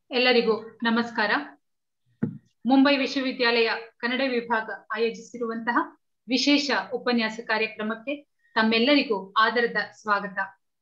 ಎಲ್ಲರಿಗೂ ನಮಸ್ಕಾರ ಮುಂಬೈ ವಿಶ್ವವಿದ್ಯಾಲಯ ಕನ್ನಡ ವಿಭಾಗ ಆಯೋಜಿಸಿರುವಂತಹ ವಿಶೇಷ ಉಪನ್ಯಾಸ ಕಾರ್ಯಕ್ರಮಕ್ಕೆ ತಮ್ಮೆಲ್ಲರಿಗೂ ಆದರದ ಸ್ವಾಗತ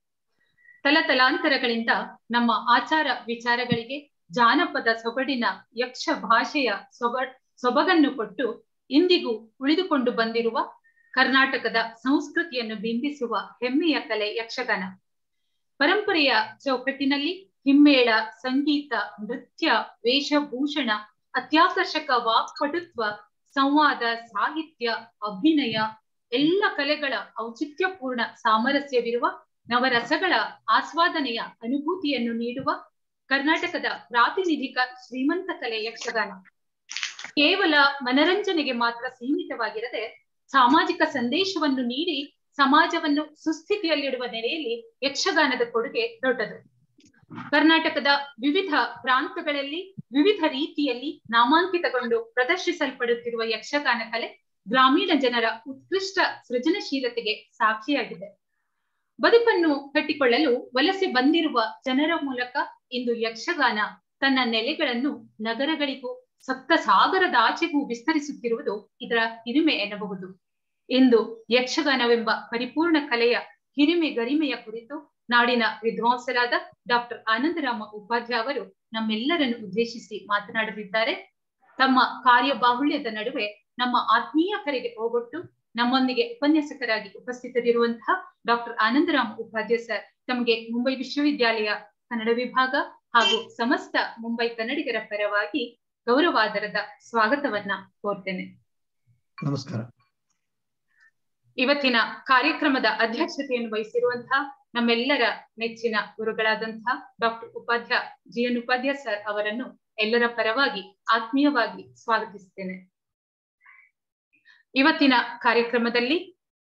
ತಲತಲಾಂತರಗಳಿಂದ ನಮ್ಮ ಆಚಾರ ವಿಚಾರಗಳಿಗೆ ಜಾನಪದ ಸೊಗಡಿನ ಯಕ್ಷ ಭಾಷೆಯ ಸೊಗ ಸೊಬಗನ್ನು ಕೊಟ್ಟು ಇಂದಿಗೂ ಉಳಿದುಕೊಂಡು ಬಂದಿರುವ ಕರ್ನಾಟಕದ ಸಂಸ್ಕೃತಿಯನ್ನು ಬಿಂಬಿಸುವ ಹೆಮ್ಮೆಯ ಕಲೆ ಯಕ್ಷಗಾನ ಪರಂಪರೆಯ ಚೌಕಟ್ಟಿನಲ್ಲಿ ಹಿಮ್ಮೇಳ ಸಂಗೀತ ನೃತ್ಯ ವೇಷಭೂಷಣ ಅತ್ಯಾಕರ್ಷಕ ವಾಕ್ಪಟುತ್ವ ಸಂವಾದ ಸಾಹಿತ್ಯ ಅಭಿನಯ ಎಲ್ಲ ಕಲೆಗಳ ಔಚಿತ್ಯಪೂರ್ಣ ಸಾಮರಸ್ಯವಿರುವ ನವರಸಗಳ ಆಸ್ವಾದನೆಯ ಅನುಭೂತಿಯನ್ನು ನೀಡುವ ಕರ್ನಾಟಕದ ಪ್ರಾತಿನಿಧಿಕ ಶ್ರೀಮಂತ ಕಲೆ ಯಕ್ಷಗಾನ ಕೇವಲ ಮನರಂಜನೆಗೆ ಮಾತ್ರ ಸೀಮಿತವಾಗಿರದೆ ಸಾಮಾಜಿಕ ಸಂದೇಶವನ್ನು ನೀಡಿ ಸಮಾಜವನ್ನು ಸುಸ್ಥಿತಿಯಲ್ಲಿಡುವ ನೆಲೆಯಲ್ಲಿ ಯಕ್ಷಗಾನದ ಕೊಡುಗೆ ದೊಡ್ಡದು ಕರ್ನಾಟಕದ ವಿವಿಧ ಪ್ರಾಂತಗಳಲ್ಲಿ ವಿವಿಧ ರೀತಿಯಲ್ಲಿ ನಾಮಾಂಕಿತಗೊಂಡು ಪ್ರದರ್ಶಿಸಲ್ಪಡುತ್ತಿರುವ ಯಕ್ಷಗಾನ ಕಲೆ ಗ್ರಾಮೀಣ ಜನರ ಉತ್ಕೃಷ್ಟ ಸೃಜನಶೀಲತೆಗೆ ಸಾಕ್ಷಿಯಾಗಿದೆ ಬದುಕನ್ನು ಕಟ್ಟಿಕೊಳ್ಳಲು ವಲಸೆ ಬಂದಿರುವ ಜನರ ಮೂಲಕ ಇಂದು ಯಕ್ಷಗಾನ ತನ್ನ ನೆಲೆಗಳನ್ನು ನಗರಗಳಿಗೂ ಸಪ್ತ ಸಾಗರದಾಚೆಗೂ ವಿಸ್ತರಿಸುತ್ತಿರುವುದು ಇದರ ಹಿರಿಮೆ ಎನ್ನಬಹುದು ಇಂದು ಯಕ್ಷಗಾನವೆಂಬ ಪರಿಪೂರ್ಣ ಕಲೆಯ ಹಿರಿಮೆ ಗರಿಮೆಯ ಕುರಿತು ನಾಡಿನ ವಿದ್ವಾಂಸರಾದ ಡಾಕ್ಟರ್ ಆನಂದರಾಮ ಉಪಾಧ್ಯಾಯ ಅವರು ನಮ್ಮೆಲ್ಲರನ್ನು ಉದ್ದೇಶಿಸಿ ಮಾತನಾಡಲಿದ್ದಾರೆ ತಮ್ಮ ಕಾರ್ಯಬಾಹುಳ್ಯದ ನಡುವೆ ನಮ್ಮ ಆತ್ಮೀಯ ಕರೆಗೆ ಹೋಗೊಟ್ಟು ನಮ್ಮೊಂದಿಗೆ ಉಪನ್ಯಾಸಕರಾಗಿ ಉಪಸ್ಥಿತರಿರುವಂತಹ ಡಾಕ್ಟರ್ ಆನಂದರಾಮ ಉಪಾಧ್ಯಾಯ ಸರ್ ತಮಗೆ ಮುಂಬೈ ವಿಶ್ವವಿದ್ಯಾಲಯ ಕನ್ನಡ ವಿಭಾಗ ಹಾಗೂ ಸಮಸ್ತ ಮುಂಬೈ ಕನ್ನಡಿಗರ ಪರವಾಗಿ ಗೌರವಾದರದ ಸ್ವಾಗತವನ್ನ ಕೋರ್ತೇನೆ ನಮಸ್ಕಾರ ಇವತ್ತಿನ ಕಾರ್ಯಕ್ರಮದ ಅಧ್ಯಕ್ಷತೆಯನ್ನು ವಹಿಸಿರುವಂತಹ ನಮ್ಮೆಲ್ಲರ ನೆಚ್ಚಿನ ಗುರುಗಳಾದಂತಹ doctor Upadhyaya G N Upadhyaya sir ಅವರನ್ನು ಎಲ್ಲರ ಪರವಾಗಿ ಆತ್ಮೀಯವಾಗಿ ಸ್ವಾಗತಿಸುತ್ತೇನೆ ಇವತ್ತಿನ ಕಾರ್ಯಕ್ರಮದಲ್ಲಿ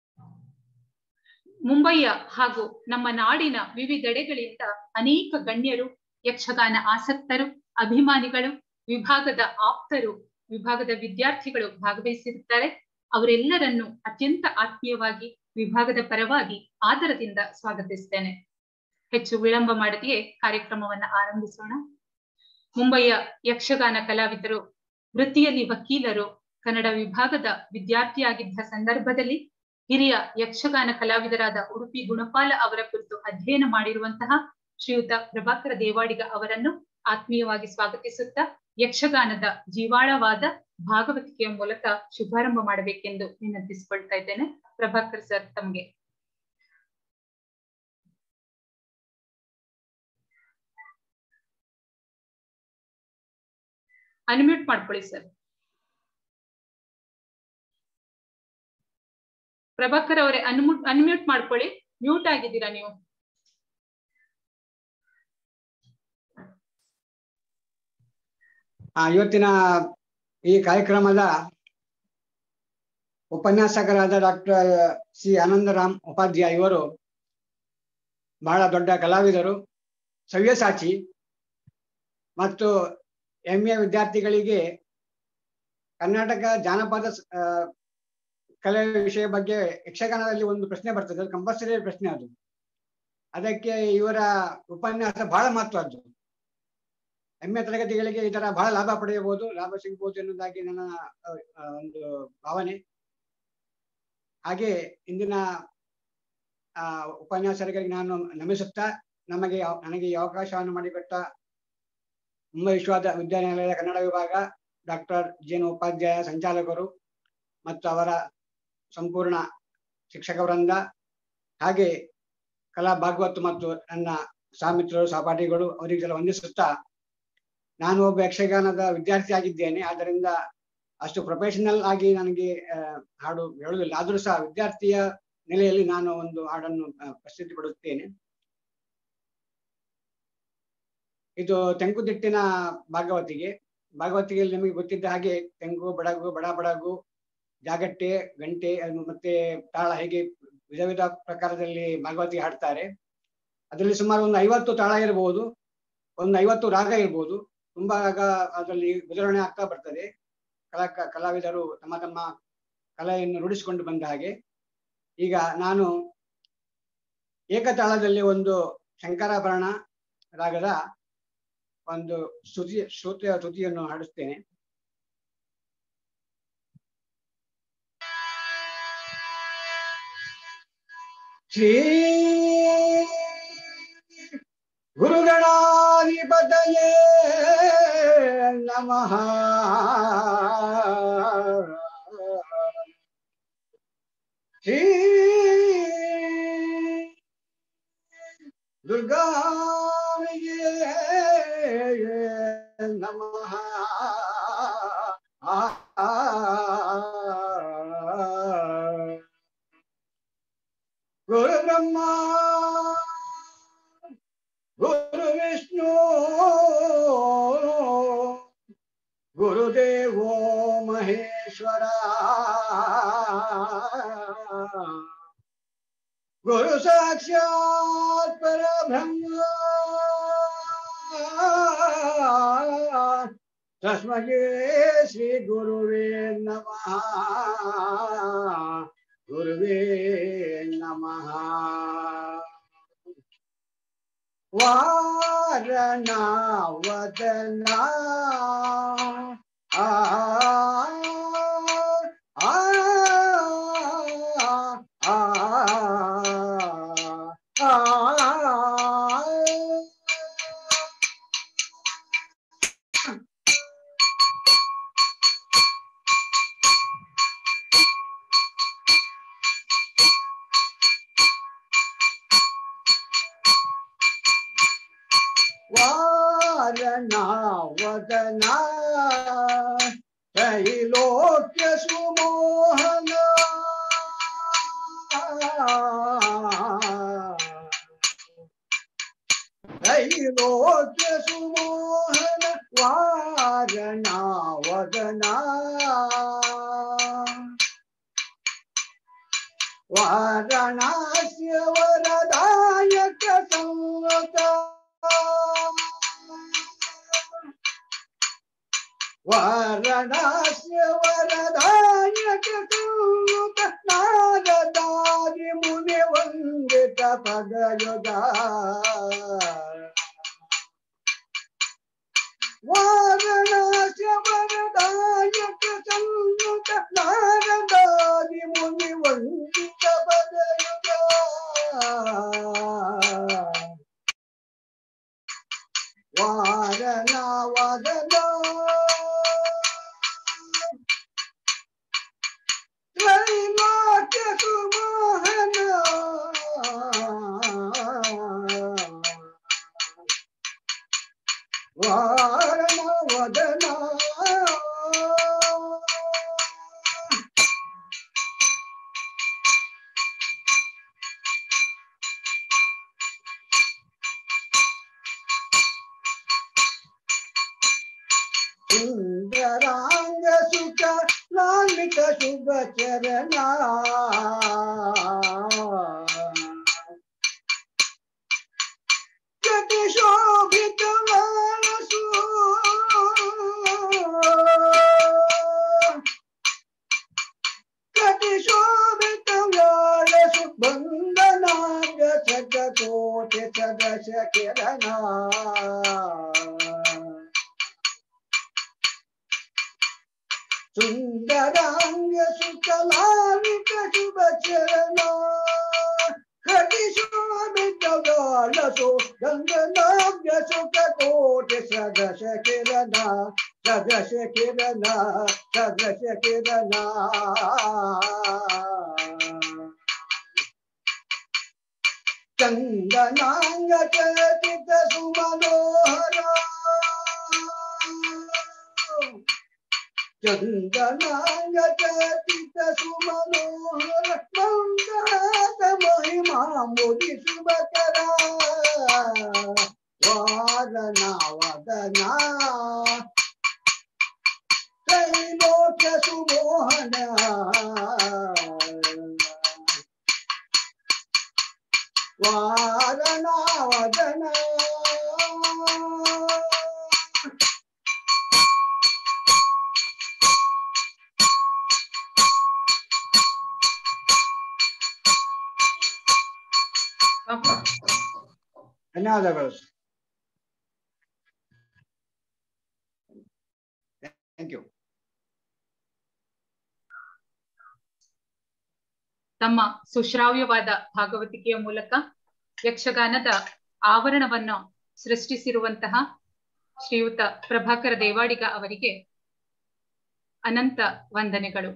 ಮುಂಬೈಯ ಹಾಗೂ ನಮ್ಮ ನಾಡಿನ ವಿವಿಧೆಡೆಗಳಿಂದ ಅನೇಕ ಗಣ್ಯರು ಯಕ್ಷಗಾನ ಆಸಕ್ತರು ಅಭಿಮಾನಿಗಳು ವಿಭಾಗದ ಆಪ್ತರು ವಿಭಾಗದ ವಿದ್ಯಾರ್ಥಿಗಳು ಭಾಗವಹಿಸಿರುತ್ತಾರೆ ಅವರೆಲ್ಲರನ್ನು ಅತ್ಯಂತ ಆತ್ಮೀಯವಾಗಿ ವಿಭಾಗದ ಪರವಾಗಿ ಆದರದಿಂದ ಸ್ವಾಗತಿಸ್ತೇನೆ ಹೆಚ್ಚು ವಿಳಂಬ ಮಾಡದೆಯೇ ಕಾರ್ಯಕ್ರಮವನ್ನ ಆರಂಭಿಸೋಣ ಮುಂಬೈಯ ಯಕ್ಷಗಾನ ಕಲಾವಿದರು ವೃತ್ತಿಯಲ್ಲಿ ವಕೀಲರು ಕನ್ನಡ ವಿಭಾಗದ ವಿದ್ಯಾರ್ಥಿಯಾಗಿದ್ದ ಸಂದರ್ಭದಲ್ಲಿ ಹಿರಿಯ ಯಕ್ಷಗಾನ ಕಲಾವಿದರಾದ ಉಡುಪಿ ಗುಣಪಾಲ ಅವರ ಕುರಿತು ಅಧ್ಯಯನ ಮಾಡಿರುವಂತಹ ಶ್ರೀಯುತ ಪ್ರಭಾಕರ ದೇವಾಡಿಗ ಅವರನ್ನು ಆತ್ಮೀಯವಾಗಿ ಸ್ವಾಗತಿಸುತ್ತಾ ಯಕ್ಷಗಾನದ ಜೀವಾಳವಾದ ಭಾಗವತಿಕೆಯ ಮೂಲಕ ಶುಭಾರಂಭ ಮಾಡಬೇಕೆಂದು ವಿನಂತಿಸಿಕೊಳ್ತಾ ಇದ್ದೇನೆ ಪ್ರಭಾಕರ್ ಸರ್ ತಮಗೆ ಅನ್ಮ್ಯೂಟ್ ಮಾಡ್ಕೊಳ್ಳಿ ಸರ್ ಪ್ರಭಾಕರ್ ಅವರೇ ಅನ್ಮ್ಯೂಟ್ ಅನ್ಮ್ಯೂಟ್ ಮಾಡ್ಕೊಳ್ಳಿ ಮ್ಯೂಟ್ ಆಗಿದ್ದೀರಾ ನೀವು ಆ ಇವತ್ತಿನ ಈ ಕಾರ್ಯಕ್ರಮದ ಉಪನ್ಯಾಸಕರಾದ ಡಾಕ್ಟರ್ ಸಿ ಆನಂದರಾಮ್ ಉಪಾಧ್ಯಾಯ ಇವರು ಬಹಳ ದೊಡ್ಡ ಕಲಾವಿದರು ಸವ್ಯಸಾಚಿ ಮತ್ತು ಎಂ ಎ ವಿದ್ಯಾರ್ಥಿಗಳಿಗೆ ಕರ್ನಾಟಕ ಜಾನಪದ ಕಲೆ ವಿಷಯ ಬಗ್ಗೆ ಯಕ್ಷಗಾನದಲ್ಲಿ ಒಂದು ಪ್ರಶ್ನೆ ಬರ್ತದೆ ಅದು ಕಂಪಲ್ಸರಿ ಪ್ರಶ್ನೆ ಅದು ಅದಕ್ಕೆ ಇವರ ಉಪನ್ಯಾಸ ಬಹಳ ಮಹತ್ವದ್ದು ಎಂ ಎ ತರಗತಿಗಳಿಗೆ ಈ ತರ ಬಹಳ ಲಾಭ ಪಡೆಯಬಹುದು ಲಾಭ ಸಿಗಬಹುದು ಎನ್ನುವುದಾಗಿ ನನ್ನ ಒಂದು ಭಾವನೆ ಹಾಗೆ ಇಂದಿನ ಆ ಉಪನ್ಯಾಸಕರಿಗೆ ನಾನು ನಮಿಸುತ್ತಾ ನಮಗೆ ನನಗೆ ಈ ಅವಕಾಶವನ್ನು ಮಾಡಿಕೊಟ್ಟ ಮುಂಬೈ ವಿಶ್ವದ ವಿದ್ಯಾನಿಲಯದ ಕನ್ನಡ ವಿಭಾಗ ಡಾಕ್ಟರ್ ಜಿ ಎನ್ ಉಪಾಧ್ಯಾಯ ಸಂಚಾಲಕರು ಮತ್ತು ಅವರ ಸಂಪೂರ್ಣ ಶಿಕ್ಷಕ ವೃಂದ ಹಾಗೆ ಕಲಾ ಭಾಗವತ್ ಮತ್ತು ನನ್ನ ಸಹಮಿತ್ರರು ಸಹಪಾಠಿಗಳು ಅವರಿಗೆಲ್ಲ ವಂದಿಸುತ್ತಾ ನಾನು ಒಬ್ಬ ಯಕ್ಷಗಾನದ ವಿದ್ಯಾರ್ಥಿ ಆಗಿದ್ದೇನೆ ಆದ್ದರಿಂದ ಅಷ್ಟು ಪ್ರೊಫೆಷನಲ್ ಆಗಿ ನನಗೆ ಹಾಡು ಹೇಳುವುದಿಲ್ಲ ಆದರೂ ಸಹ ವಿದ್ಯಾರ್ಥಿಯ ನೆಲೆಯಲ್ಲಿ ನಾನು ಒಂದು ಹಾಡನ್ನು ಪ್ರಸ್ತುತಿ ಪಡುತ್ತೇನೆ ಇದು ತೆಂಕುದಿಟ್ಟಿನ ಭಾಗವತಿಗೆ ಭಾಗವತಿಗೆಯಲ್ಲಿ ನಿಮಗೆ ಗೊತ್ತಿದ್ದ ಹಾಗೆ ತೆಂಗು ಬಡಗು ಬಡ ಬಡಗು ಜಾಗಟ್ಟೆ ಗಂಟೆ ಮತ್ತೆ ತಾಳ ಹೇಗೆ ವಿಧ ವಿಧ ಪ್ರಕಾರದಲ್ಲಿ ಭಾಗವತಿ ಹಾಡ್ತಾರೆ ಅದರಲ್ಲಿ ಸುಮಾರು ಒಂದು ಐವತ್ತು ತಾಳ ಇರಬಹುದು ಒಂದು ಐವತ್ತು ರಾಗ ಇರ್ಬೋದು ತುಂಬಾ ರಾಗ ಅದರಲ್ಲಿ ವಿತರಣೆ ಆಗ್ತಾ ಬರ್ತದೆ ಕಲಾ ಕಲಾವಿದರು ತಮ್ಮ ತಮ್ಮ ಕಲೆಯನ್ನು ರೂಢಿಸಿಕೊಂಡು ಬಂದ ಹಾಗೆ ಈಗ ನಾನು ಏಕತಾಳದಲ್ಲಿ ಒಂದು ಶಂಕರಾಭರಣ ರಾಗದ ಒಂದು ಸ್ತುತಿ ಸ್ತುತಿಯ ಸ್ತುತಿಯನ್ನು ಹಾಡಿಸ್ತೇನೆ ಶ್ರೀ ಗುರುಗಣಾಧಿಪತಯೇ ನಮಃ ಶ್ರೀ ದುರ್ಗಾಮಿಗೆ ನಮಃ ಆ ಗುರು ಬ್ರಹ್ಮ ಗುರು ವಿಷ್ಣು ಗುರುದೇವೋ ಮಹೇಶ್ವರ ಗುರು ಸಾಕ್ಷಾತ್ ಪರಬ್ರಹ್ಮ ತಸ್ಮಗೆ ಶ್ರೀ ಗುರುವೇ ನಮಃ ಗುರುವೇ ನಮಃ ವಾರಣವದನ ಆ ಆ ಆ ವಾರಣವದನ ತ್ರೈಲೋಕ್ಯ ಸುಮೋಹನ ತ್ರೈಲೋಕ್ಯ ಸುಮೋಹನ ವಾರಣವದನ ವಾರಣಾಸ್ಯ ವರದಾಯಕ ಸಂವತ ವಾರಣಾಸ್ಯ ವರದಾಯಕ ಸಂವತ ನಾರದಾರಿ ಮುನಿ ವಂದಿತ ಪದಯುಗ ವಾರಣಾಸ್ಯ ವರದಾಯಕ ಸಂವತ ನಾರದಾರಿ ಮುನಿ ವಂದಿತ ಪದಯುಗ ವಾರಣವದನ ತ್ರೈಲೋಕ್ಯ ಸುಮೋಹನ ವಾರಣವದನ ಸುಂದರಾಂಗ ಸುಖ ಲಾಲಿತ ಶುಭ ಚರಣ ಕಟಿ ಶೋಭಿತ ಮಾನಸು ಕಟಿ ಶೋಭಿತ ಮಾನಸು ಬಂಧನಾಗ ಸಕ ಕೋಟಿ ಸದಶ ಕಿರಣ ಸುಂದರಾಂಗ ಸುಖಲಾಲಿತ ಶುಭ ಚರಣ ಕಟಿ ಶೋಭಿತ ಗಾಲಸು ಗಂಗನಾಗ್ಯ ಸುಖ ಕೋಟಿ ಸದಶ ಕಿರಣ ಸದಶ ಕಿರಣ ಸದಶ ಕಿರಣ ಚಂದನಾಂಗ ಚರಿತ ಸುಮನೋಹರ ಚಂದನಾಂಗ ಚರಿತ ಸುಮನೋಹರ ಮಂಗದ ಮಹಿಮಾ ಮುದಿ ಶುಭಕರ ವಾರಣ ವದನ ತ್ರೈಲೋಕ್ಯ ಸುಮೋಹನ ವಾರಣ ವದನ ಧನ್ಯವಾದಗಳು ಥ್ಯಾಂಕ್ ಯು ತಮ್ಮ ಸುಶ್ರಾವ್ಯವಾದ ಭಾಗವತಿಕೆಯ ಮೂಲಕ ಯಕ್ಷಗಾನದ ಆವರಣವನ್ನು ಸೃಷ್ಟಿಸಿರುವಂತಹ ಶ್ರೀಯುತ ಪ್ರಭಾಕರ ದೇವಾಡಿಗ ಅವರಿಗೆ ಅನಂತ ವಂದನೆಗಳು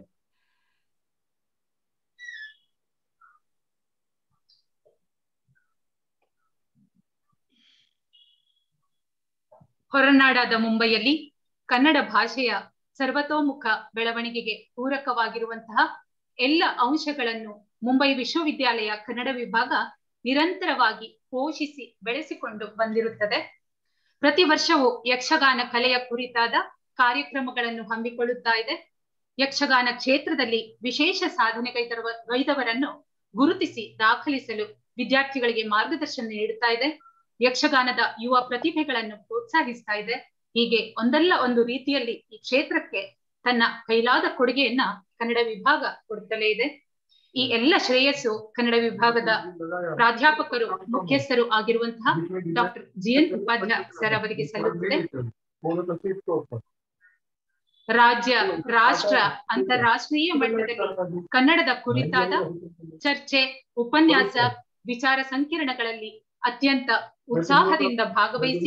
ಹೊರನಾಡಾದ ಮುಂಬೈಯಲ್ಲಿ ಕನ್ನಡ ಭಾಷೆಯ ಸರ್ವತೋಮುಖ ಬೆಳವಣಿಗೆಗೆ ಪೂರಕವಾಗಿರುವಂತಹ ಎಲ್ಲ ಅಂಶಗಳನ್ನು ಮುಂಬೈ ವಿಶ್ವವಿದ್ಯಾಲಯ ಕನ್ನಡ ವಿಭಾಗ ನಿರಂತರವಾಗಿ ಪೋಷಿಸಿ ಬೆಳೆಸಿಕೊಂಡು ಬಂದಿರುತ್ತದೆ ಪ್ರತಿ ವರ್ಷವೂ ಯಕ್ಷಗಾನ ಕಲೆಯ ಕುರಿತಾದ ಕಾರ್ಯಕ್ರಮಗಳನ್ನು ಹಮ್ಮಿಕೊಳ್ಳುತ್ತಾ ಇದೆ ಯಕ್ಷಗಾನ ಕ್ಷೇತ್ರದಲ್ಲಿ ವಿಶೇಷ ಸಾಧನೆಗೈದರುವ ಗೈದವರನ್ನು ಗುರುತಿಸಿ ದಾಖಲಿಸಲು ವಿದ್ಯಾರ್ಥಿಗಳಿಗೆ ಮಾರ್ಗದರ್ಶನ ನೀಡುತ್ತಾ ಇದೆ ಯಕ್ಷಗಾನದ ಯುವ ಪ್ರತಿಭೆಗಳನ್ನು ಪ್ರೋತ್ಸಾಹಿಸ್ತಾ ಇದೆ ಹೀಗೆ ಒಂದಲ್ಲ ಒಂದು ರೀತಿಯಲ್ಲಿ ಈ ಕ್ಷೇತ್ರಕ್ಕೆ ತನ್ನ ಕೈಲಾದ ಕೊಡುಗೆಯನ್ನ ಕನ್ನಡ ವಿಭಾಗ ಕೊಡುತ್ತಲೇ ಇದೆ ಈ ಎಲ್ಲ ಶ್ರೇಯಸ್ಸು ಕನ್ನಡ ವಿಭಾಗದ ಪ್ರಾಧ್ಯಾಪಕರು ಮುಖ್ಯಸ್ಥರು ಆಗಿರುವಂತಹ doctor G N Upadhyaya sir ಅವರಿಗೆ ಸಲ್ಲುತ್ತದೆ ರಾಜ್ಯ ರಾಷ್ಟ್ರ ಅಂತಾರಾಷ್ಟ್ರೀಯ ಮಟ್ಟದಲ್ಲಿ ಕನ್ನಡದ ಕುರಿತಾದ ಚರ್ಚೆ ಉಪನ್ಯಾಸ ವಿಚಾರ ಸಂಕಿರಣಗಳಲ್ಲಿ ಅತ್ಯಂತ ಉತ್ಸಾಹದಿಂದ ಭಾಗವಹಿಸಿ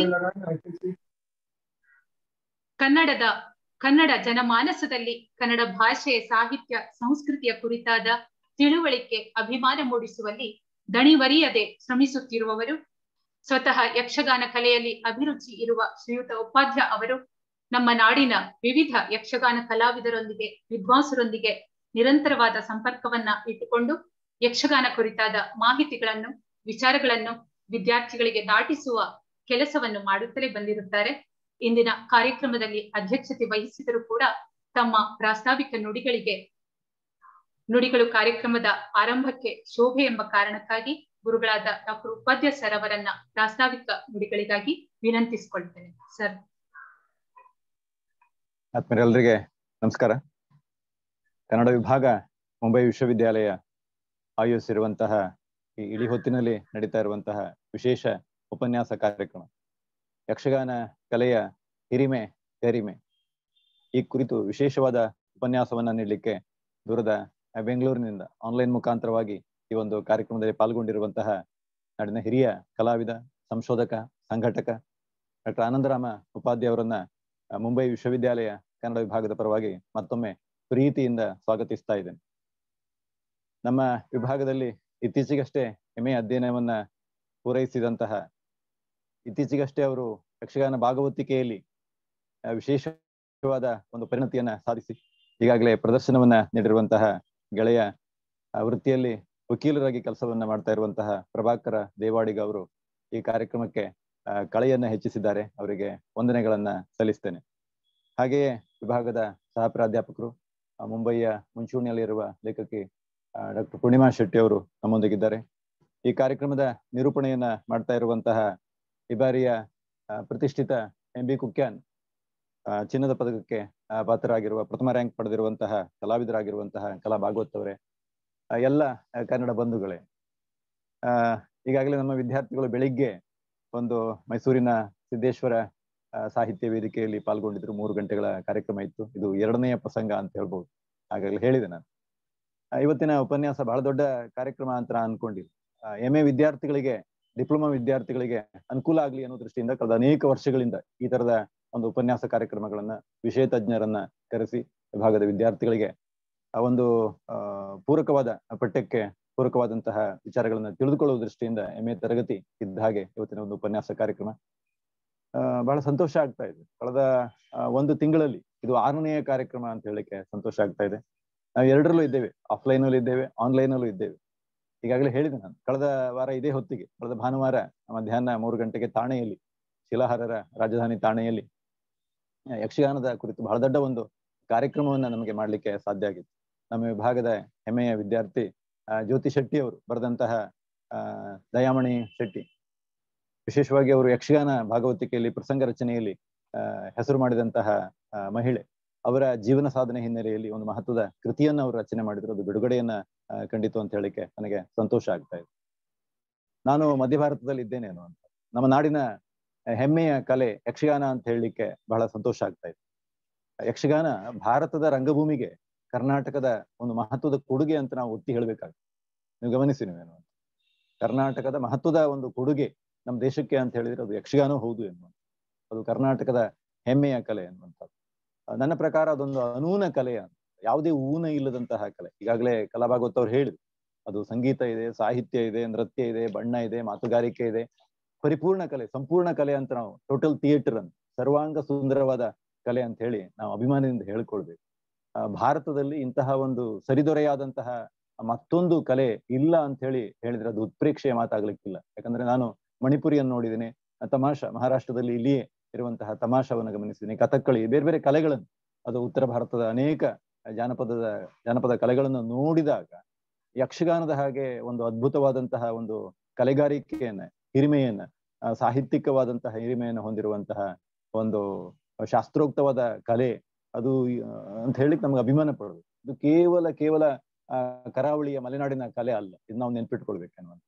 ಕನ್ನಡದ ಕನ್ನಡ ಜನಮಾನಸದಲ್ಲಿ ಕನ್ನಡ ಭಾಷೆ ಸಾಹಿತ್ಯ ಸಂಸ್ಕೃತಿಯ ಕುರಿತಾದ ತಿಳುವಳಿಕೆ ಅಭಿಮಾನ ಮೂಡಿಸುವಲ್ಲಿ ದಣಿವರಿಯದೆ ಶ್ರಮಿಸುತ್ತಿರುವವರು ಸ್ವತಃ ಯಕ್ಷಗಾನ ಕಲೆಯಲ್ಲಿ ಅಭಿರುಚಿ ಇರುವ ಶ್ರೀಯುತ ಉಪಾಧ್ಯಾಯ ಅವರು ನಮ್ಮ ನಾಡಿನ ವಿವಿಧ ಯಕ್ಷಗಾನ ಕಲಾವಿದರೊಂದಿಗೆ ವಿದ್ವಾಂಸರೊಂದಿಗೆ ನಿರಂತರವಾದ ಸಂಪರ್ಕವನ್ನ ಇಟ್ಟುಕೊಂಡು ಯಕ್ಷಗಾನ ಕುರಿತಾದ ಮಾಹಿತಿಗಳನ್ನು ವಿಚಾರಗಳನ್ನು ವಿದ್ಯಾರ್ಥಿಗಳಿಗೆ ದಾಟಿಸುವ ಕೆಲಸವನ್ನು ಮಾಡುತ್ತಲೇ ಬಂದಿರುತ್ತಾರೆ ಇಂದಿನ ಕಾರ್ಯಕ್ರಮದಲ್ಲಿ ಅಧ್ಯಕ್ಷತೆ ವಹಿಸಿದರೂ ಕೂಡ ತಮ್ಮ ಪ್ರಾಸ್ತಾವಿಕ ನುಡಿಗಳಿಗೆ ನುಡಿಗಳು ಕಾರ್ಯಕ್ರಮದ ಆರಂಭಕ್ಕೆ ಶೋಭೆ ಎಂಬ ಕಾರಣಕ್ಕಾಗಿ ಗುರುಗಳಾದ ಡಾಕ್ಟರ್ ಉಪಾಧ್ಯಾಯ ಸರ್ ಅವರನ್ನ ಪ್ರಾಸ್ತಾವಿಕ ನುಡಿಗಳಿಗಾಗಿ ವಿನಂತಿಸಿಕೊಳ್ತೇನೆ ಸರ್ ಆತ್ಮೀಯರೆಲ್ಲರಿಗೆ ನಮಸ್ಕಾರ ಕನ್ನಡ ವಿಭಾಗ ಮುಂಬೈ ವಿಶ್ವವಿದ್ಯಾಲಯ ಆಯೋಜಿಸಿರುವಂತಹ ಈ ಇಳಿ ಹೊತ್ತಿನಲ್ಲಿ ನಡೀತಾ ಇರುವಂತಹ ವಿಶೇಷ ಉಪನ್ಯಾಸ ಕಾರ್ಯಕ್ರಮ ಯಕ್ಷಗಾನ ಕಲೆಯ ಹಿರಿಮೆ ಗರಿಮೆ ಈ ಕುರಿತು ವಿಶೇಷವಾದ ಉಪನ್ಯಾಸವನ್ನ ನೀಡಲಿಕ್ಕೆ ದೂರದ ಬೆಂಗಳೂರಿನಿಂದ ಆನ್ಲೈನ್ ಮುಖಾಂತರವಾಗಿ ಈ ಒಂದು ಕಾರ್ಯಕ್ರಮದಲ್ಲಿ ಪಾಲ್ಗೊಂಡಿರುವಂತಹ ನಾಡಿನ ಹಿರಿಯ ಕಲಾವಿದ ಸಂಶೋಧಕ ಸಂಘಟಕ ಡಾಕ್ಟರ್ ಆನಂದರಾಮ ಉಪಾಧ್ಯಾಯ ಅವರನ್ನ ಮುಂಬೈ ವಿಶ್ವವಿದ್ಯಾಲಯ ಕನ್ನಡ ವಿಭಾಗದ ಪರವಾಗಿ ಮತ್ತೊಮ್ಮೆ ಪ್ರೀತಿಯಿಂದ ಸ್ವಾಗತಿಸ್ತಾ ಇದ್ದೇನೆ ನಮ್ಮ ವಿಭಾಗದಲ್ಲಿ ಇತ್ತೀಚೆಗಷ್ಟೇ ಎಮೆ ಅಧ್ಯಯನವನ್ನ ಪೂರೈಸಿದಂತಹ ಇತ್ತೀಚೆಗಷ್ಟೇ ಅವರು ಯಕ್ಷಗಾನ ಭಾಗವತಿಕೆಯಲ್ಲಿ ವಿಶೇಷವಾದ ಒಂದು ಪರಿಣತಿಯನ್ನ ಸಾಧಿಸಿ ಈಗಾಗಲೇ ಪ್ರದರ್ಶನವನ್ನ ನೀಡಿರುವಂತಹ ಗೆಳೆಯ ವೃತ್ತಿಯಲ್ಲಿ ವಕೀಲರಾಗಿ ಕೆಲಸವನ್ನ ಮಾಡ್ತಾ ಇರುವಂತಹ ಪ್ರಭಾಕರ ದೇವಾಡಿಗ ಅವರು ಈ ಕಾರ್ಯಕ್ರಮಕ್ಕೆ ಕಳೆಯನ್ನ ಹೆಚ್ಚಿಸಿದ್ದಾರೆ ಅವರಿಗೆ ವಂದನೆಗಳನ್ನ ಸಲ್ಲಿಸ್ತೇನೆ ಹಾಗೆಯೇ ವಿಭಾಗದ ಸಹ ಪ್ರಾಧ್ಯಾಪಕರು ಮುಂಬಯಿಯ ಮುಂಚೂಣಿಯಲ್ಲಿರುವ ಲೇಖಕಿ ಡಾಕ್ಟರ್ ಪೂರ್ಣಿಮಾ ಶೆಟ್ಟಿ ಅವರು ನಮ್ಮೊಂದಿಗಿದ್ದಾರೆ ಈ ಕಾರ್ಯಕ್ರಮದ ನಿರೂಪಣೆಯನ್ನ ಮಾಡ್ತಾ ಇರುವಂತಹ ಈ ಬಾರಿಯ ಪ್ರತಿಷ್ಠಿತ ಎಂ ಬಿ ಕುಕ್ಯಾನ್ ಚಿನ್ನದ ಪದಕಕ್ಕೆ ಪಾತ್ರರಾಗಿರುವ ಪ್ರಥಮ ರ್ಯಾಂಕ್ ಪಡೆದಿರುವಂತಹ ಕಲಾವಿದರಾಗಿರುವಂತಹ ಕಲಾ ಭಾಗವತ್ ಅವರೇ ಎಲ್ಲ ಕನ್ನಡ ಬಂಧುಗಳೇ ಆ ಈಗಾಗಲೇ ನಮ್ಮ ವಿದ್ಯಾರ್ಥಿಗಳು ಬೆಳಿಗ್ಗೆ ಒಂದು ಮೈಸೂರಿನ ಸಿದ್ದೇಶ್ವರ ಸಾಹಿತ್ಯ ವೇದಿಕೆಯಲ್ಲಿ ಪಾಲ್ಗೊಂಡಿದ್ರು ಮೂರು ಗಂಟೆಗಳ ಕಾರ್ಯಕ್ರಮ ಇತ್ತು ಇದು ಎರಡನೆಯ ಪ್ರಸಂಗ ಅಂತ ಹೇಳ್ಬೋದು ಹಾಗಾಗಲೇ ಹೇಳಿದೆ ನಾನು ಇವತ್ತಿನ ಉಪನ್ಯಾಸ ಬಹಳ ದೊಡ್ಡ ಕಾರ್ಯಕ್ರಮ ಅಂತ ನಾನು ಅನ್ಕೊಂಡಿದ್ದೆ ಎಂ ಎ ವಿದ್ಯಾರ್ಥಿಗಳಿಗೆ ಡಿಪ್ಲೊಮಾ ವಿದ್ಯಾರ್ಥಿಗಳಿಗೆ ಅನುಕೂಲ ಆಗ್ಲಿ ಅನ್ನೋ ದೃಷ್ಟಿಯಿಂದ ಕಳೆದ ಅನೇಕ ವರ್ಷಗಳಿಂದ ಈ ತರದ ಒಂದು ಉಪನ್ಯಾಸ ಕಾರ್ಯಕ್ರಮಗಳನ್ನ ವಿಷಯ ತಜ್ಞರನ್ನ ಕರೆಸಿ ವಿಭಾಗದ ವಿದ್ಯಾರ್ಥಿಗಳಿಗೆ ಆ ಒಂದು ಅಹ್ ಪೂರಕವಾದ ಪಠ್ಯಕ್ಕೆ ಪೂರಕವಾದಂತಹ ವಿಚಾರಗಳನ್ನ ತಿಳಿದುಕೊಳ್ಳುವ ದೃಷ್ಟಿಯಿಂದ ಎಂ ಎ ತರಗತಿ ಇದ್ದ ಹಾಗೆ ಇವತ್ತಿನ ಒಂದು ಉಪನ್ಯಾಸ ಕಾರ್ಯಕ್ರಮ ಅಹ್ ಬಹಳ ಸಂತೋಷ ಆಗ್ತಾ ಇದೆ ಕಳೆದ ಒಂದು ತಿಂಗಳಲ್ಲಿ ಇದು ಆರನೆಯ ಕಾರ್ಯಕ್ರಮ ಅಂತ ಹೇಳಲಿಕ್ಕೆ ಸಂತೋಷ ಆಗ್ತಾ ಇದೆ ನಾವು ಎರಡರಲ್ಲೂ ಇದ್ದೇವೆ ಆಫ್ಲೈನ್ ಅಲ್ಲೂ ಇದ್ದೇವೆ ಆನ್ಲೈನ್ ಅಲ್ಲೂ ಇದ್ದೇವೆ ಈಗಾಗಲೇ ಹೇಳಿದೆ ನಾನು ಕಳೆದ ವಾರ ಇದೇ ಹೊತ್ತಿಗೆ ಕಳೆದ ಭಾನುವಾರ ಮಧ್ಯಾಹ್ನ ಮೂರು ಗಂಟೆಗೆ ತಾಣೆಯಲ್ಲಿ ಶಿಲಾಹಾರರ ರಾಜಧಾನಿ ತಾಣೆಯಲ್ಲಿ ಯಕ್ಷಗಾನದ ಕುರಿತು ಬಹಳ ದೊಡ್ಡ ಒಂದು ಕಾರ್ಯಕ್ರಮವನ್ನ ನಮಗೆ ಮಾಡ್ಲಿಕ್ಕೆ ಸಾಧ್ಯ ಆಗಿತ್ತು ನಮ್ಮ ವಿಭಾಗದ ಹೆಮ್ಮೆಯ ವಿದ್ಯಾರ್ಥಿ ಜ್ಯೋತಿ ಶೆಟ್ಟಿ ಅವರು ಬರೆದಂತಹ ಆ ದಯಾಮಣಿ ಶೆಟ್ಟಿ ವಿಶೇಷವಾಗಿ ಅವರು ಯಕ್ಷಗಾನ ಭಾಗವತಿಕೆಯಲ್ಲಿ ಪ್ರಸಂಗ ರಚನೆಯಲ್ಲಿ ಅಹ್ ಹೆಸರು ಮಾಡಿದಂತಹ ಮಹಿಳೆ ಅವರ ಜೀವನ ಸಾಧನೆ ಹಿನ್ನೆಲೆಯಲ್ಲಿ ಒಂದು ಮಹತ್ವದ ಕೃತಿಯನ್ನ ಅವರು ರಚನೆ ಮಾಡಿದ್ರು ಅದು ಬಿಡುಗಡೆಯನ್ನ ಕಂಡಿತು ಅಂತ ಹೇಳಿಕ್ಕೆ ನನಗೆ ಸಂತೋಷ ಆಗ್ತಾ ಇದೆ ನಾನು ಮಧ್ಯ ಭಾರತದಲ್ಲಿ ಇದ್ದೇನೇನು ಅಂತ ನಮ್ಮ ನಾಡಿನ ಹೆಮ್ಮೆಯ ಕಲೆ ಯಕ್ಷಗಾನ ಅಂತ ಹೇಳಲಿಕ್ಕೆ ಬಹಳ ಸಂತೋಷ ಆಗ್ತಾ ಇದೆ ಯಕ್ಷಗಾನ ಭಾರತದ ರಂಗಭೂಮಿಗೆ ಕರ್ನಾಟಕದ ಒಂದು ಮಹತ್ವದ ಕೊಡುಗೆ ಅಂತ ನಾವು ಒತ್ತಿ ಹೇಳ್ಬೇಕಾಗ್ತದೆ ನೀವು ಗಮನಿಸಿ ನೀವೇನು ಅಂತ ಕರ್ನಾಟಕದ ಮಹತ್ವದ ಒಂದು ಕೊಡುಗೆ ನಮ್ಮ ದೇಶಕ್ಕೆ ಅಂತ ಹೇಳಿದ್ರೆ ಅದು ಯಕ್ಷಗಾನ ಹೌದು ಎನ್ನುವಂಥ ಅದು ಕರ್ನಾಟಕದ ಹೆಮ್ಮೆಯ ಕಲೆ ಎನ್ನುವಂಥದ್ದು ನನ್ನ ಪ್ರಕಾರ ಅದೊಂದು ಅನೂನ ಕಲೆ ಅಂತ ಯಾವುದೇ ಊನ ಇಲ್ಲದಂತಹ ಕಲೆ ಈಗಾಗಲೇ ಕಲಾಭಾಗವತ್ ಅವ್ರು ಹೇಳಿದ್ರು ಅದು ಸಂಗೀತ ಇದೆ ಸಾಹಿತ್ಯ ಇದೆ ನೃತ್ಯ ಇದೆ ಬಣ್ಣ ಇದೆ ಮಾತುಗಾರಿಕೆ ಇದೆ ಪರಿಪೂರ್ಣ ಕಲೆ ಸಂಪೂರ್ಣ ಕಲೆ ಅಂತ ನಾವು ಟೋಟಲ್ ಥಿಯೇಟರ್ ಅಂತ ಸರ್ವಾಂಗ ಸುಂದರವಾದ ಕಲೆ ಅಂತ ಹೇಳಿ ನಾವು ಅಭಿಮಾನದಿಂದ ಹೇಳ್ಕೊಳ್ಬೇಕು ಭಾರತದಲ್ಲಿ ಇಂತಹ ಒಂದು ಸರಿದೊರೆಯಾದಂತಹ ಮತ್ತೊಂದು ಕಲೆ ಇಲ್ಲ ಅಂತ ಹೇಳಿ ಹೇಳಿದ್ರೆ ಅದು ಉತ್ಪ್ರೇಕ್ಷೆಯ ಮಾತಾಗ್ಲಿಕ್ಕಿಲ್ಲ ಯಾಕಂದ್ರೆ ನಾನು ಮಣಿಪುರಿಯನ್ನು ನೋಡಿದ್ದೀನಿ ತಮಾಷ ಮಹಾರಾಷ್ಟ್ರದಲ್ಲಿ ಇಲ್ಲಿಯೇ ಇರುವಂತಹ ತಮಾಷವನ್ನು ಗಮನಿಸಿದ್ದೀನಿ ಕಥಕ್ಕಳಿ ಬೇರೆ ಬೇರೆ ಕಲೆಗಳನ್ನು ಅದು ಉತ್ತರ ಭಾರತದ ಅನೇಕ ಜಾನಪದದ ಜಾನಪದ ಕಲೆಗಳನ್ನು ನೋಡಿದಾಗ ಯಕ್ಷಗಾನದ ಹಾಗೆ ಒಂದು ಅದ್ಭುತವಾದಂತಹ ಒಂದು ಕಲೆಗಾರಿಕೆಯನ್ನ ಹಿರಿಮೆಯನ್ನ ಸಾಹಿತ್ಯಿಕವಾದಂತಹ ಹಿರಿಮೆಯನ್ನು ಹೊಂದಿರುವಂತಹ ಒಂದು ಶಾಸ್ತ್ರೋಕ್ತವಾದ ಕಲೆ ಅದು ಅಂತ ಹೇಳಿಕ್ ನಮ್ಗೆ ಅಭಿಮಾನ ಪಡೋದು ಇದು ಕೇವಲ ಕೇವಲ ಆ ಕರಾವಳಿಯ ಮಲೆನಾಡಿನ ಕಲೆ ಅಲ್ಲ ಇದು ನಾವು ನೆನ್ಪಿಟ್ಕೊಳ್ಬೇಕನ್ನುವಂತ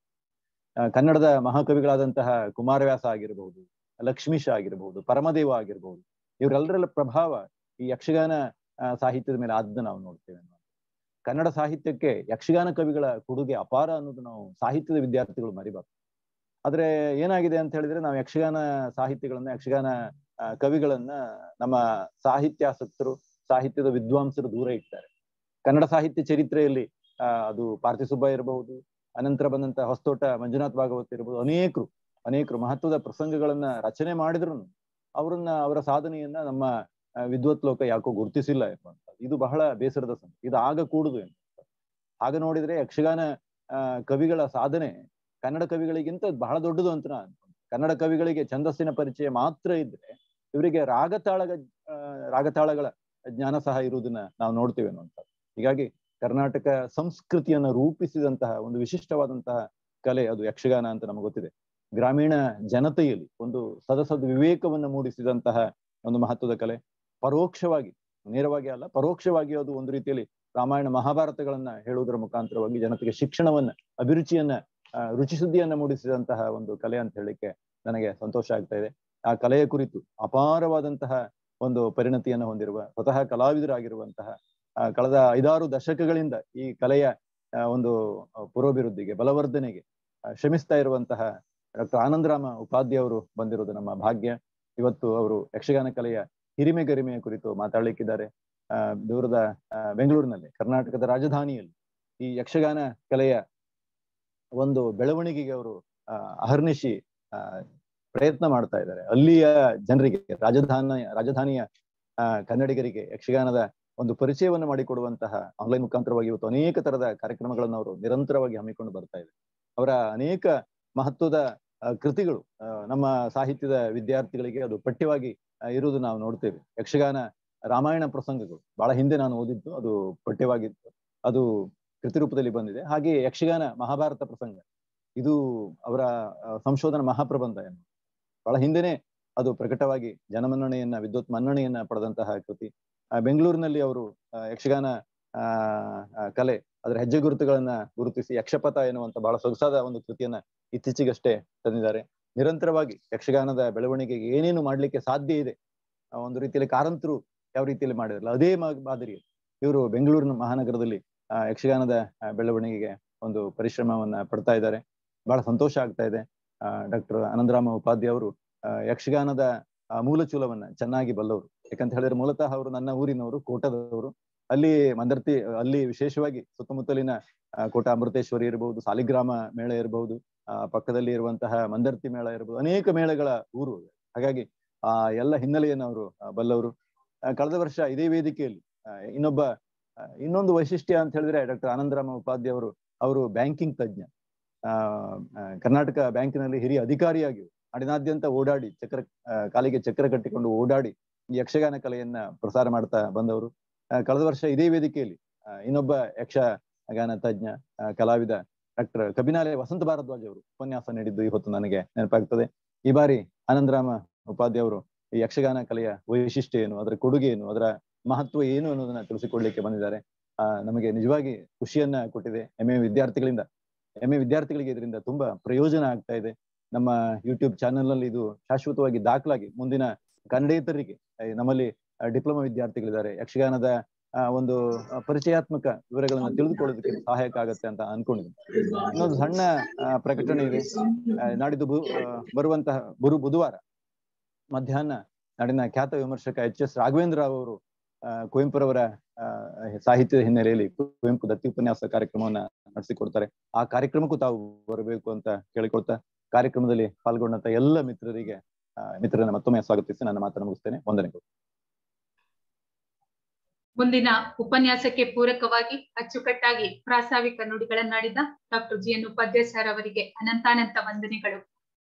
ಕನ್ನಡದ ಮಹಾಕವಿಗಳಾದಂತಹ ಕುಮಾರವ್ಯಾಸ ಆಗಿರಬಹುದು ಲಕ್ಷ್ಮೀಶ ಆಗಿರಬಹುದು ಪರಮದೇವ ಆಗಿರಬಹುದು ಇವರೆಲ್ಲರ ಪ್ರಭಾವ ಈ ಯಕ್ಷಗಾನ ಸಾಹಿತ್ಯದ ಮೇಲೆ ಆದ್ದ ನಾವು ನೋಡ್ತೇವೆ ಕನ್ನಡ ಸಾಹಿತ್ಯಕ್ಕೆ ಯಕ್ಷಗಾನ ಕವಿಗಳ ಕೊಡುಗೆ ಅಪಾರ ಅನ್ನೋದು ನಾವು ಸಾಹಿತ್ಯದ ವಿದ್ಯಾರ್ಥಿಗಳು ಮರಿಬಾರ್ದು ಆದ್ರೆ ಏನಾಗಿದೆ ಅಂತ ಹೇಳಿದ್ರೆ ನಾವು ಯಕ್ಷಗಾನ ಸಾಹಿತ್ಯಗಳನ್ನ ಯಕ್ಷಗಾನ ಕವಿಗಳನ್ನ ನಮ್ಮ ಸಾಹಿತ್ಯಾಸಕ್ತರು ಸಾಹಿತ್ಯದ ವಿದ್ವಾಂಸರು ದೂರ ಇಡ್ತಾರೆ ಕನ್ನಡ ಸಾಹಿತ್ಯ ಚರಿತ್ರೆಯಲ್ಲಿ ಆ ಅದು ಪಾರ್ಥಿಸುಬ್ಬ ಇರಬಹುದು ಅನಂತರ ಬಂದಂತ ಹೊಸತೋಟ ಮಂಜುನಾಥ್ ಭಾಗವತ್ ಇರಬಹುದು ಅನೇಕರು ಅನೇಕರು ಮಹತ್ವದ ಪ್ರಸಂಗಗಳನ್ನ ರಚನೆ ಮಾಡಿದ್ರು ಅವರನ್ನ ಅವರ ಸಾಧನೆಯನ್ನ ನಮ್ಮ ವಿದ್ವತ್ ಲೋಕ ಯಾಕೋ ಗುರುತಿಸಿಲ್ಲ ಎಂಬಂತದ್ದು ಇದು ಬಹಳ ಬೇಸರದ ಸಂಗತಿ ಇದು ಆಗ ಕೂಡುದು ಎಂಬ ಆಗ ನೋಡಿದ್ರೆ ಯಕ್ಷಗಾನ ಕವಿಗಳ ಸಾಧನೆ ಕನ್ನಡ ಕವಿಗಳಿಗಿಂತ ಬಹಳ ದೊಡ್ಡದು ಅಂತ ನಾನು ಕನ್ನಡ ಕವಿಗಳಿಗೆ ಛಂದಸ್ಸಿನ ಪರಿಚಯ ಮಾತ್ರ ಇದ್ರೆ ಇವರಿಗೆ ರಾಗತಾಳಗ ರಾಗತಾಳಗಳ ಜ್ಞಾನ ಸಹ ಇರುವುದನ್ನ ನಾವು ನೋಡ್ತೇವೆ ಅನ್ನುವಂಥದ್ದು ಹೀಗಾಗಿ ಕರ್ನಾಟಕ ಸಂಸ್ಕೃತಿಯನ್ನ ರೂಪಿಸಿದಂತಹ ಒಂದು ವಿಶಿಷ್ಟವಾದಂತಹ ಕಲೆ ಅದು ಯಕ್ಷಗಾನ ಅಂತ ನಮಗೆ ಗೊತ್ತಿದೆ ಗ್ರಾಮೀಣ ಜನತೆಯಲ್ಲಿ ಒಂದು ಸದಸದ್ ವಿವೇಕವನ್ನ ಮೂಡಿಸಿದಂತಹ ಒಂದು ಮಹತ್ವದ ಕಲೆ ಪರೋಕ್ಷವಾಗಿ ನೇರವಾಗಿ ಅಲ್ಲ ಪರೋಕ್ಷವಾಗಿ ಅದು ಒಂದು ರೀತಿಯಲ್ಲಿ ರಾಮಾಯಣ ಮಹಾಭಾರತಗಳನ್ನ ಹೇಳುವುದರ ಮುಖಾಂತರವಾಗಿ ಜನತೆಗೆ ಶಿಕ್ಷಣವನ್ನ ಅಭಿರುಚಿಯನ್ನ ರುಚಿಸುದ್ದಿಯನ್ನ ಮೂಡಿಸಿದಂತಹ ಒಂದು ಕಲೆ ಅಂತ ಹೇಳಿಕ್ಕೆ ನನಗೆ ಸಂತೋಷ ಆಗ್ತಾ ಇದೆ ಆ ಕಲೆಯ ಕುರಿತು ಅಪಾರವಾದಂತಹ ಒಂದು ಪರಿಣತಿಯನ್ನು ಹೊಂದಿರುವ ಸ್ವತಃ ಕಲಾವಿದರಾಗಿರುವಂತಹ ಕಳೆದ ಐದಾರು ದಶಕಗಳಿಂದ ಈ ಕಲೆಯ ಒಂದು ಪುರೋಭಿವೃದ್ಧಿಗೆ ಬಲವರ್ಧನೆಗೆ ಶ್ರಮಿಸ್ತಾ ಇರುವಂತಹ ಡಾಕ್ಟರ್ ಆನಂದರಾಮ ಉಪಾಧ್ಯ ಅವರು ಬಂದಿರೋದು ನಮ್ಮ ಭಾಗ್ಯ ಇವತ್ತು ಅವರು ಯಕ್ಷಗಾನ ಕಲೆಯ ಹಿರಿಮೆ ಗರಿಮೆಯ ಕುರಿತು ಮಾತಾಡ್ಲಿಕ್ಕಿದ್ದಾರೆ ಆ ದೂರದ ಬೆಂಗಳೂರಿನಲ್ಲಿ ಕರ್ನಾಟಕದ ರಾಜಧಾನಿಯಲ್ಲಿ ಈ ಯಕ್ಷಗಾನ ಕಲೆಯ ಒಂದು ಬೆಳವಣಿಗೆಗೆ ಅವರು ಅಹರ್ನಿಶಿ ಆ ಪ್ರಯತ್ನ ಮಾಡ್ತಾ ಇದ್ದಾರೆ ಅಲ್ಲಿಯ ಜನರಿಗೆ ರಾಜಧಾನಿ ರಾಜಧಾನಿಯ ಆ ಕನ್ನಡಿಗರಿಗೆ ಯಕ್ಷಗಾನದ ಒಂದು ಪರಿಚಯವನ್ನು ಮಾಡಿಕೊಡುವಂತಹ ಆನ್ಲೈನ್ ಮುಖಾಂತರವಾಗಿ ಇವತ್ತು ಅನೇಕ ತರದ ಕಾರ್ಯಕ್ರಮಗಳನ್ನು ಅವರು ನಿರಂತರವಾಗಿ ಹಮ್ಮಿಕೊಂಡು ಬರ್ತಾ ಇದ್ದಾರೆ ಅವರ ಅನೇಕ ಮಹತ್ವದ ಕೃತಿಗಳು ನಮ್ಮ ಸಾಹಿತ್ಯದ ವಿದ್ಯಾರ್ಥಿಗಳಿಗೆ ಅದು ಪಠ್ಯವಾಗಿ ಇರುವುದು ನಾವು ನೋಡ್ತೇವೆ ಯಕ್ಷಗಾನ ರಾಮಾಯಣ ಪ್ರಸಂಗಗಳು ಬಹಳ ಹಿಂದೆ ನಾನು ಓದಿದ್ದು ಅದು ಪಠ್ಯವಾಗಿತ್ತು ಅದು ಕೃತಿ ರೂಪದಲ್ಲಿ ಬಂದಿದೆ ಹಾಗೆ ಯಕ್ಷಗಾನ ಮಹಾಭಾರತ ಪ್ರಸಂಗ ಇದು ಅವರ ಸಂಶೋಧನಾ ಮಹಾಪ್ರಬಂಧ ಏನು ಬಹಳ ಹಿಂದೆನೆ ಅದು ಪ್ರಕಟವಾಗಿ ಜನಮನ್ನಣೆಯನ್ನ ವಿದ್ವತ್ ಮನ್ನಣೆಯನ್ನ ಪಡೆದಂತಹ ಕೃತಿ ಬೆಂಗಳೂರಿನಲ್ಲಿ ಅವರು ಯಕ್ಷಗಾನ ಆ ಕಲೆ ಅದರ ಹೆಜ್ಜೆ ಗುರುತುಗಳನ್ನ ಗುರುತಿಸಿ ಯಕ್ಷಪಥ ಎನ್ನುವಂತ ಬಹಳ ಸೊಗಸಾದ ಒಂದು ಕೃತಿಯನ್ನ ಇತ್ತೀಚೆಗಷ್ಟೇ ತಂದಿದ್ದಾರೆ ನಿರಂತರವಾಗಿ ಯಕ್ಷಗಾನದ ಬೆಳವಣಿಗೆಗೆ ಏನೇನು ಮಾಡ್ಲಿಕ್ಕೆ ಸಾಧ್ಯ ಇದೆ ಒಂದು ರೀತಿಯಲ್ಲಿ ಕಾರಂತರು ಯಾವ ರೀತಿಯಲ್ಲಿ ಮಾಡಿರಲ್ಲ ಅದೇ ಮಾದರಿ ಇವರು ಬೆಂಗಳೂರಿನ ಮಹಾನಗರದಲ್ಲಿ ಆ ಯಕ್ಷಗಾನದ ಬೆಳವಣಿಗೆಗೆ ಒಂದು ಪರಿಶ್ರಮವನ್ನ ಪಡ್ತಾ ಇದ್ದಾರೆ ಬಹಳ ಸಂತೋಷ ಆಗ್ತಾ ಇದೆ ಆ ಡಾಕ್ಟರ್ ಆನಂದರಾಮ ಉಪಾಧ್ಯ ಅವರು ಯಕ್ಷಗಾನದ ಮೂಲ ಚೂಲವನ್ನ ಚೆನ್ನಾಗಿ ಬಲ್ಲವರು ಯಾಕಂತ ಹೇಳಿದ್ರೆ ಮೂಲತಃ ಅವರು ನನ್ನ ಊರಿನವರು ಕೋಟದವರು ಅಲ್ಲಿ ಮಂದರ್ತಿ ಅಲ್ಲಿ ವಿಶೇಷವಾಗಿ ಸುತ್ತಮುತ್ತಲಿನ ಕೋಟ ಅಮೃತೇಶ್ವರಿ ಇರಬಹುದು ಸಾಲಿಗ್ರಾಮ ಮೇಳ ಇರಬಹುದು ಆ ಪಕ್ಕದಲ್ಲಿ ಇರುವಂತಹ ಮಂದರ್ತಿ ಮೇಳ ಇರಬಹುದು ಅನೇಕ ಮೇಳಗಳ ಊರು ಹಾಗಾಗಿ ಆ ಎಲ್ಲ ಹಿನ್ನೆಲೆಯನ್ನು ಅವರು ಬಲ್ಲವರು ಕಳೆದ ವರ್ಷ ಇದೇ ವೇದಿಕೆಯಲ್ಲಿ ಇನ್ನೊಬ್ಬ ಇನ್ನೊಂದು ವೈಶಿಷ್ಟ್ಯ ಅಂತ ಹೇಳಿದ್ರೆ ಡಾಕ್ಟರ್ ಆನಂದರಾಮ ಉಪಾಧ್ಯ ಅವರು ಅವರು ಬ್ಯಾಂಕಿಂಗ್ ತಜ್ಞ ಆ ಕರ್ನಾಟಕ ಬ್ಯಾಂಕಿನಲ್ಲಿ ಹಿರಿಯ ಅಧಿಕಾರಿಯಾಗಿ ನಾಡಿನಾದ್ಯಂತ ಓಡಾಡಿ ಚಕ್ರ ಕಾಲಿಗೆ ಚಕ್ರ ಕಟ್ಟಿಕೊಂಡು ಓಡಾಡಿ ಯಕ್ಷಗಾನ ಕಲೆಯನ್ನ ಪ್ರಸಾರ ಮಾಡ್ತಾ ಬಂದವರು ಕಳೆದ ವರ್ಷ ಇದೇ ವೇದಿಕೆಯಲ್ಲಿ ಇನ್ನೊಬ್ಬ ಯಕ್ಷಗಾನ ತಜ್ಞ ಕಲಾವಿದ ಡಾಕ್ಟರ್ ಕಬಿನಾಲೆ ವಸಂತ ಭಾರದ್ವಾಜ್ ಅವರು ಉಪನ್ಯಾಸ ನೀಡಿದ್ದು ಇವತ್ತು ನನಗೆ ನೆನಪಾಗ್ತದೆ ಈ ಬಾರಿ ಆನಂದರಾಮ ಉಪಾಧ್ಯ ಅವರು ಈ ಯಕ್ಷಗಾನ ಕಲೆಯ ವೈಶಿಷ್ಟ್ಯ ಏನು ಅದರ ಕೊಡುಗೆ ಏನು ಅದರ ಮಹತ್ವ ಏನು ಅನ್ನೋದನ್ನ ತಿಳಿಸಿಕೊಡ್ಲಿಕ್ಕೆ ಬಂದಿದ್ದಾರೆ ಆ ನಮಗೆ ನಿಜವಾಗಿ ಖುಷಿಯನ್ನ ಕೊಟ್ಟಿದೆ ಎಂ ಎ ವಿದ್ಯಾರ್ಥಿಗಳಿಂದ ಎಂ ಎ ವಿದ್ಯಾರ್ಥಿಗಳಿಗೆ ಇದರಿಂದ ತುಂಬಾ ಪ್ರಯೋಜನ ಆಗ್ತಾ ಇದೆ ನಮ್ಮ ಯೂಟ್ಯೂಬ್ ಚಾನೆಲ್ ನಲ್ಲಿ ಇದು ಶಾಶ್ವತವಾಗಿ ದಾಖಲಾಗಿ ಮುಂದಿನ ಕನ್ನಡೇತರಿಗೆ ನಮ್ಮಲ್ಲಿ ಡಿಪ್ಲೊಮಾ ವಿದ್ಯಾರ್ಥಿಗಳಿದ್ದಾರೆ ಯಕ್ಷಗಾನದ ಆ, ಒಂದು ಆ, ಪರಿಚಯಾತ್ಮಕ ವಿವರಗಳನ್ನ ತಿಳಿದುಕೊಳ್ಳೋದಕ್ಕೆ ಸಹಾಯಕ ಆಗತ್ತೆ ಅಂತ ಅನ್ಕೊಂಡಿದ್ದೀನಿ ಇನ್ನೊಂದು ಸಣ್ಣ ಆ, ಪ್ರಕಟಣೆ ಇದೆ ಆ, ನಾಡಿದ್ದು ಬು- ಆ, ಬರುವಂತಹ ಗುರು ಬುಧವಾರ ಮಧ್ಯಾಹ್ನ ನಾಡಿನ ಖ್ಯಾತ ವಿಮರ್ಶಕ ಎಚ್ ಎಸ್ ರಾಘವೇಂದ್ರ ರಾವ್ ಅವರು ಆ, ಕುವೆಂಪುರವರ ಆ, ಸಾಹಿತ್ಯದ ಹಿನ್ನೆಲೆಯಲ್ಲಿ ಕುವೆಂಪು ದತ್ತಿ ಉಪನ್ಯಾಸ ಕಾರ್ಯಕ್ರಮವನ್ನ ನಡೆಸಿಕೊಡ್ತಾರೆ ಆ ಕಾರ್ಯಕ್ರಮಕ್ಕೂ ತಾವು ಬರಬೇಕು ಅಂತ ಕೇಳಿಕೊಳ್ತಾ ಕಾರ್ಯಕ್ರಮದಲ್ಲಿ ಪಾಲ್ಗೊಂಡಂತ ಎಲ್ಲ ಮಿತ್ರರಿಗೆ ಆ, ಮಿತ್ರರನ್ನ ಮತ್ತೊಮ್ಮೆ ಸ್ವಾಗತಿಸಿ ನನ್ನ ಮಾತನ್ನು ಮುಗಿಸ್ತೇನೆ ವಂದನೆಗಳು ಮುಂದಿನ ಉಪನ್ಯಾಸಕ್ಕೆ ಪೂರಕವಾಗಿ ಅಚ್ಚುಕಟ್ಟಾಗಿ ಪ್ರಾಸ್ತಾವಿಕ ನುಡಿಗಳನ್ನಾಡಿದ doctor G N Upadhyaya sir ಅವರಿಗೆ ಅನಂತಾನಂತ ವಂದನೆಗಳು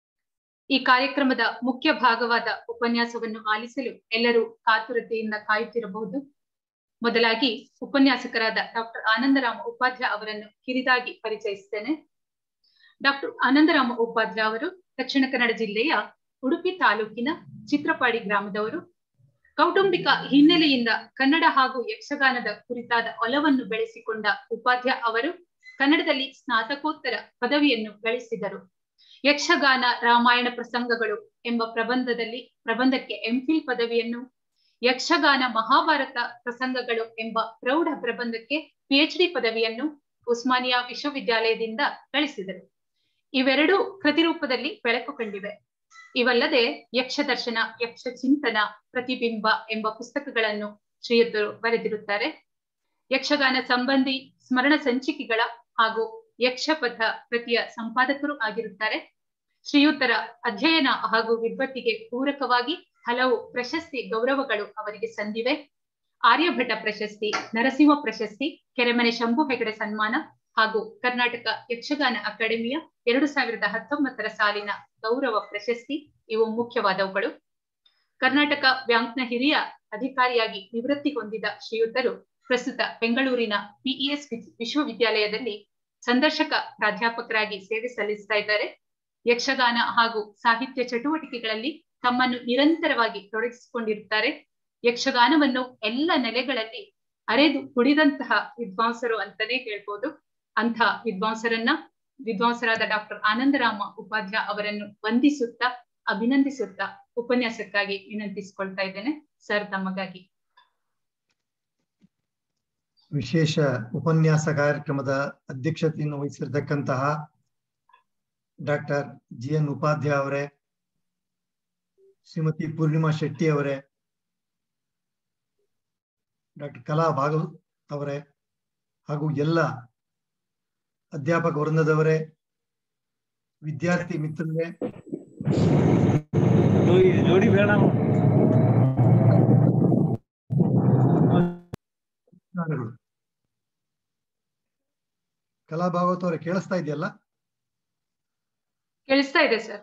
ಈ ಕಾರ್ಯಕ್ರಮದ ಮುಖ್ಯ ಭಾಗವಾದ ಉಪನ್ಯಾಸವನ್ನು ಆಲಿಸಲು ಎಲ್ಲರೂ ಕಾತುರತೆಯಿಂದ ಕಾಯುತ್ತಿರಬಹುದು ಮೊದಲಾಗಿ ಉಪನ್ಯಾಸಕರಾದ ಡಾಕ್ಟರ್ ಆನಂದರಾಮ ಉಪಾಧ್ಯಾಯ ಅವರನ್ನು ಕಿರಿದಾಗಿ ಪರಿಚಯಿಸುತ್ತೇನೆ ಡಾಕ್ಟರ್ ಆನಂದರಾಮ ಉಪಾಧ್ಯಾಯ ಅವರು ದಕ್ಷಿಣ ಕನ್ನಡ ಜಿಲ್ಲೆಯ ಉಡುಪಿ ತಾಲೂಕಿನ ಚಿತ್ರಪಾಡಿ ಗ್ರಾಮದವರು ಕೌಟುಂಬಿಕ ಹಿನ್ನೆಲೆಯಿಂದ ಕನ್ನಡ ಹಾಗೂ ಯಕ್ಷಗಾನದ ಕುರಿತಾದ ಒಲವನ್ನು ಬೆಳೆಸಿಕೊಂಡ ಉಪಾಧ್ಯಾಯ ಅವರು ಕನ್ನಡದಲ್ಲಿ ಸ್ನಾತಕೋತ್ತರ ಪದವಿಯನ್ನು ಗಳಿಸಿದರು ಯಕ್ಷಗಾನ ರಾಮಾಯಣ ಪ್ರಸಂಗಗಳು ಎಂಬ ಪ್ರಬಂಧದಲ್ಲಿ ಪ್ರಬಂಧಕ್ಕೆ ಎಂಫಿಲ್ ಪದವಿಯನ್ನು ಯಕ್ಷಗಾನ ಮಹಾಭಾರತ ಪ್ರಸಂಗಗಳು ಎಂಬ ಪ್ರೌಢ ಪ್ರಬಂಧಕ್ಕೆ ಪಿಎಚ್ ಡಿ ಪದವಿಯನ್ನು ಉಸ್ಮಾನಿಯಾ ವಿಶ್ವವಿದ್ಯಾಲಯದಿಂದ ಗಳಿಸಿದರು ಇವೆರಡೂ ಪ್ರತಿರೂಪದಲ್ಲಿ ಬೆಳಕು ಕಂಡಿವೆ ಇವಲ್ಲದೆ ಯಕ್ಷ ದರ್ಶನ ಯಕ್ಷ ಚಿಂತನ ಪ್ರತಿಬಿಂಬ ಎಂಬ ಪುಸ್ತಕಗಳನ್ನು ಶ್ರೀಯುತರು ಬರೆದಿರುತ್ತಾರೆ ಯಕ್ಷಗಾನ ಸಂಬಂಧಿ ಸ್ಮರಣ ಸಂಚಿಕೆಗಳ ಹಾಗೂ ಯಕ್ಷಪಥ ಕೃತಿಯ ಸಂಪಾದಕರು ಆಗಿರುತ್ತಾರೆ ಶ್ರೀಯುತರ ಅಧ್ಯಯನ ಹಾಗೂ ವಿದ್ವತ್ತಿಗೆ ಪೂರಕವಾಗಿ ಹಲವು ಪ್ರಶಸ್ತಿ ಗೌರವಗಳು ಅವರಿಗೆ ಸಂದಿವೆ ಆರ್ಯಭಟ ಪ್ರಶಸ್ತಿ ನರಸಿಂಹ ಪ್ರಶಸ್ತಿ ಕೆರೆಮನೆ ಶಂಭು ಹೆಗಡೆ ಸನ್ಮಾನ ಹಾಗೂ ಕರ್ನಾಟಕ ಯಕ್ಷಗಾನ ಅಕಾಡೆಮಿಯ ಎರಡು ಸಾವಿರದ ಹತ್ತೊಂಬತ್ತರ ಸಾಲಿನ ಗೌರವ ಪ್ರಶಸ್ತಿ ಇವು ಮುಖ್ಯವಾದವುಗಳು ಕರ್ನಾಟಕ ಬ್ಯಾಂಕ್ನ ಹಿರಿಯ ಅಧಿಕಾರಿಯಾಗಿ ನಿವೃತ್ತಿ ಹೊಂದಿದ ಶ್ರೀಯುತರು ಪ್ರಸ್ತುತ ಬೆಂಗಳೂರಿನ ಪಿಇಎಸ್ ವಿಶ್ವವಿದ್ಯಾಲಯದಲ್ಲಿ ಸಂದರ್ಶಕ ಪ್ರಾಧ್ಯಾಪಕರಾಗಿ ಸೇವೆ ಸಲ್ಲಿಸ್ತಾ ಇದ್ದಾರೆ ಯಕ್ಷಗಾನ ಹಾಗೂ ಸಾಹಿತ್ಯ ಚಟುವಟಿಕೆಗಳಲ್ಲಿ ತಮ್ಮನ್ನು ನಿರಂತರವಾಗಿ ತೊಡಗಿಸಿಕೊಂಡಿರುತ್ತಾರೆ ಯಕ್ಷಗಾನವನ್ನು ಎಲ್ಲ ನೆಲೆಗಳಲ್ಲಿ ಅರೆದು ಕುಡಿದಂತಹ ವಿದ್ವಾಂಸರು ಅಂತಾನೆ ಹೇಳ್ಬೋದು ಅಂಥ ವಿದ್ವಾಂಸರನ್ನ ವಿದ್ವಾಂಸರಾದ ಡಾಕ್ಟರ್ ಆನಂದರಾಮ ಉಪಾಧ್ಯಾಯ ಅವರನ್ನು ವಂದಿಸುತ್ತಾ ಅಭಿನಂದಿಸುತ್ತಾ ಉಪನ್ಯಾಸಕ್ಕಾಗಿ ವಿನಂತಿಸಿಕೊಳ್ತಾ ಇದ್ದೇನೆ ಸರ್ ತಮಗಾಗಿ ವಿಶೇಷ ಉಪನ್ಯಾಸ ಕಾರ್ಯಕ್ರಮದ ಅಧ್ಯಕ್ಷತೆಯನ್ನು ವಹಿಸಿರ್ತಕ್ಕಂತಹ ಡಾಕ್ಟರ್ ಜಿ ಎನ್ ಉಪಾಧ್ಯಾಯ ಅವರೇ ಶ್ರೀಮತಿ ಪೂರ್ಣಿಮಾ ಶೆಟ್ಟಿ ಅವರೇ ಡಾಕ್ಟರ್ ಕಲಾ ಭಾಗವತ್ ಅವರೇ ಹಾಗೂ ಎಲ್ಲ ಅಧ್ಯಾಪಕ ವೃಂದದವರೇ ವಿದ್ಯಾರ್ಥಿ ಮಿತ್ರರೇ ಜೋಡಿ ಬೇಡ ನಮಸ್ಕಾರಗಳು ಕಲಾ ಭಾಗವತ್ ಅವರೇ ಕೇಳಿಸ್ತಾ ಇದೆಯಲ್ಲ ಕೇಳಿಸ್ತಾ ಇದೆ ಸರ್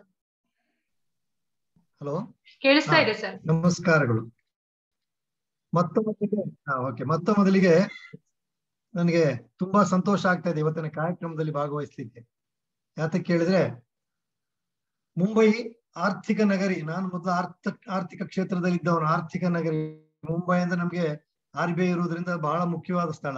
ಹಲೋ ಕೇಳಿಸ್ತಾ ಹಾ. ಇದೆ ಸರ್ ನಮಸ್ಕಾರಗಳು ಮೊತ್ತ ಮೊದಲಿಗೆ ಓಕೆ ಮೊತ್ತ ಮೊದಲಿಗೆ ನನಗೆ ತುಂಬಾ ಸಂತೋಷ ಆಗ್ತಾ ಇದೆ ಇವತ್ತಿನ ಕಾರ್ಯಕ್ರಮದಲ್ಲಿ ಭಾಗವಹಿಸ್ಲಿಕ್ಕೆ ಯಾತಕ್ಕೆ ಕೇಳಿದ್ರೆ ಮುಂಬೈ ಆರ್ಥಿಕ ನಗರಿ ನಾನು ಮೊದಲು ಆರ್ಥ ಆರ್ಥಿಕ ಕ್ಷೇತ್ರದಲ್ಲಿ ಇದ್ದವನು ಆರ್ಥಿಕ ನಗರಿ ಮುಂಬೈ ಅಂದ್ರೆ ನಮ್ಗೆ ಆರ್ ಬಿ ಐ ಇರುವುದರಿಂದ ಬಹಳ ಮುಖ್ಯವಾದ ಸ್ಥಳ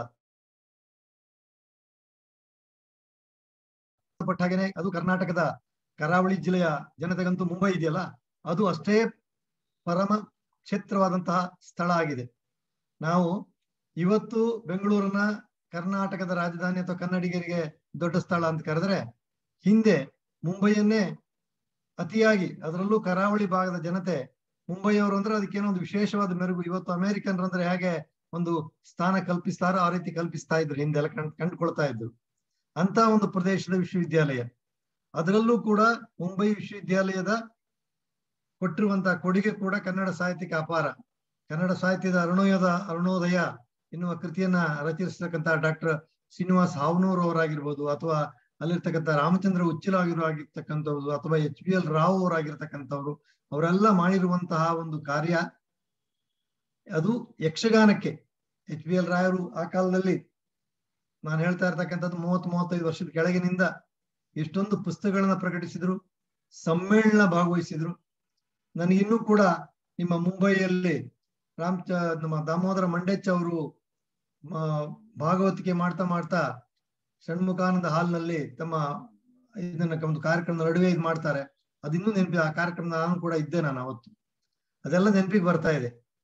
ಬಟ್ ಹಾಗೇನೆ ಅದು ಕರ್ನಾಟಕದ ಕರಾವಳಿ ಜಿಲ್ಲೆಯ ಜನತೆಗಂತೂ ಮುಂಬೈ ಇದೆಯಲ್ಲ ಅದು ಅಷ್ಟೇ ಪರಮ ಕ್ಷೇತ್ರವಾದಂತಹ ಸ್ಥಳ ಆಗಿದೆ ನಾವು ಇವತ್ತು ಬೆಂಗಳೂರನ್ನ ಕರ್ನಾಟಕದ ರಾಜಧಾನಿ ಅಥವಾ ಕನ್ನಡಿಗರಿಗೆ ದೊಡ್ಡ ಸ್ಥಳ ಅಂತ ಕರೆದ್ರೆ ಹಿಂದೆ ಮುಂಬೈಯನ್ನೇ ಅತಿಯಾಗಿ ಅದರಲ್ಲೂ ಕರಾವಳಿ ಭಾಗದ ಜನತೆ ಮುಂಬೈಯವರು ಅಂದ್ರೆ ಅದಕ್ಕೇನೋ ಒಂದು ವಿಶೇಷವಾದ ಮೆರುಗು ಇವತ್ತು ಅಮೆರಿಕನ್ ಅಂದ್ರೆ ಹೇಗೆ ಒಂದು ಸ್ಥಾನ ಕಲ್ಪಿಸ್ತಾರೋ ಆ ರೀತಿ ಕಲ್ಪಿಸ್ತಾ ಇದ್ರು ಹಿಂದೆಲ್ಲ ಕಂಡ್ ಕಂಡುಕೊಳ್ತಾ ಇದ್ರು ಅಂತ ಒಂದು ಪ್ರದೇಶದ ವಿಶ್ವವಿದ್ಯಾಲಯ ಅದರಲ್ಲೂ ಕೂಡ ಮುಂಬೈ ವಿಶ್ವವಿದ್ಯಾಲಯದ ಕೊಟ್ಟಿರುವಂತಹ ಕೊಡುಗೆ ಕೂಡ ಕನ್ನಡ ಸಾಹಿತ್ಯಕ್ಕೆ ಅಪಾರ ಕನ್ನಡ ಸಾಹಿತ್ಯದ ಅರುಣೋಯದ ಅರುಣೋದಯ ಎನ್ನುವ ಕೃತಿಯನ್ನ ರಚಿಸಿರ್ತಕ್ಕಂತಹ ಡಾಕ್ಟರ್ ಶ್ರೀನಿವಾಸ್ ಹಾವನೂರ್ ಅವರಾಗಿರ್ಬೋದು ಅಥವಾ ಅಲ್ಲಿರ್ತಕ್ಕಂಥ ರಾಮಚಂದ್ರ ಉಚ್ಚಿಲ ಆಗಿರೋ ಆಗಿರ್ತಕ್ಕಂಥವ್ರು ಅಥವಾ ಎಚ್ ಬಿ ಎಲ್ ರಾವ್ ಅವರಾಗಿರ್ತಕ್ಕಂಥವ್ರು ಅವರೆಲ್ಲ ಮಾಡಿರುವಂತಹ ಒಂದು ಕಾರ್ಯ ಅದು ಯಕ್ಷಗಾನಕ್ಕೆ ಎಚ್ ಬಿ ಎಲ್ ರಾಯರು ಆ ಕಾಲದಲ್ಲಿ ನಾನು ಹೇಳ್ತಾ ಇರ್ತಕ್ಕಂಥದ್ದು ಮೂವತ್ತು ಮೂವತ್ತೈದು ವರ್ಷದ ಕೆಳಗಿನಿಂದ ಎಷ್ಟೊಂದು ಪುಸ್ತಕಗಳನ್ನ ಪ್ರಕಟಿಸಿದ್ರು ಸಮ್ಮೇಳನ ಭಾಗವಹಿಸಿದ್ರು ನನಗಿನ್ನೂ ಕೂಡ ನಿಮ್ಮ ಮುಂಬೈಯಲ್ಲಿ ರಾಮ್ ಚ ನಮ್ಮ ದಾಮೋದರ ಮಂಡೆಚ್ ಅವರು ಭಾಗವತಿಕೆ ಮಾಡ್ತಾ ಮಾಡ್ತಾ ಷಣ್ಮುಖಾನಂದ ಹಾಲ್ನಲ್ಲಿ ತಮ್ಮ ಇದನ್ನ ಒಂದು ಕಾರ್ಯಕ್ರಮದ ನಡುವೆ ಇದು ಮಾಡ್ತಾರೆ ಅದಿನ್ನೂ ನೆನಪಿ ಆ ಕಾರ್ಯಕ್ರಮ ನಾನು ಕೂಡ ಇದ್ದೆ ನಾನು ಅವತ್ತು ಅದೆಲ್ಲ ನೆನಪಿಗೆ ಬರ್ತಾ ಇದೆ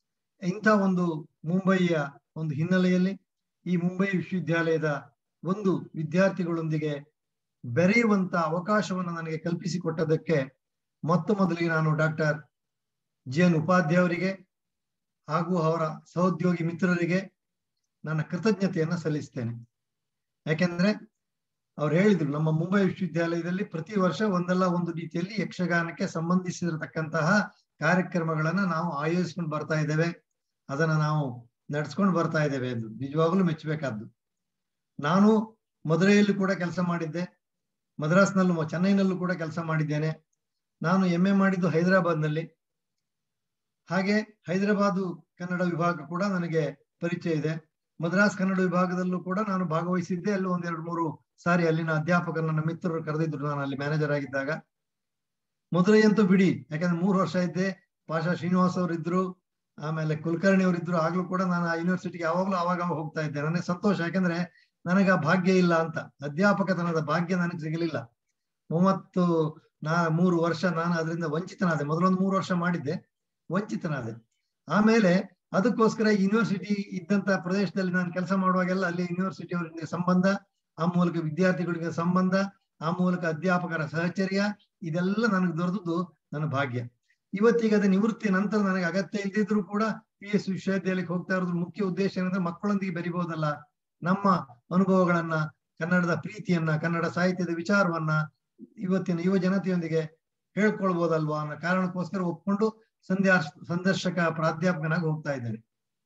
ಇಂಥ ಒಂದು ಮುಂಬಯಿಯ ಒಂದು ಹಿನ್ನೆಲೆಯಲ್ಲಿ ಈ ಮುಂಬೈ ವಿಶ್ವವಿದ್ಯಾಲಯದ ಒಂದು ವಿದ್ಯಾರ್ಥಿಗಳೊಂದಿಗೆ ಬೆರೆಯುವಂತ ಅವಕಾಶವನ್ನು ನನಗೆ ಕಲ್ಪಿಸಿಕೊಟ್ಟದಕ್ಕೆ ಮೊತ್ತ ಮೊದಲಿಗೆ ನಾನು ಡಾಕ್ಟರ್ ಜಿ ಎನ್ ಉಪಾಧ್ಯಾಯ ಅವರಿಗೆ ಹಾಗೂ ಅವರ ಸಹೋದ್ಯೋಗಿ ಮಿತ್ರರಿಗೆ ನನ್ನ ಕೃತಜ್ಞತೆಯನ್ನ ಸಲ್ಲಿಸ್ತೇನೆ ಯಾಕೆಂದ್ರೆ ಅವ್ರು ಹೇಳಿದ್ರು ನಮ್ಮ ಮುಂಬೈ ವಿಶ್ವವಿದ್ಯಾಲಯದಲ್ಲಿ ಪ್ರತಿ ವರ್ಷ ಒಂದಲ್ಲ ಒಂದು ರೀತಿಯಲ್ಲಿ ಯಕ್ಷಗಾನಕ್ಕೆ ಸಂಬಂಧಿಸಿರತಕ್ಕಂತಹ ಕಾರ್ಯಕ್ರಮಗಳನ್ನ ನಾವು ಆಯೋಜಿಸ್ಕೊಂಡು ಬರ್ತಾ ಇದ್ದೇವೆ ಅದನ್ನ ನಾವು ನಡ್ಸ್ಕೊಂಡು ಬರ್ತಾ ಇದ್ದೇವೆ ಎಂದು ನಿಜವಾಗ್ಲೂ ಮೆಚ್ಚಬೇಕಾದ್ದು ನಾನು ಮದುರೆಯಲ್ಲಿ ಕೂಡ ಕೆಲಸ ಮಾಡಿದ್ದೆ ಮದ್ರಾಸ್ನಲ್ಲೂ ಚೆನ್ನೈನಲ್ಲೂ ಕೂಡ ಕೆಲಸ ಮಾಡಿದ್ದೇನೆ ನಾನು ಎಂ ಎ ಮಾಡಿದ್ದು ಹೈದರಾಬಾದ್ನಲ್ಲಿ ಹಾಗೆ ಹೈದರಾಬಾದು ಕನ್ನಡ ವಿಭಾಗ ಕೂಡ ನನಗೆ ಪರಿಚಯ ಇದೆ ಮದ್ರಾಸ್ ಕನ್ನಡ ವಿಭಾಗದಲ್ಲೂ ಕೂಡ ನಾನು ಭಾಗವಹಿಸಿದ್ದೆ ಅಲ್ಲಿ ಒಂದೆರಡು ಮೂರು ಸಾರಿ ಅಲ್ಲಿನ ಅಧ್ಯಾಪಕರು ನನ್ನ ಮಿತ್ರರು ಕರೆದಿದ್ರು ನಾನು ಅಲ್ಲಿ ಮ್ಯಾನೇಜರ್ ಆಗಿದ್ದಾಗ ಮದುರೈ ಅಂತೂ ಬಿಡಿ ಯಾಕಂದ್ರೆ ಮೂರು ವರ್ಷ ಇದ್ದೆ ಪಾಷಾ ಶ್ರೀನಿವಾಸ್ ಅವರು ಇದ್ರು ಆಮೇಲೆ ಕುಲಕರ್ಣಿ ಅವರು ಇದ್ರು ಆಗ್ಲೂ ಕೂಡ ನಾನು ಆ ಯೂನಿವರ್ಸಿಟಿಗೆ ಯಾವಾಗ್ಲೂ ಆವಾಗ ಹೋಗ್ತಾ ಇದ್ದೆ ನನಗೆ ಸಂತೋಷ ಯಾಕಂದ್ರೆ ನನಗೆ ಆ ಭಾಗ್ಯ ಇಲ್ಲ ಅಂತ ಅಧ್ಯಾಪಕತನದ ಭಾಗ್ಯ ನನಗೆ ಸಿಗಲಿಲ್ಲ ಮೂವತ್ತು ನಾ ಮೂರು ವರ್ಷ ನಾನು ಅದರಿಂದ ವಂಚಿತನಾದೆ ಮೊದಲೊಂದು ಮೂರು ವರ್ಷ ಮಾಡಿದ್ದೆ ವಂಚಿತನಾದೆ ಆಮೇಲೆ ಅದಕ್ಕೋಸ್ಕರ ಯೂನಿವರ್ಸಿಟಿ ಇದ್ದಂತ ಪ್ರದೇಶದಲ್ಲಿ ನಾನು ಕೆಲಸ ಮಾಡುವಾಗೆಲ್ಲ ಅಲ್ಲಿ ಯೂನಿವರ್ಸಿಟಿ ಅವರಿಗೆ ಸಂಬಂಧ ಆ ಮೂಲಕ ವಿದ್ಯಾರ್ಥಿಗಳಿಗೆ ಸಂಬಂಧ ಆ ಮೂಲಕ ಅಧ್ಯಾಪಕರ ಸಹಚರ್ಯ ಇದೆಲ್ಲ ನನಗೆ ದೊರೆತದ್ದು ನನ್ನ ಭಾಗ್ಯ ಇವತ್ತೀಗ ಅದ ನಿವೃತ್ತಿ ನಂತರ ನನಗೆ ಅಗತ್ಯ ಇಲ್ದಿದ್ರು ಕೂಡ ಪಿ ಎಸ್ ವಿಶ್ವವಿದ್ಯಾಲಯಕ್ಕೆ ಹೋಗ್ತಾ ಇರೋದ್ರ ಮುಖ್ಯ ಉದ್ದೇಶ ಏನಂದ್ರೆ ಮಕ್ಕಳೊಂದಿಗೆ ಬೆರಿಬಹುದಲ್ಲ ನಮ್ಮ ಅನುಭವಗಳನ್ನ ಕನ್ನಡದ ಪ್ರೀತಿಯನ್ನ ಕನ್ನಡ ಸಾಹಿತ್ಯದ ವಿಚಾರವನ್ನ ಇವತ್ತಿನ ಯುವ ಜನತೆಯೊಂದಿಗೆ ಹೇಳ್ಕೊಳ್ಬಹುದಲ್ವಾ ಅನ್ನೋ ಕಾರಣಕ್ಕೋಸ್ಕರ ಒಪ್ಕೊಂಡು ಸಂಧ್ಯಾ ಸಂದರ್ಶಕ ಪ್ರಾಧ್ಯಾಪಕನಾಗಿ ಹೋಗ್ತಾ ಇದ್ದೇನೆ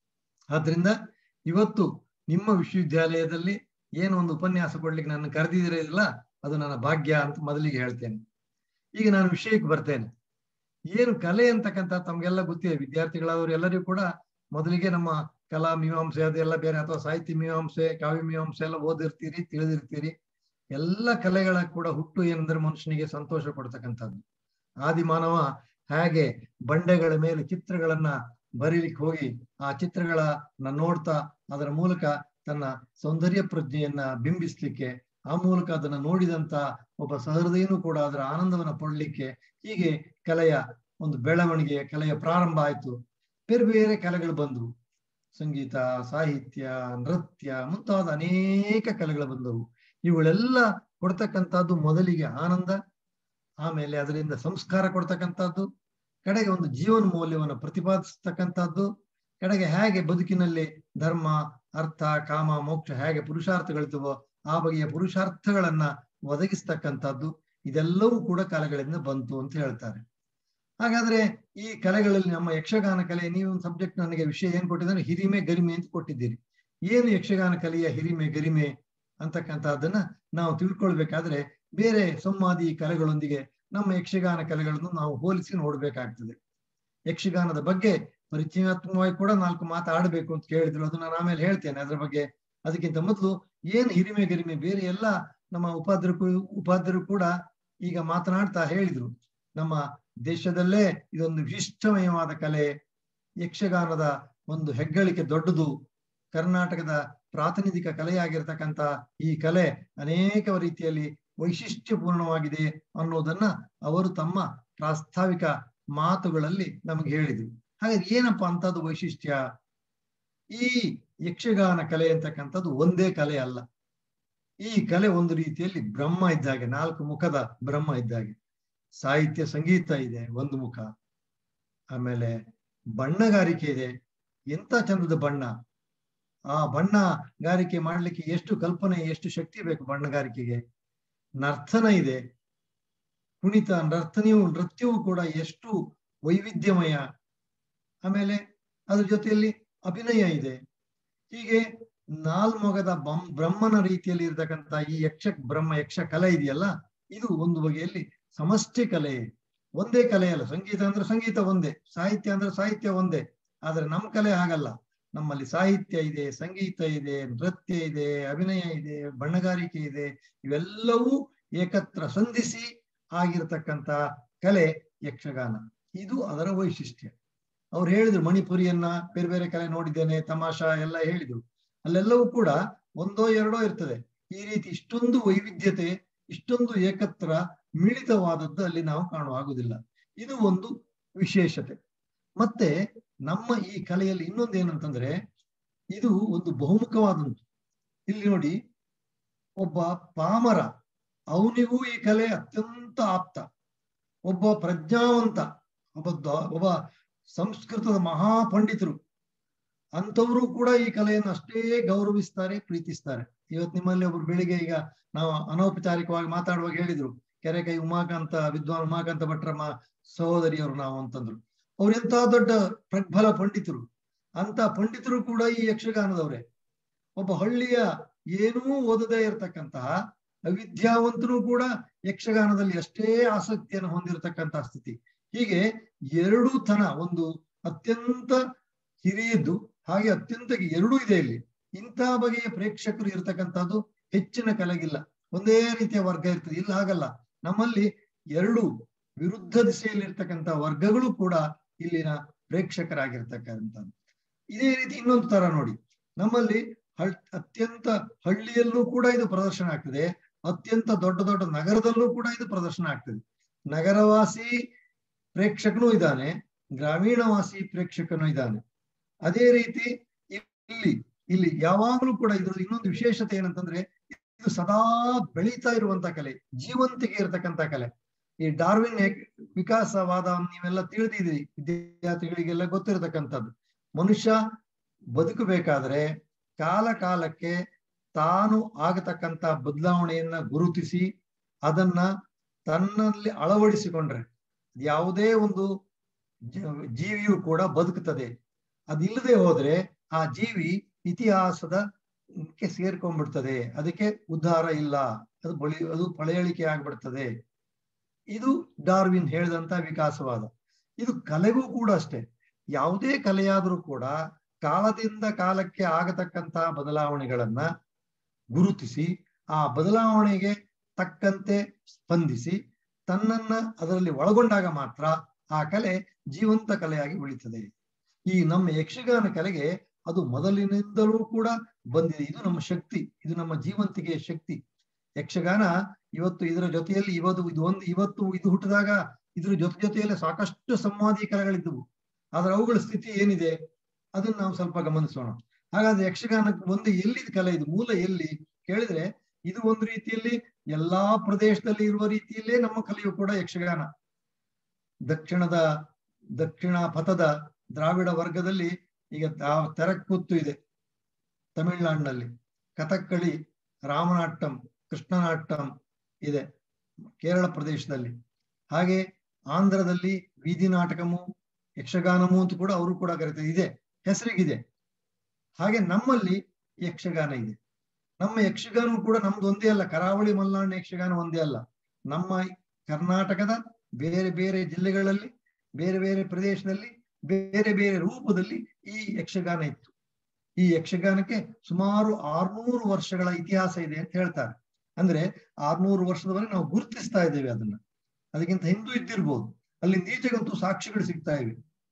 ಆದ್ರಿಂದ ಇವತ್ತು ನಿಮ್ಮ ವಿಶ್ವವಿದ್ಯಾಲಯದಲ್ಲಿ ಏನು ಒಂದು ಉಪನ್ಯಾಸ ಕೊಡ್ಲಿಕ್ಕೆ ನನ್ನ ಕರೆದಿದಿರಲಿಲ್ಲ ಅದು ನನ್ನ ಭಾಗ್ಯ ಅಂತ ಮೊದಲಿಗೆ ಹೇಳ್ತೇನೆ ಈಗ ನಾನು ವಿಷಯಕ್ಕೆ ಬರ್ತೇನೆ ಏನು ಕಲೆ ಅಂತಕ್ಕಂಥ ತಮ್ಗೆಲ್ಲ ಗೊತ್ತಿದೆ ವಿದ್ಯಾರ್ಥಿಗಳಾದವರು ಎಲ್ಲರಿಗೂ ಕೂಡ ಮೊದಲಿಗೆ ನಮ್ಮ ಕಲಾ ಮೀಮಾಂಸೆ ಅದೆಲ್ಲ ಬೇರೆ ಅಥವಾ ಸಾಹಿತ್ಯ ಮೀಮಾಂಸೆ ಕಾವ್ಯ ಮೀಮಾಂಸೆ ಎಲ್ಲ ಓದಿರ್ತೀರಿ ತಿಳಿದಿರ್ತೀರಿ ಎಲ್ಲ ಕಲೆಗಳ ಕೂಡ ಹುಟ್ಟು ಏನಂದ್ರೆ ಮನುಷ್ಯನಿಗೆ ಸಂತೋಷ ಕೊಡ್ತಕ್ಕಂಥದ್ದು ಆದಿಮಾನವ ಹಾಗೆ ಬಂಡೆಗಳ ಮೇಲೆ ಚಿತ್ರಗಳನ್ನ ಬರೀಲಿಕ್ಕೆ ಹೋಗಿ ಆ ಚಿತ್ರಗಳನ್ನ ನೋಡ್ತಾ ಅದರ ಮೂಲಕ ತನ್ನ ಸೌಂದರ್ಯ ಪ್ರಜ್ಞೆಯನ್ನ ಬಿಂಬಿಸ್ಲಿಕ್ಕೆ ಆ ಮೂಲಕ ಅದನ್ನ ನೋಡಿದಂತ ಒಬ್ಬ ಸಹೃದಯನೂ ಕೂಡ ಅದರ ಆನಂದವನ್ನ ಪಡ್ಲಿಕ್ಕೆ ಹೀಗೆ ಕಲೆಯ ಒಂದು ಬೆಳವಣಿಗೆ ಕಲೆಯ ಪ್ರಾರಂಭ ಆಯ್ತು ಬೇರೆ ಬೇರೆ ಕಲೆಗಳು ಬಂದವು ಸಂಗೀತ ಸಾಹಿತ್ಯ ನೃತ್ಯ ಮುಂತಾದ ಅನೇಕ ಕಲೆಗಳು ಬಂದವು ಇವುಗಳೆಲ್ಲ ಕೊಡ್ತಕ್ಕಂಥದ್ದು ಮೊದಲಿಗೆ ಆನಂದ ಆಮೇಲೆ ಅದರಿಂದ ಸಂಸ್ಕಾರ ಕೊಡ್ತಕ್ಕಂಥದ್ದು ಕಡೆಗೆ ಒಂದು ಜೀವನ ಮೌಲ್ಯವನ್ನು ಪ್ರತಿಪಾದಿಸ್ತಕ್ಕಂಥದ್ದು ಕಡೆಗೆ ಹೇಗೆ ಬದುಕಿನಲ್ಲಿ ಧರ್ಮ ಅರ್ಥ ಕಾಮ ಮೋಕ್ಷ ಹೇಗೆ ಪುರುಷಾರ್ಥಗಳಿರ್ತವೋ ಆ ಬಗೆಯ ಪುರುಷಾರ್ಥಗಳನ್ನ ಒದಗಿಸ್ತಕ್ಕಂಥದ್ದು ಇದೆಲ್ಲವೂ ಕೂಡ ಕಲೆಗಳಿಂದ ಬಂತು ಅಂತ ಹೇಳ್ತಾರೆ ಹಾಗಾದ್ರೆ ಈ ಕಲೆಗಳಲ್ಲಿ ನಮ್ಮ ಯಕ್ಷಗಾನ ಕಲೆ ನೀವು ಒಂದು ಸಬ್ಜೆಕ್ಟ್ ನನಗೆ ವಿಷಯ ಏನ್ ಕೊಟ್ಟಿದ್ದಾರೆ ಹಿರಿಮೆ ಗರಿಮೆ ಅಂತ ಕೊಟ್ಟಿದ್ದೀರಿ ಏನು ಯಕ್ಷಗಾನ ಕಲೆಯ ಹಿರಿಮೆ ಗರಿಮೆ ಅಂತಕ್ಕಂಥದ್ದನ್ನ ನಾವು ತಿಳ್ಕೊಳ್ಬೇಕಾದ್ರೆ ಬೇರೆ ಸಂವಾದಿ ಕಲೆಗಳೊಂದಿಗೆ ನಮ್ಮ ಯಕ್ಷಗಾನ ಕಲೆಗಳನ್ನು ನಾವು ಹೋಲಿಸಿ ನೋಡ್ಬೇಕಾಗ್ತದೆ ಯಕ್ಷಗಾನದ ಬಗ್ಗೆ ಪರಿಚಯಾತ್ಮಕವಾಗಿ ಕೂಡ ನಾಲ್ಕು ಮಾತಾಡಬೇಕು ಅಂತ ಕೇಳಿದ್ರು ಅದು ನಾನು ಆಮೇಲೆ ಹೇಳ್ತೇನೆ ಅದ್ರ ಬಗ್ಗೆ ಅದಕ್ಕಿಂತ ಮೊದಲು ಏನ್ ಹಿರಿಮೆ ಗರಿಮೆ ಬೇರೆ ಎಲ್ಲ ನಮ್ಮ ಉಪಾಧ್ಯರು ಉಪಾಧ್ಯರು ಕೂಡ ಈಗ ಮಾತನಾಡ್ತಾ ಹೇಳಿದ್ರು ನಮ್ಮ ದೇಶದಲ್ಲೇ ಇದೊಂದು ವಿಶಿಷ್ಟಮಯವಾದ ಕಲೆ ಯಕ್ಷಗಾನದ ಒಂದು ಹೆಗ್ಗಳಿಕೆ ದೊಡ್ಡದು ಕರ್ನಾಟಕದ ಪ್ರಾತಿನಿಧಿಕ ಕಲೆಯಾಗಿರ್ತಕ್ಕಂಥ ಈ ಕಲೆ ಅನೇಕ ರೀತಿಯಲ್ಲಿ ವೈಶಿಷ್ಟ್ಯಪೂರ್ಣವಾಗಿದೆ ಅನ್ನೋದನ್ನ ಅವರು ತಮ್ಮ ಪ್ರಾಸ್ತಾವಿಕ ಮಾತುಗಳಲ್ಲಿ ನಮಗೆ ಹೇಳಿದ್ರು ಹಾಗಾದ್ರೆ ಏನಪ್ಪಾ ಅಂತದ್ದು ವೈಶಿಷ್ಟ್ಯ ಈ ಯಕ್ಷಗಾನ ಕಲೆ ಅಂತಕ್ಕಂಥದ್ದು ಒಂದೇ ಕಲೆ ಅಲ್ಲ ಈ ಕಲೆ ಒಂದು ರೀತಿಯಲ್ಲಿ ಬ್ರಹ್ಮ ಇದ್ದಾಗೆ ನಾಲ್ಕು ಮುಖದ ಬ್ರಹ್ಮ ಇದ್ದಾಗೆ ಸಾಹಿತ್ಯ ಸಂಗೀತ ಇದೆ ಒಂದು ಮುಖ ಆಮೇಲೆ ಬಣ್ಣಗಾರಿಕೆ ಇದೆ ಎಂತ ಚಂದದ ಬಣ್ಣ ಆ ಬಣ್ಣಗಾರಿಕೆ ಮಾಡ್ಲಿಕ್ಕೆ ಎಷ್ಟು ಕಲ್ಪನೆ ಎಷ್ಟು ಶಕ್ತಿ ಬೇಕು ಬಣ್ಣಗಾರಿಕೆಗೆ ನರ್ತನ ಇದೆ ಕುಣಿತ ನರ್ತನೆಯು ನೃತ್ಯವೂ ಕೂಡ ಎಷ್ಟು ವೈವಿಧ್ಯಮಯ ಆಮೇಲೆ ಅದ್ರ ಜೊತೆಯಲ್ಲಿ ಅಭಿನಯ ಇದೆ ಹೀಗೆ ನಾಲ್ಮೊಗದ ಬಂ ಬ್ರಹ್ಮನ ರೀತಿಯಲ್ಲಿ ಇರ್ತಕ್ಕಂಥ ಈ ಯಕ್ಷ ಬ್ರಹ್ಮ ಯಕ್ಷ ಕಲೆ ಇದೆಯಲ್ಲ ಇದು ಒಂದು ಬಗೆಯಲ್ಲಿ ಸಮಷ್ಟಿ ಕಲೆ ಒಂದೇ ಕಲೆ ಅಲ್ಲ ಸಂಗೀತ ಅಂದ್ರೆ ಸಂಗೀತ ಒಂದೇ ಸಾಹಿತ್ಯ ಅಂದ್ರೆ ಸಾಹಿತ್ಯ ಒಂದೇ ಆದ್ರೆ ನಮ್ಮ ಕಲೆ ಹಾಗಲ್ಲ ನಮ್ಮಲ್ಲಿ ಸಾಹಿತ್ಯ ಇದೆ ಸಂಗೀತ ಇದೆ ನೃತ್ಯ ಇದೆ ಅಭಿನಯ ಇದೆ ಬಣ್ಣಗಾರಿಕೆ ಇದೆ ಇವೆಲ್ಲವೂ ಏಕತ್ರ ಸಂಧಿಸಿ ಆಗಿರತಕ್ಕಂತ ಕಲೆ ಯಕ್ಷಗಾನ ಇದು ಅದರ ವೈಶಿಷ್ಟ್ಯ ಅವ್ರು ಹೇಳಿದ್ರು ಮಣಿಪುರಿಯನ್ನ ಬೇರೆ ಬೇರೆ ಕಲೆ ನೋಡಿದ್ದೇನೆ ತಮಾಷಾ ಎಲ್ಲ ಹೇಳಿದ್ರು ಅಲ್ಲೆಲ್ಲವೂ ಕೂಡ ಒಂದೋ ಎರಡೋ ಇರ್ತದೆ ಈ ರೀತಿ ಇಷ್ಟೊಂದು ವೈವಿಧ್ಯತೆ ಇಷ್ಟೊಂದು ಏಕತ್ರ ಮಿಳಿತವಾದದ್ದು ಅಲ್ಲಿ ನಾವು ಕಾಣುವಾಗುವುದಿಲ್ಲ ಇದು ಒಂದು ವಿಶೇಷತೆ ಮತ್ತೆ ನಮ್ಮ ಈ ಕಲೆಯಲ್ಲಿ ಇನ್ನೊಂದು ಏನಂತಂದ್ರೆ ಇದು ಒಂದು ಬಹುಮುಖವಾದಂತು ಇಲ್ಲಿ ನೋಡಿ ಒಬ್ಬ ಪಾಮರ ಅವನಿಗೂ ಈ ಕಲೆ ಅತ್ಯಂತ ಆಪ್ತ ಒಬ್ಬ ಪ್ರಜ್ಞಾವಂತ ಒಬ್ಬ ದ- ಒಬ್ಬ ಸಂಸ್ಕೃತದ ಮಹಾಪಂಡಿತರು ಅಂಥವರು ಕೂಡ ಈ ಕಲೆಯನ್ನು ಅಷ್ಟೇ ಗೌರವಿಸ್ತಾರೆ ಪ್ರೀತಿಸ್ತಾರೆ ಇವತ್ತು ನಿಮ್ಮಲ್ಲಿ ಒಬ್ರು ಬೆಳಿಗ್ಗೆ ಈಗ ನಾವು ಅನೌಪಚಾರಿಕವಾಗಿ ಮಾತಾಡುವಾಗ ಹೇಳಿದ್ರು ಕೆರೆಕೈ ಉಮಾಕಾಂತ ವಿದ್ವಾನ್ ಉಮಾಕಾಂತ ಭಟ್ರ ಮ ಸಹೋದರಿಯವರು ನಾವು ಅಂತಂದ್ರು ಅವ್ರು ಎಂತ ದೊಡ್ಡ ಪ್ರಜ್ಬಲ ಪಂಡಿತರು ಅಂತ ಪಂಡಿತರು ಕೂಡ ಈ ಯಕ್ಷಗಾನದವರೇ ಒಬ್ಬ ಹಳ್ಳಿಯ ಏನೂ ಓದದೇ ಇರತಕ್ಕಂತಹ ಅವಿದ್ಯಾವಂತನು ಕೂಡ ಯಕ್ಷಗಾನದಲ್ಲಿ ಅಷ್ಟೇ ಆಸಕ್ತಿಯನ್ನು ಹೊಂದಿರತಕ್ಕಂತಹ ಸ್ಥಿತಿ ಹೀಗೆ ಎರಡೂ ತನ ಒಂದು ಅತ್ಯಂತ ಹಿರಿಯದ್ದು ಹಾಗೆ ಅತ್ಯಂತ ಎರಡೂ ಇದೆ ಇಲ್ಲಿ ಇಂತಹ ಬಗೆಯ ಪ್ರೇಕ್ಷಕರು ಇರತಕ್ಕಂಥದ್ದು ಹೆಚ್ಚಿನ ಕಲೆಗಿಲ್ಲ ಒಂದೇ ರೀತಿಯ ವರ್ಗ ಇರ್ತದೆ ಇಲ್ಲ ಹಾಗಲ್ಲ ನಮ್ಮಲ್ಲಿ ಎರಡು ವಿರುದ್ಧ ದಿಸೆಯಲ್ಲಿ ಇರ್ತಕ್ಕಂಥ ವರ್ಗಗಳು ಕೂಡ ಇಲ್ಲಿನ ಪ್ರೇಕ್ಷಕರಾಗಿರ್ತಕ್ಕಂಥದ್ದು ಇದೇ ರೀತಿ ಇನ್ನೊಂದು ತರ ನೋಡಿ ನಮ್ಮಲ್ಲಿ ಹಳ್ ಅತ್ಯಂತ ಹಳ್ಳಿಯಲ್ಲೂ ಕೂಡ ಇದು ಪ್ರದರ್ಶನ ಆಗ್ತದೆ ಅತ್ಯಂತ ದೊಡ್ಡ ದೊಡ್ಡ ನಗರದಲ್ಲೂ ಕೂಡ ಇದು ಪ್ರದರ್ಶನ ಆಗ್ತದೆ ನಗರವಾಸಿ ಪ್ರೇಕ್ಷಕನೂ ಇದ್ದಾನೆ ಗ್ರಾಮೀಣವಾಸಿ ಪ್ರೇಕ್ಷಕನೂ ಇದ್ದಾನೆ ಅದೇ ರೀತಿ ಇಲ್ಲಿ ಇಲ್ಲಿ ಯಾವಾಗಲೂ ಕೂಡ ಇದ್ರದ್ದು ಇನ್ನೊಂದು ವಿಶೇಷತೆ ಏನಂತಂದ್ರೆ ಇದು ಸದಾ ಬೆಳೀತಾ ಇರುವಂತ ಕಲೆ ಜೀವಂತಿಕೆ ಇರತಕ್ಕಂತ ಕಲೆ ಈ ಡಾರ್ವಿನ್ ಏಕ್- ವಿಕಾಸವಾದ ನೀವೆಲ್ಲ ತಿಳಿದಿದ್ದೀರಿ ವಿದ್ಯಾರ್ಥಿಗಳಿಗೆಲ್ಲ ಗೊತ್ತಿರತಕ್ಕಂಥದ್ದು ಮನುಷ್ಯ ಬದುಕಬೇಕಾದ್ರೆ ಕಾಲ ಕಾಲಕ್ಕೆ ತಾನು ಆಗತಕ್ಕಂತ ಬದಲಾವಣೆಯನ್ನ ಗುರುತಿಸಿ ಅದನ್ನ ತನ್ನಲ್ಲಿ ಅಳವಡಿಸಿಕೊಂಡ್ರೆ ಯಾವುದೇ ಒಂದು ಜ- ಜೀವಿಯು ಕೂಡ ಬದುಕುತ್ತದೆ ಅದಿಲ್ಲದೆ ಹೋದ್ರೆ ಆ ಜೀವಿ ಇತಿಹಾಸದ ಕ್ಕೆ ಸೇರ್ಕೊಂಡ್ಬಿಡ್ತದೆ ಅದಕ್ಕೆ ಉದ್ಧಾರ ಇಲ್ಲ ಅದು ಬಳಿ ಅದು ಪಳೆಯಳಿಕೆ ಆಗ್ಬಿಡ್ತದೆ ಇದು ಡಾರ್ವಿನ್ ಹೇಳಿದಂತ ವಿಕಾಸವಾದ ಇದು ಕಲೆಗೂ ಕೂಡ ಅಷ್ಟೇ ಯಾವುದೇ ಕಲೆಯಾದರೂ ಕೂಡ ಕಾಲದಿಂದ ಕಾಲಕ್ಕೆ ಆಗತಕ್ಕಂತ ಬದಲಾವಣೆಗಳನ್ನ ಗುರುತಿಸಿ ಆ ಬದಲಾವಣೆಗೆ ತಕ್ಕಂತೆ ಸ್ಪಂದಿಸಿ ತನ್ನನ್ನ ಅದರಲ್ಲಿ ಒಳಗೊಂಡಾಗ ಮಾತ್ರ ಆ ಕಲೆ ಜೀವಂತ ಕಲೆಯಾಗಿ ಉಳಿತದೆ ಈ ನಮ್ಮ ಯಕ್ಷಗಾನ ಕಲೆಗೆ ಅದು ಮೊದಲಿನಿಂದಲೂ ಕೂಡ ಬಂದಿದೆ ಇದು ನಮ್ಮ ಶಕ್ತಿ ಇದು ನಮ್ಮ ಜೀವಂತಿಕೆಯ ಶಕ್ತಿ ಯಕ್ಷಗಾನ ಇವತ್ತು ಇದರ ಜೊತೆಯಲ್ಲಿ ಇವತ್ತು ಇದು ಒಂದು ಇವತ್ತು ಇದು ಹುಟ್ಟಿದಾಗ ಇದ್ರ ಜೊತೆ ಜೊತೆಯಲ್ಲಿ ಸಾಕಷ್ಟು ಸಂವಾದಿ ಕಲೆಗಳಿದ್ದವು ಆದ್ರೆ ಅವುಗಳ ಸ್ಥಿತಿ ಏನಿದೆ ಅದನ್ನ ನಾವು ಸ್ವಲ್ಪ ಗಮನಿಸೋಣ ಹಾಗಾದ್ರೆ ಯಕ್ಷಗಾನಕ್ಕೆ ಒಂದು ಎಲ್ಲಿದ್ ಕಲೆ ಇದು ಮೂಲ ಎಲ್ಲಿ ಕೇಳಿದ್ರೆ ಇದು ಒಂದು ರೀತಿಯಲ್ಲಿ ಎಲ್ಲಾ ಪ್ರದೇಶದಲ್ಲಿ ಇರುವ ರೀತಿಯಲ್ಲೇ ನಮ್ಮ ಕಲೆಯು ಕೂಡ ಯಕ್ಷಗಾನ ದಕ್ಷಿಣದ ದಕ್ಷಿಣ ಪಥದ ದ್ರಾವಿಡ ವರ್ಗದಲ್ಲಿ ಈಗ ತಾ- ತೆರಕ್ಕುತ್ತು ಇದೆ ತಮಿಳ್ನಾಡಿನಲ್ಲಿ ಕಥಕ್ಕಳಿ ರಾಮನಾಟ್ಟಂ ಕೃಷ್ಣನಾಟ್ಟಂ ಇದೆ ಕೇರಳ ಪ್ರದೇಶದಲ್ಲಿ ಹಾಗೆ ಆಂಧ್ರದಲ್ಲಿ ಬೀದಿ ನಾಟಕಮು ಯಕ್ಷಗಾನಮು ಅಂತ ಕೂಡ ಅವರು ಕೂಡ ಕರೀತಾರೆ ಇದೆ ಹೆಸರಿಗಿದೆ ಹಾಗೆ ನಮ್ಮಲ್ಲಿ ಯಕ್ಷಗಾನ ಇದೆ ನಮ್ಮ ಯಕ್ಷಗಾನ ಕೂಡ ನಮ್ದು ಒಂದೇ ಅಲ್ಲ ಕರಾವಳಿ ಮಲೆನಾಡಿನ ಯಕ್ಷಗಾನ ಒಂದೇ ಅಲ್ಲ ನಮ್ಮ ಕರ್ನಾಟಕದ ಬೇರೆ ಬೇರೆ ಜಿಲ್ಲೆಗಳಲ್ಲಿ ಬೇರೆ ಬೇರೆ ಪ್ರದೇಶದಲ್ಲಿ ಬೇರೆ ಬೇರೆ ರೂಪದಲ್ಲಿ ಈ ಯಕ್ಷಗಾನ ಇತ್ತು ಈ ಯಕ್ಷಗಾನಕ್ಕೆ ಸುಮಾರು ಆರ್ನೂರು ವರ್ಷಗಳ ಇತಿಹಾಸ ಇದೆ ಅಂತ ಹೇಳ್ತಾರೆ ಅಂದ್ರೆ ಆರ್ನೂರು ವರ್ಷದವರೆಗೆ ನಾವು ಗುರುತಿಸ್ತಾ ಇದ್ದೇವೆ ಅದನ್ನ ಅದಕ್ಕಿಂತ ಹಿಂದೂ ಇದ್ದಿರ್ಬೋದು ಅಲ್ಲಿಂದ ಈಚೆಗಂತೂ ಸಾಕ್ಷಿಗಳು ಸಿಗ್ತಾ ಇವೆ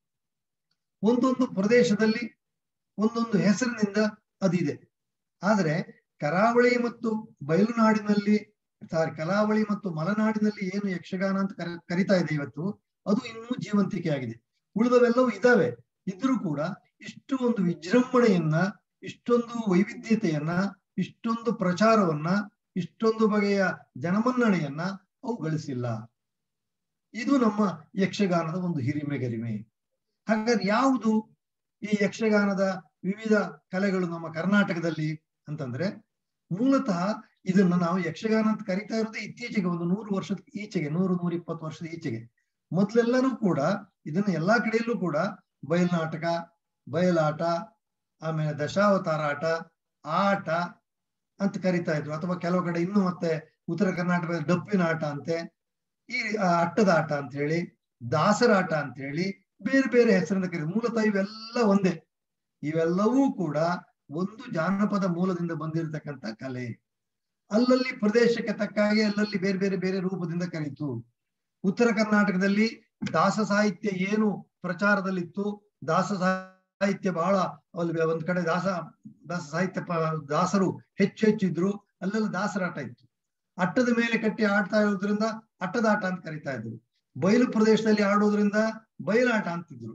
ಒಂದೊಂದು ಪ್ರದೇಶದಲ್ಲಿ ಒಂದೊಂದು ಹೆಸರಿನಿಂದ ಅದಿದೆ ಆದ್ರೆ ಕರಾವಳಿ ಮತ್ತು ಬಯಲುನಾಡಿನಲ್ಲಿ ಸಾರಿ ಕರಾವಳಿ ಮತ್ತು ಮಲೆನಾಡಿನಲ್ಲಿ ಏನು ಯಕ್ಷಗಾನ ಅಂತ ಕರ ಕರಿತಾ ಇದೆ ಇವತ್ತು ಅದು ಇನ್ನೂ ಜೀವಂತಿಕೆ ಆಗಿದೆ ಉಳಿದವೆಲ್ಲವೂ ಇದಾವೆ ಇದ್ರೂ ಕೂಡ ಇಷ್ಟು ಒಂದು ವಿಜೃಂಭಣೆಯನ್ನ ಇಷ್ಟೊಂದು ವೈವಿಧ್ಯತೆಯನ್ನ ಇಷ್ಟೊಂದು ಪ್ರಚಾರವನ್ನ ಇಷ್ಟೊಂದು ಬಗೆಯ ಜನಮನ್ನಣೆಯನ್ನ ಅವು ಗಳಿಸಿಲ್ಲ ಇದು ನಮ್ಮ ಯಕ್ಷಗಾನದ ಒಂದು ಹಿರಿಮೆ ಗರಿಮೆ ಹಾಗಾದ್ರೆ ಯಾವುದು ಈ ಯಕ್ಷಗಾನದ ವಿವಿಧ ಕಲೆಗಳು ನಮ್ಮ ಕರ್ನಾಟಕದಲ್ಲಿ ಅಂತಂದ್ರೆ ಮೂಲತಃ ಇದನ್ನ ನಾವು ಯಕ್ಷಗಾನ ಅಂತ ಕರಿತಾ ಇರೋದು ಇತ್ತೀಚೆಗೆ ಒಂದು ನೂರು ವರ್ಷದ ಈಚೆಗೆ ನೂರು ನೂರ ಇಪ್ಪತ್ತು ವರ್ಷದ ಈಚೆಗೆ ಮೊದ್ಲೆಲ್ಲರೂ ಕೂಡ ಇದನ್ನ ಎಲ್ಲಾ ಕಡೆಯಲ್ಲೂ ಕೂಡ ಬಯಲ್ನಾಟಕ ಬಯಲಾಟ ಆಮೇಲೆ ದಶಾವತಾರ ಆಟ ಆಟ ಅಂತ ಕರಿತಾ ಇದ್ರು ಅಥವಾ ಕೆಲವು ಕಡೆ ಇನ್ನು ಮತ್ತೆ ಉತ್ತರ ಕರ್ನಾಟಕದಲ್ಲಿ ಡಪ್ಪಿನ ಆಟ ಅಂತೆ ಈ ಆ, ಅಟ್ಟದ ಆಟ ಅಂತ ಹೇಳಿ ದಾಸರ ಆಟ ಅಂತ ಹೇಳಿ ಬೇರೆ ಬೇರೆ ಹೆಸರಿಂದ ಕರೀತಾರೆ ಮೂಲತಃ ಇವೆಲ್ಲ ಒಂದೇ ಇವೆಲ್ಲವೂ ಕೂಡ ಒಂದು ಜಾನಪದ ಮೂಲದಿಂದ ಬಂದಿರತಕ್ಕಂತ ಕಲೆ ಅಲ್ಲಲ್ಲಿ ಪ್ರದೇಶಕ್ಕೆ ತಕ್ಕ ಹಾಗೆ ಅಲ್ಲಲ್ಲಿ ಬೇರೆ ಬೇರೆ ಬೇರೆ ರೂಪದಿಂದ ಕರೀತು ಉತ್ತರ ಕರ್ನಾಟಕದಲ್ಲಿ ದಾಸ ಸಾಹಿತ್ಯ ಏನು ಪ್ರಚಾರದಲ್ಲಿತ್ತು ದಾಸ ಸಾಹಿತ್ಯ ಬಹಳ ಅಲ್ಲಿ ಒಂದ್ ಕಡೆ ದಾಸ ದಾಸ ಸಾಹಿತ್ಯ ಪ- ದಾಸರು ಹೆಚ್ಚು ಹೆಚ್ಚಿದ್ರು ಅಲ್ಲೆಲ್ಲ ದಾಸರಾಟ ಇತ್ತು ಅಟ್ಟದ ಮೇಲೆ ಕಟ್ಟಿ ಆಡ್ತಾ ಇರೋದ್ರಿಂದ ಅಟ್ಟದಾಟ ಅಂತ ಕರಿತಾ ಇದ್ರು ಬಯಲು ಪ್ರದೇಶದಲ್ಲಿ ಆಡೋದ್ರಿಂದ ಬಯಲಾಟ ಅಂತಿದ್ರು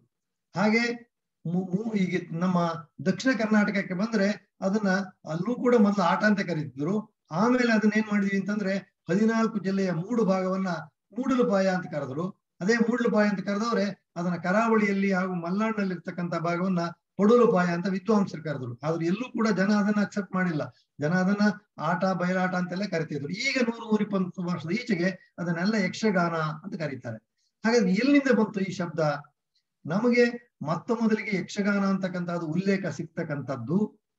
ಹಾಗೆ ಮು- ಮು- ಈಗ ನಮ್ಮ ದಕ್ಷಿಣ ಕರ್ನಾಟಕಕ್ಕೆ ಬಂದ್ರೆ ಅದನ್ನ ಅಲ್ಲೂ ಕೂಡ ಮೊದಲು ಆಟ ಅಂತ ಕರೀತಿದ್ರು ಆಮೇಲೆ ಅದನ್ನ ಏನ್ ಮಾಡಿದ್ವಿ ಅಂತಂದ್ರೆ ಹದಿನಾಲ್ಕು ಜಿಲ್ಲೆಯ ಮೂಡು ಭಾಗವನ್ನ ಮೂಡಲುಪಾಯ ಅಂತ ಕರೆದ್ರು ಅದೇ ಮೂಡಲುಪಾಯ ಅಂತ ಕರೆದವ್ರೆ ಅದನ್ನ ಕರಾವಳಿಯಲ್ಲಿ ಹಾಗೂ ಮಲೆನಾಡಿನಲ್ಲಿ ಇರ್ತಕ್ಕಂಥ ಭಾಗವನ್ನ ಪಡುಲುಪಾಯ ಅಂತ ವಿದ್ವಾಂಸರು ಕರೆದ್ರು ಆದ್ರೆ ಎಲ್ಲೂ ಕೂಡ ಜನ ಅದನ್ನ ಅಕ್ಸೆಪ್ಟ್ ಮಾಡಿಲ್ಲ ಜನ ಅದನ್ನ ಆಟ ಬಯಲಾಟ ಅಂತೆಲ್ಲ ಕರಿತಿದ್ರು ಈಗ ನೂರು ನೂರ ಇಪ್ಪತ್ತು ವರ್ಷದ ಈಚೆಗೆ ಅದನ್ನೆಲ್ಲ ಯಕ್ಷಗಾನ ಅಂತ ಕರೀತಾರೆ ಹಾಗಾದ್ರೆ ಎಲ್ಲಿಂದ ಬಂತು ಈ ಶಬ್ದ ನಮಗೆ ಮೊತ್ತ ಮೊದಲಿಗೆ ಯಕ್ಷಗಾನ ಅಂತಕ್ಕಂಥದ್ದು ಉಲ್ಲೇಖ ಸಿಗ್ತಕ್ಕಂಥದ್ದು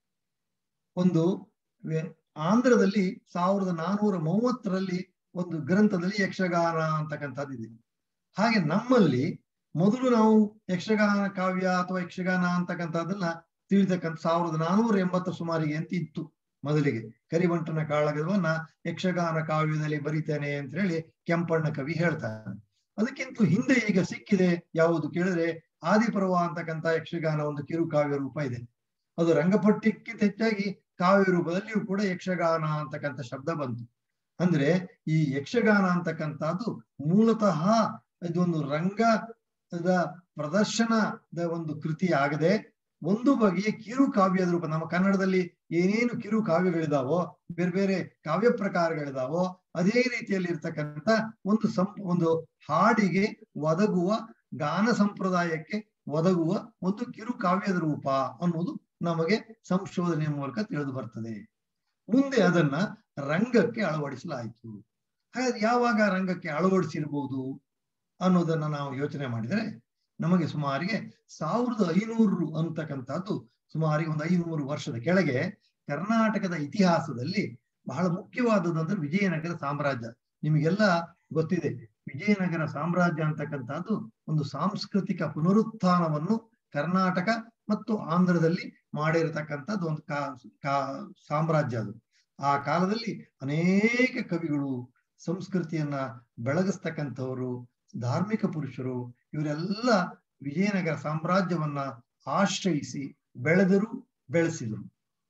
ಒಂದು ವೆ- ಆಂಧ್ರದಲ್ಲಿ ಸಾವಿರದ ನಾನೂರ ಮೂವತ್ತರಲ್ಲಿ ಒಂದು ಗ್ರಂಥದಲ್ಲಿ ಯಕ್ಷಗಾನ ಅಂತಕ್ಕಂಥದ್ದು ಇದೆ ಹಾಗೆ ನಮ್ಮಲ್ಲಿ ಮೊದಲು ನಾವು ಯಕ್ಷಗಾನ ಕಾವ್ಯ ಅಥವಾ ಯಕ್ಷಗಾನ ಅಂತಕ್ಕಂಥದ್ದನ್ನ ತಿಳಿತಕ್ಕಂಥ ಸಾವಿರದ ನಾನೂರ ಎಂಬತ್ತರ ಸುಮಾರಿಗೆ ಅಂತ ಇತ್ತು ಮೊದಲಿಗೆ ಕರಿವಂಟನ ಕಾಳಗವನ್ನ ಯಕ್ಷಗಾನ ಕಾವ್ಯದಲ್ಲಿ ಬರಿತೇನೆ ಅಂತ ಹೇಳಿ ಕೆಂಪಣ್ಣ ಕವಿ ಹೇಳ್ತಾನೆ ಅದಕ್ಕಿಂತ ಹಿಂದೆ ಈಗ ಸಿಕ್ಕಿದೆ ಯಾವುದು ಕೇಳಿದ್ರೆ ಆದಿಪರ್ವ ಅಂತಕ್ಕಂಥ ಯಕ್ಷಗಾನ ಒಂದು ಕಿರು ಕಾವ್ಯ ರೂಪ ಇದೆ ಅದು ರಂಗಪಟ್ಟಿಕ್ಕಿಂತ ಹೆಚ್ಚಾಗಿ ಕಾವ್ಯ ರೂಪದಲ್ಲಿಯೂ ಕೂಡ ಯಕ್ಷಗಾನ ಅಂತಕ್ಕಂಥ ಶಬ್ದ ಬಂತು ಅಂದ್ರೆ ಈ ಯಕ್ಷಗಾನ ಅಂತಕ್ಕಂಥದ್ದು ಮೂಲತಃ ಇದೊಂದು ರಂಗದ ಪ್ರದರ್ಶನದ ಒಂದು ಕೃತಿ ಆಗದೆ ಒಂದು ಬಗೆಯ ಕಿರು ಕಾವ್ಯದ ರೂಪ ನಮ್ಮ ಕನ್ನಡದಲ್ಲಿ ಏನೇನು ಕಿರು ಕಾವ್ಯಗಳಿದಾವೋ ಬೇರೆ ಬೇರೆ ಕಾವ್ಯ ಪ್ರಕಾರಗಳಿದಾವೋ ಅದೇ ರೀತಿಯಲ್ಲಿ ಇರ್ತಕ್ಕಂಥ ಒಂದು ಸಂ ಒಂದು ಹಾಡಿಗೆ ಒದಗುವ ಗಾನ ಸಂಪ್ರದಾಯಕ್ಕೆ ಒದಗುವ ಒಂದು ಕಿರು ಕಾವ್ಯದ ರೂಪ ಅನ್ನೋದು ನಮಗೆ ಸಂಶೋಧನೆಯ ಮೂಲಕ ತಿಳಿದು ಬರ್ತದೆ ಮುಂದೆ ಅದನ್ನ ರಂಗಕ್ಕೆ ಅಳವಡಿಸಲಾಯಿತು ಹಾಗಾದ್ರೆ ಯಾವಾಗ ರಂಗಕ್ಕೆ ಅಳವಡಿಸಿರ್ಬೋದು ಅನ್ನೋದನ್ನ ನಾವು ಯೋಚನೆ ಮಾಡಿದರೆ ನಮಗೆ ಸುಮಾರಿಗೆ ಸಾವಿರದ ಐನೂರು ಅಂತಕ್ಕಂಥದ್ದು ಸುಮಾರಿಗೆ ಒಂದು ಐನೂರು ವರ್ಷದ ಕೆಳಗೆ ಕರ್ನಾಟಕದ ಇತಿಹಾಸದಲ್ಲಿ ಬಹಳ ಮುಖ್ಯವಾದದ್ದು ವಿಜಯನಗರ ಸಾಮ್ರಾಜ್ಯ ನಿಮಗೆಲ್ಲ ಗೊತ್ತಿದೆ ವಿಜಯನಗರ ಸಾಮ್ರಾಜ್ಯ ಅಂತಕ್ಕಂಥದ್ದು ಒಂದು ಸಾಂಸ್ಕೃತಿಕ ಪುನರುತ್ಥಾನವನ್ನು ಕರ್ನಾಟಕ ಮತ್ತು ಆಂಧ್ರದಲ್ಲಿ ಮಾಡಿರತಕ್ಕಂಥದ್ದು ಒಂದು ಕಾ ಕಾ ಸಾಮ್ರಾಜ್ಯ ಅದು ಆ ಕಾಲದಲ್ಲಿ ಅನೇಕ ಕವಿಗಳು ಸಂಸ್ಕೃತಿಯನ್ನ ಬೆಳಗಿಸ್ತಕ್ಕಂಥವರು ಧಾರ್ಮಿಕ ಪುರುಷರು ಇವರೆಲ್ಲ ವಿಜಯನಗರ ಸಾಮ್ರಾಜ್ಯವನ್ನ ಆಶ್ರಯಿಸಿ ಬೆಳೆದರು ಬೆಳೆಸಿದರು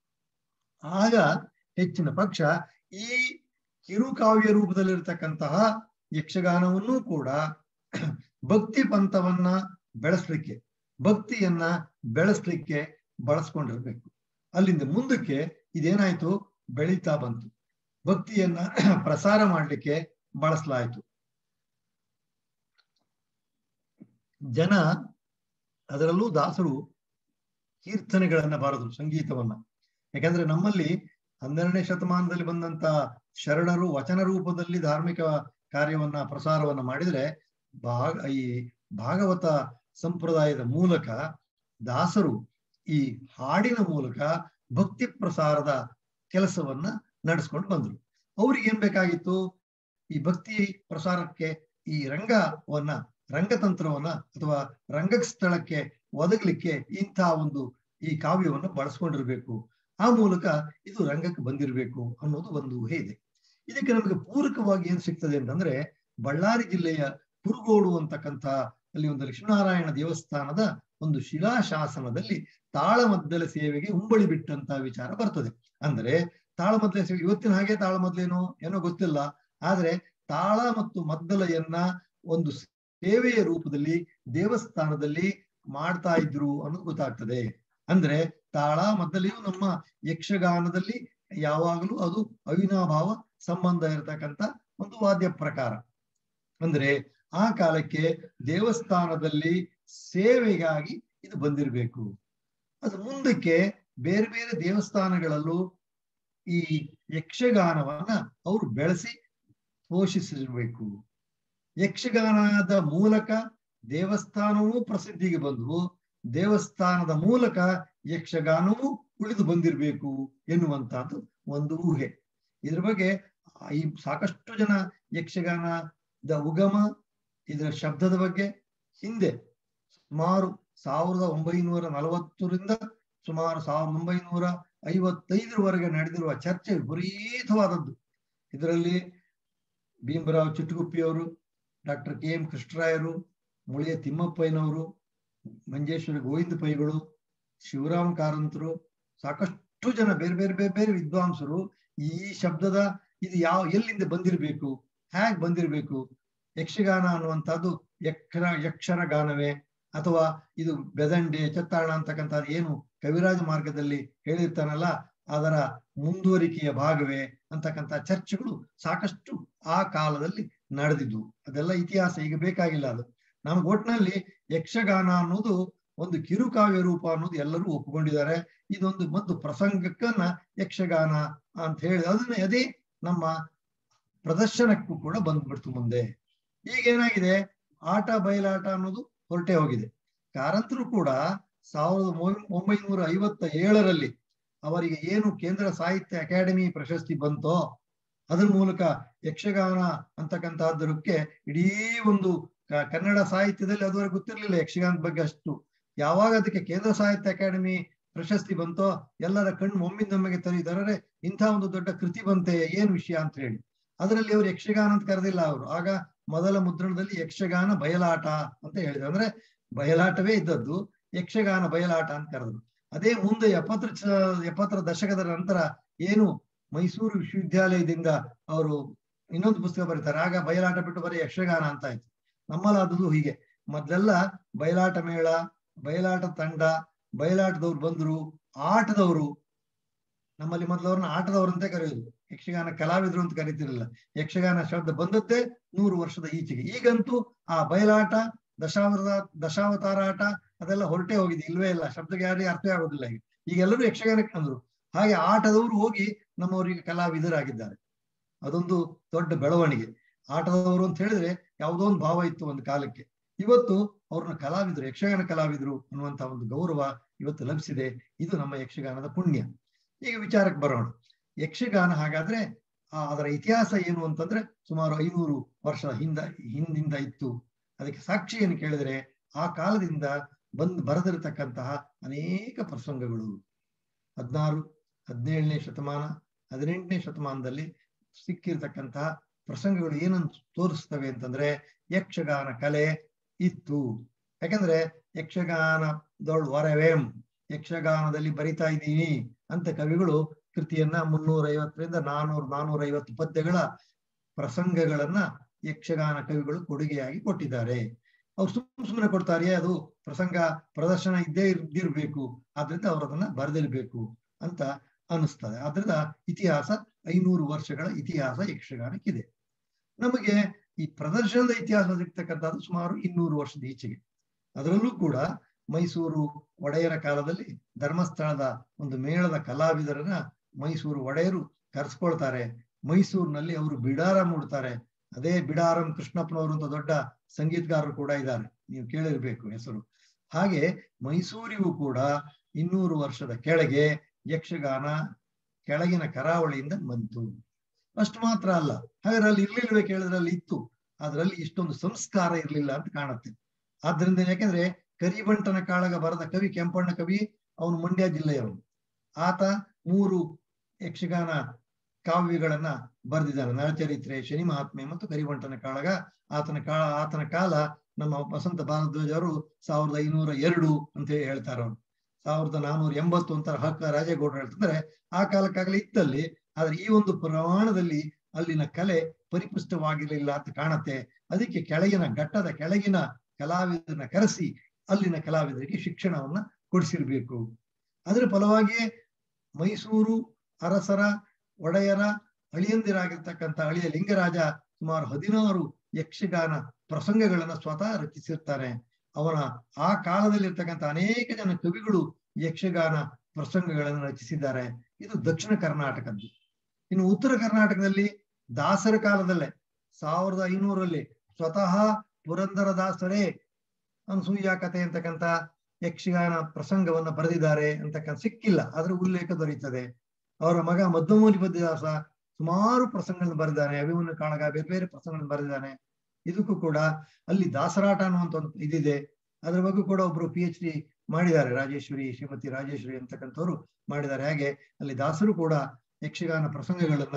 ಆಗ ಹೆಚ್ಚಿನ ಪಕ್ಷ ಈ ಕಿರುಕಾವ್ಯ ರೂಪದಲ್ಲಿರ್ತಕ್ಕಂತಹ ಯಕ್ಷಗಾನವನ್ನೂ ಕೂಡ ಭಕ್ತಿ ಪಂಥವನ್ನ ಬೆಳೆಸ್ಲಿಕ್ಕೆ ಭಕ್ತಿಯನ್ನ ಬೆಳೆಸ್ಲಿಕ್ಕೆ ಬಳಸ್ಕೊಂಡಿರ್ಬೇಕು ಅಲ್ಲಿಂದ ಮುಂದಕ್ಕೆ ಇದೇನಾಯ್ತು ಬೆಳೀತಾ ಬಂತು ಭಕ್ತಿಯನ್ನ ಪ್ರಸಾರ ಮಾಡ್ಲಿಕ್ಕೆ ಬಳಸಲಾಯಿತು ಜನ ಅದರಲ್ಲೂ ದಾಸರು ಕೀರ್ತನೆಗಳನ್ನ ಬರೆದ್ರು ಸಂಗೀತವನ್ನ ಯಾಕಂದ್ರೆ ನಮ್ಮಲ್ಲಿ ಹನ್ನೆರಡನೇ ಶತಮಾನದಲ್ಲಿ ಬಂದಂತ ಶರಣರು ವಚನ ರೂಪದಲ್ಲಿ ಧಾರ್ಮಿಕ ಕಾರ್ಯವನ್ನ ಪ್ರಸಾರವನ್ನ ಮಾಡಿದ್ರೆ ಭಾಗ ಈ ಭಾಗವತ ಸಂಪ್ರದಾಯದ ಮೂಲಕ ದಾಸರು ಈ ಹಾಡಿನ ಮೂಲಕ ಭಕ್ತಿ ಪ್ರಸಾರದ ಕೆಲಸವನ್ನ ನಡೆಸ್ಕೊಂಡು ಬಂದ್ರು ಅವ್ರಿಗೆ ಏನ್ ಬೇಕಾಗಿತ್ತು ಈ ಭಕ್ತಿ ಪ್ರಸಾರಕ್ಕೆ ಈ ರಂಗವನ್ನ ರಂಗತಂತ್ರವನ್ನ ಅಥವಾ ರಂಗಸ್ಥಳಕ್ಕೆ ಒದಗಲಿಕ್ಕೆ ಇಂಥ ಒಂದು ಈ ಕಾವ್ಯವನ್ನು ಬಳಸ್ಕೊಂಡಿರ್ಬೇಕು ಆ ಮೂಲಕ ಇದು ರಂಗಕ್ಕೆ ಬಂದಿರಬೇಕು ಅನ್ನೋದು ಒಂದು ಊಹೆ ಇದೆ ಇದಕ್ಕೆ ನಮಗೆ ಪೂರಕವಾಗಿ ಏನ್ ಸಿಗ್ತದೆ ಅಂತಂದ್ರೆ ಬಳ್ಳಾರಿ ಜಿಲ್ಲೆಯ ಕುರುಗೋಡು ಅಂತಕ್ಕಂಥ ಅಲ್ಲಿ ಒಂದು ಲಕ್ಷ್ಮೀನಾರಾಯಣ ದೇವಸ್ಥಾನದ ಒಂದು ಶಿಲಾಶಾಸನದಲ್ಲಿ ತಾಳಮದ್ದಲ ಸೇವೆಗೆ ಉಂಬಳಿ ಬಿಟ್ಟಂತ ವಿಚಾರ ಬರ್ತದೆ ಅಂದ್ರೆ ತಾಳಮದ್ದಲ ಸೇವೆ ಇವತ್ತಿನ ಹಾಗೆ ತಾಳಮದ್ದಲೇನೋ ಏನೋ ಗೊತ್ತಿಲ್ಲ ಆದ್ರೆ ತಾಳ ಮತ್ತು ಮದ್ದಲೆಯನ್ನ ಒಂದು ಸೇವೆಯ ರೂಪದಲ್ಲಿ ದೇವಸ್ಥಾನದಲ್ಲಿ ಮಾಡ್ತಾ ಇದ್ರು ಅನ್ನೋದು ಗೊತ್ತಾಗ್ತದೆ ಅಂದ್ರೆ ತಾಳ ಮದ್ದಲೆಯು ನಮ್ಮ ಯಕ್ಷಗಾನದಲ್ಲಿ ಯಾವಾಗಲೂ ಅದು ಅವಿನಾಭಾವ ಸಂಬಂಧ ಇರತಕ್ಕಂತ ಒಂದು ವಾದ್ಯ ಪ್ರಕಾರ ಅಂದ್ರೆ ಆ ಕಾಲಕ್ಕೆ ದೇವಸ್ಥಾನದಲ್ಲಿ ಸೇವೆಗಾಗಿ ಇದು ಬಂದಿರಬೇಕು ಅದು ಮುಂದಕ್ಕೆ ಬೇರೆ ಬೇರೆ ದೇವಸ್ಥಾನಗಳಲ್ಲೂ ಈ ಯಕ್ಷಗಾನವನ್ನ ಅವರು ಬೆಳೆಸಿ ಪೋಷಿಸಿರ್ಬೇಕು ಯಕ್ಷಗಾನದ ಮೂಲಕ ದೇವಸ್ಥಾನವೂ ಪ್ರಸಿದ್ಧಿಗೆ ಬಂದು ದೇವಸ್ಥಾನದ ಮೂಲಕ ಯಕ್ಷಗಾನವೂ ಉಳಿದು ಬಂದಿರಬೇಕು ಎನ್ನುವಂತಹದ್ದು ಒಂದು ಊಹೆ ಇದ್ರ ಬಗ್ಗೆ ಈ ಸಾಕಷ್ಟು ಜನ ಯಕ್ಷಗಾನದ ಉಗಮ ಇದರ ಶಬ್ದದ ಬಗ್ಗೆ ಹಿಂದೆ ಸುಮಾರು ಸಾವಿರದ ಒಂಬೈನೂರ ನಲವತ್ತರಿಂದ ಸುಮಾರು ಸಾವಿರದ ಒಂಬೈನೂರ ಐವತ್ತೈದರವರೆಗೆ ನಡೆದಿರುವ ಚರ್ಚೆ ವಿಪರೀತವಾದದ್ದು ಇದರಲ್ಲಿ ಭೀಮರಾವ್ ಚಿಟ್ಟಗುಪ್ಪಿಯವರು ಡಾಕ್ಟರ್ ಕೆ ಎಂ ಕೃಷ್ಣರಾಯರು ಮುಳಿಯ ತಿಮ್ಮಪ್ಪಯ್ಯನವರು ಮಂಜೇಶ್ವರ ಗೋವಿಂದ ಪೈಗಳು ಶಿವರಾಮ್ ಕಾರಂತರು ಸಾಕಷ್ಟು ಜನ ಬೇರೆ ಬೇರೆ ಬೇರೆ ಬೇರೆ ವಿದ್ವಾಂಸರು ಈ ಶಬ್ದದ ಇದು ಯಾವ ಎಲ್ಲಿಂದ ಬಂದಿರಬೇಕು ಹೇಗ್ ಬಂದಿರಬೇಕು ಯಕ್ಷಗಾನ ಅನ್ನುವಂಥದ್ದು ಯಕ್ಷರ ಯಕ್ಷರ ಗಾನವೇ ಅಥವಾ ಇದು ಬೆದಂಡೆ ಚತ್ತಾಣ ಅಂತಕ್ಕಂಥ ಏನು ಕವಿರಾಜ ಮಾರ್ಗದಲ್ಲಿ ಹೇಳಿರ್ತಾನಲ್ಲ ಅದರ ಮುಂದುವರಿಕೆಯ ಭಾಗವೇ ಅಂತಕ್ಕಂಥ ಚರ್ಚೆಗಳು ಸಾಕಷ್ಟು ಆ ಕಾಲದಲ್ಲಿ ನಡೆದಿದ್ವು ಅದೆಲ್ಲ ಇತಿಹಾಸ ಈಗ ಬೇಕಾಗಿಲ್ಲ ಅದು ನಮ್ಗೆ ಒಟ್ಟಿನಲ್ಲಿ ಯಕ್ಷಗಾನ ಅನ್ನೋದು ಒಂದು ಕಿರುಕಾವ್ಯ ರೂಪ ಅನ್ನೋದು ಎಲ್ಲರೂ ಒಪ್ಪಿಕೊಂಡಿದ್ದಾರೆ ಇದೊಂದು ಮತ್ತು ಪ್ರಸಂಗಕ್ಕನ್ನ ಯಕ್ಷಗಾನ ಅಂತ ಹೇಳಿ ಅದನ್ನ ಅದೇ ನಮ್ಮ ಪ್ರದರ್ಶನಕ್ಕೂ ಕೂಡ ಬಂದ್ಬಿಡ್ತು ಮುಂದೆ ಈಗೇನಾಗಿದೆ ಆಟ ಬಯಲಾಟ ಅನ್ನೋದು ಹೊರಟೆ ಹೋಗಿದೆ ಕಾರಂತರು ಕೂಡ ಸಾವಿರದ ಒಂಬೈನೂರ ಐವತ್ತ ಏಳರಲ್ಲಿ ಅವರಿಗೆ ಏನು ಕೇಂದ್ರ ಸಾಹಿತ್ಯ ಅಕಾಡೆಮಿ ಪ್ರಶಸ್ತಿ ಬಂತೋ ಅದ್ರ ಮೂಲಕ ಯಕ್ಷಗಾನ ಅಂತಕ್ಕಂತಹದ್ದಕ್ಕೆ ಇಡೀ ಒಂದು ಕನ್ನಡ ಸಾಹಿತ್ಯದಲ್ಲಿ ಅದುವರೆಗೆ ಗೊತ್ತಿರಲಿಲ್ಲ ಯಕ್ಷಗಾನದ ಬಗ್ಗೆ ಅಷ್ಟು ಯಾವಾಗ ಅದಕ್ಕೆ ಕೇಂದ್ರ ಸಾಹಿತ್ಯ ಅಕಾಡೆಮಿ ಪ್ರಶಸ್ತಿ ಬಂತೋ ಎಲ್ಲರ ಕಣ್ಣು ಒಮ್ಮಿಂದೊಮ್ಮೆಗೆ ತರಿದಾರೆ ಇಂಥ ಒಂದು ದೊಡ್ಡ ಕೃತಿ ಬಂತೆ ಏನ್ ವಿಷಯ ಅಂತ ಹೇಳಿ ಅದರಲ್ಲಿ ಅವರು ಯಕ್ಷಗಾನ ಅಂತ ಕರೆದಿಲ್ಲ ಅವರು ಆಗ ಮೊದಲ ಮುದ್ರಣದಲ್ಲಿ ಯಕ್ಷಗಾನ ಬಯಲಾಟ ಅಂತ ಹೇಳಿದ್ರು ಅಂದ್ರೆ ಬಯಲಾಟವೇ ಇದ್ದದ್ದು ಯಕ್ಷಗಾನ ಬಯಲಾಟ ಅಂತ ಕರೆದ್ರು ಅದೇ ಮುಂದೆ ಎಪ್ಪತ್ತರ ಎಪ್ಪತ್ತರ ದಶಕದ ನಂತರ ಏನು ಮೈಸೂರು ವಿಶ್ವವಿದ್ಯಾಲಯದಿಂದ ಅವರು ಇನ್ನೊಂದು ಪುಸ್ತಕ ಬರೀತಾರೆ ಆಗ ಬಯಲಾಟ ಬಿಟ್ಟು ಬರೀ ಯಕ್ಷಗಾನ ಅಂತ ಆಯ್ತು ನಮ್ಮಲ್ಲಾದದು ಹೀಗೆ ಮೊದ್ಲೆಲ್ಲ ಬಯಲಾಟ ಮೇಳ ಬಯಲಾಟ ತಂಡ ಬಯಲಾಟದವ್ರು ಬಂದ್ರು ಆಟದವರು ನಮ್ಮಲ್ಲಿ ಮೊದಲವ್ರನ್ನ ಆಟದವರು ಅಂತ ಕರೆಯೋದು ಯಕ್ಷಗಾನ ಕಲಾವಿದರು ಅಂತ ಕರಿತಿರಲಿಲ್ಲ ಯಕ್ಷಗಾನ ಶಬ್ದ ಬಂದದ್ದೇ ನೂರು ವರ್ಷದ ಈಚೆಗೆ ಈಗಂತೂ ಆ ಬಯಲಾಟ ದಶಾವತಾರ ದಶಾವತಾರ ಆಟ ಅದೆಲ್ಲ ಹೊರಟೆ ಹೋಗಿದೆ ಇಲ್ವೇ ಇಲ್ಲ ಶಬ್ದಕ್ಕೆ ಯಾರಿಗೆ ಅರ್ಥ ಆಗೋದಿಲ್ಲ ಈಗ ಈಗೆಲ್ಲರೂ ಯಕ್ಷಗಾನಕ್ಕೆ ಅಂದ್ರು ಹಾಗೆ ಆಟದವರು ಹೋಗಿ ನಮ್ಮವರಿಗೆ ಕಲಾವಿದರಾಗಿದ್ದಾರೆ ಅದೊಂದು ದೊಡ್ಡ ಬೆಳವಣಿಗೆ ಆಟದವರು ಅಂತ ಹೇಳಿದ್ರೆ ಯಾವುದೋ ಒಂದು ಭಾವ ಇತ್ತು ಒಂದು ಕಾಲಕ್ಕೆ ಇವತ್ತು ಅವ್ರನ್ನ ಕಲಾವಿದರು ಯಕ್ಷಗಾನ ಕಲಾವಿದರು ಅನ್ನುವಂತ ಒಂದು ಗೌರವ ಇವತ್ತು ಲಭಿಸಿದೆ ಇದು ನಮ್ಮ ಯಕ್ಷಗಾನದ ಪುಣ್ಯ ಈಗ ವಿಚಾರಕ್ಕೆ ಬರೋಣ ಯಕ್ಷಗಾನ ಹಾಗಾದ್ರೆ ಆ ಅದರ ಇತಿಹಾಸ ಏನು ಅಂತಂದ್ರೆ ಸುಮಾರು ಐನೂರು ವರ್ಷ ಹಿಂದ ಹಿಂದಿಂದ ಇತ್ತು ಅದಕ್ಕೆ ಸಾಕ್ಷಿ ಏನು ಕೇಳಿದ್ರೆ ಆ ಕಾಲದಿಂದ ಬಂದು ಬರೆದಿರತಕ್ಕಂತಹ ಅನೇಕ ಪ್ರಸಂಗಗಳು ಹದಿನಾರು ಹದಿನೇಳನೇ ಶತಮಾನ ಹದಿನೆಂಟನೇ ಶತಮಾನದಲ್ಲಿ ಸಿಕ್ಕಿರ್ತಕ್ಕಂತಹ ಪ್ರಸಂಗಗಳು ಏನನ್ನು ತೋರಿಸ್ತವೆ ಅಂತಂದ್ರೆ ಯಕ್ಷಗಾನ ಕಲೆ ಇತ್ತು ಯಾಕಂದ್ರೆ ಯಕ್ಷಗಾನದೊಳ್ ವರವೇಂ ಯಕ್ಷಗಾನದಲ್ಲಿ ಬರಿತಾ ಇದ್ದೀನಿ ಅಂತ ಕವಿಗಳು ಕೃತಿಯನ್ನ ಮುನ್ನೂರ ಐವತ್ತರಿಂದ ನಾನೂರ ನಾನೂರ ಐವತ್ತು ಪದ್ಯಗಳ ಪ್ರಸಂಗಗಳನ್ನ ಯಕ್ಷಗಾನ ಕವಿಗಳು ಕೊಡುಗೆಯಾಗಿ ಕೊಟ್ಟಿದ್ದಾರೆ ಅವ್ರು ಸುಮ್ ಸುಮ್ಮನೆ ಕೊಡ್ತಾರೆ ಅದು ಪ್ರಸಂಗ ಪ್ರದರ್ಶನ ಇದ್ದೇ ಇದ್ದಿರ್ಬೇಕು ಆದ್ರಿಂದ ಅವ್ರು ಅದನ್ನ ಬರೆದಿರ್ಬೇಕು ಅಂತ ಅನಿಸ್ತದೆ ಆದ್ರಿಂದ ಇತಿಹಾಸ ಐನೂರು ವರ್ಷಗಳ ಇತಿಹಾಸ ಯಕ್ಷಗಾನಕ್ಕಿದೆ ನಮಗೆ ಈ ಪ್ರದರ್ಶನದ ಇತಿಹಾಸ ಸಿಗ್ತಕ್ಕಂಥದ್ದು ಸುಮಾರು ಇನ್ನೂರು ವರ್ಷದ ಈಚೆಗೆ ಅದರಲ್ಲೂ ಕೂಡ ಮೈಸೂರು ಒಡೆಯರ ಕಾಲದಲ್ಲಿ ಧರ್ಮಸ್ಥಳದ ಒಂದು ಮೇಳದ ಕಲಾವಿದರನ್ನ ಮೈಸೂರು ಒಡೆಯರು ಕರೆಸ್ಕೊಳ್ತಾರೆ ಮೈಸೂರಿನಲ್ಲಿ ಅವರು ಬಿಡಾರ ಮೂಡ್ತಾರೆ ಅದೇ ಬಿಡಾರಂ ಕೃಷ್ಣಪ್ಪನವರು ಅಂತ ದೊಡ್ಡ ಸಂಗೀತಗಾರರು ಕೂಡ ಇದ್ದಾರೆ ನೀವು ಕೇಳಿರ್ಬೇಕು ಹೆಸರು ಹಾಗೆ ಮೈಸೂರಿಗೂ ಕೂಡ ಇನ್ನೂರು ವರ್ಷದ ಕೆಳಗೆ ಯಕ್ಷಗಾನ ಕೆಳಗಿನ ಕರಾವಳಿಯಿಂದ ಬಂತು ಅಷ್ಟು ಮಾತ್ರ ಅಲ್ಲ ಹಾಗಾದ್ರೆ ಅಲ್ಲಿ ಇರ್ಲಿಲ್ವೇ ಕೇಳಿದ್ರೆ ಅಲ್ಲಿ ಇತ್ತು ಅದರಲ್ಲಿ ಇಷ್ಟೊಂದು ಸಂಸ್ಕಾರ ಇರ್ಲಿಲ್ಲ ಅಂತ ಕಾಣುತ್ತೆ ಆದ್ರಿಂದ ಯಾಕೆಂದ್ರೆ ಕರಿಬಂಟನ ಕಾಳಗ ಬರೆದ ಕವಿ ಕೆಂಪಣ್ಣ ಕವಿ ಅವನು ಮಂಡ್ಯ ಜಿಲ್ಲೆಯವನು ಆತ ಮೂರು ಯಕ್ಷಗಾನ ಕಾವ್ಯಗಳನ್ನ ಬರೆದಿದ್ದಾನೆ ನರಚರಿತ್ರೆ ಶನಿ ಮಹಾತ್ಮೆ ಮತ್ತು ಕರಿಬಂಟನ ಕಾಳಗ ಆತನ ಕಾಳ ಆತನ ಕಾಲ ನಮ್ಮ ವಸಂತ ಭಾರದ್ವಾಜ್ ಅವರು ಸಾವಿರದ ಐನೂರ ಎರಡು ಅಂತ ಹೇಳಿ ಹೇಳ್ತಾರ ಅವ್ರು ಸಾವಿರದ ನಾನೂರ ಎಂಬತ್ತು ಅಂತ ಹಕ್ಕ ರಾಜೇಗೌಡರು ಹೇಳ್ತಿದ್ರೆ ಆ ಕಾಲಕ್ಕಾಗಲಿ ಇತ್ತಲ್ಲಿ ಆದ್ರೆ ಈ ಒಂದು ಪ್ರಮಾಣದಲ್ಲಿ ಅಲ್ಲಿನ ಕಲೆ ಪರಿಪುಷ್ಟವಾಗಿರಲಿಲ್ಲ ಅಂತ ಕಾಣತ್ತೆ ಅದಕ್ಕೆ ಕೆಳಗಿನ ಘಟ್ಟದ ಕೆಳಗಿನ ಕಲಾವಿದರನ್ನ ಕರೆಸಿ ಅಲ್ಲಿನ ಕಲಾವಿದರಿಗೆ ಶಿಕ್ಷಣವನ್ನ ಕೊಡಿಸಿರ್ಬೇಕು ಅದರ ಫಲವಾಗಿಯೇ ಮೈಸೂರು ಅರಸರ ಒಡೆಯರ ಅಳಿಯಂದಿರಾಗಿರ್ತಕ್ಕಂಥ ಅಳಿಯ ಲಿಂಗರಾಜ ಸುಮಾರು ಹದಿನಾರು ಯಕ್ಷಗಾನ ಪ್ರಸಂಗಗಳನ್ನ ಸ್ವತಃ ರಚಿಸಿರ್ತಾನೆ ಅವನ ಆ ಕಾಲದಲ್ಲಿರ್ತಕ್ಕಂಥ ಅನೇಕ ಜನ ಕವಿಗಳು ಯಕ್ಷಗಾನ ಪ್ರಸಂಗಗಳನ್ನು ರಚಿಸಿದ್ದಾರೆ ಇದು ದಕ್ಷಿಣ ಕರ್ನಾಟಕದ್ದು ಇನ್ನು ಉತ್ತರ ಕರ್ನಾಟಕದಲ್ಲಿ ದಾಸರ ಕಾಲದಲ್ಲೇ ಸಾವಿರದ ಐನೂರಲ್ಲಿ ಸ್ವತಃ ಪುರಂದರ ದಾಸರೇ ಅನ್ಸೂಯ ಕಥೆ ಅಂತಕ್ಕಂಥ ಯಕ್ಷಗಾನ ಪ್ರಸಂಗವನ್ನ ಬರೆದಿದ್ದಾರೆ ಅಂತಕ್ಕಂಥ ಸಿಕ್ಕಿಲ್ಲ ಅದರ ಉಲ್ಲೇಖ ದೊರೆಯುತ್ತದೆ ಅವರ ಮಗ ಮದ್ದಮೂಲಿ ಪದ್ಯದಾಸ ಸುಮಾರು ಪ್ರಸಂಗಗಳನ್ನು ಬರೆದಿದ್ದಾನೆ ಅಭಿಮನ್ಯು ಕಾಳಗ ಬೇರೆ ಬೇರೆ ಪ್ರಸಂಗಗಳನ್ನು ಬರೆದಿದ್ದಾನೆ ಇದಕ್ಕೂ ಕೂಡ ಅಲ್ಲಿ ದಾಸರಾಟ ಅನ್ನುವಂತ ಒಂದು ಇದಿದೆ ಅದ್ರ ಬಗ್ಗೆ ಕೂಡ ಒಬ್ರು ಪಿ ಎಚ್ ಡಿ ಮಾಡಿದ್ದಾರೆ ರಾಜೇಶ್ವರಿ ಶ್ರೀಮತಿ ರಾಜೇಶ್ವರಿ ಅಂತಕ್ಕಂಥವ್ರು ಮಾಡಿದ್ದಾರೆ ಹಾಗೆ ಅಲ್ಲಿ ದಾಸರು ಕೂಡ ಯಕ್ಷಗಾನ ಪ್ರಸಂಗಗಳನ್ನ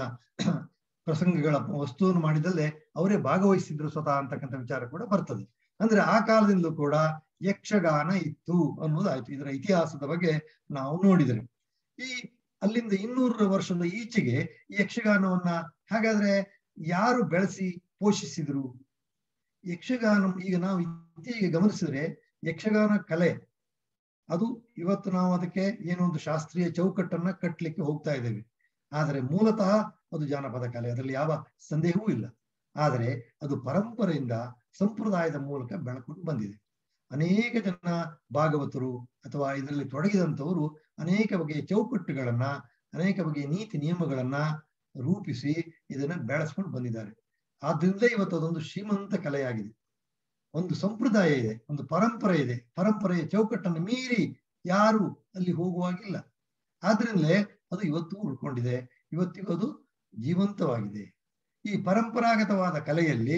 ಪ್ರಸಂಗಗಳ ವಸ್ತುವನ್ನು ಮಾಡಿದಲ್ಲೇ ಅವರೇ ಭಾಗವಹಿಸಿದ್ರು ಸ್ವತಃ ಅಂತಕ್ಕಂಥ ವಿಚಾರ ಕೂಡ ಬರ್ತದೆ ಅಂದ್ರೆ ಆ ಕಾಲದಿಂದಲೂ ಕೂಡ ಯಕ್ಷಗಾನ ಇತ್ತು ಅನ್ನೋದಾಯ್ತು ಇದರ ಇತಿಹಾಸದ ಬಗ್ಗೆ ನಾವು ನೋಡಿದ್ರೆ ಈ ಅಲ್ಲಿಂದ ಇನ್ನೂರು ವರ್ಷದ ಈಚೆಗೆ ಈ ಯಕ್ಷಗಾನವನ್ನ ಹಾಗಾದ್ರೆ ಯಾರು ಬೆಳೆಸಿ ಪೋಷಿಸಿದ್ರು ಯಕ್ಷಗಾನ ಈಗ ನಾವು ಇತ್ತೀಚೆಗೆ ಗಮನಿಸಿದ್ರೆ ಯಕ್ಷಗಾನ ಕಲೆ ಅದು ಇವತ್ತು ನಾವು ಅದಕ್ಕೆ ಏನೋ ಒಂದು ಶಾಸ್ತ್ರೀಯ ಚೌಕಟ್ಟನ್ನ ಕಟ್ಟಲಿಕ್ಕೆ ಹೋಗ್ತಾ ಇದ್ದೇವೆ ಆದರೆ ಮೂಲತಃ ಅದು ಜಾನಪದ ಕಲೆ ಅದರಲ್ಲಿ ಯಾವ ಸಂದೇಹವೂ ಇಲ್ಲ ಆದರೆ ಅದು ಪರಂಪರೆಯಿಂದ ಸಂಪ್ರದಾಯದ ಮೂಲಕ ಬೆಳಕೊಂಡು ಬಂದಿದೆ ಅನೇಕ ಜನ ಭಾಗವತರು ಅಥವಾ ಇದರಲ್ಲಿ ತೊಡಗಿದಂಥವರು ಅನೇಕ ಬಗೆಯ ಚೌಕಟ್ಟುಗಳನ್ನ ಅನೇಕ ಬಗೆಯ ನೀತಿ ನಿಯಮಗಳನ್ನ ರೂಪಿಸಿ ಇದನ್ನ ಬೆಳೆಸ್ಕೊಂಡು ಬಂದಿದ್ದಾರೆ ಆದ್ರಿಂದ ಇವತ್ತು ಅದೊಂದು ಶ್ರೀಮಂತ ಕಲೆಯಾಗಿದೆ ಒಂದು ಸಂಪ್ರದಾಯ ಇದೆ ಒಂದು ಪರಂಪರೆ ಇದೆ ಪರಂಪರೆಯ ಚೌಕಟ್ಟನ್ನು ಮೀರಿ ಯಾರು ಅಲ್ಲಿ ಹೋಗುವಾಗಿಲ್ಲ ಆದ್ರಿಂದಲೇ ಅದು ಇವತ್ತು ಉಳ್ಕೊಂಡಿದೆ ಇವತ್ತಿಗೂ ಅದು ಜೀವಂತವಾಗಿದೆ ಈ ಪರಂಪರಾಗತವಾದ ಕಲೆಯಲ್ಲಿ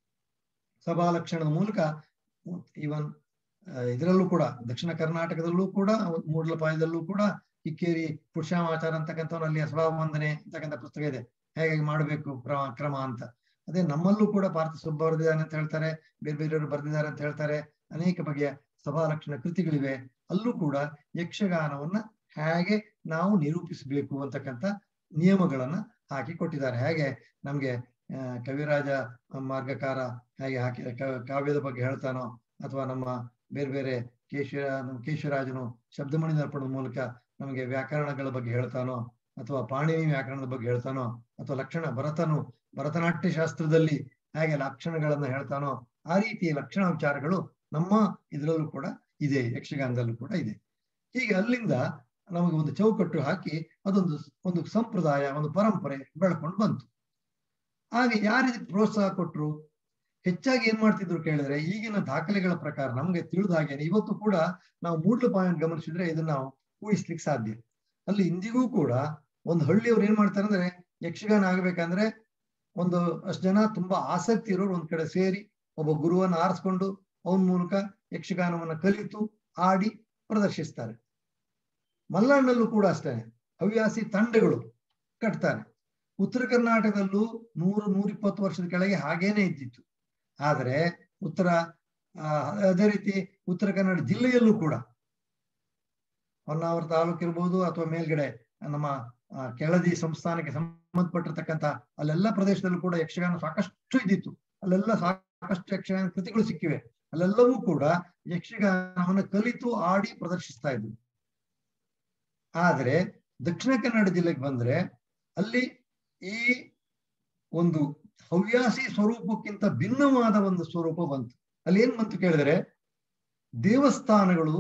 ಸಭಾಲಕ್ಷಣದ ಮೂಲಕ ಇವನ್ ಇದರಲ್ಲೂ ಕೂಡ ದಕ್ಷಿಣ ಕರ್ನಾಟಕದಲ್ಲೂ ಕೂಡ ಮೂಡ್ಲಪಾಯದಲ್ಲೂ ಕೂಡ ಇಕ್ಕೇರಿ ಪುರುಷಾಮಾಚಾರ ಅಂತಕ್ಕಂಥವ್ರು ಅಲ್ಲಿ ಸಭಾ ವಂದನೆ ಅಂತಕ್ಕಂಥ ಪುಸ್ತಕ ಇದೆ ಹೇಗೆ ಮಾಡಬೇಕು ಕ್ರಮ ಕ್ರಮ ಅಂತ ಅದೇ ನಮ್ಮಲ್ಲೂ ಕೂಡ ಪಾರ್ಥ ಸುಬ್ಬ ಬರೆದಿದ್ದಾನೆ ಅಂತ ಹೇಳ್ತಾರೆ ಬೇರೆ ಬೇರೆಯವರು ಬರೆದಿದ್ದಾರೆ ಅಂತ ಹೇಳ್ತಾರೆ ಅನೇಕ ಬಗೆಯ ಸಭಾಲಕ್ಷಣ ಕೃತಿಗಳಿವೆ ಅಲ್ಲೂ ಕೂಡ ಯಕ್ಷಗಾನವನ್ನ ಹೇಗೆ ನಾವು ನಿರೂಪಿಸಬೇಕು ಅಂತಕ್ಕಂಥ ನಿಯಮಗಳನ್ನ ಹಾಕಿ ಕೊಟ್ಟಿದ್ದಾರೆ ಹೇಗೆ ನಮ್ಗೆ ಕವಿರಾಜ ಮಾರ್ಗಕಾರ ಹೇಗೆ ಹಾಕಿ ಕಾವ್ಯದ ಬಗ್ಗೆ ಹೇಳ್ತಾನೋ ಅಥವಾ ನಮ್ಮ ಬೇರೆ ಬೇರೆ ಕೇಶ ನಮ್ಮ ಕೇಶರಾಜನು ಶಬ್ದಮಣಿ ದರ್ಪಣದ ಮೂಲಕ ನಮಗೆ ವ್ಯಾಕರಣಗಳ ಬಗ್ಗೆ ಹೇಳ್ತಾನೋ ಅಥವಾ ಪಾಣಿನಿ ವ್ಯಾಕರಣದ ಬಗ್ಗೆ ಹೇಳ್ತಾನೋ ಅಥವಾ ಲಕ್ಷಣ ಭರತನು ಭರತನಾಟ್ಯ ಶಾಸ್ತ್ರದಲ್ಲಿ ಹೇಗೆ ಲಕ್ಷಣಗಳನ್ನ ಹೇಳ್ತಾನೋ ಆ ರೀತಿಯ ಲಕ್ಷಣ ವಿಚಾರಗಳು ನಮ್ಮ ಇದರಲ್ಲೂ ಕೂಡ ಇದೆ ಯಕ್ಷಗಾನದಲ್ಲೂ ಕೂಡ ಇದೆ ಹೀಗೆ ಅಲ್ಲಿಂದ ನಮಗೆ ಒಂದು ಚೌಕಟ್ಟು ಹಾಕಿ ಅದೊಂದು ಒಂದು ಸಂಪ್ರದಾಯ ಒಂದು ಪರಂಪರೆ ಬೆಳ್ಕೊಂಡು ಬಂತು ಹಾಗೆ ಯಾರಿದಕ್ಕೆ ಪ್ರೋತ್ಸಾಹ ಕೊಟ್ರು ಹೆಚ್ಚಾಗಿ ಏನ್ ಮಾಡ್ತಿದ್ರು ಕೇಳಿದ್ರೆ ಈಗಿನ ದಾಖಲೆಗಳ ಪ್ರಕಾರ ನಮ್ಗೆ ತಿಳಿದ ಹಾಗೇನೆ ಇವತ್ತು ಕೂಡ ನಾವು ಮೂಡ್ಲು ಪಾಯಿಂಟ್ ಗಮನಿಸಿದ್ರೆ ಇದನ್ನ ನಾವು ಊಹಿಸ್ಲಿಕ್ಕೆ ಸಾಧ್ಯ ಅಲ್ಲಿ ಇಂದಿಗೂ ಕೂಡ ಒಂದು ಹಳ್ಳಿಯವ್ರು ಏನ್ ಮಾಡ್ತಾರೆ ಅಂದ್ರೆ ಯಕ್ಷಗಾನ ಆಗ್ಬೇಕಂದ್ರೆ ಒಂದು ಅಷ್ಟು ಜನ ತುಂಬಾ ಆಸಕ್ತಿ ಇರೋರು ಒಂದ್ ಕಡೆ ಸೇರಿ ಒಬ್ಬ ಗುರುವನ್ನ ಆರಿಸ್ಕೊಂಡು ಅವನ ಮೂಲಕ ಯಕ್ಷಗಾನವನ್ನ ಕಲಿತು ಆಡಿ ಪ್ರದರ್ಶಿಸ್ತಾರೆ ಮಲ್ನಾಡಿನಲ್ಲೂ ಕೂಡ ಅಷ್ಟೇ ಹವ್ಯಾಸಿ ತಂಡಗಳು ಕಟ್ತಾರೆ ಉತ್ತರ ಕರ್ನಾಟಕದಲ್ಲೂ ನೂರು ನೂರಿಪ್ಪತ್ತು ವರ್ಷದ ಕೆಳಗೆ ಹಾಗೇನೆ ಇದ್ದಿತ್ತು ಆದರೆ ಉತ್ತರ ಅದೇ ರೀತಿ ಉತ್ತರ ಕನ್ನಡ ಜಿಲ್ಲೆಯಲ್ಲೂ ಕೂಡ ಹೊನ್ನಾವರ ತಾಲೂಕು ಇರ್ಬೋದು ಅಥವಾ ಮೇಲ್ಗಡೆ ನಮ್ಮ ಕೆಳದಿ ಸಂಸ್ಥಾನಕ್ಕೆ ಸಂಬಂಧಪಟ್ಟಿರ್ತಕ್ಕಂಥ ಅಲ್ಲೆಲ್ಲ ಪ್ರದೇಶದಲ್ಲೂ ಕೂಡ ಯಕ್ಷಗಾನ ಸಾಕಷ್ಟು ಇದ್ದಿತ್ತು ಅಲ್ಲೆಲ್ಲ ಸಾಕಷ್ಟು ಯಕ್ಷಗಾನ ಕೃತಿಗಳು ಸಿಕ್ಕಿವೆ ಅಲ್ಲೆಲ್ಲವೂ ಕೂಡ ಯಕ್ಷಗಾನವನ್ನು ಕಲಿತು ಆಡಿ ಪ್ರದರ್ಶಿಸ್ತಾ ಇದ್ವು ಆದ್ರೆ ದಕ್ಷಿಣ ಕನ್ನಡ ಜಿಲ್ಲೆಗೆ ಬಂದ್ರೆ ಅಲ್ಲಿ ಈ ಒಂದು ಹವ್ಯಾಸಿ ಸ್ವರೂಪಕ್ಕಿಂತ ಭಿನ್ನವಾದ ಒಂದು ಸ್ವರೂಪ ಬಂತು ಅಲ್ಲಿ ಏನ್ ಬಂತು ಕೇಳಿದ್ರೆ ದೇವಸ್ಥಾನಗಳು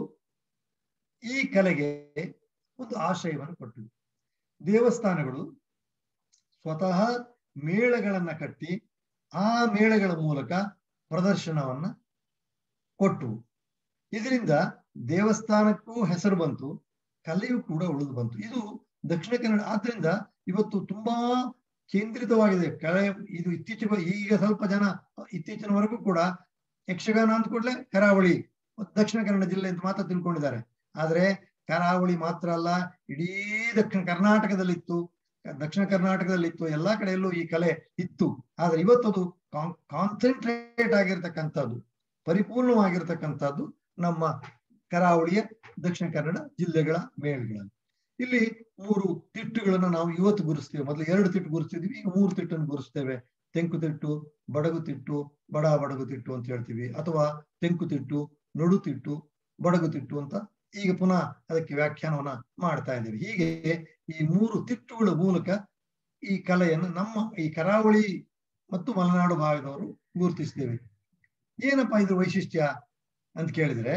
ಈ ಕಲೆಗೆ ಒಂದು ಆಶಯವನ್ನು ಕೊಟ್ಟಿವೆ ದೇವಸ್ಥಾನಗಳು ಸ್ವತಃ ಮೇಳಗಳನ್ನ ಕಟ್ಟಿ ಆ ಮೇಳಗಳ ಮೂಲಕ ಪ್ರದರ್ಶನವನ್ನ ಕೊಟ್ಟವು ಇದರಿಂದ ದೇವಸ್ಥಾನಕ್ಕೂ ಹೆಸರು ಬಂತು ಕಲೆಯೂ ಕೂಡ ಉಳಿದು ಬಂತು ಇದು ದಕ್ಷಿಣ ಕನ್ನಡ ಆದ್ರಿಂದ ಇವತ್ತು ತುಂಬಾ ಕೇಂದ್ರಿತವಾಗಿದೆ ಕಲೆ ಇದು ಇತ್ತೀಚೆಗೆ ಈಗ ಸ್ವಲ್ಪ ಜನ ಇತ್ತೀಚಿನವರೆಗೂ ಕೂಡ ಯಕ್ಷಗಾನ ಅಂತ ಕೂಡಲೇ ಕರಾವಳಿ ದಕ್ಷಿಣ ಕನ್ನಡ ಜಿಲ್ಲೆ ಅಂತ ಮಾತ್ರ ತಿಳ್ಕೊಂಡಿದ್ದಾರೆ ಆದ್ರೆ ಕರಾವಳಿ ಮಾತ್ರ ಅಲ್ಲ ಇಡೀ ದಕ್ಷಿಣ ಕರ್ನಾಟಕದಲ್ಲಿತ್ತು ದಕ್ಷಿಣ ಕರ್ನಾಟಕದಲ್ಲಿತ್ತು ಎಲ್ಲಾ ಕಡೆಯಲ್ಲೂ ಈ ಕಲೆ ಇತ್ತು ಆದ್ರೆ ಇವತ್ತದು ಕಾನ್ಸಂಟ್ರೇಟ್ ಆಗಿರ್ತಕ್ಕಂಥದ್ದು ಪರಿಪೂರ್ಣವಾಗಿರ್ತಕ್ಕಂಥದ್ದು ನಮ್ಮ ಕರಾವಳಿಯ ದಕ್ಷಿಣ ಕನ್ನಡ ಜಿಲ್ಲೆಗಳ ಮೇಳಗಳಲ್ಲಿ ಇಲ್ಲಿ ಮೂರು ತಿಟ್ಟುಗಳನ್ನು ನಾವು ಇವತ್ತು ಗುರುಸ್ತೇವೆ ಮೊದಲು ಎರಡು ತಿಟ್ಟು ಗುರುಸ್ತಿದ್ವಿ ಈಗ ಮೂರು ತಿಟ್ಟನ್ನು ಗುರುಸ್ತೇವೆ ತೆಂಕು ತಿಟ್ಟು ಬಡಗು ತಿಟ್ಟು ಬಡ ಬಡಗು ತಿಟ್ಟು ಅಂತ ಹೇಳ್ತೀವಿ ಅಥವಾ ತೆಂಕು ತಿಟ್ಟು ನಡು ತಿಟ್ಟು ಬಡಗು ತಿಟ್ಟು ಅಂತ ಈಗ ಪುನಃ ಅದಕ್ಕೆ ವ್ಯಾಖ್ಯಾನವನ್ನ ಮಾಡ್ತಾ ಇದ್ದೇವೆ ಹೀಗೆ ಈ ಮೂರು ತಿಟ್ಟುಗಳ ಮೂಲಕ ಈ ಕಲೆಯನ್ನು ನಮ್ಮ ಈ ಕರಾವಳಿ ಮತ್ತು ಮಲೆನಾಡು ಭಾಗದವರು ಗುರುತಿಸ್ತೇವೆ ಏನಪ್ಪಾ ಇದ್ರ ವೈಶಿಷ್ಟ್ಯ ಅಂತ ಕೇಳಿದ್ರೆ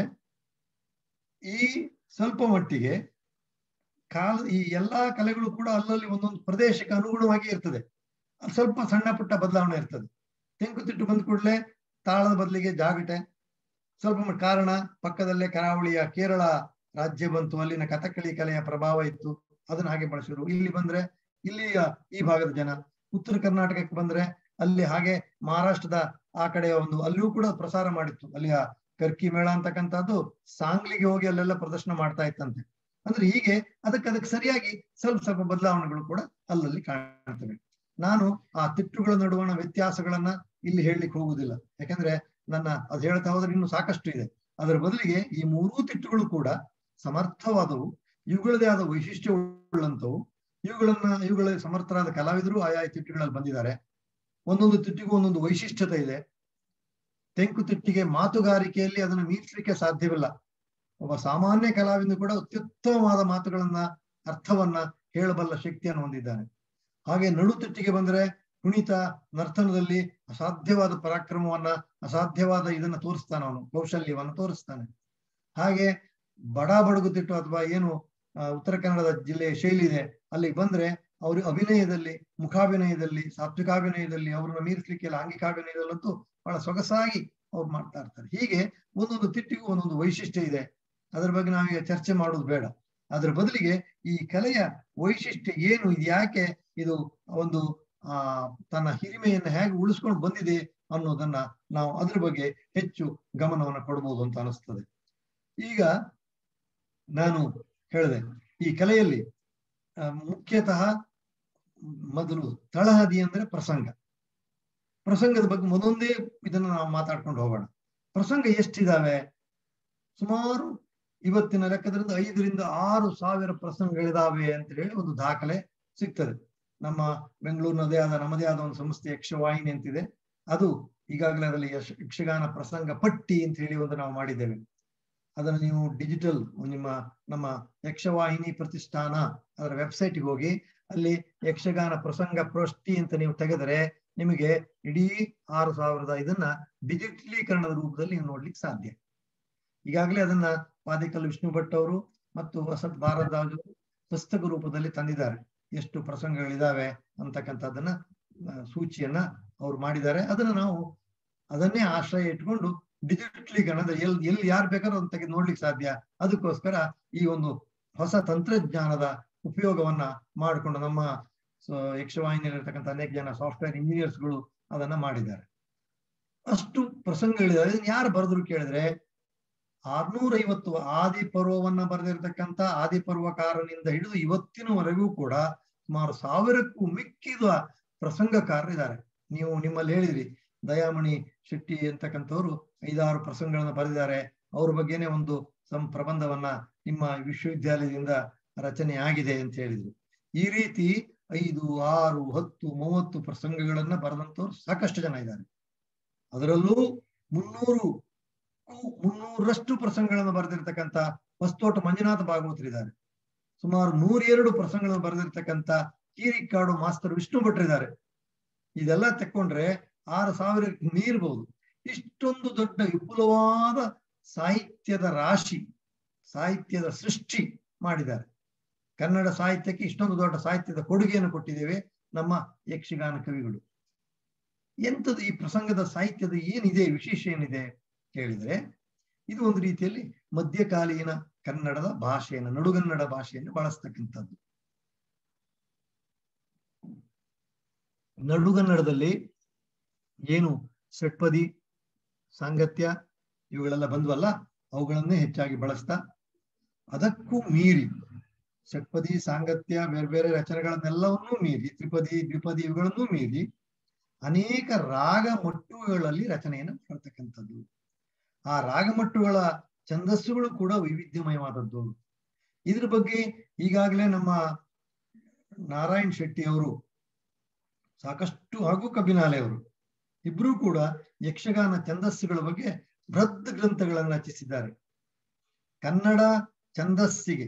ಈ ಸ್ವಲ್ಪ ಮಟ್ಟಿಗೆ ಕಾಲ ಈ ಎಲ್ಲಾ ಕಲೆಗಳು ಕೂಡ ಅಲ್ಲಲ್ಲಿ ಒಂದೊಂದು ಪ್ರದೇಶಕ್ಕೆ ಅನುಗುಣವಾಗಿ ಇರ್ತದೆ ಅದು ಸ್ವಲ್ಪ ಸಣ್ಣ ಪುಟ್ಟ ಬದಲಾವಣೆ ಇರ್ತದೆ ತೆಂಕುತಿಟ್ಟು ಬಂದ ಕೂಡಲೇ ತಾಳದ ಬದಲಿಗೆ ಜಾಗಟೆ ಸ್ವಲ್ಪ ಕಾರಣ ಪಕ್ಕದಲ್ಲೇ ಕರಾವಳಿಯ ಕೇರಳ ರಾಜ್ಯ ಬಂತು ಅಲ್ಲಿನ ಕಥಕಳಿ ಕಲೆಯ ಪ್ರಭಾವ ಇತ್ತು ಅದನ್ನ ಹಾಗೆ ಬಳಸಿದ್ರು ಇಲ್ಲಿ ಬಂದ್ರೆ ಇಲ್ಲಿಯ ಈ ಭಾಗದ ಜನ ಉತ್ತರ ಕರ್ನಾಟಕಕ್ಕೆ ಬಂದ್ರೆ ಅಲ್ಲಿ ಹಾಗೆ ಮಹಾರಾಷ್ಟ್ರದ ಆ ಕಡೆಯ ಒಂದು ಅಲ್ಲಿಯೂ ಕೂಡ ಪ್ರಸಾರ ಮಾಡಿತ್ತು ಅಲ್ಲಿಯ ಕರ್ಕಿ ಮೇಳ ಅಂತಕ್ಕಂಥದ್ದು ಸಾಂಗ್ಲಿಗೆ ಹೋಗಿ ಅಲ್ಲೆಲ್ಲ ಪ್ರದರ್ಶನ ಮಾಡ್ತಾ ಇತ್ತಂತೆ ಅಂದ್ರೆ ಹೀಗೆ ಅದಕ್ಕೆ ಅದಕ್ಕೆ ಸರಿಯಾಗಿ ಸ್ವಲ್ಪ ಸ್ವಲ್ಪ ಬದಲಾವಣೆಗಳು ಕೂಡ ಅಲ್ಲಲ್ಲಿ ಕಾಣ್ತವೆ ನಾನು ಆ ತಿಟ್ಟುಗಳ ನಡುವಣ ವ್ಯತ್ಯಾಸಗಳನ್ನ ಇಲ್ಲಿ ಹೇಳಲಿಕ್ಕೆ ಹೋಗುದಿಲ್ಲ ಯಾಕಂದ್ರೆ ನನ್ನ ಅದು ಹೇಳ್ತಾ ಹೋದ್ರೆ ಇನ್ನು ಸಾಕಷ್ಟು ಇದೆ ಅದರ ಬದಲಿಗೆ ಈ ಮೂರೂ ತಿಟ್ಟುಗಳು ಕೂಡ ಸಮರ್ಥವಾದವು ಇವುಗಳದೇ ಆದ ವೈಶಿಷ್ಟ್ಯವುಳ್ಳಂತವು ಇವುಗಳನ್ನ ಇವುಗಳ ಸಮರ್ಥರಾದ ಕಲಾವಿದರು ಆಯಾ ತಿಟ್ಟುಗಳಲ್ಲಿ ಬಂದಿದ್ದಾರೆ ಒಂದೊಂದು ತಿಟ್ಟಿಗೂ ಒಂದೊಂದು ವೈಶಿಷ್ಟ್ಯತೆ ಇದೆ ತೆಂಕುತಿಟ್ಟಿಗೆ ಮಾತುಗಾರಿಕೆಯಲ್ಲಿ ಅದನ್ನು ಮೀರಿಸಲಿಕ್ಕೆ ಸಾಧ್ಯವಿಲ್ಲ ಒಬ್ಬ ಸಾಮಾನ್ಯ ಕಲಾವಿದ ಕೂಡ ಅತ್ಯುತ್ತಮವಾದ ಮಾತುಗಳನ್ನ ಅರ್ಥವನ್ನ ಹೇಳಬಲ್ಲ ಶಕ್ತಿಯನ್ನು ಹೊಂದಿದ್ದಾನೆ ಹಾಗೆ ನಡುತಿಟ್ಟಿಗೆ ಬಂದ್ರೆ ಕುಣಿತ ನರ್ತನದಲ್ಲಿ ಅಸಾಧ್ಯವಾದ ಪರಾಕ್ರಮವನ್ನ ಅಸಾಧ್ಯವಾದ ಇದನ್ನ ತೋರಿಸ್ತಾನೆ ಅವನು ಕೌಶಲ್ಯವನ್ನ ತೋರಿಸ್ತಾನೆ ಹಾಗೆ ಬಡ ಬಡಗುತಿಟ್ಟು ಅಥವಾ ಏನು ಆ, ಉತ್ತರ ಕನ್ನಡದ ಜಿಲ್ಲೆಯ ಶೈಲಿ ಇದೆ ಅಲ್ಲಿಗೆ ಬಂದ್ರೆ ಅವರು ಅಭಿನಯದಲ್ಲಿ ಮುಖಾಭಿನಯದಲ್ಲಿ ಸಾತ್ವಿಕಾಭಿನಯದಲ್ಲಿ ಅವ್ರನ್ನ ಮೀರಿಸ್ಲಿಕ್ಕೆ ಆಂಗಿಕಾಭಿನಯದಲ್ಲಂತೂ ಬಹಳ ಸೊಗಸಾಗಿ ಅವ್ರು ಮಾಡ್ತಾ ಇರ್ತಾರೆ ಹೀಗೆ ಒಂದೊಂದು ತಿಟ್ಟಿಗೂ ಒಂದೊಂದು ವೈಶಿಷ್ಟ್ಯ ಇದೆ ಅದ್ರ ಬಗ್ಗೆ ನಾವೀಗ ಚರ್ಚೆ ಮಾಡೋದು ಬೇಡ ಅದ್ರ ಬದಲಿಗೆ ಈ ಕಲೆಯ ವೈಶಿಷ್ಟ್ಯ ಏನು ಇದು ಯಾಕೆ ಇದು ಒಂದು ಆ ತನ್ನ ಹಿರಿಮೆಯನ್ನು ಹೇಗೆ ಉಳಿಸ್ಕೊಂಡು ಬಂದಿದೆ ಅನ್ನೋದನ್ನ ನಾವು ಅದ್ರ ಬಗ್ಗೆ ಹೆಚ್ಚು ಗಮನವನ್ನು ಕೊಡಬಹುದು ಅಂತ ಅನಿಸ್ತದೆ ಈಗ ನಾನು ಹೇಳಿದೆ ಈ ಕಲೆಯಲ್ಲಿ ಆ, ಮುಖ್ಯತಃ ಮೊದಲು ತಳಹದಿ ಅಂದ್ರೆ ಪ್ರಸಂಗ ಪ್ರಸಂಗದ ಬಗ್ಗೆ ಮೊದಲೊಂದೇ ಇದನ್ನ ನಾವು ಮಾತಾಡ್ಕೊಂಡು ಹೋಗೋಣ ಪ್ರಸಂಗ ಎಷ್ಟಿದಾವೆ ಸುಮಾರು ಇವತ್ತಿನ ಲೆಕ್ಕದಿಂದ ಐದರಿಂದ ಆರು ಸಾವಿರ ಪ್ರಸಂಗಗಳಿದಾವೆ ಅಂತ ಹೇಳಿ ಒಂದು ದಾಖಲೆ ಸಿಗ್ತದೆ ನಮ್ಮ ಬೆಂಗಳೂರಿನದೇ ಆದ ನಮ್ಮದೇ ಆದ ಒಂದು ಸಂಸ್ಥೆ ಯಕ್ಷವಾಹಿನಿ ಅಂತಿದೆ ಅದು ಈಗಾಗಲೇ ಅದರಲ್ಲಿ ಯಕ್ಷ ಯಕ್ಷಗಾನ ಪ್ರಸಂಗ ಪಟ್ಟಿ ಅಂತ ಹೇಳಿ ಒಂದು ನಾವು ಮಾಡಿದ್ದೇವೆ ಅದನ್ನು ನೀವು ಡಿಜಿಟಲ್ ನಿಮ್ಮ ನಮ್ಮ ಯಕ್ಷವಾಹಿನಿ ಪ್ರತಿಷ್ಠಾನ ಅದರ ವೆಬ್ಸೈಟ್ಗೆ ಹೋಗಿ ಅಲ್ಲಿ ಯಕ್ಷಗಾನ ಪ್ರಸಂಗ ಪೃಷ್ಟಿ ಅಂತ ನೀವು ತೆಗೆದರೆ ನಿಮಗೆ ಇಡೀ ಆರು ಸಾವಿರದ ಇದನ್ನ ಡಿಜಿಟಲೀಕರಣದ ರೂಪದಲ್ಲಿ ನೀವು ನೋಡ್ಲಿಕ್ಕೆ ಸಾಧ್ಯ ಈಗಾಗಲೇ ಅದನ್ನ ಪಾದಿಕಲ್ ವಿಷ್ಣು ಭಟ್ ಅವರು ಮತ್ತು ವಸಂತ್ ಭಾರದ್ವಾಜ್ ಅವರು ಪುಸ್ತಕ ರೂಪದಲ್ಲಿ ತಂದಿದ್ದಾರೆ ಎಷ್ಟು ಪ್ರಸಂಗಗಳಿದಾವೆ ಅಂತಕ್ಕಂಥದ್ದನ್ನ ಆ, ಸೂಚಿಯನ್ನ ಅವ್ರು ಮಾಡಿದ್ದಾರೆ ಅದನ್ನ ನಾವು ಅದನ್ನೇ ಆಶ್ರಯ ಇಟ್ಕೊಂಡು ಡಿಜಿಟಲೀಕರಣ ಅಂದ್ರೆ ಎಲ್ಲಿ ಎಲ್ಲಿ ಯಾರು ಬೇಕಾದ್ರೂ ಅದನ್ನ ತೆಗೆದು ನೋಡ್ಲಿಕ್ಕೆ ಸಾಧ್ಯ ಅದಕ್ಕೋಸ್ಕರ ಈ ಒಂದು ಹೊಸ ತಂತ್ರಜ್ಞಾನದ ಉಪಯೋಗವನ್ನ ಮಾಡಿಕೊಂಡು ನಮ್ಮ ಸ- ಯಕ್ಷವಾಹಿನಿಯಲ್ಲಿರ್ತಕ್ಕಂಥ ಅನೇಕ ಜನ ಸಾಫ್ಟ್ವೇರ್ ಇಂಜಿನಿಯರ್ಸ್ಗಳು ಅದನ್ನ ಮಾಡಿದ್ದಾರೆ ಅಷ್ಟು ಪ್ರಸಂಗಗಳಿದಾವೆ ಇದನ್ನ ಯಾರು ಬರೆದ್ರು ಕೇಳಿದ್ರೆ ಆರ್ನೂರ ಐವತ್ತು ಆದಿ ಪರ್ವವನ್ನ ಬರೆದಿರ್ತಕ್ಕಂಥ ಆದಿ ಪರ್ವಕಾರನಿಂದ ಹಿಡಿದು ಇವತ್ತಿನವರೆಗೂ ಕೂಡ ಸುಮಾರು ಸಾವಿರಕ್ಕೂ ಮಿಕ್ಕಿದ ಪ್ರಸಂಗಕಾರರಿದ್ದಾರೆ ನೀವು ನಿಮ್ಮಲ್ಲಿ ಹೇಳಿದ್ರಿ ದಯಾಮಣಿ ಶೆಟ್ಟಿ ಅಂತಕ್ಕಂಥವ್ರು ಐದಾರು ಪ್ರಸಂಗಗಳನ್ನ ಬರೆದಿದ್ದಾರೆ ಅವ್ರ ಬಗ್ಗೆನೇ ಒಂದು ಸಂ ಪ್ರಬಂಧವನ್ನ ನಿಮ್ಮ ವಿಶ್ವವಿದ್ಯಾಲಯದಿಂದ ರಚನೆ ಆಗಿದೆ ಅಂತ ಹೇಳಿದ್ರು ಈ ರೀತಿ ಐದು ಆರು ಹತ್ತು ಮೂವತ್ತು ಪ್ರಸಂಗಗಳನ್ನ ಬರೆದಂತವ್ರು ಸಾಕಷ್ಟು ಜನ ಇದ್ದಾರೆ ಅದರಲ್ಲೂ ಮುನ್ನೂರು ಮುನ್ನೂರಷ್ಟು ಪ್ರಸಂಗಗಳನ್ನು ಬರೆದಿರ್ತಕ್ಕಂಥ ಹೊಸ್ತೋಟ ಮಂಜುನಾಥ ಭಾಗವತರಿದ್ದಾರೆ ಸುಮಾರು ನೂರೆರಡು ಪ್ರಸಂಗಗಳನ್ನು ಬರೆದಿರ್ತಕ್ಕಂಥ ಕೀರಿಕಾಡು ಮಾಸ್ತರ್ ವಿಷ್ಣು ಭಟ್ರಿದ್ದಾರೆ ಇದೆಲ್ಲ ತಕ್ಕೊಂಡ್ರೆ ಆರು ಸಾವಿರಕ್ಕೆ ಮೀರ್ಬಹುದು ಇಷ್ಟೊಂದು ದೊಡ್ಡ ವಿಪುಲವಾದ ಸಾಹಿತ್ಯದ ರಾಶಿ ಸಾಹಿತ್ಯದ ಸೃಷ್ಟಿ ಮಾಡಿದ್ದಾರೆ ಕನ್ನಡ ಸಾಹಿತ್ಯಕ್ಕೆ ಇಷ್ಟೊಂದು ದೊಡ್ಡ ಸಾಹಿತ್ಯದ ಕೊಡುಗೆಯನ್ನು ಕೊಟ್ಟಿದ್ದೇವೆ ನಮ್ಮ ಯಕ್ಷಗಾನ ಕವಿಗಳು ಎಂಥದ್ದು ಈ ಪ್ರಸಂಗದ ಸಾಹಿತ್ಯದ ಏನಿದೆ ವಿಶೇಷ ಏನಿದೆ ಕೇಳಿದ್ರೆ ಇದು ಒಂದು ರೀತಿಯಲ್ಲಿ ಮಧ್ಯಕಾಲೀನ ಕನ್ನಡದ ಭಾಷೆಯನ್ನು ನಡುಗನ್ನಡ ಭಾಷೆಯನ್ನು ಬಳಸ್ತಕ್ಕಂಥದ್ದು ನಡುಗನ್ನಡದಲ್ಲಿ ಏನು ಷಟ್ಪದಿ ಸಾಂಗತ್ಯ ಇವುಗಳೆಲ್ಲ ಬಂದ್ವಲ್ಲ ಅವುಗಳನ್ನೇ ಹೆಚ್ಚಾಗಿ ಬಳಸ್ತಾ ಅದಕ್ಕೂ ಮೀರಿ ಷಟ್ಪದಿ ಸಾಂಗತ್ಯ ಬೇರೆ ಬೇರೆ ರಚನೆಗಳನ್ನೆಲ್ಲವನ್ನೂ ಮೀರಿ ತ್ರಿಪದಿ ದ್ವಿಪದಿ ಇವುಗಳನ್ನೂ ಮೀರಿ ಅನೇಕ ರಾಗ ಮಟ್ಟುಗಳಲ್ಲಿ ರಚನೆಯನ್ನು ಮಾಡ್ತಕ್ಕಂಥದ್ದು ಆ ರಾಗಮಟ್ಟುಗಳ ಛಂದಸ್ಸುಗಳು ಕೂಡ ವೈವಿಧ್ಯಮಯವಾದದ್ದು ಇದ್ರ ಬಗ್ಗೆ ಈಗಾಗಲೇ ನಮ್ಮ ನಾರಾಯಣ್ ಶೆಟ್ಟಿ ಅವರು ಸಾಕಷ್ಟು ಹಾಗೂ ಕಬಿನಾಲೆ ಅವರು ಇಬ್ರು ಕೂಡ ಯಕ್ಷಗಾನ ಛಂದಸ್ಸುಗಳ ಬಗ್ಗೆ ಬೃಹತ್ ಗ್ರಂಥಗಳನ್ನು ರಚಿಸಿದ್ದಾರೆ ಕನ್ನಡ ಛಂದಸ್ಸಿಗೆ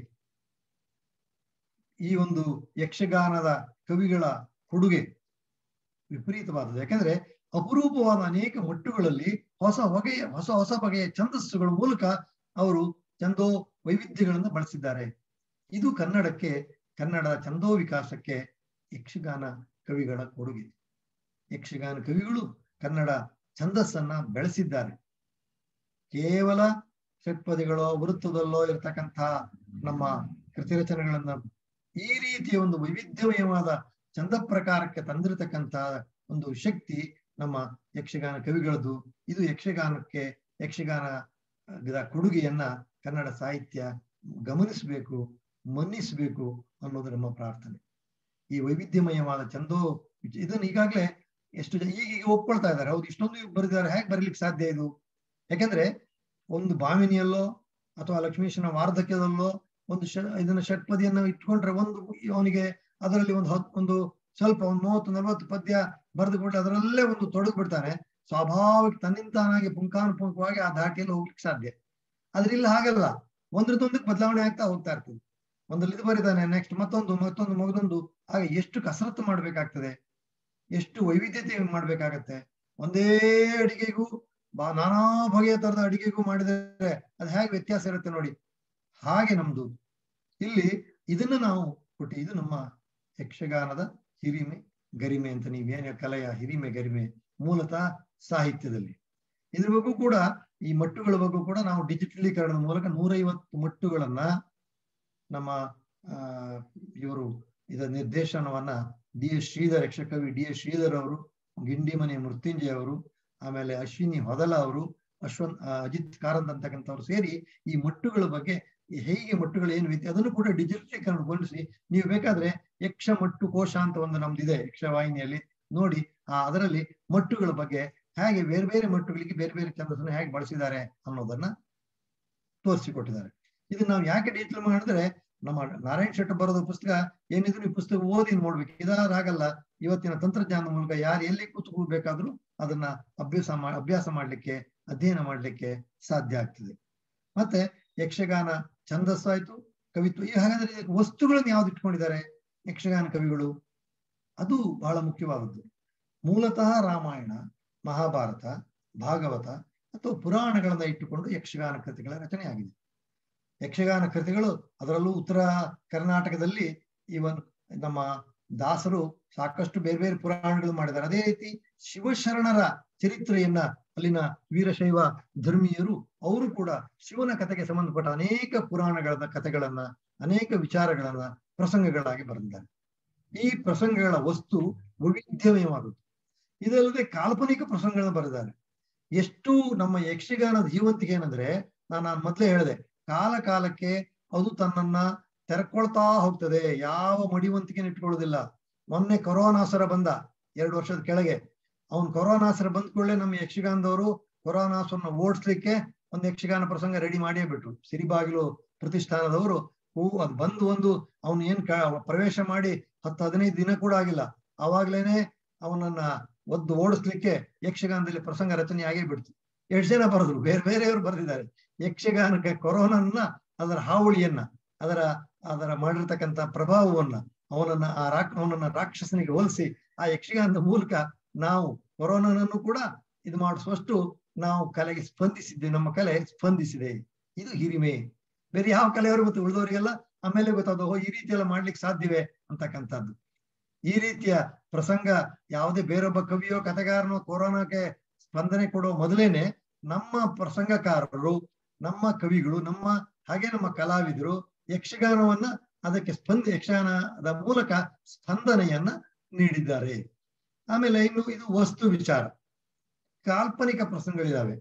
ಈ ಒಂದು ಯಕ್ಷಗಾನದ ಕವಿಗಳ ಕೊಡುಗೆ ವಿಪರೀತವಾದದ್ದು ಯಾಕಂದ್ರೆ ಅಪರೂಪವಾದ ಅನೇಕ ಮಟ್ಟುಗಳಲ್ಲಿ ಹೊಸ ಹೊಗೆಯ ಹೊಸ ಹೊಸ ಬಗೆಯ ಛಂದಸ್ಸುಗಳ ಮೂಲಕ ಅವರು ಛಂದೋ ವೈವಿಧ್ಯಗಳನ್ನು ಬಳಸಿದ್ದಾರೆ ಇದು ಕನ್ನಡಕ್ಕೆ ಕನ್ನಡದ ಛಂದೋ ವಿಕಾಸಕ್ಕೆ ಯಕ್ಷಗಾನ ಕವಿಗಳ ಕೊಡುಗೆ ಯಕ್ಷಗಾನ ಕವಿಗಳು ಕನ್ನಡ ಛಂದಸ್ಸನ್ನ ಬೆಳೆಸಿದ್ದಾರೆ ಕೇವಲ ಷಟ್ಪದಿಗಳೋ ವೃತ್ತದಲ್ಲೋ ಇರತಕ್ಕಂಥ ನಮ್ಮ ಕೃತಿ ರಚನೆಗಳನ್ನ ಈ ರೀತಿಯ ಒಂದು ವೈವಿಧ್ಯಮಯವಾದ ಛಂದ ಪ್ರಕಾರಕ್ಕೆ ತಂದಿರತಕ್ಕಂಥ ಒಂದು ಶಕ್ತಿ ನಮ್ಮ ಯಕ್ಷಗಾನ ಕವಿಗಳದ್ದು ಇದು ಯಕ್ಷಗಾನಕ್ಕೆ ಯಕ್ಷಗಾನದ ಕೊಡುಗೆಯನ್ನ ಕನ್ನಡ ಸಾಹಿತ್ಯ ಗಮನಿಸಬೇಕು ಮನ್ನಿಸಬೇಕು ಅನ್ನೋದು ನಮ್ಮ ಪ್ರಾರ್ಥನೆ ಈ ವೈವಿಧ್ಯಮಯವಾದ ಚಂದೋ ಇದನ್ನು ಈಗಾಗಲೇ ಎಷ್ಟು ಜನ ಈಗೀಗ ಒಪ್ಕೊಳ್ತಾ ಇದ್ದಾರೆ ಹೌದು ಇಷ್ಟೊಂದು ಬರೆದಿದ್ದಾರೆ ಹೇಗೆ ಬರೀಲಿಕ್ಕೆ ಸಾಧ್ಯ ಇದು ಯಾಕಂದ್ರೆ ಒಂದು ಬಾಮಿನಿಯಲ್ಲೋ ಅಥವಾ ಲಕ್ಷ್ಮೀಶನ ವಾರ್ಧಕ್ಯದಲ್ಲೋ ಒಂದು ಶ ಇದನ್ನ ಷಟ್ಪದಿಯನ್ನು ಇಟ್ಕೊಂಡ್ರೆ ಒಂದು ಅವನಿಗೆ ಅದರಲ್ಲಿ ಒಂದು ಹತ್ ಒಂದು ಸ್ವಲ್ಪ ಒಂದು ಮೂವತ್ತು ನಲವತ್ತು ಪದ್ಯ ಬರೆದು ಕೊಟ್ಟು ಅದರಲ್ಲೇ ಒಂದು ತೊಡಗು ಬಿಡ್ತಾನೆ ಸ್ವಾಭಾವಿಕ ತನ್ನಿಂತಾನಾಗಿ ಪುಂಖಾನುಪುಂಖವಾಗಿ ಆ ದಾಟಿಯಲ್ಲಿ ಹೋಗ್ಲಿಕ್ಕೆ ಸಾಧ್ಯ ಆದ್ರೆ ಇಲ್ಲಿ ಹಾಗಲ್ಲ ಒಂದ್ರದೊಂದಕ್ಕೆ ಬದಲಾವಣೆ ಆಗ್ತಾ ಹೋಗ್ತಾ ಇರ್ತದೆ ಒಂದ್ರಲ್ಲಿ ಇದು ಬರಿತಾನೆ ನೆಕ್ಸ್ಟ್ ಮತ್ತೊಂದು ಮತ್ತೊಂದು ಮಗದೊಂದು ಹಾಗೆ ಎಷ್ಟು ಕಸರತ್ತು ಮಾಡ್ಬೇಕಾಗ್ತದೆ ಎಷ್ಟು ವೈವಿಧ್ಯತೆ ಮಾಡ್ಬೇಕಾಗತ್ತೆ ಒಂದೇ ಅಡಿಗೆಗೂ ಬಾ ನಾನಾ ಬಗೆಯ ತರದ ಅಡಿಗೆಗೂ ಮಾಡಿದರೆ ಅದು ಹೇಗೆ ವ್ಯತ್ಯಾಸ ಇರುತ್ತೆ ನೋಡಿ ಹಾಗೆ ನಮ್ದು ಇಲ್ಲಿ ಇದನ್ನ ನಾವು ಕೊಟ್ಟು ಇದು ನಮ್ಮ ಯಕ್ಷಗಾನದ ಹಿರಿಮೆ ಗರಿಮೆ ಅಂತ ನೀವೇನು ಕಲೆಯ ಹಿರಿಮೆ ಗರಿಮೆ ಮೂಲತಃ ಸಾಹಿತ್ಯದಲ್ಲಿ ಇದ್ರ ಬಗ್ಗೆ ಕೂಡ ಈ ಮಟ್ಟುಗಳ ಬಗ್ಗೆ ಕೂಡ ನಾವು ಡಿಜಿಟಲೀಕರಣದ ಮೂಲಕ ನೂರೈವತ್ತು ಮಟ್ಟುಗಳನ್ನ ನಮ್ಮ ಆ ಇವರು ಇದರ ನಿರ್ದೇಶನವನ್ನ ಡಿ ಎಸ್ ಶ್ರೀಧರ್ ಯಕ್ಷಕವಿ ಡಿ ಎಸ್ ಶ್ರೀಧರ್ ಅವರು ಗಿಂಡಿಮನೆ ಮೃತ್ಯುಂಜಯ ಅವರು ಆಮೇಲೆ ಅಶ್ವಿನಿ ಹೊದಲ ಅವರು ಅಶ್ವಂತ್ ಆ, ಅಜಿತ್ ಕಾರಂತ್ ಅಂತಕ್ಕಂಥವ್ರು ಸೇರಿ ಈ ಮಟ್ಟುಗಳ ಬಗ್ಗೆ ಈ ಹೇಗೆ ಮಟ್ಟುಗಳು ಏನು ರೀತಿ ಅದನ್ನು ಕೂಡ ಡಿಜಿಟಲೀಕರಣಗೊಳಿಸಿ ನೀವು ಬೇಕಾದ್ರೆ ಯಕ್ಷ ಮಟ್ಟು ಕೋಶ ಅಂತ ಒಂದು ನಮ್ದಿದೆ ಯಕ್ಷವಾಹಿನಿಯಲ್ಲಿ ನೋಡಿ ಆ ಅದರಲ್ಲಿ ಮಟ್ಟುಗಳ ಬಗ್ಗೆ ಹೇಗೆ ಬೇರೆ ಬೇರೆ ಮಟ್ಟುಗಳಿಗೆ ಬೇರೆ ಬೇರೆ ಛಂದಸ್ಸನ್ನು ಹೇಗೆ ಬಳಸಿದ್ದಾರೆ ಅನ್ನೋದನ್ನ ತೋರಿಸಿಕೊಟ್ಟಿದ್ದಾರೆ ಇದನ್ನ ನಾವು ಯಾಕೆ ಡಿಜಿಟಲ್ ಮಾಡಿದ್ರೆ ನಮ್ಮ ನಾರಾಯಣ್ ಶೆಟ್ಟಿ ಬರೋದು ಪುಸ್ತಕ ಏನಿದ್ರು ಈ ಪುಸ್ತಕ ಓದಿ ನೋಡ್ಬೇಕು ಇದಾದ್ರೆ ಆಗಲ್ಲ ಇವತ್ತಿನ ತಂತ್ರಜ್ಞಾನದ ಮೂಲಕ ಯಾರು ಎಲ್ಲಿ ಕೂತ್ಕೊಳ್ಬೇಕಾದ್ರೂ ಅದನ್ನ ಅಭ್ಯಾಸ ಮಾ ಅಭ್ಯಾಸ ಮಾಡ್ಲಿಕ್ಕೆ ಅಧ್ಯಯನ ಮಾಡ್ಲಿಕ್ಕೆ ಸಾಧ್ಯ ಆಗ್ತದೆ ಮತ್ತೆ ಯಕ್ಷಗಾನ ಛಂದಸ್ಸು ಆಯ್ತು ಕವಿತ್ವ ಈ ಹಾಗಾದ್ರೆ ಇದಕ್ಕೆ ವಸ್ತುಗಳನ್ನು ಯಾವ್ದು ಇಟ್ಕೊಂಡಿದ್ದಾರೆ ಯಕ್ಷಗಾನ ಕವಿಗಳು ಅದು ಬಹಳ ಮುಖ್ಯವಾದದ್ದು ಮೂಲತಃ ರಾಮಾಯಣ ಮಹಾಭಾರತ ಭಾಗವತ ಅಥವಾ ಪುರಾಣಗಳನ್ನ ಇಟ್ಟುಕೊಂಡು ಯಕ್ಷಗಾನ ಕೃತಿಗಳ ರಚನೆ ಆಗಿದೆ ಯಕ್ಷಗಾನ ಕೃತಿಗಳು ಅದರಲ್ಲೂ ಉತ್ತರ ಕರ್ನಾಟಕದಲ್ಲಿ ಇವನ್ ನಮ್ಮ ದಾಸರು ಸಾಕಷ್ಟು ಬೇರೆ ಬೇರೆ ಪುರಾಣಗಳು ಮಾಡಿದ್ದಾರೆ ಅದೇ ರೀತಿ ಶಿವಶರಣರ ಚರಿತ್ರೆಯನ್ನ ಅಲ್ಲಿನ ವೀರಶೈವ ಧರ್ಮೀಯರು ಅವರು ಕೂಡ ಶಿವನ ಕಥೆಗೆ ಸಂಬಂಧಪಟ್ಟ ಅನೇಕ ಪುರಾಣಗಳ ಕಥೆಗಳನ್ನ ಅನೇಕ ವಿಚಾರಗಳನ್ನ ಪ್ರಸಂಗಗಳಾಗಿ ಬರೆದಿದ್ದಾರೆ ಈ ಪ್ರಸಂಗಗಳ ವಸ್ತು ವೈವಿಧ್ಯಮಯವಾದದ್ದು ಇದಲ್ಲದೆ ಕಾಲ್ಪನಿಕ ಪ್ರಸಂಗಗಳನ್ನ ಬರೆದಿದ್ದಾರೆ ಎಷ್ಟು ನಮ್ಮ ಯಕ್ಷಗಾನದ ಜೀವಂತಿಗೆ ಏನಂದ್ರೆ ನಾನು ನಾನು ಮೊದಲೇ ಹೇಳಿದೆ ಕಾಲ ಕಾಲಕ್ಕೆ ಅದು ತನ್ನನ್ನ ತೆರ್ಕೊಳ್ತಾ ಹೋಗ್ತದೆ ಯಾವ ಮಡಿವಂತಿಕೆ ಇಟ್ಕೊಳ್ಳೋದಿಲ್ಲ ಮೊನ್ನೆ ಕೊರೋನಾಸರ ಬಂದ ಎರಡು ವರ್ಷದ ಕೆಳಗೆ ಅವನ್ ಕೊರೋನಾಸರ ಬಂದ ಕೂಡಲೇ ನಮ್ಮ ಯಕ್ಷಗಾನದವರು ಕೊರೋನಾಸರನ್ನ ಓಡಿಸ್ಲಿಕ್ಕೆ ಒಂದು ಯಕ್ಷಗಾನ ಪ್ರಸಂಗ ರೆಡಿ ಮಾಡಿಯೇ ಬಿಟ್ರು ಸಿರಿಬಾಗಿಲು ಪ್ರತಿಷ್ಠಾನದವರು ಹೂ ಅದ್ ಬಂದು ಒಂದು ಅವನು ಏನ್ ಕ ಪ್ರವೇಶ ಮಾಡಿ ಹತ್ತು ಹದಿನೈದು ದಿನ ಕೂಡ ಆಗಿಲ್ಲ ಆವಾಗ್ಲೇನೆ ಅವನನ್ನ ಒದ್ದು ಓಡಿಸ್ಲಿಕ್ಕೆ ಯಕ್ಷಗಾನದಲ್ಲಿ ಪ್ರಸಂಗ ರಚನೆ ಆಗೇ ಬಿಡ್ತು ಎಷ್ಟು ಜನ ಬರೆದ್ರು ಬೇರೆ ಬೇರೆಯವರು ಬರೆದಿದ್ದಾರೆ ಯಕ್ಷಗಾನಕ್ಕೆ ಕೊರೋನನ್ನ ಅದರ ಹಾವಳಿಯನ್ನ ಅದರ ಅದರ ಮಾಡಿರ್ತಕ್ಕಂಥ ಪ್ರಭಾವವನ್ನ ಅವನನ್ನ ಆ ರಾಕ್ ಅವನನ್ನ ರಾಕ್ಷಸನಿಗೆ ಹೋಲಿಸಿ ಆ ಯಕ್ಷಗಾನದ ಮೂಲಕ ನಾವು ಕೊರೋನಾನನ್ನು ಕೂಡ ಇದು ಮಾಡಿಸುವಷ್ಟು ನಾವು ಕಲೆಗೆ ಸ್ಪಂದಿಸಿದ್ದೇವೆ ನಮ್ಮ ಕಲೆ ಸ್ಪಂದಿಸಿದೆ ಇದು ಹಿರಿಮೆ ಬೇರೆ ಯಾವ ಕಲೆಯವರು ಗೊತ್ತು ಉಳಿದವರಿಗೆಲ್ಲ ಆಮೇಲೆ ಗೊತ್ತಾದ ಓ ಈ ರೀತಿ ಎಲ್ಲ ಮಾಡ್ಲಿಕ್ಕೆ ಸಾಧ್ಯವೇ ಅಂತಕ್ಕಂಥದ್ದು ಈ ರೀತಿಯ ಪ್ರಸಂಗ ಯಾವುದೇ ಬೇರೊಬ್ಬ ಕವಿಯೋ ಕಥೆಗಾರನೋ ಕೊರೋನಾಕ್ಕೆ ಸ್ಪಂದನೆ ಕೊಡೋ ಮೊದಲೇನೆ ನಮ್ಮ ಪ್ರಸಂಗಕಾರರು ನಮ್ಮ ಕವಿಗಳು ನಮ್ಮ ಹಾಗೆ ನಮ್ಮ ಕಲಾವಿದರು ಯಕ್ಷಗಾನವನ್ನ ಅದಕ್ಕೆ ಸ್ಪಂದ ಯಕ್ಷಗಾನದ ಮೂಲಕ ಸ್ಪಂದನೆಯನ್ನ ನೀಡಿದ್ದಾರೆ ಆಮೇಲೆ ಇನ್ನು ಇದು ವಸ್ತು ವಿಚಾರ ಕಾಲ್ಪನಿಕ ಪ್ರಸಂಗಗಳಿದಾವೆ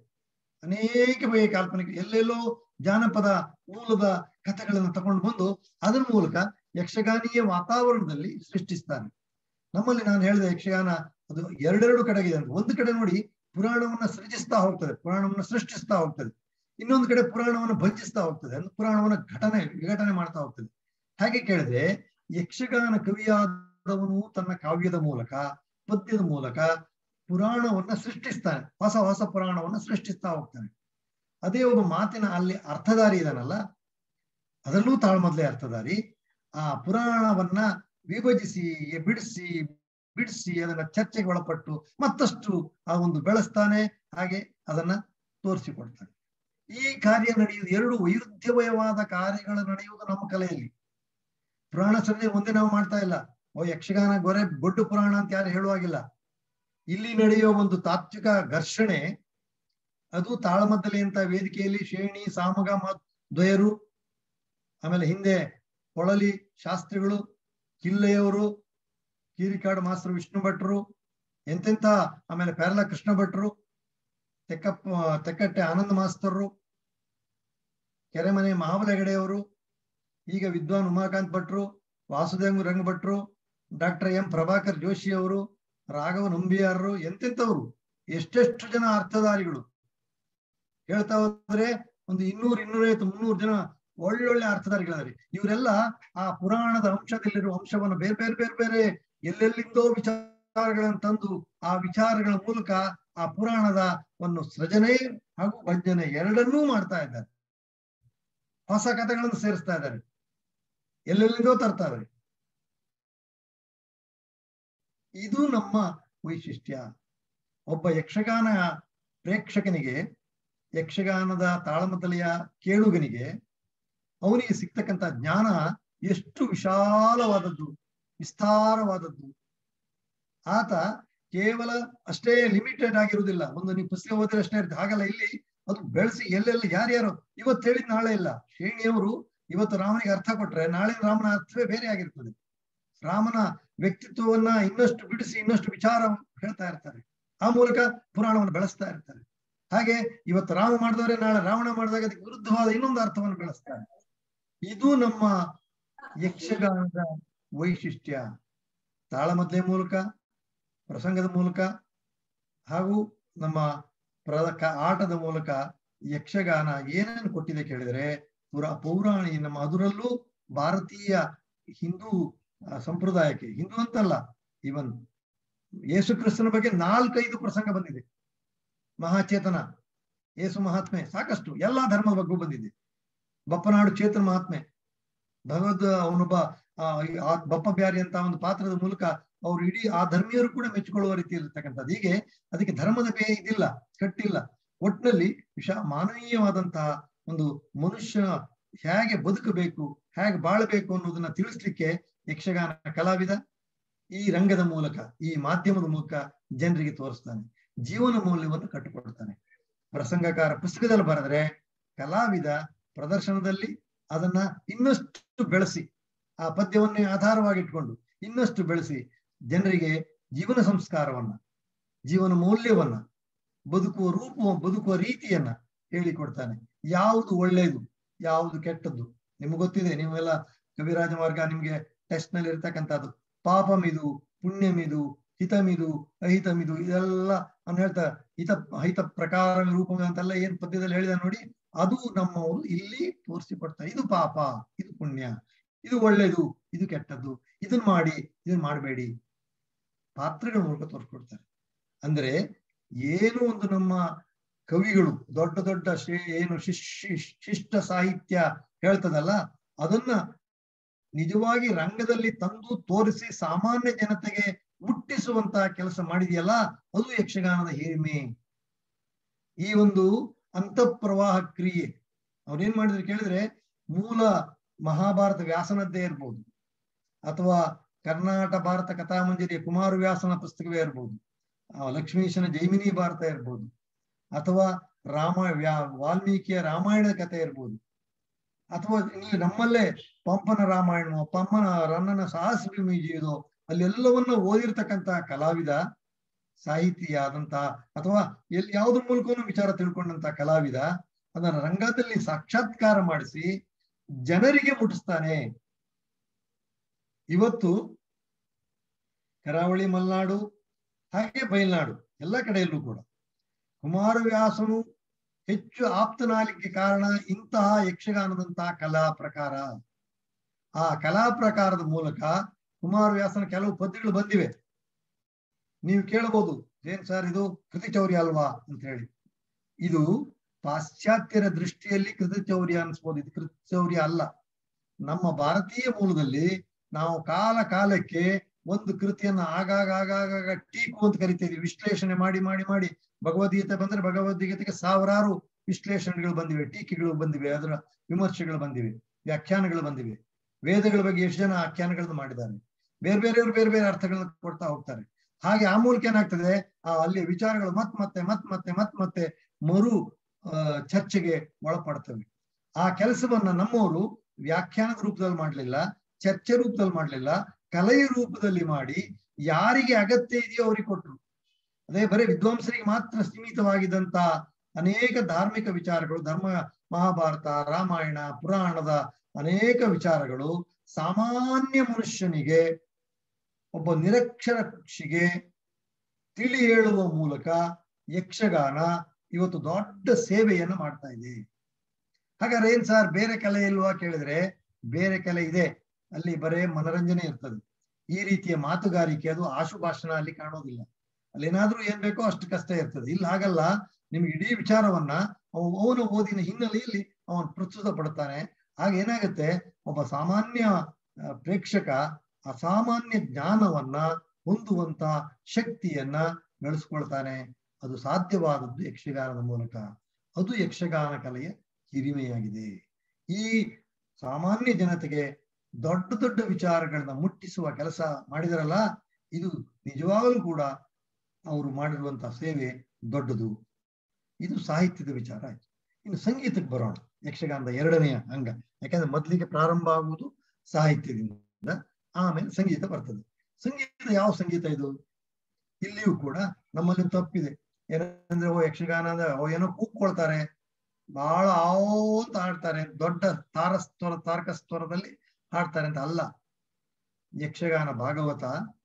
ಅನೇಕ ಬಗೆಯ ಕಾಲ್ಪನಿಕ ಎಲ್ಲೆಲ್ಲೋ ಜಾನಪದ ಮೂಲದ ಕಥೆಗಳನ್ನು ತಗೊಂಡು ಬಂದು ಅದರ ಮೂಲಕ ಯಕ್ಷಗಾನೀಯ ವಾತಾವರಣದಲ್ಲಿ ಸೃಷ್ಟಿಸ್ತಾನೆ ನಮ್ಮಲ್ಲಿ ನಾನು ಹೇಳಿದೆ ಯಕ್ಷಗಾನ ಅದು ಎರಡೆರಡು ಕಡೆಗಿದೆ ಅಂತ ಒಂದು ಕಡೆ ನೋಡಿ ಪುರಾಣವನ್ನ ಸೃಜಿಸ್ತಾ ಹೋಗ್ತದೆ ಪುರಾಣವನ್ನ ಸೃಷ್ಟಿಸ್ತಾ ಹೋಗ್ತದೆ ಇನ್ನೊಂದು ಕಡೆ ಪುರಾಣವನ್ನು ಭಂಜಿಸ್ತಾ ಹೋಗ್ತದೆ ಅಂದ್ರೆ ಪುರಾಣವನ್ನ ಘಟನೆ ವಿಘಟನೆ ಮಾಡ್ತಾ ಹೋಗ್ತದೆ ಹಾಗೆ ಕೇಳಿದ್ರೆ ಯಕ್ಷಗಾನ ಕವಿಯಾದವನು ತನ್ನ ಕಾವ್ಯದ ಮೂಲಕ ಪದ್ಯದ ಮೂಲಕ ಪುರಾಣವನ್ನ ಸೃಷ್ಟಿಸ್ತಾನೆ ಹೊಸ ಹೊಸ ಪುರಾಣವನ್ನ ಸೃಷ್ಟಿಸ್ತಾ ಹೋಗ್ತಾನೆ ಅದೇ ಒಬ್ಬ ಮಾತಿನ ಅಲ್ಲಿ ಅರ್ಥಧಾರಿ ಇದನಲ್ಲ ಅದರಲ್ಲೂ ತಾಳ್ಮದ್ಲೆ ಅರ್ಥಧಾರಿ ಆ ಪುರಾಣವನ್ನ ವಿಭಜಿಸಿ ಬಿಡಿಸಿ ಬಿಡಿಸಿ ಅದನ್ನ ಚರ್ಚೆಗೆ ಒಳಪಟ್ಟು ಮತ್ತಷ್ಟು ಆ ಒಂದು ಬೆಳೆಸ್ತಾನೆ ಹಾಗೆ ಅದನ್ನ ತೋರಿಸಿಕೊಡ್ತಾನೆ ಈ ಕಾರ್ಯ ನಡೆಯುವುದು ಎರಡು ವೈರುಧ್ಯವಯವಾದ ಕಾರ್ಯಗಳು ನಡೆಯುವುದು ನಮ್ಮ ಕಲೆಯಲ್ಲಿ ಪುರಾಣ ಸರಣಿ ಒಂದೇ ನಾವು ಮಾಡ್ತಾ ಇಲ್ಲ ಓ ಯಕ್ಷಗಾನ ಗೊರೆ ಗೊಡ್ಡು ಪುರಾಣ ಅಂತ ಯಾರು ಹೇಳುವಾಗಿಲ್ಲ ಇಲ್ಲಿ ನಡೆಯುವ ಒಂದು ತಾತ್ವಿಕ ಘರ್ಷಣೆ ಅದು ತಾಳಮದ್ದಲೆ ಅಂತ ವೇದಿಕೆಯಲ್ಲಿ ಶ್ರೇಣಿ ಸಾಮಗ ಮತ್ ದ್ವಯರು ಆಮೇಲೆ ಹಿಂದೆ ಕೊಳಲಿ ಶಾಸ್ತ್ರಿಗಳು ಕಿಲ್ಲೆಯವರು ಕೀರಿಕಾಡು ಮಾಸ್ತರು ವಿಷ್ಣು ಭಟ್ರು ಎಂತೆಂತ ಆಮೇಲೆ ಪೇರಲ ಕೃಷ್ಣ ಭಟ್ರು ತೆಕ್ಕಪ್ಪ ತೆಕ್ಕಟ್ಟೆ ಆನಂದ ಮಾಸ್ತರು ಕೆರೆಮನೆ ಮಹಾಬಲ ಹೆಗಡೆಯವರು ಈಗ ವಿದ್ವಾನ್ ಉಮಾಕಾಂತ್ ಭಟ್ರು ವಾಸುದೇವ ರಂಗ ಭಟ್ರು ಡಾಕ್ಟರ್ ಎಂ ಪ್ರಭಾಕರ್ ಜೋಶಿ ಅವರು ರಾಘವ ನಂಬಿಯಾರರು ಎಂತೆಂಥವ್ರು ಎಷ್ಟೆಷ್ಟು ಜನ ಅರ್ಥಧಾರಿಗಳು ಹೇಳ್ತಾ ಹೋದ್ರೆ ಒಂದು ಇನ್ನೂರು ಇನ್ನೂರೈವತ್ತು ಮುನ್ನೂರು ಜನ ಒಳ್ಳೊಳ್ಳೆ ಅರ್ಥಧಾರಿಗಳಿದ್ದಾರೆ ಇವರೆಲ್ಲ ಆ ಪುರಾಣದ ಅಂಶದಲ್ಲಿರುವ ಅಂಶವನ್ನು ಬೇರೆ ಬೇರೆ ಬೇರೆ ಬೇರೆ ಎಲ್ಲೆಲ್ಲಿಂದೋ ವಿಚಾರಗಳನ್ನು ತಂದು ಆ ವಿಚಾರಗಳ ಮೂಲಕ ಆ ಪುರಾಣದ ಒಂದು ಸೃಜನೆ ಹಾಗೂ ಭಜನೆ ಎರಡನ್ನೂ ಮಾಡ್ತಾ ಇದ್ದಾರೆ ಹೊಸ ಕಥೆಗಳನ್ನು ಸೇರಿಸ್ತಾ ಇದ್ದಾರೆ ಎಲ್ಲೆಲ್ಲಿಂದೋ ತರ್ತಾ ಇದ್ದಾರೆ ಇದು ನಮ್ಮ ವೈಶಿಷ್ಟ್ಯ ಒಬ್ಬ ಯಕ್ಷಗಾನ ಪ್ರೇಕ್ಷಕನಿಗೆ ಯಕ್ಷಗಾನದ ತಾಳಮತಲೆಯ ಕೇಳುಗನಿಗೆ ಅವನಿಗೆ ಸಿಗ್ತಕ್ಕಂಥ ಜ್ಞಾನ ಎಷ್ಟು ವಿಶಾಲವಾದದ್ದು ವಿಸ್ತಾರವಾದದ್ದು ಆತ ಕೇವಲ ಅಷ್ಟೇ ಲಿಮಿಟೆಡ್ ಆಗಿರುವುದಿಲ್ಲ ಒಂದು ನೀವು ಪುಸ್ತಕ ಓದಿದ್ರೆ ಅಷ್ಟೇ ಇರುತ್ತೆ ಹಾಗಲ್ಲ ಇಲ್ಲಿ ಅದು ಬೆಳೆಸಿ ಎಲ್ಲೆಲ್ಲ ಯಾರ್ಯಾರು ಇವತ್ತು ಹೇಳಿದ್ ನಾಳೆ ಇಲ್ಲ ಶ್ರೇಣಿಯವರು ಇವತ್ತು ರಾಮನಿಗೆ ಅರ್ಥ ಕೊಟ್ರೆ ನಾಳೆ ರಾಮನ ಅರ್ಥವೇ ಬೇರೆ ಆಗಿರ್ತದೆ ರಾಮನ ವ್ಯಕ್ತಿತ್ವವನ್ನ ಇನ್ನಷ್ಟು ಬಿಡಿಸಿ ಇನ್ನಷ್ಟು ವಿಚಾರ ಹೇಳ್ತಾ ಇರ್ತಾರೆ ಆ ಮೂಲಕ ಪುರಾಣವನ್ನು ಬೆಳೆಸ್ತಾ ಇರ್ತಾರೆ ಹಾಗೆ ಇವತ್ತು ರಾಮ ಮಾಡಿದವರೇ ನಾಳೆ ರಾವಣ ಮಾಡಿದಾಗ ಅದಕ್ಕೆ ವಿರುದ್ಧವಾದ ಇನ್ನೊಂದು ಅರ್ಥವನ್ನು ಬೆಳೆಸ್ತಾರೆ ಇದು ನಮ್ಮ ಯಕ್ಷಗಾನದ ವೈಶಿಷ್ಟ್ಯ ತಾಳಮದ್ಲೆ ಮೂಲಕ ಪ್ರಸಂಗದ ಮೂಲಕ ಹಾಗೂ ನಮ್ಮ ಪ್ರದಕ ಆಟದ ಮೂಲಕ ಯಕ್ಷಗಾನ ಏನೇನು ಕೊಟ್ಟಿದೆ ಕೇಳಿದರೆ ಪುರಾ ಪೌರಾಣಿ ನಮ್ಮ ಅದರಲ್ಲೂ ಭಾರತೀಯ ಹಿಂದೂ ಆ, ಸಂಪ್ರದಾಯಕ್ಕೆ ಹಿಂದೂ ಅಂತಲ್ಲ ಇವನ್ ಯೇಸು ಕ್ರಿಸ್ತನ ಬಗ್ಗೆ ನಾಲ್ಕೈದು ಪ್ರಸಂಗ ಬಂದಿದೆ ಮಹಾಚೇತನ ಯೇಸು ಮಹಾತ್ಮೆ ಸಾಕಷ್ಟು ಎಲ್ಲಾ ಧರ್ಮದ ಬಗ್ಗೂ ಬಂದಿದೆ ಬಪ್ಪನಾಡು ಚೇತನ ಮಹಾತ್ಮೆ ಭಗವದ್ ಅವನೊಬ್ಬ ಆ, ಆ ಬಪ್ಪ ಬ್ಯಾರಿ ಅಂತ ಒಂದು ಪಾತ್ರದ ಮೂಲಕ ಅವ್ರು ಇಡೀ ಆ ಧರ್ಮೀಯರು ಕೂಡ ಮೆಚ್ಚಿಕೊಳ್ಳುವ ರೀತಿಯಲ್ಲಿರ್ತಕ್ಕಂಥದ್ದು ಹೀಗೆ ಅದಕ್ಕೆ ಧರ್ಮದ ಬೇ ಇದಿಲ್ಲ ಕಟ್ಟಿಲ್ಲ ಒಟ್ಟಿನಲ್ಲಿ ವಿಷ ಮಾನವೀಯವಾದಂತಹ ಒಂದು ಮನುಷ್ಯ ಹೇಗೆ ಬದುಕಬೇಕು ಹೇಗೆ ಬಾಳಬೇಕು ಅನ್ನೋದನ್ನ ತಿಳಿಸ್ಲಿಕ್ಕೆ ಯಕ್ಷಗಾನ ಕಲಾವಿದ ಈ ರಂಗದ ಮೂಲಕ ಈ ಮಾಧ್ಯಮದ ಮೂಲಕ ಜನರಿಗೆ ತೋರಿಸ್ತಾನೆ ಜೀವನ ಮೌಲ್ಯವನ್ನು ಕಟ್ಟಿಕೊಡ್ತಾನೆ ಪ್ರಸಂಗಕಾರ ಪುಸ್ತಕದಲ್ಲಿ ಬರೆದ್ರೆ ಕಲಾವಿದ ಪ್ರದರ್ಶನದಲ್ಲಿ ಅದನ್ನ ಇನ್ನಷ್ಟು ಬೆಳೆಸಿ ಆ ಪದ್ಯವನ್ನೇ ಆಧಾರವಾಗಿಟ್ಕೊಂಡು ಇನ್ನಷ್ಟು ಬೆಳೆಸಿ ಜನರಿಗೆ ಜೀವನ ಸಂಸ್ಕಾರವನ್ನ ಜೀವನ ಮೌಲ್ಯವನ್ನ ಬದುಕುವ ರೂಪ ಬದುಕುವ ರೀತಿಯನ್ನ ಹೇಳಿಕೊಡ್ತಾನೆ ಯಾವುದು ಒಳ್ಳೆಯದು ಯಾವುದು ಕೆಟ್ಟದ್ದು ನಿಮ್ಗೆ ಗೊತ್ತಿದೆ ನೀವೆಲ್ಲ ಕವಿರಾಜ ಮಾರ್ಗ ನಿಮ್ಗೆ ಟೆಸ್ಟ್ ನಲ್ಲಿ ಇರ್ತಕ್ಕಂಥದ್ದು ಪಾಪಮಿದು ಪುಣ್ಯಮಿದು ಹಿತಮಿದು ಅಹಿತಮಿದು ಇದೆಲ್ಲ ಅವ್ನು ಹೇಳ್ತಾ ಹಿತ ಹಿತ ಪ್ರಕಾರ ರೂಪ ಅಂತೆಲ್ಲ ಏನ್ ಪದ್ಯದಲ್ಲಿ ಹೇಳಿದ ನೋಡಿ ಅದು ನಮ್ಮವರು ಇಲ್ಲಿ ತೋರಿಸಿಕೊಡ್ತಾರೆ ಇದು ಪಾಪ ಇದು ಪುಣ್ಯ ಇದು ಒಳ್ಳೇದು ಇದು ಕೆಟ್ಟದ್ದು ಇದನ್ ಮಾಡಿ ಇದನ್ ಮಾಡಬೇಡಿ ಪಾತ್ರಗಳ ಮೂಲಕ ತೋರಿಸ್ಕೊಡ್ತಾರೆ ಅಂದ್ರೆ ಏನು ಒಂದು ನಮ್ಮ ಕವಿಗಳು ದೊಡ್ಡ ದೊಡ್ಡ ಶ್ರೇ ಏನು ಶಿಶ್ ಶಿಷ್ಟ ಸಾಹಿತ್ಯ ಹೇಳ್ತದಲ್ಲ ಅದನ್ನ ನಿಜವಾಗಿ ರಂಗದಲ್ಲಿ ತಂದು ತೋರಿಸಿ ಸಾಮಾನ್ಯ ಜನತೆಗೆ ಮುಟ್ಟಿಸುವಂತಹ ಕೆಲಸ ಮಾಡಿದೆಯಲ್ಲ ಅದು ಯಕ್ಷಗಾನದ ಹಿರಿಮೆ ಈ ಒಂದು ಅಂತಃಪ್ರವಾಹ ಕ್ರಿಯೆ ಅವ್ರೇನ್ ಮಾಡಿದ್ರು ಕೇಳಿದ್ರೆ ಮೂಲ ಮಹಾಭಾರತ ವ್ಯಾಸನದ್ದೇ ಇರ್ಬೋದು ಅಥವಾ ಕರ್ನಾಟ ಭಾರತ ಕಥಾಮಂಜರಿಯ ಕುಮಾರ ವ್ಯಾಸನ ಪುಸ್ತಕವೇ ಇರ್ಬೋದು ಆ ಲಕ್ಷ್ಮೀಶನ ಜೈಮಿನಿ ಭಾರತ ಇರ್ಬೋದು ಅಥವಾ ರಾಮ ವ್ಯಾ ವಾಲ್ಮೀಕಿಯ ರಾಮಾಯಣದ ಕಥೆ ಇರ್ಬೋದು ಅಥವಾ ಇಲ್ಲಿ ನಮ್ಮಲ್ಲೇ ಪಂಪನ ರಾಮಾಯಣವೋ ಪಂಪನ ರನ್ನನ ಸಾಹಸ ಭೀಮಿಜಿಯೋ ಅಲ್ಲೆಲ್ಲವನ್ನ ಓದಿರ್ತಕ್ಕಂತ ಕಲಾವಿದ ಸಾಹಿತಿ ಆದಂತಹ ಅಥವಾ ಎಲ್ಲಿ ಯಾವುದ್ರ ಮೂಲಕನೂ ವಿಚಾರ ತಿಳ್ಕೊಂಡಂತ ಕಲಾವಿದ ಅದನ್ನ ರಂಗದಲ್ಲಿ ಸಾಕ್ಷಾತ್ಕಾರ ಮಾಡಿಸಿ ಜನರಿಗೆ ಮುಟ್ಟಿಸ್ತಾನೆ ಇವತ್ತು ಕರಾವಳಿ ಮಲೆನಾಡು ಹಾಗೆ ಬಯಲ್ನಾಡು ಎಲ್ಲ ಕಡೆಯಲ್ಲೂ ಕೂಡ ಕುಮಾರವ್ಯಾಸನು ಹೆಚ್ಚು ಆಪ್ತನಾಲಿಕ್ಕೆ ಕಾರಣ ಇಂತಹ ಯಕ್ಷಗಾನದಂತಹ ಕಲಾ ಪ್ರಕಾರ ಆ ಕಲಾ ಪ್ರಕಾರದ ಮೂಲಕ ಕುಮಾರವ್ಯಾಸನ ಕೆಲವು ಪದ್ಯಗಳು ಬಂದಿವೆ ನೀವು ಕೇಳಬಹುದು ಏನ್ ಸರ್ ಇದು ಕೃತಿಚೌರ್ಯ ಅಲ್ವಾ ಅಂತ ಹೇಳಿ ಇದು ಪಾಶ್ಚಾತ್ಯರ ದೃಷ್ಟಿಯಲ್ಲಿ ಕೃತಿಚೌರ್ಯ ಅನ್ಸ್ಬೋದು ಇದು ಕೃತಿಚೌರ್ಯ ಅಲ್ಲ ನಮ್ಮ ಭಾರತೀಯ ಮೂಲದಲ್ಲಿ ನಾವು ಕಾಲ ಕಾಲಕ್ಕೆ ಒಂದು ಕೃತಿಯನ್ನ ಆಗಾಗ ಆಗಾಗ ಟೀಕು ಅಂತ ಕರಿತೇವೆ ವಿಶ್ಲೇಷಣೆ ಮಾಡಿ ಮಾಡಿ ಮಾಡಿ ಭಗವದ್ಗೀತೆ ಬಂದ್ರೆ ಭಗವದ್ಗೀತೆಗೆ ಸಾವಿರಾರು ವಿಶ್ಲೇಷಣೆಗಳು ಬಂದಿವೆ ಟೀಕೆಗಳು ಬಂದಿವೆ ಅದರ ವಿಮರ್ಶೆಗಳು ಬಂದಿವೆ ವ್ಯಾಖ್ಯಾನಗಳು ಬಂದಿವೆ ವೇದಗಳ ಬಗ್ಗೆ ಎಷ್ಟು ಜನ ಆಖ್ಯಾನಗಳನ್ನು ಮಾಡಿದ್ದಾರೆ ಬೇರೆ ಬೇರೆಯವರು ಬೇರೆ ಬೇರೆ ಅರ್ಥಗಳನ್ನ ಕೊಡ್ತಾ ಹೋಗ್ತಾರೆ ಹಾಗೆ ಆ ಮೂಲಕ ಏನಾಗ್ತದೆ ಆ ಅಲ್ಲಿ ವಿಚಾರಗಳು ಮತ್ ಮತ್ತೆ ಮತ್ ಮತ್ತೆ ಮತ್ ಮತ್ತೆ ಮರು ಚರ್ಚೆಗೆ ಒಳಪಡ್ತವೆ ಆ ಕೆಲಸವನ್ನ ನಮ್ಮವರು ವ್ಯಾಖ್ಯಾನದ ರೂಪದಲ್ಲಿ ಮಾಡ್ಲಿಲ್ಲ ಚರ್ಚೆ ರೂಪದಲ್ಲಿ ಮಾಡ್ಲಿಲ್ಲ ಕಲೆಯ ರೂಪದಲ್ಲಿ ಮಾಡಿ ಯಾರಿಗೆ ಅಗತ್ಯ ಇದೆಯೋ ಅವ್ರಿಗೆ ಕೊಟ್ರು ಅದೇ ಬರೀ ವಿದ್ವಾಂಸರಿಗೆ ಮಾತ್ರ ಸೀಮಿತವಾಗಿದ್ದಂತ ಅನೇಕ ಧಾರ್ಮಿಕ ವಿಚಾರಗಳು ಧರ್ಮ ಮಹಾಭಾರತ ರಾಮಾಯಣ ಪುರಾಣದ ಅನೇಕ ವಿಚಾರಗಳು ಸಾಮಾನ್ಯ ಮನುಷ್ಯನಿಗೆ ಒಬ್ಬ ನಿರಕ್ಷರ ಪಕ್ಷಿಗೆ ತಿಳಿ ಹೇಳುವ ಮೂಲಕ ಯಕ್ಷಗಾನ ಇವತ್ತು ದೊಡ್ಡ ಸೇವೆಯನ್ನು ಮಾಡ್ತಾ ಇದೆ ಹಾಗಾದ್ರೆ ಏನ್ ಸರ್ ಬೇರೆ ಕಲೆ ಇಲ್ವಾ ಕೇಳಿದ್ರೆ ಬೇರೆ ಕಲೆ ಇದೆ ಅಲ್ಲಿ ಬರೇ ಮನರಂಜನೆ ಇರ್ತದೆ ಈ ರೀತಿಯ ಮಾತುಗಾರಿಕೆ ಅದು ಆಶುಭಾಷಣ ಅಲ್ಲಿ ಕಾಣೋದಿಲ್ಲ ಅಲ್ಲಿ ಏನಾದ್ರೂ ಏನ್ ಬೇಕೋ ಅಷ್ಟು ಕಷ್ಟ ಇರ್ತದೆ ಇಲ್ಲಿ ಹಾಗಲ್ಲ ನಿಮ್ಗೆ ಇಡೀ ವಿಚಾರವನ್ನ ಅವ- ಅವನ ಓದಿನ ಹಿನ್ನೆಲೆಯಲ್ಲಿ ಅವನು ಪ್ರಸ್ತುತ ಪಡ್ತಾನೆ ಆಗ ಏನಾಗುತ್ತೆ ಒಬ್ಬ ಸಾಮಾನ್ಯ ಆ, ಪ್ರೇಕ್ಷಕ ಅಸಾಮಾನ್ಯ ಜ್ಞಾನವನ್ನ ಹೊಂದುವಂತ ಶಕ್ತಿಯನ್ನ ಬೆಳೆಸ್ಕೊಳ್ತಾನೆ ಅದು ಸಾಧ್ಯವಾದದ್ದು ಯಕ್ಷಗಾನದ ಮೂಲಕ ಅದು ಯಕ್ಷಗಾನ ಕಲೆಯ ಹಿರಿಮೆಯಾಗಿದೆ ಈ ಸಾಮಾನ್ಯ ಜನತೆಗೆ ದೊಡ್ಡ ದೊಡ್ಡ ವಿಚಾರಗಳನ್ನ ಮುಟ್ಟಿಸುವ ಕೆಲಸ ಮಾಡಿದರಲ್ಲ ಇದು ನಿಜವಾಗಲೂ ಕೂಡ ಅವರು ಮಾಡಿರುವಂತಹ ಸೇವೆ ದೊಡ್ಡದು ಇದು ಸಾಹಿತ್ಯದ ವಿಚಾರ ಆಯ್ತು ಇನ್ನು ಸಂಗೀತಕ್ಕೆ ಬರೋಣ ಯಕ್ಷಗಾನದ ಎರಡನೆಯ ಅಂಗ ಯಾಕಂದ್ರೆ ಮೊದಲಿಗೆ ಪ್ರಾರಂಭ ಆಗುವುದು ಸಾಹಿತ್ಯದಿಂದ ಆಮೇಲೆ ಸಂಗೀತ ಬರ್ತದೆ ಸಂಗೀತ ಯಾವ ಸಂಗೀತ ಇದು ಇಲ್ಲಿಯೂ ಕೂಡ ನಮ್ಮಲ್ಲಿ ತಪ್ಪಿದೆ ಏನಂದ್ರೆ ಓ ಯಕ್ಷಗಾನ ಅಂದ್ರೆ ಓ ಏನೋ ಕೂಗ್ಕೊಳ್ತಾರೆ ಬಹಳ ಆವೋ ಅಂತ ಹಾಡ್ತಾರೆ ದೊಡ್ಡ ತಾರಸ್ವರ ತಾರಕ ಸ್ವರದಲ್ಲಿ ಹಾಡ್ತಾರೆ ಅಂತ ಅಲ್ಲ ಯಕ್ಷಗಾನ ಭಾಗವತ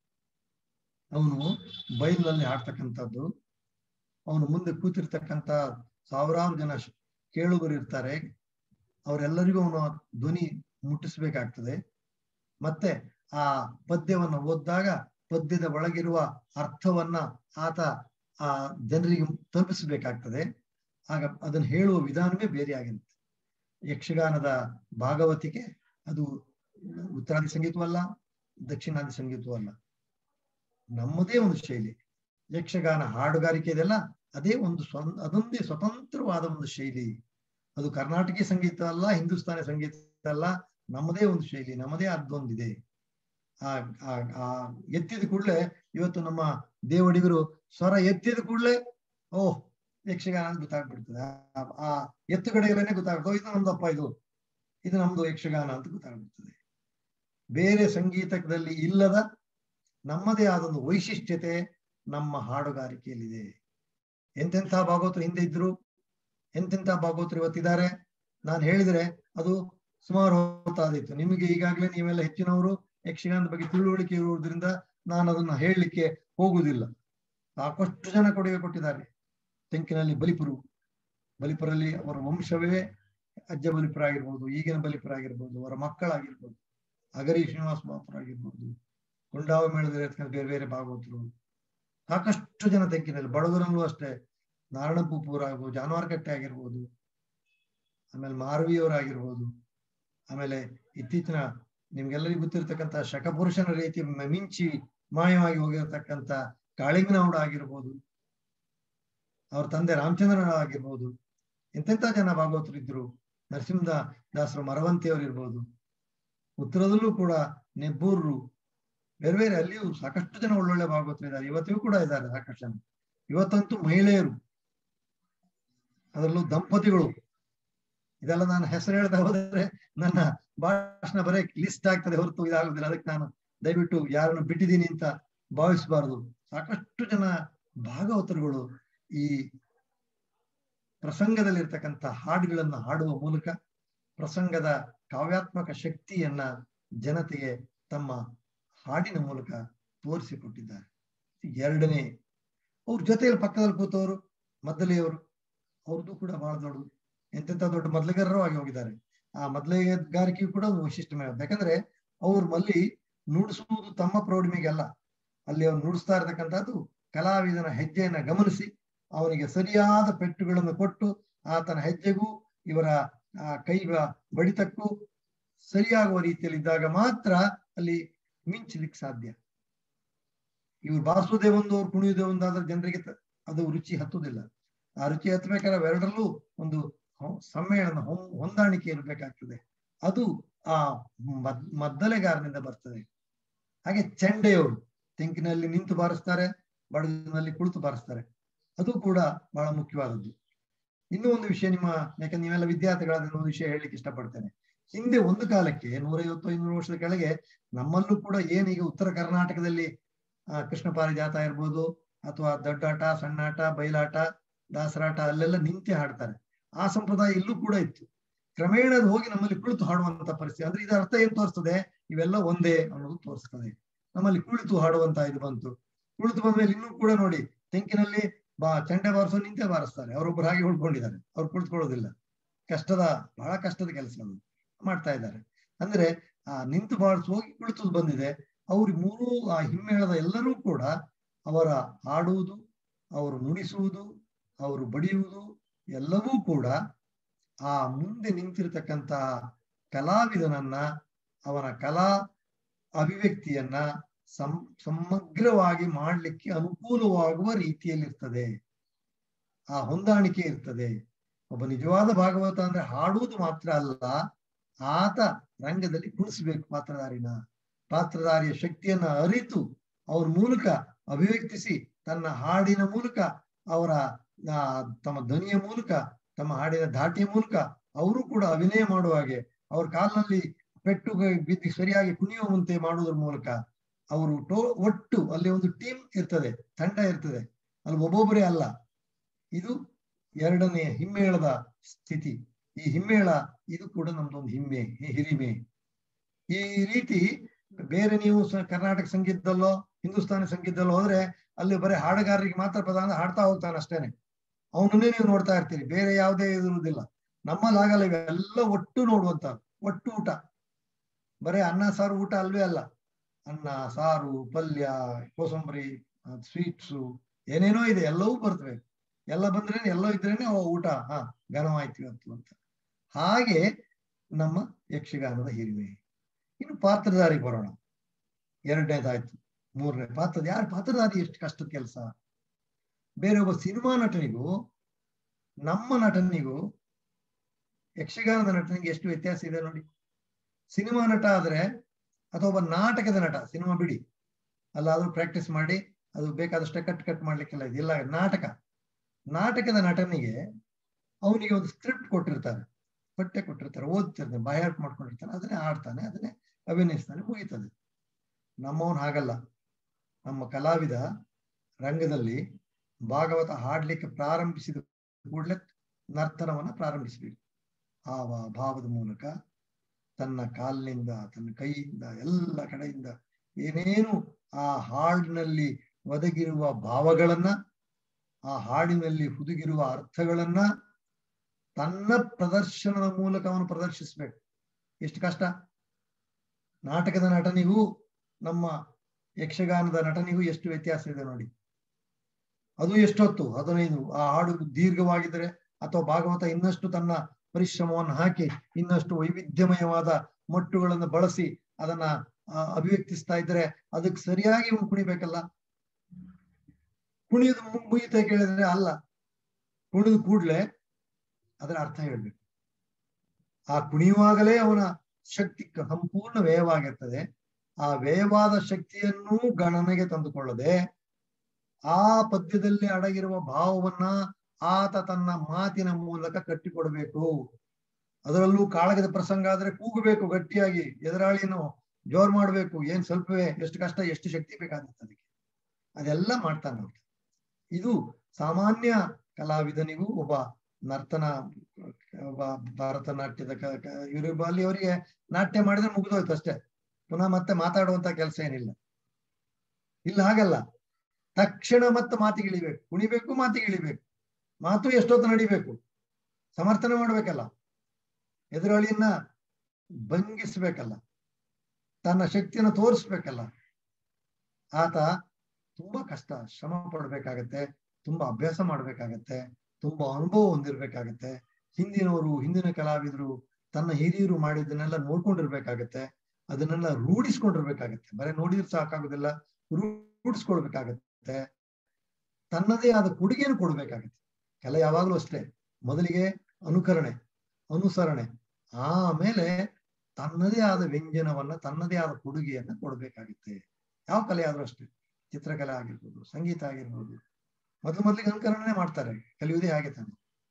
ಅವನು ಬೈಲಿನಲ್ಲಿ ಹಾಡ್ತಕ್ಕಂಥದ್ದು ಅವನು ಮುಂದೆ ಕೂತಿರ್ತಕ್ಕಂಥ ಸಾವಿರಾರು ಜನ ಶ್- ಕೇಳುಗರು ಇರ್ತಾರೆ ಅವರೆಲ್ಲರಿಗೂ ಅವನು ಆ ಧ್ವನಿ ಮುಟ್ಟಿಸ್ಬೇಕಾಗ್ತದೆ ಮತ್ತೆ ಆ ಪದ್ಯವನ್ನು ಓದಿದಾಗ ಪದ್ಯದ ಒಳಗಿರುವ ಅರ್ಥವನ್ನ ಆತ ಆ ಜನರಿಗೆ ತಲುಪಿಸಬೇಕಾಗ್ತದೆ ಆಗ ಅದನ್ನು ಹೇಳುವ ವಿಧಾನವೇ ಬೇರೆ ಆಗಿರುತ್ತೆ ಯಕ್ಷಗಾನದ ಭಾಗವತಿಕೆ ಅದು ಉತ್ತರಾದಿ ಸಂಗೀತವೂ ಅಲ್ಲ ದಕ್ಷಿಣಾದಿ ಸಂಗೀತವೂ ಅಲ್ಲ ನಮ್ಮದೇ ಒಂದು ಶೈಲಿ ಯಕ್ಷಗಾನ ಹಾಡುಗಾರಿಕೆ ಇದೆಲ್ಲ ಅದೇ ಒಂದು ಸ್ವ ಅದೊಂದೇ ಸ್ವತಂತ್ರವಾದ ಒಂದು ಶೈಲಿ ಅದು ಕರ್ನಾಟಕ ಸಂಗೀತ ಅಲ್ಲ ಹಿಂದೂಸ್ತಾನಿ ಸಂಗೀತ ಅಲ್ಲ ನಮ್ಮದೇ ಒಂದು ಶೈಲಿ ನಮ್ಮದೇ ಅದೊಂದಿದೆ ಆ ಆ- ಆ ಎತ್ತಿದ ಕೂಡಲೇ ಇವತ್ತು ನಮ್ಮ ದೇವಡಿಗರು ಸ್ವರ ಎತ್ತಿದ ಕೂಡಲೇ ಓಹ್ ಯಕ್ಷಗಾನ ಅಂತ ಗೊತ್ತಾಗ್ಬಿಡ್ತದೆ ಆ- ಆ ಎತ್ತುಗಡೆಗಳನ್ನೇ ಗೊತ್ತಾಗ್ತದೆ "ಓ, ಇದು ನಮ್ದಪ್ಪ ಇದು ಇದು ನಮ್ದು ಯಕ್ಷಗಾನ ಅಂತ ಗೊತ್ತಾಗ್ಬಿಡ್ತದೆ ಬೇರೆ ಸಂಗೀತದಲ್ಲಿ ಇಲ್ಲದ ನಮ್ಮದೇ ಆದೊಂದು ವೈಶಿಷ್ಟ್ಯತೆ ನಮ್ಮ ಹಾಡುಗಾರಿಕೆಯಲ್ಲಿದೆ ಎಂತೆಂಥ ಭಾಗವತರು ಹಿಂದೆ ಇದ್ರು ಎಂತೆಂಥ ಭಾಗವತರು ಇವತ್ತಿದ್ದಾರೆ ನಾನು ಹೇಳಿದ್ರೆ ಅದು ಸುಮಾರು ಹೊತ್ತಾದಿತ್ತು ನಿಮಗೆ ಈಗಾಗಲೇ ನೀವೆಲ್ಲ ಹೆಚ್ಚಿನವರು ಯಕ್ಷಗಾನದ ಬಗ್ಗೆ ತಿಳುವಳಿಕೆ ಇರುವುದರಿಂದ ನಾನು ಅದನ್ನ ಹೇಳಲಿಕ್ಕೆ ಹೋಗುವುದಿಲ್ಲ ಸಾಕಷ್ಟು ಜನ ಕೊಡುಗೆ ಕೊಟ್ಟಿದ್ದಾರೆ ತೆಂಕಿನಲ್ಲಿ ಬಲಿಪುರು ಬಲಿಪುರಲ್ಲಿ ಅವರ ವಂಶವೇ ಅಜ್ಜ ಬಲಿಪುರ ಆಗಿರ್ಬೋದು ಈಗಿನ ಬಲಿಪುರ ಆಗಿರ್ಬೋದು ಅವರ ಮಕ್ಕಳಾಗಿರ್ಬೋದು ಅಗರಿ ಶ್ರೀನಿವಾಸ ಬಾಪುರ ಆಗಿರ್ಬೋದು ಕೊಂಡಾವ ಮೇಳದಲ್ಲಿ ಇರ್ತಕ್ಕಂಥ ಬೇರೆ ಬೇರೆ ಭಾಗವತರು ಸಾಕಷ್ಟು ಜನ ತೆಂಕಿನಲ್ಲಿ ಬಡಗರಲ್ಲೂ ಅಷ್ಟೇ ನಾರಾಯಣಪುಪೂರ್ ಆಗ್ಬೋದು ಜಾನುವಾರುಕಟ್ಟೆ ಆಗಿರ್ಬೋದು ಆಮೇಲೆ ಮಾರ್ವಿಯವರಾಗಿರ್ಬೋದು ಆಮೇಲೆ ಇತ್ತೀಚಿನ ನಿಮ್ಗೆಲ್ಲರಿಗೂ ಗೊತ್ತಿರ್ತಕ್ಕಂಥ ಶಕಪುರುಷನ ರೀತಿ ಮ- ಮಿಂಚಿ ಮಾಯವಾಗಿ ಹೋಗಿರತಕ್ಕಂಥ ಕಾಳಿಂಗನೌಡ ಆಗಿರ್ಬೋದು ಅವ್ರ ತಂದೆ ರಾಮಚಂದ್ರನ ಆಗಿರ್ಬೋದು ಎಂತೆಂಥ ಜನ ಭಾಗವತರು ಇದ್ರು ನರಸಿಂಹ ದಾಸರು ಮರವಂತಿಯವರು ಇರ್ಬೋದು ಉತ್ತರದಲ್ಲೂ ಕೂಡ ನೆಬ್ಬೂರ್ರು ಬೇರೆ ಬೇರೆ ಅಲ್ಲಿಯೂ ಸಾಕಷ್ಟು ಜನ ಒಳ್ಳೊಳ್ಳೆ ಭಾಗವತರು ಇದ್ದಾರೆ ಇವತ್ತಿಗೂ ಕೂಡ ಇದ್ದಾರೆ ಸಾಕಷ್ಟು ಜನ ಇವತ್ತಂತೂ ಮಹಿಳೆಯರು ಅದರಲ್ಲೂ ದಂಪತಿಗಳು ಇದೆಲ್ಲ ನಾನು ಹೆಸರು ಹೇಳ್ತಾ ಹೋದ್ರೆ ನನ್ನ ಭಾಷಣ ಬರೀ ಲಿಸ್ಟ್ ಆಗ್ತದೆ ಹೊರತು ಇದಾಗುದಿಲ್ಲ ಅದಕ್ಕೆ ನಾನು ದಯವಿಟ್ಟು ಯಾರನ್ನು ಬಿಟ್ಟಿದ್ದೀನಿ ಅಂತ ಭಾವಿಸಬಾರದು ಸಾಕಷ್ಟು ಜನ ಭಾಗವತರುಗಳು ಈ ಪ್ರಸಂಗದಲ್ಲಿರ್ತಕ್ಕಂಥ ಹಾಡುಗಳನ್ನ ಹಾಡುವ ಮೂಲಕ ಪ್ರಸಂಗದ ಕಾವ್ಯಾತ್ಮಕ ಶಕ್ತಿಯನ್ನ ಜನತೆಗೆ ತಮ್ಮ ಹಾಡಿನ ಮೂಲಕ ತೋರಿಸಿಕೊಟ್ಟಿದ್ದಾರೆ ಎರಡನೇ ಅವ್ರ ಜೊತೆಯಲ್ಲಿ ಪಕ್ಕದಲ್ಲಿ ಕೂತವರು ಮದ್ದಲೆಯವರು ಅವ್ರದ್ದು ಕೂಡ ಬಹಳ ದೊಡ್ಡದು ಎಂತೆಂತ ದೊಡ್ಡ ಮೊದಲಿಗಾರರು ಆಗಿ ಹೋಗಿದ್ದಾರೆ ಆ ಮೊದಲಿಗಾರಿಕೆಯು ಕೂಡ ಒಂದು ವೈಶಿಷ್ಟ್ಯಮಯ ಯಾಕಂದ್ರೆ ಅವ್ರ ಮಲ್ಲಿ ನುಡಿಸುವುದು ತಮ್ಮ ಪ್ರೌಢಿಮೆಗೆ ಅಲ್ಲ ಅಲ್ಲಿ ಅವ್ರು ನುಡಿಸ್ತಾ ಇರತಕ್ಕಂಥದ್ದು ಕಲಾವಿದನ ಹೆಜ್ಜೆಯನ್ನ ಗಮನಿಸಿ ಅವನಿಗೆ ಸರಿಯಾದ ಪೆಟ್ಟುಗಳನ್ನು ಕೊಟ್ಟು ಆತನ ಹೆಜ್ಜೆಗೂ ಇವರ ಆ ಕೈ ಬಡಿತಕ್ಕೂ ಸರಿಯಾಗುವ ರೀತಿಯಲ್ಲಿ ಇದ್ದಾಗ ಮಾತ್ರ ಅಲ್ಲಿ ಮಿಂಚಲಿಕ್ಕೆ ಸಾಧ್ಯ ಇವ್ರು ಬಾರಿಸೋದೇ ಒಂದು ಅವ್ರು ಕುಣಿಯೋದೇ ಒಂದು ಆದ್ರೆ ಜನರಿಗೆ ತ- ಅದು ರುಚಿ ಹತ್ತುದಿಲ್ಲ ಆ ರುಚಿ ಹತ್ತಬೇಕಾದ್ರೆ ಅವೆರಡರಲ್ಲೂ ಒಂದು ಹೊ- ಸಮ್ಮೇಳನ ಹೊಂ- ಹೊಂದಾಣಿಕೆ ಇರಬೇಕಾಗ್ತದೆ ಅದು ಆ ಮದ್ ಮದ್ದಲೆಗಾರನಿಂದ ಬರ್ತದೆ ಹಾಗೆ ಚೆಂಡೆಯವರು ತೆಂಕಿನಲ್ಲಿ ನಿಂತು ಬಾರಿಸ್ತಾರೆ ಬಡಗಿನಲ್ಲಿ ಕುಳಿತು ಬಾರಿಸ್ತಾರೆ ಅದು ಕೂಡ ಬಹಳ ಮುಖ್ಯವಾದದ್ದು ಇನ್ನೂ ಒಂದು ವಿಷಯ ನಿಮ್ಮ ಯಾಕಂದ್ರೆ ನೀವೆಲ್ಲ ವಿದ್ಯಾರ್ಥಿಗಳಾದ ಒಂದು ವಿಷಯ ಹೇಳಲಿಕ್ಕೆ ಇಷ್ಟಪಡ್ತೇನೆ ಹಿಂದೆ ಒಂದು ಕಾಲಕ್ಕೆ ನೂರೈವತ್ತು ಐನೂರು ವರ್ಷದ ಕೆಳಗೆ ನಮ್ಮಲ್ಲೂ ಕೂಡ ಏನೀಗ ಉತ್ತರ ಕರ್ನಾಟಕದಲ್ಲಿ ಆ ಕೃಷ್ಣ ಪಾರಿಜಾತ ಇರ್ಬೋದು ಅಥವಾ ದೊಡ್ಡಾಟ ಸಣ್ಣಾಟ ಬಯಲಾಟ ದಾಸರಾಟ ಅಲ್ಲೆಲ್ಲ ನಿಂತೆ ಹಾಡ್ತಾರೆ ಆ ಸಂಪ್ರದಾಯ ಇಲ್ಲೂ ಕೂಡ ಇತ್ತು ಕ್ರಮೇಣ ಅದು ಹೋಗಿ ನಮ್ಮಲ್ಲಿ ಕುಳಿತು ಹಾಡುವಂತ ಪರಿಸ್ಥಿತಿ ಅಂದ್ರೆ ಇದರ ಅರ್ಥ ಏನ್ ತೋರಿಸ್ತದೆ ಇವೆಲ್ಲ ಒಂದೇ ಅನ್ನೋದು ತೋರಿಸ್ತದೆ ನಮ್ಮಲ್ಲಿ ಕುಳಿತು ಹಾಡುವಂತ ಇದು ಬಂತು ಕುಳಿತು ಬಂದ್ಮೇಲೆ ಇನ್ನೂ ಕೂಡ ನೋಡಿ ತೆಂಕಿನಲ್ಲಿ ಬಾ ಚಂಡೆ ಬಾರಿಸೋ ನಿಂತೆ ಬಾರಿಸ್ತಾರೆ ಅವರೊಬ್ರು ಹಾಗೆ ಉಳ್ಕೊಂಡಿದ್ದಾರೆ ಅವ್ರು ಕುಳಿತುಕೊಳ್ಳೋದಿಲ್ಲ ಕಷ್ಟದ ಬಹಳ ಕಷ್ಟದ ಕೆಲಸ ಅದು ಮಾಡ್ತಾ ಇದ್ದಾರೆ ಅಂದ್ರೆ ಆ ನಿಂತು ಬಾರಿಸಿ ಹೋಗಿ ಕುಳಿತು ಬಂದಿದೆ ಅವ್ರು ಮೂರು ಆ ಹಿಮ್ಮೇಳದ ಎಲ್ಲರೂ ಕೂಡ ಅವರ ಹಾಡುವುದು ಅವರು ನುಡಿಸುವುದು ಅವರು ಬಡಿಯುವುದು ಎಲ್ಲವೂ ಕೂಡ ಆ ಮುಂದೆ ನಿಂತಿರತಕ್ಕಂತ ಕಲಾವಿದನನ್ನ ಅವನ ಕಲಾ ಅಭಿವ್ಯಕ್ತಿಯನ್ನ ಸಂ ಸಮಗ್ರವಾಗಿ ಮಾಡಲಿಕ್ಕೆ ಅನುಕೂಲವಾಗುವ ರೀತಿಯಲ್ಲಿರ್ತದೆ ಆ ಹೊಂದಾಣಿಕೆ ಇರ್ತದೆ ಒಬ್ಬ ನಿಜವಾದ ಭಾಗವತ ಅಂದ್ರೆ ಹಾಡುವುದು ಮಾತ್ರ ಅಲ್ಲ ಆತ ರಂಗದಲ್ಲಿ ಕುಣಿಸ್ಬೇಕು ಪಾತ್ರಧಾರಿನ ಪಾತ್ರಧಾರಿಯ ಶಕ್ತಿಯನ್ನ ಅರಿತು ಅವ್ರ ಮೂಲಕ ಅಭಿವ್ಯಕ್ತಿಸಿ ತನ್ನ ಹಾಡಿನ ಮೂಲಕ ಅವರ ಆ, ತಮ್ಮ ಧ್ವನಿಯ ಮೂಲಕ ತಮ್ಮ ಹಾಡಿನ ಧಾಟಿಯ ಮೂಲಕ ಅವರು ಕೂಡ ಅಭಿನಯ ಮಾಡುವ ಹಾಗೆ ಅವ್ರ ಕಾಲಿನಲ್ಲಿ ಪೆಟ್ಟು ಬಿದ್ದು ಸರಿಯಾಗಿ ಕುಣಿಯುವಂತೆ ಮಾಡುವುದರ ಮೂಲಕ ಅವರು ಟೋ ಒಟ್ಟು ಅಲ್ಲಿ ಒಂದು ಟೀಮ್ ಇರ್ತದೆ ತಂಡ ಇರ್ತದೆ ಅಲ್ಲಿ ಒಬ್ಬೊಬ್ಬರೇ ಅಲ್ಲ ಇದು ಎರಡನೇ ಹಿಮ್ಮೇಳದ ಸ್ಥಿತಿ ಈ ಹಿಮ್ಮೇಳ ಇದು ಕೂಡ ನಮ್ದೊಂದು ಹಿಮ್ಮೆ ಹಿ- ಹಿರಿಮೆ ಈ ರೀತಿ ಬೇರೆ ನೀವು ಸ- ಕರ್ನಾಟಕ ಸಂಗೀತದಲ್ಲೋ ಹಿಂದೂಸ್ತಾನಿ ಸಂಗೀತದಲ್ಲೋ ಹೋದ್ರೆ ಅಲ್ಲಿ ಬರೀ ಹಾಡುಗಾರರಿಗೆ ಮಾತ್ರ ಪ್ರಧಾನ ಹಾಡ್ತಾ ಹೋಗ್ತಾನೆ ಅಷ್ಟೇನೆ ಅವನನ್ನೇ ನೀವು ನೋಡ್ತಾ ಇರ್ತೀರಿ ಬೇರೆ ಯಾವುದೇ ಇರುವುದಿಲ್ಲ ನಮ್ಮಲ್ಲಿ ಆಗಲ್ಲ ಇವೆಲ್ಲ ಒಟ್ಟು ನೋಡುವಂತ ಒಟ್ಟು ಊಟ ಬರೀ ಅನ್ನ ಸಾರು ಊಟ ಅಲ್ವೇ ಅಲ್ಲ ಅನ್ನ ಸಾರು ಪಲ್ಯ ಕೋಸಂಬರಿ ಸ್ವೀಟ್ಸು ಏನೇನೋ ಇದೆ ಎಲ್ಲವೂ ಬರ್ತವೆ ಎಲ್ಲ ಬಂದ್ರೇನೆ ಎಲ್ಲ ಇದ್ರೇನೆ ಓ ಊಟ ಹಾ ಘನವಾಯ್ತು ಇವತ್ತು ಅಂತ ಹಾಗೆ ನಮ್ಮ ಯಕ್ಷಗಾನದ ಹಿರಿಮೆ ಇನ್ನು ಪಾತ್ರಧಾರಿ ಬರೋಣ ಎರಡನೇದಾಯ್ತು ಮೂರನೇ ಪಾತ್ರದ ಯಾರು ಪಾತ್ರಧಾರಿ ಎಷ್ಟು ಕಷ್ಟದ ಕೆಲಸ ಬೇರೆ ಒಬ್ಬ ಸಿನಿಮಾ ನಟನಿಗೂ ನಮ್ಮ ನಟನಿಗೂ ಯಕ್ಷಗಾನದ ನಟನಿಗೆ ಎಷ್ಟು ವ್ಯತ್ಯಾಸ ಇದೆ ನೋಡಿ ಸಿನಿಮಾ ನಟ ಆದ್ರೆ ಅಥವಾ ಒಬ್ಬ ನಾಟಕದ ನಟ ಸಿನಿಮಾ ಬಿಡಿ ಅಲ್ಲಾದ್ರೂ ಪ್ರಾಕ್ಟೀಸ್ ಮಾಡಿ ಅದು ಬೇಕಾದಷ್ಟೇ ಕಟ್ ಕಟ್ ಮಾಡ್ಲಿಕ್ಕೆಲ್ಲ ಇದೆ ಇಲ್ಲ ನಾಟಕ ನಾಟಕದ ನಟನಿಗೆ ಅವನಿಗೆ ಒಂದು ಸ್ಕ್ರಿಪ್ಟ್ ಕೊಟ್ಟಿರ್ತಾರೆ ಪಠ್ಯ ಕೊಟ್ಟಿರ್ತಾರೆ ಓದ್ತಿರ್ತಾನೆ ಬಾಯಾಟ್ ಮಾಡ್ಕೊಂಡಿರ್ತಾನೆ ಅದನ್ನೇ ಆಡ್ತಾನೆ ಅದನ್ನೇ ಅಭಿನಯಿಸ್ತಾನೆ ಮುಗೀತದೆ ನಮ್ಮವನ್ ಹಾಗಲ್ಲ ನಮ್ಮ ಕಲಾವಿದ ರಂಗದಲ್ಲಿ ಭಾಗವತ ಹಾಡ್ಲಿಕ್ಕೆ ಪ್ರಾರಂಭಿಸಿದ ಕೂಡಲೇ ನರ್ತನವನ್ನ ಪ್ರಾರಂಭಿಸಬೇಕು ಭಾವ ಭಾವದ ಮೂಲಕ ತನ್ನ ಕಾಲಿನಿಂದ ತನ್ನ ಕೈಯಿಂದ ಎಲ್ಲ ಕಡೆಯಿಂದ ಏನೇನು ಆ ಹಾಡಿನಲ್ಲಿ ಒದಗಿರುವ ಭಾವಗಳನ್ನ ಆ ಹಾಡಿನಲ್ಲಿ ಹುದುಗಿರುವ ಅರ್ಥಗಳನ್ನ ತನ್ನ ಪ್ರದರ್ಶನದ ಮೂಲಕ ಅವನು ಪ್ರದರ್ಶಿಸ್ಬೇಕು ಎಷ್ಟು ಕಷ್ಟ ನಾಟಕದ ನಟನಿಗೂ ನಮ್ಮ ಯಕ್ಷಗಾನದ ನಟನಿಗೂ ಎಷ್ಟು ವ್ಯತ್ಯಾಸ ಇದೆ ನೋಡಿ ಅದು ಎಷ್ಟೊತ್ತು ಹದಿನೈದು ಆ ಹಾಡು ದೀರ್ಘವಾಗಿದ್ದರೆ ಅಥವಾ ಭಾಗವತ ಇನ್ನಷ್ಟು ತನ್ನ ಪರಿಶ್ರಮವನ್ನು ಹಾಕಿ ಇನ್ನಷ್ಟು ವೈವಿಧ್ಯಮಯವಾದ ಮಟ್ಟುಗಳನ್ನು ಬಳಸಿ ಅದನ್ನ ಆ, ಅಭಿವ್ಯಕ್ತಿಸ್ತಾ ಇದ್ರೆ ಅದಕ್ಕೆ ಸರಿಯಾಗಿ ಇವ್ನು ಕುಣಿಬೇಕಲ್ಲ ಕುಣಿಯೋದು ಮು- ಮುಗಿತ ಕೇಳಿದ್ರೆ ಅಲ್ಲ ಕುಣಿದು ಕೂಡ್ಲೆ ಅದರ ಅರ್ಥ ಹೇಳ್ಬೇಕು ಆ ಕುಣಿಯುವಾಗಲೇ ಅವನ ಶಕ್ತಿ ಕ- ಸಂಪೂರ್ಣ ವ್ಯಯವಾಗಿರ್ತದೆ ಆ ವ್ಯಯವಾದ ಶಕ್ತಿಯನ್ನು ಗಣನೆಗೆ ತಂದುಕೊಳ್ಳದೆ ಆ ಪದ್ಯದಲ್ಲಿ ಅಡಗಿರುವ ಭಾವವನ್ನ ಆತ ತನ್ನ ಮಾತಿನ ಮೂಲಕ ಕಟ್ಟಿಕೊಡ್ಬೇಕು ಅದರಲ್ಲೂ ಕಾಳಗದ ಪ್ರಸಂಗ ಆದ್ರೆ ಕೂಗಬೇಕು ಗಟ್ಟಿಯಾಗಿ ಎದುರಾಳಿಯನ್ನು ಜೋರ್ ಮಾಡ್ಬೇಕು ಏನ್ ಸ್ವಲ್ಪವೇ ಎಷ್ಟು ಕಷ್ಟ ಎಷ್ಟು ಶಕ್ತಿ ಬೇಕಾಗುತ್ತೆ ಅದಕ್ಕೆ ಅದೆಲ್ಲ ಮಾಡ್ತಾನೆ ಅವ್ರು ಇದು ಸಾಮಾನ್ಯ ಕಲಾವಿದನಿಗೂ ಒಬ್ಬ ನರ್ತನ ಒಬ್ಬ ಭರತನಾಟ್ಯದ ಕ- ಕ- ಇವ್ರು ಅಲ್ಲಿ ಅವರಿಗೆ ನಾಟ್ಯ ಮಾಡಿದ್ರೆ ಮುಗಿದೋಯ್ತು ಅಷ್ಟೇ ಪುನಃ ಮತ್ತೆ ಮಾತಾಡುವಂತ ಕೆಲಸ ಏನಿಲ್ಲ ಇಲ್ಲ ಹಾಗಲ್ಲ ತಕ್ಷಣ ಮತ್ತೆ ಮಾತಿಗಿಳಿಬೇಕು ಕುಣಿಬೇಕು ಮಾತಿಗಿಳಿಬೇಕು ಮಾತು ಎಷ್ಟೊತ್ತು ನಡಿಬೇಕು ಸಮರ್ಥನೆ ಮಾಡ್ಬೇಕಲ್ಲ ಎದುರಾಳಿಯನ್ನ ಭಂಗಿಸ್ಬೇಕಲ್ಲ ತನ್ನ ಶಕ್ತಿಯನ್ನು ತೋರಿಸ್ಬೇಕಲ್ಲ ಆತ ತುಂಬಾ ಕಷ್ಟ ಶ್ರಮ ಪಡ್ಬೇಕಾಗತ್ತೆ ತುಂಬಾ ಅಭ್ಯಾಸ ಮಾಡ್ಬೇಕಾಗತ್ತೆ ತುಂಬಾ ಅನುಭವ ಹೊಂದಿರ್ಬೇಕಾಗತ್ತೆ ಹಿಂದಿನವರು ಹಿಂದಿನ ಕಲಾವಿದರು ತನ್ನ ಹಿರಿಯರು ಮಾಡಿದ್ದನ್ನೆಲ್ಲ ನೋಡ್ಕೊಂಡಿರ್ಬೇಕಾಗತ್ತೆ ಅದನ್ನೆಲ್ಲ ರೂಢಿಸ್ಕೊಂಡಿರ್ಬೇಕಾಗತ್ತೆ ಬರೀ ನೋಡಿದ್ರೆ ಸಾಕಾಗೋದಿಲ್ಲ ರೂಢಿಸ್ಕೊಳ್ಬೇಕಾಗತ್ತೆ ತನ್ನದೇ ಆದ ಕೊಡುಗೆಯನ್ನು ಕೊಡ್ಬೇಕಾಗತ್ತೆ ಕಲೆ ಯಾವಾಗ್ಲೂ ಅಷ್ಟೇ ಮೊದಲಿಗೆ ಅನುಕರಣೆ ಅನುಸರಣೆ ಆಮೇಲೆ ತನ್ನದೇ ಆದ ವ್ಯಂಜನವನ್ನ ತನ್ನದೇ ಆದ ಕೊಡುಗೆಯನ್ನ ಕೊಡ್ಬೇಕಾಗುತ್ತೆ ಯಾವ ಕಲೆ ಆದ್ರೂ ಅಷ್ಟೇ ಚಿತ್ರಕಲೆ ಆಗಿರ್ಬೋದು ಸಂಗೀತ ಆಗಿರ್ಬೋದು ಮೊದಲು ಮೊದಲಿಗೆ ಅನುಕರಣೆ ಮಾಡ್ತಾರೆ ಕಲಿಯುವುದೇ ಹಾಗೆ ತಾನೆ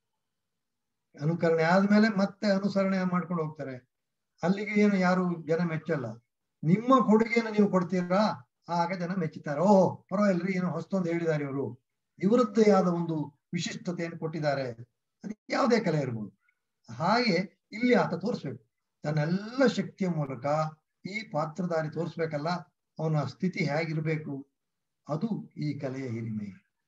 ಅನುಕರಣೆ ಆದ್ಮೇಲೆ ಮತ್ತೆ ಅನುಸರಣೆ ಮಾಡ್ಕೊಂಡು ಹೋಗ್ತಾರೆ ಅಲ್ಲಿಗೆ ಏನು ಯಾರು ಜನ ಮೆಚ್ಚಲ್ಲ ನಿಮ್ಮ ಕೊಡುಗೆಯನ್ನು ನೀವು ಕೊಡ್ತೀರಾ ಆಗ ಜನ ಮೆಚ್ಚುತ್ತಾರೆ ಓಹ್ ಪರವಾಗಿಲ್ರಿ ಏನೋ ಹೊಸ್ತೊಂದು ಹೇಳಿದ್ದಾರೆ ಇವರು ಇವರದ್ದೇ ಆದ ಒಂದು ವಿಶಿಷ್ಟತೆಯನ್ನು ಕೊಟ್ಟಿದ್ದಾರೆ ಅದು ಯಾವುದೇ ಕಲೆ ಇರ್ಬೋದು ಹಾಗೆ ಇಲ್ಲಿ ಆತ ತೋರಿಸ್ಬೇಕು ತನ್ನೆಲ್ಲ ಶಕ್ತಿಯ ಮೂಲಕ ಈ ಪಾತ್ರಧಾರಿ ತೋರಿಸ್ಬೇಕಲ್ಲ ಅವನ ಸ್ಥಿತಿ ಹೇಗಿರ್ಬೇಕು ಅದು ಈ ಕಲೆಯ ಹಿರಿಮೆ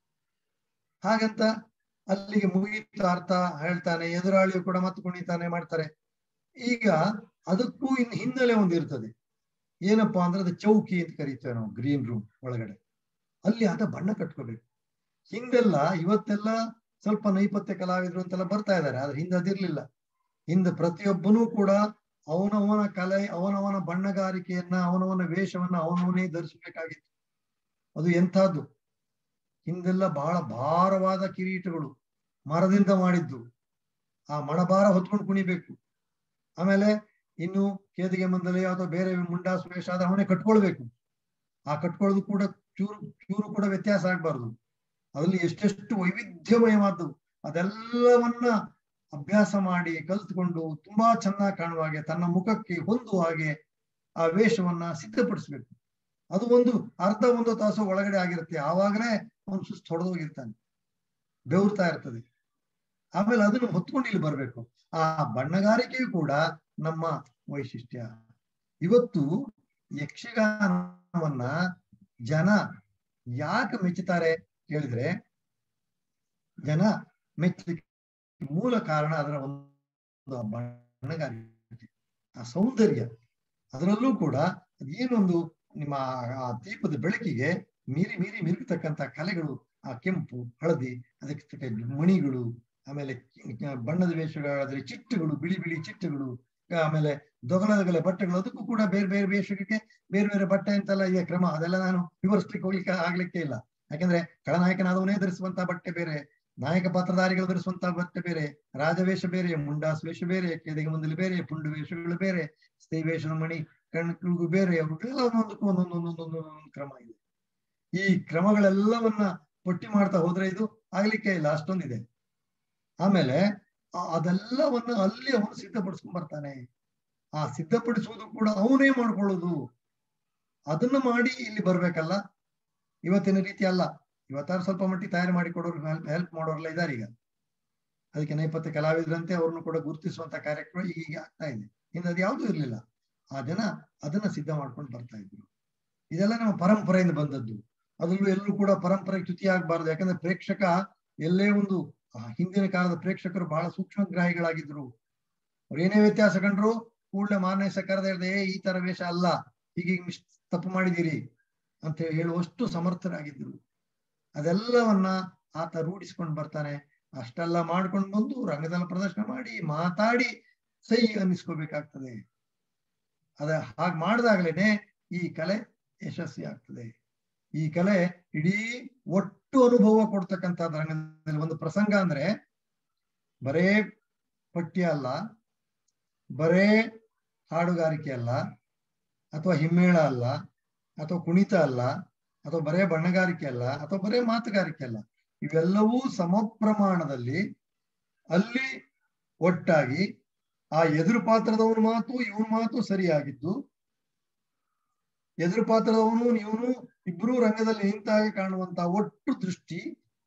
ಹಾಗಂತ ಅಲ್ಲಿಗೆ ಮುಗಿತ ಅರ್ಥ ಹೇಳ್ತಾನೆ ಎದುರಾಳಿಯು ಕೂಡ ಮತ್ತೆ ಕುಣಿತಾನೆ ಮಾಡ್ತಾರೆ ಈಗ ಅದಕ್ಕೂ ಇನ್ ಹಿನ್ನೆಲೆ ಒಂದು ಇರ್ತದೆ ಏನಪ್ಪಾ ಅಂದ್ರೆ ಅದು ಚೌಕಿ ಅಂತ ಕರೀತೇವೆ ನಾವು ಗ್ರೀನ್ ರೂಮ್ ಒಳಗಡೆ ಅಲ್ಲಿ ಆತ ಬಣ್ಣ ಕಟ್ಕೋಬೇಕು ಹಿಂದೆಲ್ಲ ಇವತ್ತೆಲ್ಲ ಸ್ವಲ್ಪ ನೈಪಥ್ಯ ಕಲಾವಿದರು ಅಂತೆಲ್ಲ ಬರ್ತಾ ಇದ್ದಾರೆ ಆದ್ರೆ ಹಿಂದೆ ಅದಿರ್ಲಿಲ್ಲ ಹಿಂದೆ ಪ್ರತಿಯೊಬ್ಬನೂ ಕೂಡ ಅವನವನ ಕಲೆ ಅವನವನ ಬಣ್ಣಗಾರಿಕೆಯನ್ನ ಅವನವನ ವೇಷವನ್ನ ಅವನವನೇ ಧರಿಸಬೇಕಾಗಿತ್ತು ಅದು ಎಂಥದ್ದು ಹಿಂದೆಲ್ಲ ಬಹಳ ಭಾರವಾದ ಕಿರೀಟಗಳು ಮರದಿಂದ ಮಾಡಿದ್ದು ಆ ಮಣಭಾರ ಹೊತ್ಕೊಂಡು ಕುಣಿಬೇಕು ಆಮೇಲೆ ಇನ್ನು ಕೇದಿಗೆ ಮಂದಲೆ ಅಥವಾ ಬೇರೆ ಮುಂಡಾಸು ವೇಷ ಆದ್ರೆ ಅವನೇ ಕಟ್ಕೊಳ್ಬೇಕು ಆ ಕಟ್ಕೊಳ್ಳೋದು ಕೂಡ ಚೂರು ಚೂರು ಕೂಡ ವ್ಯತ್ಯಾಸ ಆಗ್ಬಾರ್ದು ಅದ್ರಲ್ಲಿ ಎಷ್ಟೆಷ್ಟು ವೈವಿಧ್ಯಮಯವಾದ್ದು ಅದೆಲ್ಲವನ್ನ ಅಭ್ಯಾಸ ಮಾಡಿ ಕಲ್ತ್ಕೊಂಡು ತುಂಬಾ ಚೆನ್ನಾಗಿ ಕಾಣುವ ಹಾಗೆ ತನ್ನ ಮುಖಕ್ಕೆ ಹೊಂದುವ ಹಾಗೆ ಆ ವೇಷವನ್ನ ಸಿದ್ಧಪಡಿಸ್ಬೇಕು ಅದು ಒಂದು ಅರ್ಧ ಒಂದು ತಾಸು ಒಳಗಡೆ ಆಗಿರುತ್ತೆ ಆವಾಗಲೇ ಅವನು ಸುಸ್ತು ಹೊಡೆದೋಗಿರ್ತಾನೆ ಬೆವರ್ತಾ ಇರ್ತದೆ ಆಮೇಲೆ ಅದನ್ನು ಹೊತ್ಕೊಂಡು ಇಲ್ಲಿ ಬರ್ಬೇಕು ಆ ಬಣ್ಣಗಾರಿಕೆಯು ಕೂಡ ನಮ್ಮ ವೈಶಿಷ್ಟ್ಯ ಇವತ್ತು ಯಕ್ಷಗಾನವನ್ನ ಜನ ಯಾಕೆ ಮೆಚ್ಚುತ್ತಾರೆ ಹೇಳಿದ್ರೆ ಜನ ಮೆಚ್ಚಲಿಕ್ಕೆ ಮೂಲ ಕಾರಣ ಅದರ ಒಂದು ಬಣ್ಣಗಾರಿಕೆ ಆ ಸೌಂದರ್ಯ ಅದರಲ್ಲೂ ಕೂಡ ಏನೊಂದು ನಿಮ್ಮ ಆ ದೀಪದ ಬೆಳಕಿಗೆ ಮೀರಿ ಮೀರಿ ಮಿರುಗತಕ್ಕಂತ ಕಲೆಗಳು ಆ ಕೆಂಪು ಹಳದಿ ಅದಕ್ಕೆ ತಕ್ಕ ಮಣಿಗಳು ಆಮೇಲೆ ಬಣ್ಣದ ವೇಷಗಳಾದ್ರೆ ಚಿಟ್ಟುಗಳು ಬಿಳಿ ಬಿಳಿ ಚಿಟ್ಟುಗಳು ಆಮೇಲೆ ದೊಗಲದಗಲ ಬಟ್ಟೆಗಳು ಅದಕ್ಕೂ ಕೂಡ ಬೇರೆ ಬೇರೆ ವೇಷಕ್ಕೆ ಬೇರೆ ಬೇರೆ ಬಟ್ಟೆ ಅಂತೆಲ್ಲ ಇದೆ ಕ್ರಮ ಅದೆಲ್ಲ ನಾನು ವಿವರಿಸ್ಲಿಕ್ಕೆ ಹೋಗ್ಲಿಕ್ಕೆ ಆಗ್ಲಿಕ್ಕೆ ಇಲ್ಲ ಯಾಕಂದ್ರೆ ಖಳನಾಯಕನಾದವನೇ ಧರಿಸುವಂತ ಬಟ್ಟೆ ಬೇರೆ ನಾಯಕ ಪಾತ್ರಧಾರಿಗಳು ಧರಿಸುವಂತ ಬಟ್ಟೆ ಬೇರೆ ರಾಜವೇಷ ಬೇರೆ ಮುಂಡಾಸ್ ವೇಷ ಬೇರೆ ಕೇದಿಗೆ ಮುಂದಲಿ ಬೇರೆ ಪುಂಡು ವೇಷಗಳು ಬೇರೆ ಸ್ತ್ರೀ ವೇಷದ ಮಣಿ ಕಣ್ಣಿಗೂ ಬೇರೆ ಅವ್ರಿಗೆಲ್ಲ ಒಂದೊಂದಕ್ಕೂ ಒಂದೊಂದೊಂದೊಂದೊಂದು ಕ್ರಮ ಇದೆ ಈ ಕ್ರಮಗಳೆಲ್ಲವನ್ನ ಪಟ್ಟಿ ಮಾಡ್ತಾ ಹೋದ್ರೆ ಇದು ಆಗ್ಲಿಕ್ಕೆ ಇಲ್ಲ ಅಷ್ಟೊಂದಿದೆ ಆಮೇಲೆ ಅದೆಲ್ಲವನ್ನ ಅಲ್ಲಿ ಅವನು ಸಿದ್ಧಪಡಿಸ್ಕೊಂಡ್ ಬರ್ತಾನೆ ಆ ಸಿದ್ಧಪಡಿಸುವುದು ಕೂಡ ಅವನೇ ಮಾಡ್ಕೊಳ್ಳೋದು ಅದನ್ನ ಮಾಡಿ ಇಲ್ಲಿ ಬರ್ಬೇಕಲ್ಲ ಇವತ್ತಿನ ರೀತಿ ಅಲ್ಲ ಇವತ್ತಾರು ಸ್ವಲ್ಪ ಮಟ್ಟಿಗೆ ತಯಾರು ಮಾಡಿ ಕೊಡೋರು ಹೆಲ್ಪ್ ಹೆಲ್ಪ್ ಮಾಡೋರೆಲ್ಲ ಇದ್ದಾರೆ ಈಗ ಅದಕ್ಕೆ ನೈಪಥ್ಯ ಕಲಾವಿದರಂತೆ ಅವ್ರನ್ನು ಕೂಡ ಗುರುತಿಸುವಂತ ಕಾರ್ಯಕ್ರಮ ಈಗ ಆಗ್ತಾ ಇದೆ ಹಿಂದೆ ಅದು ಯಾವುದೂ ಇರ್ಲಿಲ್ಲ ಆ ಜನ ಅದನ್ನ ಸಿದ್ಧ ಮಾಡ್ಕೊಂಡು ಬರ್ತಾ ಇದ್ರು ಇದೆಲ್ಲ ನಮ್ಮ ಪರಂಪರೆಯಿಂದ ಬಂದದ್ದು ಅದರಲ್ಲೂ ಎಲ್ಲರೂ ಕೂಡ ಪರಂಪರೆಗೆ ಚ್ಯುತಿ ಆಗ್ಬಾರ್ದು ಯಾಕಂದ್ರೆ ಪ್ರೇಕ್ಷಕ ಎಲ್ಲೇ ಒಂದು ಹಿಂದಿನ ಕಾಲದ ಪ್ರೇಕ್ಷಕರು ಬಹಳ ಸೂಕ್ಷ್ಮಗ್ರಾಹಿಗಳಾಗಿದ್ರು ಅವ್ರು ಏನೇ ವ್ಯತ್ಯಾಸ ಕಂಡ್ರು ಕೂಡಲೇ ಮಾರನೇ ಕರೆದ ಹೇಳಿದೆ ಏ ಈ ತರ ವೇಷ ಅಲ್ಲ ಹೀಗೆ ಮಿಸ್ ತಪ್ಪು ಮಾಡಿದಿರಿ ಅಂತ ಹೇಳುವಷ್ಟು ಸಮರ್ಥರಾಗಿದ್ರು ಅದೆಲ್ಲವನ್ನ ಆತ ರೂಢಿಸ್ಕೊಂಡು ಬರ್ತಾನೆ ಅಷ್ಟೆಲ್ಲ ಮಾಡ್ಕೊಂಡು ಬಂದು ರಂಗದಲ್ಲಿ ಪ್ರದರ್ಶನ ಮಾಡಿ ಮಾತಾಡಿ ಸೈ ಅನ್ನಿಸ್ಕೋಬೇಕಾಗ್ತದೆ ಅದ ಹಾಗೆ ಮಾಡಿದಾಗ್ಲೇನೆ ಈ ಕಲೆ ಯಶಸ್ವಿ ಆಗ್ತದೆ ಈ ಕಲೆ ಇಡೀ ಒಟ್ಟು ಅನುಭವ ಕೊಡ್ತಕ್ಕಂಥ ರಂಗದಲ್ಲಿ ಒಂದು ಪ್ರಸಂಗ ಅಂದ್ರೆ ಬರೇ ಪಠ್ಯ ಅಲ್ಲ ಬರೇ ಹಾಡುಗಾರಿಕೆ ಅಲ್ಲ ಅಥವಾ ಹಿಮ್ಮೇಳ ಅಲ್ಲ ಅಥವಾ ಕುಣಿತ ಅಲ್ಲ ಅಥವಾ ಬರೇ ಬಣ್ಣಗಾರಿಕೆ ಅಲ್ಲ ಅಥವಾ ಬರೇ ಮಾತುಗಾರಿಕೆ ಅಲ್ಲ ಇವೆಲ್ಲವೂ ಸಮ ಪ್ರಮಾಣದಲ್ಲಿ ಅಲ್ಲಿ ಒಟ್ಟಾಗಿ ಆ ಎದುರು ಪಾತ್ರದವನ ಮಾತು ಇವನ ಮಾತು ಸರಿಯಾಗಿದ್ದು ಎದುರು ಪಾತ್ರದವನು ಇವನು ಇಬ್ರು ರಂಗದಲ್ಲಿ ನಿಂತಾಗೆ ಕಾಣುವಂತ ಒಟ್ಟು ದೃಷ್ಟಿ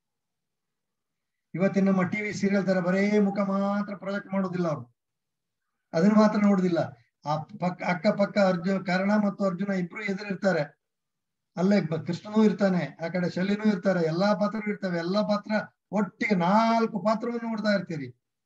ಇವತ್ತಿನ ನಮ್ಮ ಟಿವಿ ಸೀರಿಯಲ್ ತರ ಬರೇ ಮುಖ ಮಾತ್ರ ಪ್ರೊಜೆಕ್ಟ್ ಮಾಡೋದಿಲ್ಲ ಅವರು ಅದನ್ನ ಮಾತ್ರ ನೋಡುದಿಲ್ಲ ಆ ಪಕ್ಕ ಅಕ್ಕ ಪಕ್ಕ ಅರ್ಜುನ ಕರ್ಣ ಮತ್ತು ಅರ್ಜುನ ಇಬ್ರು ಎದುರಿರ್ತಾರೆ ಅಲ್ಲೇ ಕೃಷ್ಣನೂ ಇರ್ತಾನೆ ಆ ಕಡೆ ಶಲ್ಯನೂ ಇರ್ತಾರೆ ಎಲ್ಲಾ ಪಾತ್ರಗಳು ಇರ್ತವೆ ಎಲ್ಲಾ ಪಾತ್ರ ಒಟ್ಟಿಗೆ ನಾಲ್ಕು ಪಾತ್ರವನ್ನು ನೋಡ್ತಾ ಇರ್ತೀರಿ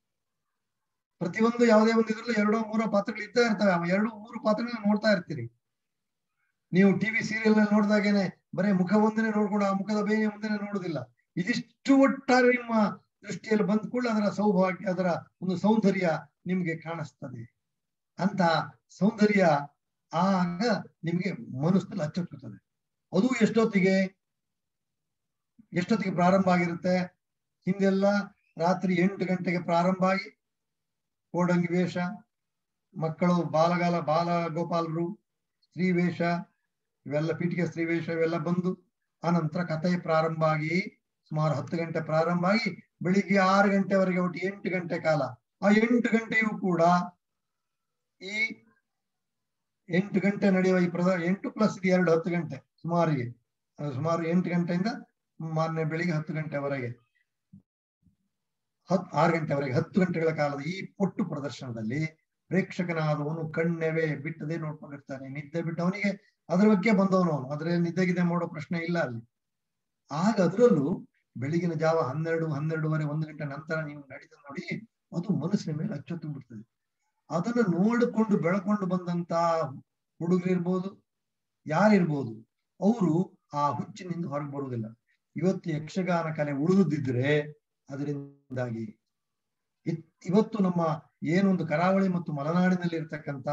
ಪ್ರತಿಯೊಂದು ಯಾವುದೇ ಒಂದು ಇದ್ರಲ್ಲೂ ಎರಡೋ ಮೂರೋ ಪಾತ್ರಗಳು ಇದ್ದೇ ಇರ್ತವೆ ಎರಡು ಮೂರು ಪಾತ್ರಗಳನ್ನ ನೋಡ್ತಾ ಇರ್ತೀರಿ ನೀವು ಟಿವಿ ಸೀರಿಯಲ್ ನಲ್ಲಿ ನೋಡಿದಾಗೇನೆ ಬರೀ ಮುಖ ಒಂದನೇ ನೋಡ್ಕೊಂಡು ಆ ಮುಖದ ಬೇನೆ ಮುಂದೆನೆ ನೋಡುದಿಲ್ಲ ಇದಿಷ್ಟು ಒಟ್ಟಾರೆ ನಿಮ್ಮ ದೃಷ್ಟಿಯಲ್ಲಿ ಬಂದ ಕೂಡ ಅದರ ಸೌಭಾಗ್ಯ ಅದರ ಒಂದು ಸೌಂದರ್ಯ ನಿಮ್ಗೆ ಕಾಣಿಸ್ತದೆ ಅಂತ ಸೌಂದರ್ಯ ಆಗ ನಿಮ್ಗೆ ಮನಸ್ಸಲ್ಲಿ ಅಚ್ಚೊತ್ತುತ್ತದೆ ಅದು ಎಷ್ಟೊತ್ತಿಗೆ ಎಷ್ಟೊತ್ತಿಗೆ ಪ್ರಾರಂಭ ಆಗಿರುತ್ತೆ ಹಿಂದೆಲ್ಲ ರಾತ್ರಿ ಎಂಟು ಗಂಟೆಗೆ ಪ್ರಾರಂಭ ಆಗಿ ಕೋಡಂಗಿ ವೇಷ ಮಕ್ಕಳು ಬಾಲಗಾಲ ಬಾಲ ಗೋಪಾಲರು ಸ್ತ್ರೀ ವೇಷ ಇವೆಲ್ಲ ಪೀಠಿಗೆ ಸ್ತ್ರೀ ವೇಷ ಇವೆಲ್ಲ ಬಂದು ಆನಂತರ ಕಥೆ ಪ್ರಾರಂಭ ಆಗಿ ಸುಮಾರು ಹತ್ತು ಗಂಟೆ ಪ್ರಾರಂಭ ಆಗಿ ಬೆಳಿಗ್ಗೆ ಆರು ಗಂಟೆವರೆಗೆ ಒಟ್ಟು ಎಂಟು ಗಂಟೆ ಕಾಲ ಆ ಎಂಟು ಗಂಟೆಯೂ ಕೂಡ ಈ ಎಂಟು ಗಂಟೆ ನಡೆಯುವ ಈ ಪ್ರದ ಎಂಟು ಪ್ಲಸ್ ಇದು ಎರಡು ಹತ್ತು ಗಂಟೆ ಸುಮಾರಿಗೆ ಸುಮಾರು ಎಂಟು ಗಂಟೆಯಿಂದ ಮಾರನೇ ಬೆಳಿಗ್ಗೆ ಹತ್ತು ಗಂಟೆವರೆಗೆ ಹತ್ ಆರು ಗಂಟೆವರೆಗೆ ಹತ್ತು ಗಂಟೆಗಳ ಕಾಲದ ಈ ಒಟ್ಟು ಪ್ರದರ್ಶನದಲ್ಲಿ ಪ್ರೇಕ್ಷಕನಾದವನು ಕಣ್ಣೆವೆ ಬಿಟ್ಟದೆ ನೋಡ್ಕೊಂಡಿರ್ತಾನೆ ನಿದ್ದೆ ಬಿಟ್ಟವನಿಗೆ ಅದ್ರ ಬಗ್ಗೆ ಬಂದವನು ಅವನು ಅದ್ರಲ್ಲಿ ನಿದ್ದೆಗಿದ್ದೆ ಮಾಡೋ ಪ್ರಶ್ನೆ ಇಲ್ಲ ಅಲ್ಲಿ ಆಗ ಅದರಲ್ಲೂ ಬೆಳಗಿನ ಜಾವ ಹನ್ನೆರಡು ಹನ್ನೆರಡುವರೆ ಒಂದು ಗಂಟೆ ನಂತರ ನೀವು ನಡೀತ ನೋಡಿ ಅದು ಮನಸ್ಸಿನ ಮೇಲೆ ಅಚ್ಚೊತ್ತು ಬಿಡ್ತದೆ ಅದನ್ನ ನೋಡಿಕೊಂಡು ಬೆಳಕೊಂಡು ಬಂದಂತ ಹುಡುಗರಿರ್ಬೋದು ಯಾರಿರ್ಬೋದು ಅವರು ಆ ಹುಚ್ಚಿನಿಂದ ಹೊರಗೆ ಬರುವುದಿಲ್ಲ ಇವತ್ತು ಯಕ್ಷಗಾನ ಕಲೆ ಉಳಿದಿದ್ರೆ ಅದರಿಂದಾಗಿ ಇತ್- ಇವತ್ತು ನಮ್ಮ ಏನೊಂದು ಕರಾವಳಿ ಮತ್ತು ಮಲೆನಾಡಿನಲ್ಲಿ ಇರ್ತಕ್ಕಂತ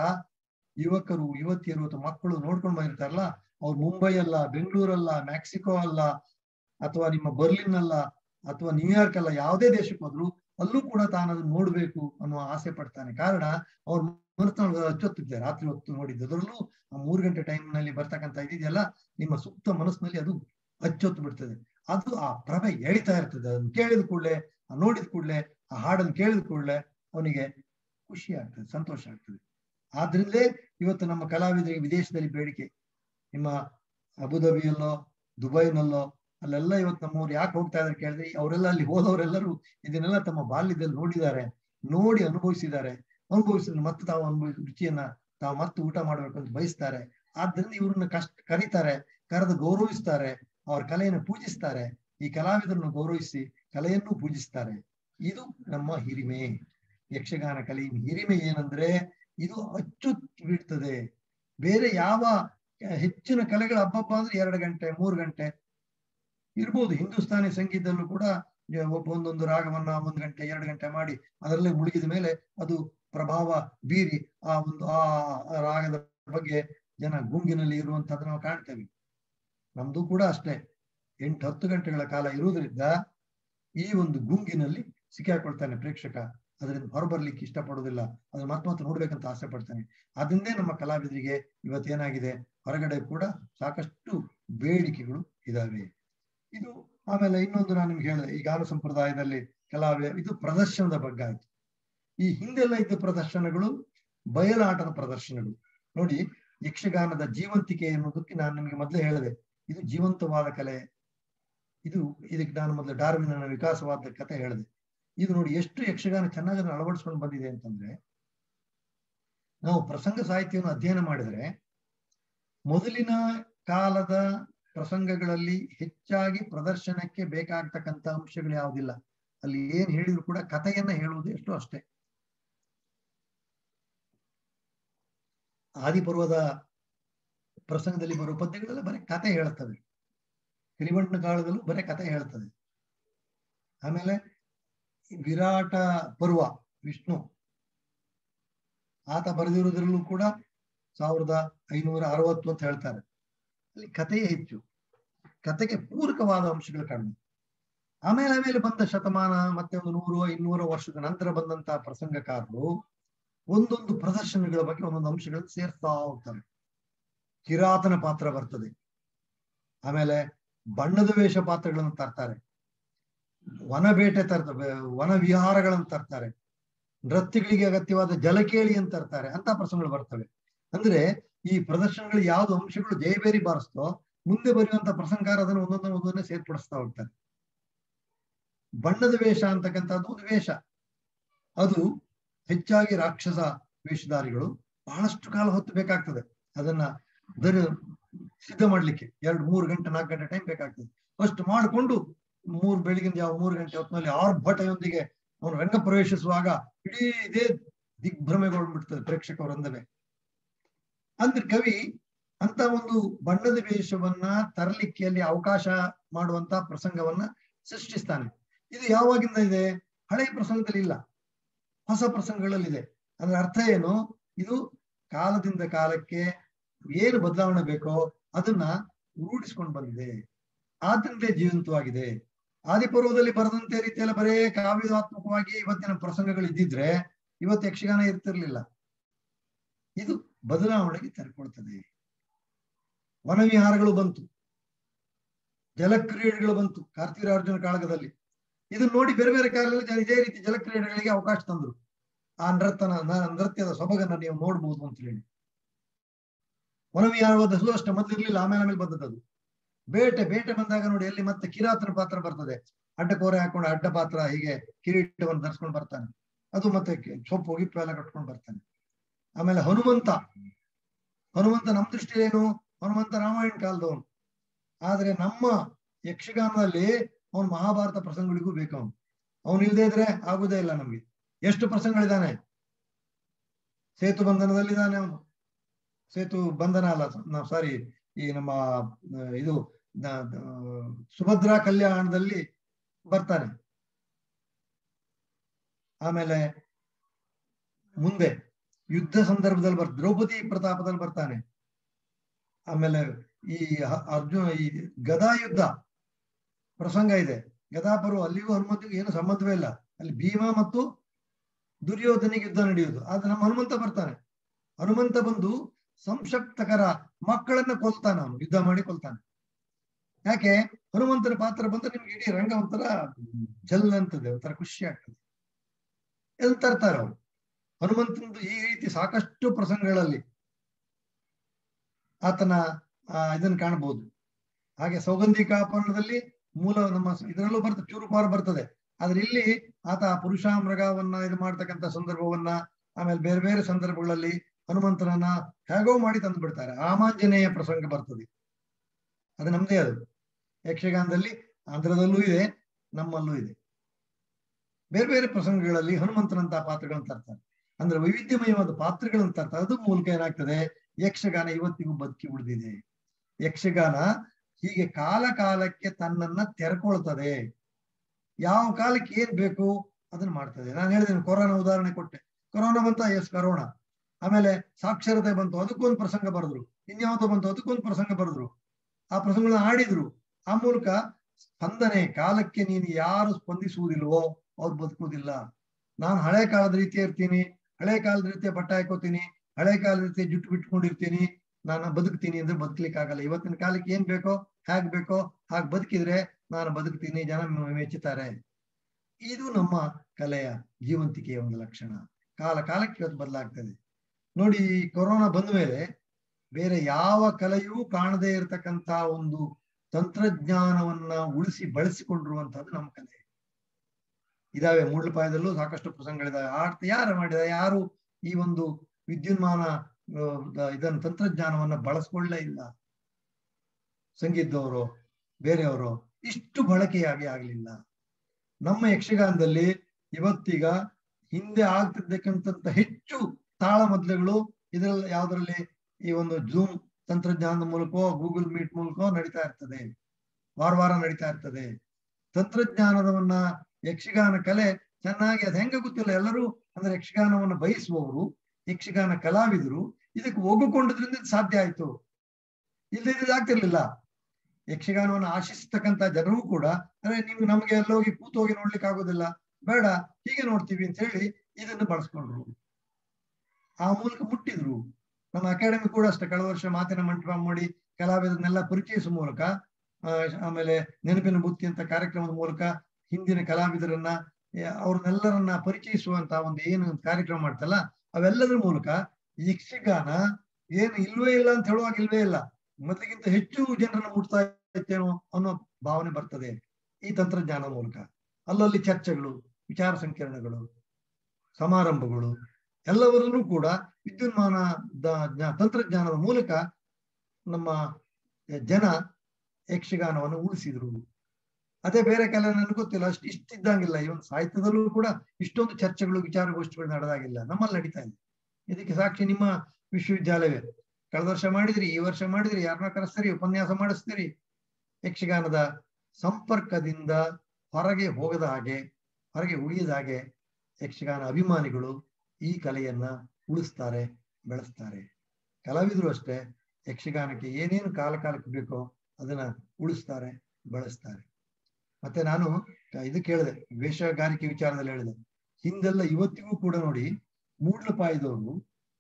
ಯುವಕರು ಯುವತಿಯರು ಅಥವಾ ಮಕ್ಕಳು ನೋಡ್ಕೊಂಡು ಬಂದಿರ್ತಾರಲ್ಲ ಅವ್ರು ಮುಂಬೈ ಅಲ್ಲ ಬೆಂಗಳೂರಲ್ಲ ಮ್ಯಾಕ್ಸಿಕೋ ಅಲ್ಲ ಅಥವಾ ನಿಮ್ಮ ಬರ್ಲಿನ್ ಅಲ್ಲ ಅಥವಾ ನ್ಯೂಯಾರ್ಕ್ ಅಲ್ಲ ಯಾವುದೇ ದೇಶಕ್ಕೆ ಹೋದ್ರು ಅಲ್ಲೂ ಕೂಡ ತಾನು ಅದನ್ನ ನೋಡ್ಬೇಕು ಅನ್ನುವ ಆಸೆ ಪಡ್ತಾನೆ ಕಾರಣ ಅವ್ರ ಮನಸ್ಸಿನೊಳಗೆ ಅಚ್ಚೊತ್ತಿದ್ದೆ ರಾತ್ರಿ ಹೊತ್ತು ನೋಡಿದ್ದು ಅದರಲ್ಲೂ ಆ ಮೂರು ಗಂಟೆ ಟೈಮ್ ನಲ್ಲಿ ಬರ್ತಕ್ಕಂಥ ಇದಿದೆಯಲ್ಲ ನಿಮ್ಮ ಸುಪ್ತ ಮನಸ್ಸಿನಲ್ಲಿ ಅದು ಅಚ್ಚೊತ್ತು ಬಿಡ್ತದೆ ಅದು ಆ ಪ್ರಭೆ ಎಳಿತಾ ಇರ್ತದೆ ಅದನ್ನ ಕೇಳಿದ ಕೂಡಲೇ ನೋಡಿದ ಕೂಡಲೇ ಆ ಹಾಡನ್ನು ಕೇಳಿದ ಕೂಡಲೇ ಅವನಿಗೆ ಖುಷಿ ಆಗ್ತದೆ ಸಂತೋಷ ಆಗ್ತದೆ ಆದ್ರಿಂದಲೇ ಇವತ್ತು ನಮ್ಮ ಕಲಾವಿದರಿಗೆ ವಿದೇಶದಲ್ಲಿ ಬೇಡಿಕೆ ನಿಮ್ಮ ಅಬುದಾಬಿಯಲ್ಲೋ ದುಬೈನಲ್ಲೋ ಅಲ್ಲೆಲ್ಲ ಇವತ್ತು ನಮ್ಮವ್ರು ಯಾಕೆ ಹೋಗ್ತಾ ಇದಾರೆ ಕೇಳಿದ್ರೆ ಅವರೆಲ್ಲ ಅಲ್ಲಿ ಹೋದವರೆಲ್ಲರೂ ಇದನ್ನೆಲ್ಲ ತಮ್ಮ ಬಾಲ್ಯದಲ್ಲಿ ನೋಡಿದ್ದಾರೆ ನೋಡಿ ಅನುಭವಿಸಿದ್ದಾರೆ ಅನುಭವಿಸಿದ್ರೆ ಮತ್ತೆ ತಾವು ಅನುಭವಿಸ ರುಚಿಯನ್ನ ತಾವು ಮತ್ತೆ ಊಟ ಮಾಡ್ಬೇಕು ಅಂತ ಬಯಸ್ತಾರೆ ಆದ್ರಿಂದ ಇವ್ರನ್ನ ಕಷ್ಟ ಕರೀತಾರೆ ಕರೆದು ಗೌರವಿಸ್ತಾರೆ ಅವ್ರ ಕಲೆಯನ್ನು ಪೂಜಿಸ್ತಾರೆ ಈ ಕಲಾವಿದರನ್ನು ಗೌರವಿಸಿ ಕಲೆಯನ್ನು ಪೂಜಿಸ್ತಾರೆ ಇದು ನಮ್ಮ ಹಿರಿಮೆ ಯಕ್ಷಗಾನ ಕಲೆ ಹಿರಿಮೆ ಏನಂದ್ರೆ ಇದು ಅಚ್ಚು ಬಿಡ್ತದೆ ಬೇರೆ ಯಾವ ಹೆಚ್ಚಿನ ಕಲೆಗಳ ಹಬ್ಬಬ್ಬ ಅಂದ್ರೆ ಎರಡು ಗಂಟೆ ಮೂರು ಗಂಟೆ ಇರ್ಬೋದು ಹಿಂದೂಸ್ತಾನಿ ಸಂಗೀತದಲ್ಲೂ ಕೂಡ ಒಬ್ಬ ಒಂದೊಂದು ರಾಗವನ್ನ ಒಂದ್ ಗಂಟೆ ಎರಡು ಗಂಟೆ ಮಾಡಿ ಅದರಲ್ಲೇ ಮುಳುಗಿದ ಮೇಲೆ ಅದು ಪ್ರಭಾವ ಬೀರಿ ಆ ಒಂದು ಆ ರಾಗದ ಬಗ್ಗೆ ಜನ ಗುಂಗಿನಲ್ಲಿ ಇರುವಂತದ್ದು ನಾವು ಕಾಣ್ತೇವೆ ನಮ್ದು ಕೂಡ ಅಷ್ಟೇ ಎಂಟು ಹತ್ತು ಗಂಟೆಗಳ ಕಾಲ ಇರುವುದರಿಂದ ಈ ಒಂದು ಗುಂಗಿನಲ್ಲಿ ಸಿಕ್ಕಾಕೊಳ್ತಾನೆ ಪ್ರೇಕ್ಷಕ ಅದರಿಂದ ಹೊರಬರ್ಲಿಕ್ಕೆ ಇಷ್ಟಪಡುವುದಿಲ್ಲ ಅದನ್ನ ಮತ್ತೆ ಮತ್ತೆ ನೋಡ್ಬೇಕಂತ ಆಸೆ ಪಡ್ತಾನೆ ಅದರಿಂದೇ ನಮ್ಮ ಕಲಾವಿದರಿಗೆ ಇವತ್ತೇನಾಗಿದೆ ಹೊರಗಡೆ ಕೂಡ ಸಾಕಷ್ಟು ಬೇಡಿಕೆಗಳು ಇದಾವೆ ಇದು ಆಮೇಲೆ ಇನ್ನೊಂದು ನಾನು ನಿಮ್ಗೆ ಹೇಳಿದೆ ಈ ಗಾನ ಸಂಪ್ರದಾಯದಲ್ಲಿ ಕಲಾವಿದ ಇದು ಪ್ರದರ್ಶನದ ಬಗ್ಗೆ ಆಯ್ತು ಈ ಹಿಂದೆಲ್ಲ ಇದ್ದ ಪ್ರದರ್ಶನಗಳು ಬಯಲಾಟದ ಪ್ರದರ್ಶನಗಳು ನೋಡಿ ಯಕ್ಷಗಾನದ ಜೀವಂತಿಕೆ ಎನ್ನುವುದಕ್ಕೆ ನಾನು ನಿಮಗೆ ಮೊದಲೇ ಹೇಳಿದೆ ಇದು ಜೀವಂತವಾದ ಕಲೆ ಇದು ಇದಕ್ಕೆ ನಾನು ಮೊದಲು ಡಾರ್ವಿನ ವಿಕಾಸವಾದ ಕತೆ ಹೇಳಿದೆ ಇದು ನೋಡಿ ಎಷ್ಟು ಯಕ್ಷಗಾನ ಚೆನ್ನಾಗಿ ಅದನ್ನು ಅಳವಡಿಸ್ಕೊಂಡು ಬಂದಿದೆ ಅಂತಂದ್ರೆ ನಾವು ಪ್ರಸಂಗ ಸಾಹಿತ್ಯವನ್ನು ಅಧ್ಯಯನ ಮಾಡಿದರೆ ಮೊದಲಿನ ಕಾಲದ ಪ್ರಸಂಗಗಳಲ್ಲಿ ಹೆಚ್ಚಾಗಿ ಪ್ರದರ್ಶನಕ್ಕೆ ಬೇಕಾಗ್ತಕ್ಕಂಥ ಅಂಶಗಳು ಯಾವುದಿಲ್ಲ ಅಲ್ಲಿ ಏನ್ ಹೇಳಿದ್ರು ಕೂಡ ಕಥೆಯನ್ನ ಹೇಳುವುದು ಎಷ್ಟು ಅಷ್ಟೇ ಆದಿಪರ್ವದ ಪ್ರಸಂಗದಲ್ಲಿ ಬರುವ ಪದ್ಯಗಳೆಲ್ಲ ಬರೀ ಕತೆ ಹೇಳ್ತವೆ ಹಿರಿಮಣ್ಣ ಕಾಲದಲ್ಲೂ ಬರೀ ಕತೆ ಹೇಳ್ತದೆ ಆಮೇಲೆ ವಿರಾಟ ಪರ್ವ ವಿಷ್ಣು ಆತ ಬರೆದಿರುವುದರಲ್ಲೂ ಕೂಡ ಸಾವಿರದ ಐನೂರ ಅರವತ್ತು ಅಂತ ಹೇಳ್ತಾರೆ ಅಲ್ಲಿ ಕಥೆಯೇ ಹೆಚ್ಚು ಕತೆಗೆ ಪೂರಕವಾದ ಅಂಶಗಳು ಕಡಿಮೆ ಆಮೇಲೆ ಆಮೇಲೆ ಬಂದ ಶತಮಾನ ಮತ್ತೆ ಒಂದು ನೂರು ಇನ್ನೂರು ವರ್ಷದ ನಂತರ ಬಂದಂತಹ ಪ್ರಸಂಗಕಾರರು ಒಂದೊಂದು ಪ್ರದರ್ಶನಗಳ ಬಗ್ಗೆ ಒಂದೊಂದು ಅಂಶಗಳನ್ನು ಸೇರ್ತಾ ಹೋಗ್ತಾರೆ ಕಿರಾತನ ಪಾತ್ರ ಬರ್ತದೆ ಆಮೇಲೆ ಬಣ್ಣದ ವೇಷ ಪಾತ್ರಗಳನ್ನು ತರ್ತಾರೆ ವನ ಬೇಟೆ ತರ್ತಾರೆ ವನ ವಿಹಾರಗಳನ್ನು ತರ್ತಾರೆ ನೃತ್ಯಗಳಿಗೆ ಅಗತ್ಯವಾದ ಜಲಕೇಳಿ ಅಂತ ತರ್ತಾರೆ ಅಂತ ಪ್ರಸಂಗಗಳು ಬರ್ತವೆ ಅಂದ್ರೆ ಈ ಪ್ರದರ್ಶನಗಳು ಯಾವ್ದು ಅಂಶಗಳು ಜಯಬೇರಿ ಬಾರಿಸ್ತೋ ಮುಂದೆ ಬರೆಯುವಂತ ಪ್ರಸಂಗಾರ ಅದನ್ನು ಒಂದೊಂದನ್ನು ಒಂದೊಂದೇ ಸೇರ್ಪಡಿಸ್ತಾ ಹೋಗ್ತಾರೆ ಬಣ್ಣದ ವೇಷ ಅಂತಕ್ಕಂಥದ್ದು ಒಂದು ವೇಷ ಅದು ಹೆಚ್ಚಾಗಿ ರಾಕ್ಷಸ ವೇಷಧಾರಿಗಳು ಬಹಳಷ್ಟು ಕಾಲ ಹೊತ್ತು ಬೇಕಾಗ್ತದೆ ಅದನ್ನ ದರ ಸಿದ್ಧ ಮಾಡ್ಲಿಕ್ಕೆ ಎರಡು ಮೂರು ಗಂಟೆ ನಾಲ್ಕು ಗಂಟೆ ಟೈಮ್ ಬೇಕಾಗ್ತದೆ ಅಷ್ಟು ಮಾಡಿಕೊಂಡು ಮೂರು ಬೆಳಗಿನ ಯಾವ ಮೂರು ಗಂಟೆ ಹೊತ್ತಿನಲ್ಲಿ ಆರ್ಭಟೆಯೊಂದಿಗೆ ಅವನು ರಂಗ ಪ್ರವೇಶಿಸುವಾಗ ಇಡೀ ಇದೇ ದಿಗ್ಭ್ರಮೆಗೊಂಡ್ಬಿಡ್ತದೆ ಪ್ರೇಕ್ಷಕವರಂದವೇ ಅಂದ್ರೆ ಕವಿ ಅಂತ ಒಂದು ಬಣ್ಣದ ವೇಷವನ್ನ ತರಲಿಕ್ಕೆ ಅಲ್ಲಿ ಅವಕಾಶ ಮಾಡುವಂತ ಪ್ರಸಂಗವನ್ನ ಸೃಷ್ಟಿಸ್ತಾನೆ ಇದು ಯಾವಾಗಿಂದ ಇದೆ ಹಳೆಯ ಪ್ರಸಂಗದಲ್ಲಿ ಇಲ್ಲ ಹೊಸ ಪ್ರಸಂಗಗಳಲ್ಲಿದೆ ಅಂದ್ರೆ ಅರ್ಥ ಏನು ಇದು ಕಾಲದಿಂದ ಕಾಲಕ್ಕೆ ಏನು ಬದಲಾವಣೆ ಬೇಕೋ ಅದನ್ನ ರೂಢಿಸ್ಕೊಂಡು ಬಂದಿದೆ ಆದ್ರಿಂದ ಜೀವಂತವಾಗಿದೆ ಆದಿಪರ್ವದಲ್ಲಿ ಬರೆದಂತೆ ರೀತಿಯಲ್ಲಿ ಬರೇ ಕಾವ್ಯಾತ್ಮಕವಾಗಿ ಇವತ್ತಿನ ಪ್ರಸಂಗಗಳು ಇದ್ದಿದ್ರೆ ಇವತ್ತು ಯಕ್ಷಗಾನ ಇರ್ತಿರ್ಲಿಲ್ಲ ಇದು ಬದಲಾವಣೆಗೆ ತೆರೆಕೊಳ್ತದೆ ವನವಿಹಾರಗಳು ಬಂತು ಜಲಕ್ರೀಡೆಗಳು ಬಂತು ಕಾರ್ತಿವೀರಾರ್ಜುನ ಕಾಳಗದಲ್ಲಿ ಇದನ್ನ ನೋಡಿ ಬೇರೆ ಬೇರೆ ಕಾಲದಲ್ಲಿ ಜನ ಇದೇ ರೀತಿ ಜಲಕ್ರೀಡೆಗಳಿಗೆ ಅವಕಾಶ ತಂದ್ರು ಆ ನೃತ್ಯನ ನೃತ್ಯದ ಸೊಬಗನ್ನ ನೀವು ನೋಡ್ಬೋದು ಅಂತ ಹೇಳಿ ವನವಿಹಾರವಾದಲ್ಲೂ ಅಷ್ಟೇ ಮೊದಲಿರ್ಲಿಲ್ಲ ಆಮೇಲೆ ಆಮೇಲೆ ಬಂದದ್ದು ಬೇಟೆ ಬೇಟೆ ಬಂದಾಗ ನೋಡಿ ಎಲ್ಲಿ ಮತ್ತೆ ಕಿರಾತನ ಪಾತ್ರ ಬರ್ತದೆ ಅಡ್ಡ ಕೋರೆ ಹಾಕೊಂಡು ಅಡ್ಡ ಪಾತ್ರ ಹೀಗೆ ಕಿರೀಟವನ್ನು ಧರಿಸ್ಕೊಂಡು ಬರ್ತಾನೆ ಅದು ಮತ್ತೆ ಸೊಪ್ಪು ಗಿಪ್ಪು ಎಲ್ಲ ಕಟ್ಕೊಂಡು ಬರ್ತಾನೆ ಆಮೇಲೆ ಹನುಮಂತ ಹನುಮಂತ ನಮ್ಮ ದೃಷ್ಟಿಯಲ್ಲಿ ಏನು ಹನುಮಂತ ರಾಮಾಯಣ ಕಾಲದವನು ಆದ್ರೆ ನಮ್ಮ ಯಕ್ಷಗಾನದಲ್ಲಿ ಅವನು ಮಹಾಭಾರತ ಪ್ರಸಂಗಗಳಿಗೂ ಬೇಕು ಅವನು ಅವನು ಇಲ್ಲದೆ ಇದ್ರೆ ಆಗುದೇ ಇಲ್ಲ ನಮ್ಗೆ ಎಷ್ಟು ಪ್ರಸಂಗಗಳಿದ್ದಾನೆ ಸೇತು ಬಂಧನದಲ್ಲಿದ್ದಾನೆ ಅವನು ಸೇತು ಬಂಧನ ಅಲ್ಲ ನಾವು ಸಾರಿ ಈ ನಮ್ಮ ಇದು ದ- ದ- ಸುಭದ್ರಾ ಕಲ್ಯಾಣದಲ್ಲಿ ಬರ್ತಾನೆ ಆಮೇಲೆ ಮುಂದೆ ಯುದ್ಧ ಸಂದರ್ಭದಲ್ಲಿ ಬರ್ ದ್ರೌಪದಿ ಪ್ರತಾಪದಲ್ಲಿ ಬರ್ತಾನೆ ಆಮೇಲೆ ಈ ಹ- ಅರ್ಜುನ ಈ ಗದಾ ಯುದ್ಧ ಪ್ರಸಂಗ ಇದೆ ಗದಾಪರು ಅಲ್ಲಿಗೂ ಹನುಮಂತಿಗೂ ಏನು ಸಂಬಂಧವೇ ಇಲ್ಲ ಅಲ್ಲಿ ಭೀಮ ಮತ್ತು ದುರ್ಯೋಧನಿಗೆ ಯುದ್ಧ ನಡೆಯುವುದು ಆದ್ರೆ ನಮ್ಮ ಹನುಮಂತ ಬರ್ತಾನೆ ಹನುಮಂತ ಬಂದು ಸಂಶಕ್ತಕರ ಮಕ್ಕಳನ್ನ ಕೊಲ್ತಾನ ಅವನು ಯುದ್ಧ ಮಾಡಿ ಕೊಲ್ತಾನೆ ಯಾಕೆ ಹನುಮಂತನ ಪಾತ್ರ ಬಂದ್ರೆ ನಿಮ್ಗೆ ಇಡೀ ರಂಗ ಒಂಥರ ಜಲ್ ಅಂತದೆ ಒಂಥರ ಖುಷಿ ಆಗ್ತದೆ ಎಲ್ಲಿ ತರ್ತಾರೆ ಅವರು ಹನುಮಂತಂದು ಈ ರೀತಿ ಸಾಕಷ್ಟು ಪ್ರಸಂಗಗಳಲ್ಲಿ ಆತನ ಆ, ಇದನ್ನ ಕಾಣಬಹುದು ಹಾಗೆ ಸೌಗಂಧಿಕಾಪರಣದಲ್ಲಿ ಮೂಲ ನಮ್ಮ ಇದರಲ್ಲೂ ಬರ್ತದೆ ಚೂರುಪಾರು ಬರ್ತದೆ ಆದ್ರೆ ಇಲ್ಲಿ ಆತ ಪುರುಷ ಮೃಗವನ್ನ ಇದು ಮಾಡ್ತಕ್ಕಂಥ ಸಂದರ್ಭವನ್ನ ಆಮೇಲೆ ಬೇರೆ ಬೇರೆ ಸಂದರ್ಭಗಳಲ್ಲಿ ಹನುಮಂತನನ್ನ ಹೇಗೋ ಮಾಡಿ ತಂದು ಬಿಡ್ತಾರೆ ರಾಮಾಂಜನೇಯ ಪ್ರಸಂಗ ಬರ್ತದೆ ಅದು ನಮ್ದೇ ಅದು ಯಕ್ಷಗಾನದಲ್ಲಿ ಆಂಧ್ರದಲ್ಲೂ ಇದೆ ನಮ್ಮಲ್ಲೂ ಇದೆ ಬೇರೆ ಬೇರೆ ಪ್ರಸಂಗಗಳಲ್ಲಿ ಹನುಮಂತನಂತಹ ಪಾತ್ರಗಳನ್ನು ತರ್ತಾರೆ ಅಂದ್ರೆ ವೈವಿಧ್ಯಮಯವಾದ ಪಾತ್ರಗಳನ್ನು ತರ್ತಾರೆ ಅದು ಮೂಲಕ ಏನಾಗ್ತದೆ ಯಕ್ಷಗಾನ ಇವತ್ತಿಗೂ ಬದುಕಿ ಉಳಿದಿದೆ ಯಕ್ಷಗಾನ ಹೀಗೆ ಕಾಲ ಕಾಲಕ್ಕೆ ತನ್ನನ್ನ ತೆರ್ಕೊಳ್ತದೆ ಯಾವ ಕಾಲಕ್ಕೆ ಏನ್ ಬೇಕು ಅದನ್ನ ಮಾಡ್ತದೆ ನಾನು ಹೇಳಿದ್ದೇನೆ ಕೊರೋನಾ ಉದಾಹರಣೆ ಕೊಟ್ಟೆ ಕೊರೋನಾ ಬಂತ ಎಸ್ ಕರೋನಾ ಆಮೇಲೆ ಸಾಕ್ಷರತೆ ಬಂತು ಅದಕ್ಕೊಂದು ಪ್ರಸಂಗ ಬರೆದ್ರು ಇನ್ಯಾವುದೋ ಬಂತು ಅದಕ್ಕೊಂದು ಪ್ರಸಂಗ ಬರೆದ್ರು ಆ ಪ್ರಸಂಗಗಳನ್ನ ಆಡಿದ್ರು ಆ ಮೂಲಕ ಸ್ಪಂದನೆ ಕಾಲಕ್ಕೆ ನೀನು ಯಾರು ಸ್ಪಂದಿಸುವುದಿಲ್ವೋ ಅವ್ರು ಬದುಕುವುದಿಲ್ಲ ನಾನು ಹಳೆ ಕಾಲದ ರೀತಿ ಇರ್ತೀನಿ ಹಳೆ ಕಾಲದ ರೀತಿಯ ಬಟ್ಟೆ ಹಾಕೋತೀನಿ ಹಳೆ ಕಾಲದ ರೀತಿ ಜುಟ್ಟು ಬಿಟ್ಕೊಂಡಿರ್ತೀನಿ ನಾನು ಬದುಕ್ತೀನಿ ಅಂದ್ರೆ ಬದುಕ್ಲಿಕ್ಕೆ ಆಗಲ್ಲ ಇವತ್ತಿನ ಕಾಲಕ್ಕೆ ಏನ್ ಬೇಕೋ ಹೇಗ್ ಬೇಕೋ ಹಾಗೆ ಬದುಕಿದ್ರೆ ನಾನು ಬದುಕ್ತೀನಿ ಜನ ಮ- ಮೆಚ್ಚುತ್ತಾರೆ ಇದು ನಮ್ಮ ಕಲೆಯ ಜೀವಂತಿಕೆಯ ಒಂದು ಲಕ್ಷಣ ಕಾಲ ಕಾಲಕ್ಕೆ ಇವತ್ತು ಬದಲಾಗ್ತದೆ ನೋಡಿ ಈ ಕೊರೋನಾ ಬಂದ ಮೇಲೆ ಬೇರೆ ಯಾವ ಕಲೆಯೂ ಕಾಣದೇ ಇರತಕ್ಕಂತ ಒಂದು ತಂತ್ರಜ್ಞಾನವನ್ನ ಉಳಿಸಿ ಬಳಸಿಕೊಂಡಿರುವಂತಹದ್ದು ನಮ್ಮ ಕಲೆ ಇದಾವೆ ಮೂಡ್ಲಪಾಯದಲ್ಲೂ ಸಾಕಷ್ಟು ಪ್ರಸಂಗಗಳಿದಾವೆ ಆರ್ತ ಯಾರು ಮಾಡಿದ ಯಾರು ಈ ಒಂದು ವಿದ್ಯುನ್ಮಾನ ಆ, ದ- ಇದನ್ನ ತಂತ್ರಜ್ಞಾನವನ್ನ ಬಳಸ್ಕೊಳ್ಳೇ ಇಲ್ಲ ಸಂಗೀತದವರು ಬೇರೆಯವರು ಇಷ್ಟು ಬಳಕೆಯಾಗಿ ಆಗ್ಲಿಲ್ಲ ನಮ್ಮ ಯಕ್ಷಗಾನದಲ್ಲಿ ಇವತ್ತೀಗ ಹಿಂದೆ ಆಗ್ತಿದ್ದಕ್ಕಂತ ಹೆಚ್ಚು ತಾಳಮದ್ದಲೆಗಳು ಇದರಲ್ಲಿ ಯಾವ್ದ್ರಲ್ಲಿ ಈ ಒಂದು ಜೂಮ್ ತಂತ್ರಜ್ಞಾನದ ಮೂಲಕವೋ ಗೂಗಲ್ ಮೀಟ್ ಮೂಲಕವೋ ನಡೀತಾ ಇರ್ತದೆ ವಾರ ವಾರ ನಡೀತಾ ಇರ್ತದೆ ತಂತ್ರಜ್ಞಾನದವನ್ನ ಯಕ್ಷಗಾನ ಕಲೆ ಚೆನ್ನಾಗಿ ಅದ್ ಹೆಂಗ ಗೊತ್ತಿಲ್ಲ ಎಲ್ಲರೂ ಅಂದ್ರೆ ಯಕ್ಷಗಾನವನ್ನು ಬಯಸುವವರು ಯಕ್ಷಗಾನ ಕಲಾವಿದರು ಇದಕ್ಕೆ ಒಗ್ಗಿಕೊಂಡದ್ರಿಂದ ಇದು ಸಾಧ್ಯ ಆಯ್ತು ಇಲ್ಲದಿದ್ರೆ ಆಗ್ತಿರ್ಲಿಲ್ಲ ಯಕ್ಷಗಾನವನ್ನು ಆಶಿಸ್ತಕ್ಕಂತ ಜನರು ಕೂಡ ಅಂದ್ರೆ ನೀವು ನಮ್ಗೆ ಎಲ್ಲೋಗಿ ಕೂತೋಗಿ ನೋಡ್ಲಿಕ್ಕೆ ಆಗೋದಿಲ್ಲ ಬೇಡ ಹೀಗೆ ನೋಡ್ತೀವಿ ಅಂತ ಹೇಳಿ ಇದನ್ನು ಬಳಸ್ಕೊಂಡ್ರು ಆ ಮೂಲಕ ಮುಟ್ಟಿದ್ರು ನಮ್ಮ ಅಕಾಡೆಮಿ ಕೂಡ ಅಷ್ಟೇ ಕಳೆದ ವರ್ಷ ಮಾತಿನ ಮಂಟಪ ಮಾಡಿ ಕಲಾವಿದರನ್ನೆಲ್ಲ ಪರಿಚಯಿಸುವ ಮೂಲಕ ಆ, ಆಮೇಲೆ ನೆನಪಿನ ಬುತ್ತಿ ಅಂತ ಕಾರ್ಯಕ್ರಮದ ಮೂಲಕ ಹಿಂದಿನ ಕಲಾವಿದರನ್ನ ಏ, ಅವ್ರನ್ನೆಲ್ಲರನ್ನ ಪರಿಚಯಿಸುವಂತ ಒಂದು ಏನು ಕಾರ್ಯಕ್ರಮ ಮಾಡ್ತಲ್ಲ ಅವೆಲ್ಲದರ ಮೂಲಕ ಯಕ್ಷಗಾನ ಏನು ಇಲ್ವೇ ಇಲ್ಲ ಅಂತ ಹೇಳುವಾಗ ಇಲ್ವೇ ಇಲ್ಲ ಮೊದಲಿಗಿಂತ ಹೆಚ್ಚು ಜನರನ್ನ ಮುಟ್ತಾ ಇತ್ತೇನೋ ಅನ್ನೋ ಭಾವನೆ ಬರ್ತದೆ ಈ ತಂತ್ರಜ್ಞಾನದ ಮೂಲಕ ಅಲ್ಲಲ್ಲಿ ಚರ್ಚೆಗಳು ವಿಚಾರ ಸಂಕಿರಣಗಳು ಸಮಾರಂಭಗಳು ಎಲ್ಲವರಲ್ಲೂ ಕೂಡ ವಿದ್ಯುನ್ಮಾನ ದ- ಜ್ಞಾ- ತಂತ್ರಜ್ಞಾನದ ಮೂಲಕ ನಮ್ಮ ಜನ ಯಕ್ಷಗಾನವನ್ನು ಉಳಿಸಿದ್ರು ಅದೇ ಬೇರೆ ಕಲೆ ನನಗೆ ಗೊತ್ತಿಲ್ಲ ಅಷ್ಟು ಇಷ್ಟಿದ್ದಂಗಿಲ್ಲ ಇವನ್ ಸಾಹಿತ್ಯದಲ್ಲೂ ಕೂಡ ಇಷ್ಟೊಂದು ಚರ್ಚೆಗಳು ವಿಚಾರಗೋಷ್ಠಿಗಳು ನಡೆದಾಗಿಲ್ಲ ನಮ್ಮಲ್ಲಿ ನಡೀತಾ ಇದೆ ಇದಕ್ಕೆ ಸಾಕ್ಷಿ ನಿಮ್ಮ ವಿಶ್ವವಿದ್ಯಾಲಯವೇ ಕಳೆದ ವರ್ಷ ಮಾಡಿದ್ರಿ ಈ ವರ್ಷ ಮಾಡಿದ್ರಿ ಯಾರನ್ನ ಕರೆಸ್ತೀರಿ ಉಪನ್ಯಾಸ ಮಾಡಿಸ್ತೀರಿ ಯಕ್ಷಗಾನದ ಸಂಪರ್ಕದಿಂದ ಹೊರಗೆ ಹೋಗದ ಹಾಗೆ ಹೊರಗೆ ಉಳಿಯದ ಹಾಗೆ ಯಕ್ಷಗಾನ ಅಭಿಮಾನಿಗಳು ಈ ಕಲೆಯನ್ನ ಉಳಿಸ್ತಾರೆ ಬೆಳೆಸ್ತಾರೆ ಕಲಾವಿದರು ಅಷ್ಟೇ ಯಕ್ಷಗಾನಕ್ಕೆ ಏನೇನು ಕಾಲ ಕಾಲಕ್ಕೆ ಬೇಕೋ ಅದನ್ನ ಉಳಿಸ್ತಾರೆ ಬೆಳೆಸ್ತಾರೆ ಮತ್ತೆ ನಾನು ಇದು ಕೇಳಿದೆ ವೇಷಗಾರಿಕೆ ವಿಚಾರದಲ್ಲಿ ಹೇಳಿದೆ ಹಿಂದೆಲ್ಲ ಇವತ್ತಿಗೂ ಕೂಡ ನೋಡಿ ಮೂಡ್ಲಪಾಯದವರು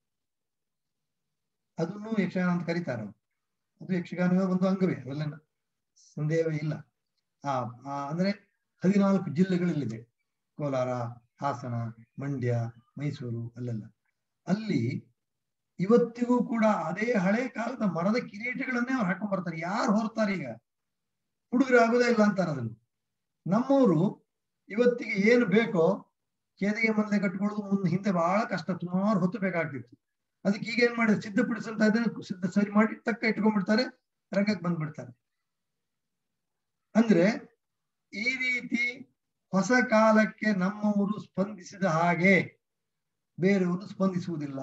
ಅದನ್ನು ಯಕ್ಷಗಾನ ಅಂತ ಕರೀತಾರೆ ಅವ್ರು. ಅದು ಯಕ್ಷಗಾನವೇ ಒಂದು ಅಂಗವೇ ಅದೆಲ್ಲ ಸಂದೇಹವೇ ಇಲ್ಲ ಆ ಆ ಅಂದ್ರೆ ಹದಿನಾಲ್ಕು ಜಿಲ್ಲೆಗಳಲ್ಲಿದೆ ಕೋಲಾರ ಹಾಸನ ಮಂಡ್ಯ ಮೈಸೂರು ಅಲ್ಲೆಲ್ಲ ಅಲ್ಲಿ ಇವತ್ತಿಗೂ ಕೂಡ ಅದೇ ಹಳೆ ಕಾಲದ ಮರದ ಕಿರೀಟಗಳನ್ನೇ ಅವ್ರು ಹಾಕೊಂಡ್ ಬರ್ತಾರೆ ಯಾರು ಹೊರ್ತಾರೆ ಈಗ ಹುಡುಗರು ಆಗೋದೇ ಇಲ್ಲ ಅಂತಾರೆ ಅದನ್ನು ನಮ್ಮವರು ಇವತ್ತಿಗೆ ಏನು ಬೇಕೋ ಕೇದಿಗೆ ಮೊದಲೇ ಕಟ್ಕೊಳ್ಳೋದು ಮುಂದೆ ಹಿಂದೆ ಬಹಳ ಕಷ್ಟ ಸುಮಾರು ಹೊತ್ತು ಬೇಕಾಗ್ತಿತ್ತು ಅದಕ್ಕೆ ಈಗ ಏನ್ ಮಾಡಿದ್ರೆ ಸಿದ್ಧಪಡಿಸಂತ ಇದನ್ನ ಸಿದ್ಧ ಸರಿ ಮಾಡಿ ತಕ್ಕ ಇಟ್ಕೊಂಡ್ಬಿಡ್ತಾರೆ ರಂಗಕ್ಕೆ ಬಂದ್ಬಿಡ್ತಾರೆ ಅಂದ್ರೆ ಈ ರೀತಿ ಹೊಸ ಕಾಲಕ್ಕೆ ನಮ್ಮವರು ಸ್ಪಂದಿಸಿದ ಹಾಗೆ ಬೇರೆಯವರು ಸ್ಪಂದಿಸುವುದಿಲ್ಲ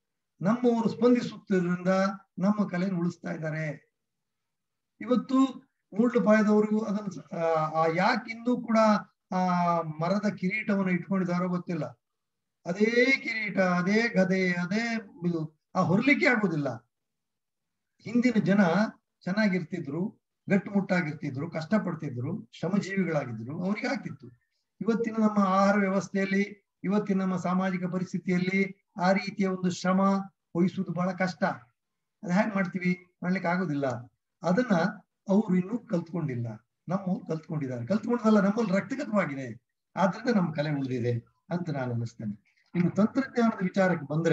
ನಮ್ಮವರು ಸ್ಪಂದಿಸುತ್ತಿರೋದ್ರಿಂದ ನಮ್ಮ ಕಲೆಯನ್ನು ಉಳಿಸ್ತಾ ಇದ್ದಾರೆ ಇವತ್ತು ಮೂಡ್ಲು ಪಾಯದವರು ಅದನ್ನ ಸ- ಆ, ಆ ಯಾಕೆ ಇನ್ನೂ ಕೂಡ ಆ ಮರದ ಕಿರೀಟವನ್ನು ಇಟ್ಕೊಂಡಿದ್ದಾರೋ ಗೊತ್ತಿಲ್ಲ ಅದೇ ಕಿರೀಟ ಅದೇ ಗದೆ ಅದೇ ಇದು ಆ ಹೊರಲಿಕ್ಕೆ ಆಗೋದಿಲ್ಲ ಹಿಂದಿನ ಜನ ಚೆನ್ನಾಗಿರ್ತಿದ್ರು ಗಟ್ಟುಮುಟ್ಟಾಗಿರ್ತಿದ್ರು ಕಷ್ಟಪಡ್ತಿದ್ರು ಶ್ರಮಜೀವಿಗಳಾಗಿದ್ರು ಅವ್ರಿಗೆ ಆಗ್ತಿತ್ತು ಇವತ್ತಿನ ನಮ್ಮ ಆಹಾರ ವ್ಯವಸ್ಥೆಯಲ್ಲಿ ಇವತ್ತಿನ ನಮ್ಮ ಸಾಮಾಜಿಕ ಪರಿಸ್ಥಿತಿಯಲ್ಲಿ ಆ ರೀತಿಯ ಒಂದು ಶ್ರಮ ವಹಿಸುವುದು ಬಹಳ ಕಷ್ಟ ಅದ್ ಹೇಗ್ ಮಾಡ್ತೀವಿ ಮಾಡ್ಲಿಕ್ಕೆ ಆಗೋದಿಲ್ಲ ಅದನ್ನ ಅವರು ಇನ್ನೂ ಕಲ್ತ್ಕೊಂಡಿಲ್ಲ ನಮ್ಮವ್ರು ಕಲ್ತ್ಕೊಂಡಿದ್ದಾರೆ ಕಲ್ತ್ಕೊಂಡದಲ್ಲ ನಮ್ಮಲ್ಲಿ ರಕ್ತಗತವಾಗಿದೆ ಆದ್ರಿಂದ ನಮ್ಮ ಕಲೆ ಉಳಿದಿದೆ ಅಂತ ನಾನು ಅನ್ನಿಸ್ತೇನೆ ಇನ್ನು ತಂತ್ರಜ್ಞಾನದ ವಿಚಾರಕ್ಕೆ ಬಂದ್ರೆ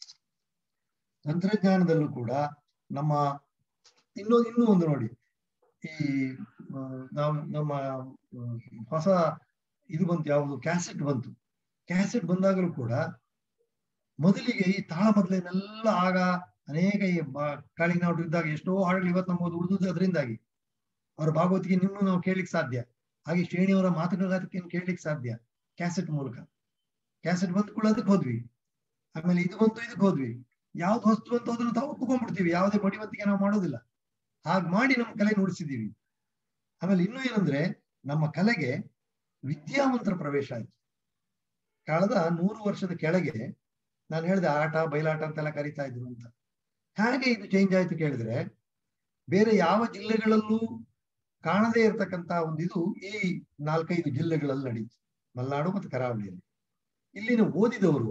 ತಂತ್ರಜ್ಞಾನದಲ್ಲೂ ಕೂಡ ನಮ್ಮ ಇನ್ನೂ ಇನ್ನೂ ಒಂದು ನೋಡಿ ಈ ಆ, ನಾವು ನಮ್ಮ ಆ, ಹೊಸ ಇದು ಬಂತು ಯಾವುದು ಕ್ಯಾಸೆಟ್ ಬಂತು ಕ್ಯಾಸೆಟ್ ಬಂದಾಗಲೂ ಕೂಡ ಮೊದಲಿಗೆ ಈ ತಾಳ ಮೊದಲೇನೆಲ್ಲ ಆಗ ಅನೇಕ ಈ ಬ- ಕಾಳಿಂಗ ನಾವು ಇದ್ದಾಗ ಎಷ್ಟೋ ಹಾಡುಗಳು ಇವತ್ತು ನಮ್ಮದು ಉಳಿದುದು ಅದರಿಂದಾಗಿ ಅವರ ಭಾಗವತಿಗೆ ನಿನ್ನೂ ನಾವು ಕೇಳಲಿಕ್ಕೆ ಸಾಧ್ಯ ಹಾಗೆ ಶ್ರೇಣಿಯವರ ಮಾತುಗಾತಿಕೆ ಕೇಳಲಿಕ್ಕೆ ಸಾಧ್ಯ ಕ್ಯಾಸೆಟ್ ಮೂಲಕ ಕ್ಯಾಸೆಟ್ ಬಂದ ಕೂಡ ಅದಕ್ಕೆ ಹೋದ್ವಿ ಆಮೇಲೆ ಇದು ಬಂತು ಇದಕ್ಕೆ ಹೋದ್ವಿ ಯಾವ್ದು ಹೊಸ್ತು ಅಂತ ಅದನ್ನು ತಾವು ಒಪ್ಕೊಂಡ್ಬಿಡ್ತೀವಿ ಯಾವುದೇ ಮಡಿವಂತಿಗೆ ನಾವು ಮಾಡೋದಿಲ್ಲ ಹಾಗೆ ಮಾಡಿ ನಮ್ಮ ಕಲೆ ನುಡಿಸಿದೀವಿ ಆಮೇಲೆ ಇನ್ನೂ ಏನಂದ್ರೆ ನಮ್ಮ ಕಲೆಗೆ ವಿದ್ಯಾವಂತರ ಪ್ರವೇಶ ಆಯ್ತು ಕಳೆದ ನೂರು ವರ್ಷದ ಕೆಳಗೆ ನಾನು ಹೇಳಿದೆ ಆಟ ಬಯಲಾಟ ಅಂತೆಲ್ಲ ಕರಿತಾ ಇದ್ರು ಅಂತ ಹೇಗೆ ಇದು ಚೇಂಜ್ ಆಯ್ತು ಕೇಳಿದ್ರೆ ಬೇರೆ ಯಾವ ಜಿಲ್ಲೆಗಳಲ್ಲೂ ಕಾಣದೇ ಇರತಕ್ಕಂತ ಒಂದು ಇದು ಈ ನಾಲ್ಕೈದು ಜಿಲ್ಲೆಗಳಲ್ಲಿ ನಡೀತು ಮಲೆನಾಡು ಮತ್ತು ಕರಾವಳಿಯಲ್ಲಿ ಇಲ್ಲಿನ ಓದಿದವರು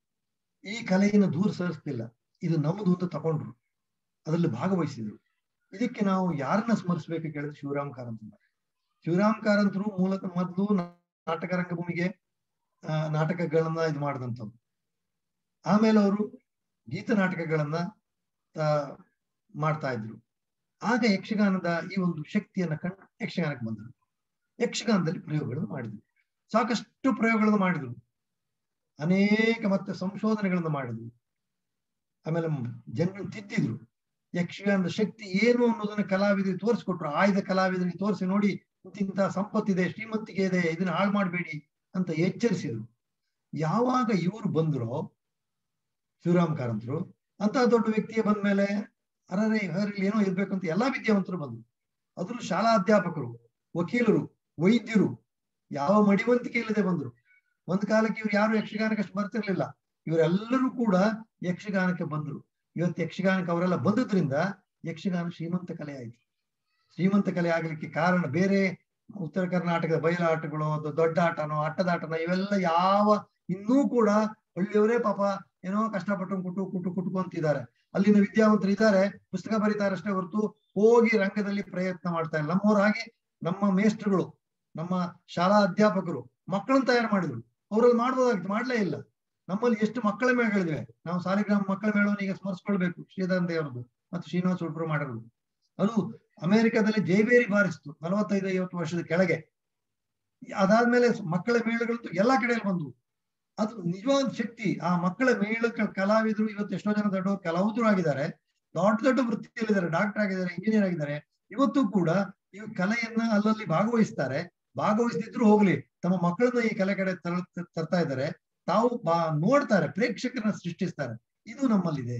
ಈ ಕಲೆಯನ್ನು ದೂರ ಸರಿಸ್ತಿಲ್ಲ ಇದು ನಮ್ಮದು ಅಂತ ತಗೊಂಡ್ರು ಅದರಲ್ಲಿ ಭಾಗವಹಿಸಿದ್ರು ಇದಕ್ಕೆ ನಾವು ಯಾರನ್ನ ಸ್ಮರಿಸ್ಬೇಕು ಕೇಳಿದ್ರೆ ಶಿವರಾಮ್ ಕಾರಂತ ಶಿವರಾಮ್ ಕಾರಂತರು ಮೂಲಕ ಮೊದಲು ನಾಟಕ ರಂಗಭೂಮಿಗೆ ಆ, ನಾಟಕಗಳನ್ನ ಇದು ಮಾಡಿದಂಥವ್ರು ಆಮೇಲೆ ಅವರು ಗೀತ ನಾಟಕಗಳನ್ನ ಆ, ಮಾಡ್ತಾ ಇದ್ರು ಆಗ ಯಕ್ಷಗಾನದ ಈ ಒಂದು ಶಕ್ತಿಯನ್ನ ಕಂಡು ಯಕ್ಷಗಾನಕ್ಕೆ ಬಂದರು ಯಕ್ಷಗಾನದಲ್ಲಿ ಪ್ರಯೋಗಗಳನ್ನು ಮಾಡಿದ್ರು ಸಾಕಷ್ಟು ಪ್ರಯೋಗಗಳನ್ನು ಮಾಡಿದ್ರು ಅನೇಕ ಮತ್ತೆ ಸಂಶೋಧನೆಗಳನ್ನು ಮಾಡಿದ್ರು ಆಮೇಲೆ ಜನರನ್ನು ತಿದ್ದಿದ್ರು ಯಕ್ಷಗಾನದ ಶಕ್ತಿ ಏನು ಅನ್ನೋದನ್ನ ಕಲಾವಿದರಿಗೆ ತೋರಿಸ್ಕೊಟ್ರು ಆಯ್ದ ಕಲಾವಿದರಿಗೆ ತೋರಿಸಿ ನೋಡಿ ಇಂತಿಂತ ಸಂಪತ್ತಿದೆ ಶ್ರೀಮಂತಿಗೆ ಇದೆ ಇದನ್ನ ಹಾಳು ಮಾಡಬೇಡಿ ಅಂತ ಎಚ್ಚರಿಸಿದ್ರು ಯಾವಾಗ ಇವರು ಬಂದ್ರೋ ಶಿವರಾಮ್ ಕಾರಂತರು ಅಂತ ದೊಡ್ಡ ವ್ಯಕ್ತಿಯ ಬಂದ ಮೇಲೆ ಅರರೆ ಹರಲ್ಲಿ ಏನೋ ಇರ್ಬೇಕು ಅಂತ ಎಲ್ಲಾ ವಿದ್ಯಾವಂತರು ಬಂದ್ರು ಅದ್ರಲ್ಲೂ ಶಾಲಾ ಅಧ್ಯಾಪಕರು ವಕೀಲರು ವೈದ್ಯರು ಯಾವ ಮಡಿವಂತಿಕೆ ಇಲ್ಲದೆ ಬಂದ್ರು ಒಂದ್ ಕಾಲಕ್ಕೆ ಇವ್ರು ಯಾರು ಯಕ್ಷಗಾನಕ್ಕೆ ಅಷ್ಟು ಬರ್ತಿರ್ಲಿಲ್ಲ ಇವರೆಲ್ಲರೂ ಕೂಡ ಯಕ್ಷಗಾನಕ್ಕೆ ಬಂದ್ರು ಇವತ್ತು ಯಕ್ಷಗಾನಕ್ಕೆ ಅವರೆಲ್ಲ ಬಂದದ್ರಿಂದ ಯಕ್ಷಗಾನ ಶ್ರೀಮಂತ ಕಲೆ ಆಯ್ತು ಶ್ರೀಮಂತ ಕಲೆ ಆಗ್ಲಿಕ್ಕೆ ಕಾರಣ ಬೇರೆ ಉತ್ತರ ಕರ್ನಾಟಕದ ಬಯಲಾಟಗಳು ಅದು ದೊಡ್ಡ ಆಟನೋ ಆಟದಾಟನೋ ಇವೆಲ್ಲ ಯಾವ ಇನ್ನೂ ಕೂಡ ಹಳ್ಳಿಯವರೇ ಪಾಪ ಏನೋ ಕಷ್ಟಪಟ್ಟು ಕುಟು ಕುಟು ಕುಟ್ಕೊಂತಿದ್ದಾರೆ ಅಲ್ಲಿನ ವಿದ್ಯಾವಂತರು ಇದ್ದಾರೆ ಪುಸ್ತಕ ಬರೀತಾರೆ ಅಷ್ಟೇ ಹೊರತು ಹೋಗಿ ರಂಗದಲ್ಲಿ ಪ್ರಯತ್ನ ಮಾಡ್ತಾ ಇಲ್ಲ ನಮ್ಮವ್ರ ಹಾಗೆ ನಮ್ಮ ಮೇಷ್ಟ್ರುಗಳು ನಮ್ಮ ಶಾಲಾ ಅಧ್ಯಾಪಕರು ಮಕ್ಕಳನ್ನ ತಯಾರು ಮಾಡಿದ್ರು ಅವರಲ್ಲಿ ಮಾಡ್ಬೋದಾಗಿತ್ತು ಮಾಡ್ಲೇ ಇಲ್ಲ ನಮ್ಮಲ್ಲಿ ಎಷ್ಟು ಮಕ್ಕಳ ಮೇಳಗಳಿವೆ ನಾವು ಸಾಲಿಗ್ರಾಮ ಮಕ್ಕಳ ಮೇಳವನ್ನು ಈಗ ಸ್ಮರಿಸ್ಕೊಳ್ಬೇಕು ಶ್ರೀಧರನ್ ದೇವರದ್ದು ಮತ್ತು ಶ್ರೀನಿವಾಸ ಉಡುಪರು ಮಾಡಿರೋದು ಅದು ಅಮೆರಿಕದಲ್ಲಿ ಜೈಬೇರಿ ಬಾರಿಸ್ತು ನಲವತ್ತೈದು ಐವತ್ತು ವರ್ಷದ ಕೆಳಗೆ ಅದಾದ್ಮೇಲೆ ಮಕ್ಕಳ ಮೇಳಗಳಂತೂ ಎಲ್ಲಾ ಕಡೆಯಲ್ಲಿ ಬಂದ್ವು ಅದು ನಿಜವಾದ ಶಕ್ತಿ ಆ ಮಕ್ಕಳ ಮೇಳ ಕಲಾವಿದರು ಇವತ್ತು ಎಷ್ಟೋ ಜನ ದೊಡ್ಡ ಕಲಾವಿದರು ಆಗಿದ್ದಾರೆ ದೊಡ್ಡ ದೊಡ್ಡ ವೃತ್ತಿಯಲ್ಲಿದ್ದಾರೆ ಡಾಕ್ಟರ್ ಆಗಿದ್ದಾರೆ ಇಂಜಿನಿಯರ್ ಆಗಿದ್ದಾರೆ ಇವತ್ತು ಕೂಡ ಈ ಕಲೆಯನ್ನ ಅಲ್ಲಲ್ಲಿ ಭಾಗವಹಿಸ್ತಾರೆ ಭಾಗವಹಿಸದಿದ್ರು ಹೋಗ್ಲಿ ತಮ್ಮ ಮಕ್ಕಳನ್ನ ಈ ಕಲೆ ಕಡೆ ತರ- ತರ್ತಾ ಇದ್ದಾರೆ ತಾವು ಬಾ ನೋಡ್ತಾರೆ ಪ್ರೇಕ್ಷಕರನ್ನ ಸೃಷ್ಟಿಸ್ತಾರೆ ಇದು ನಮ್ಮಲ್ಲಿದೆ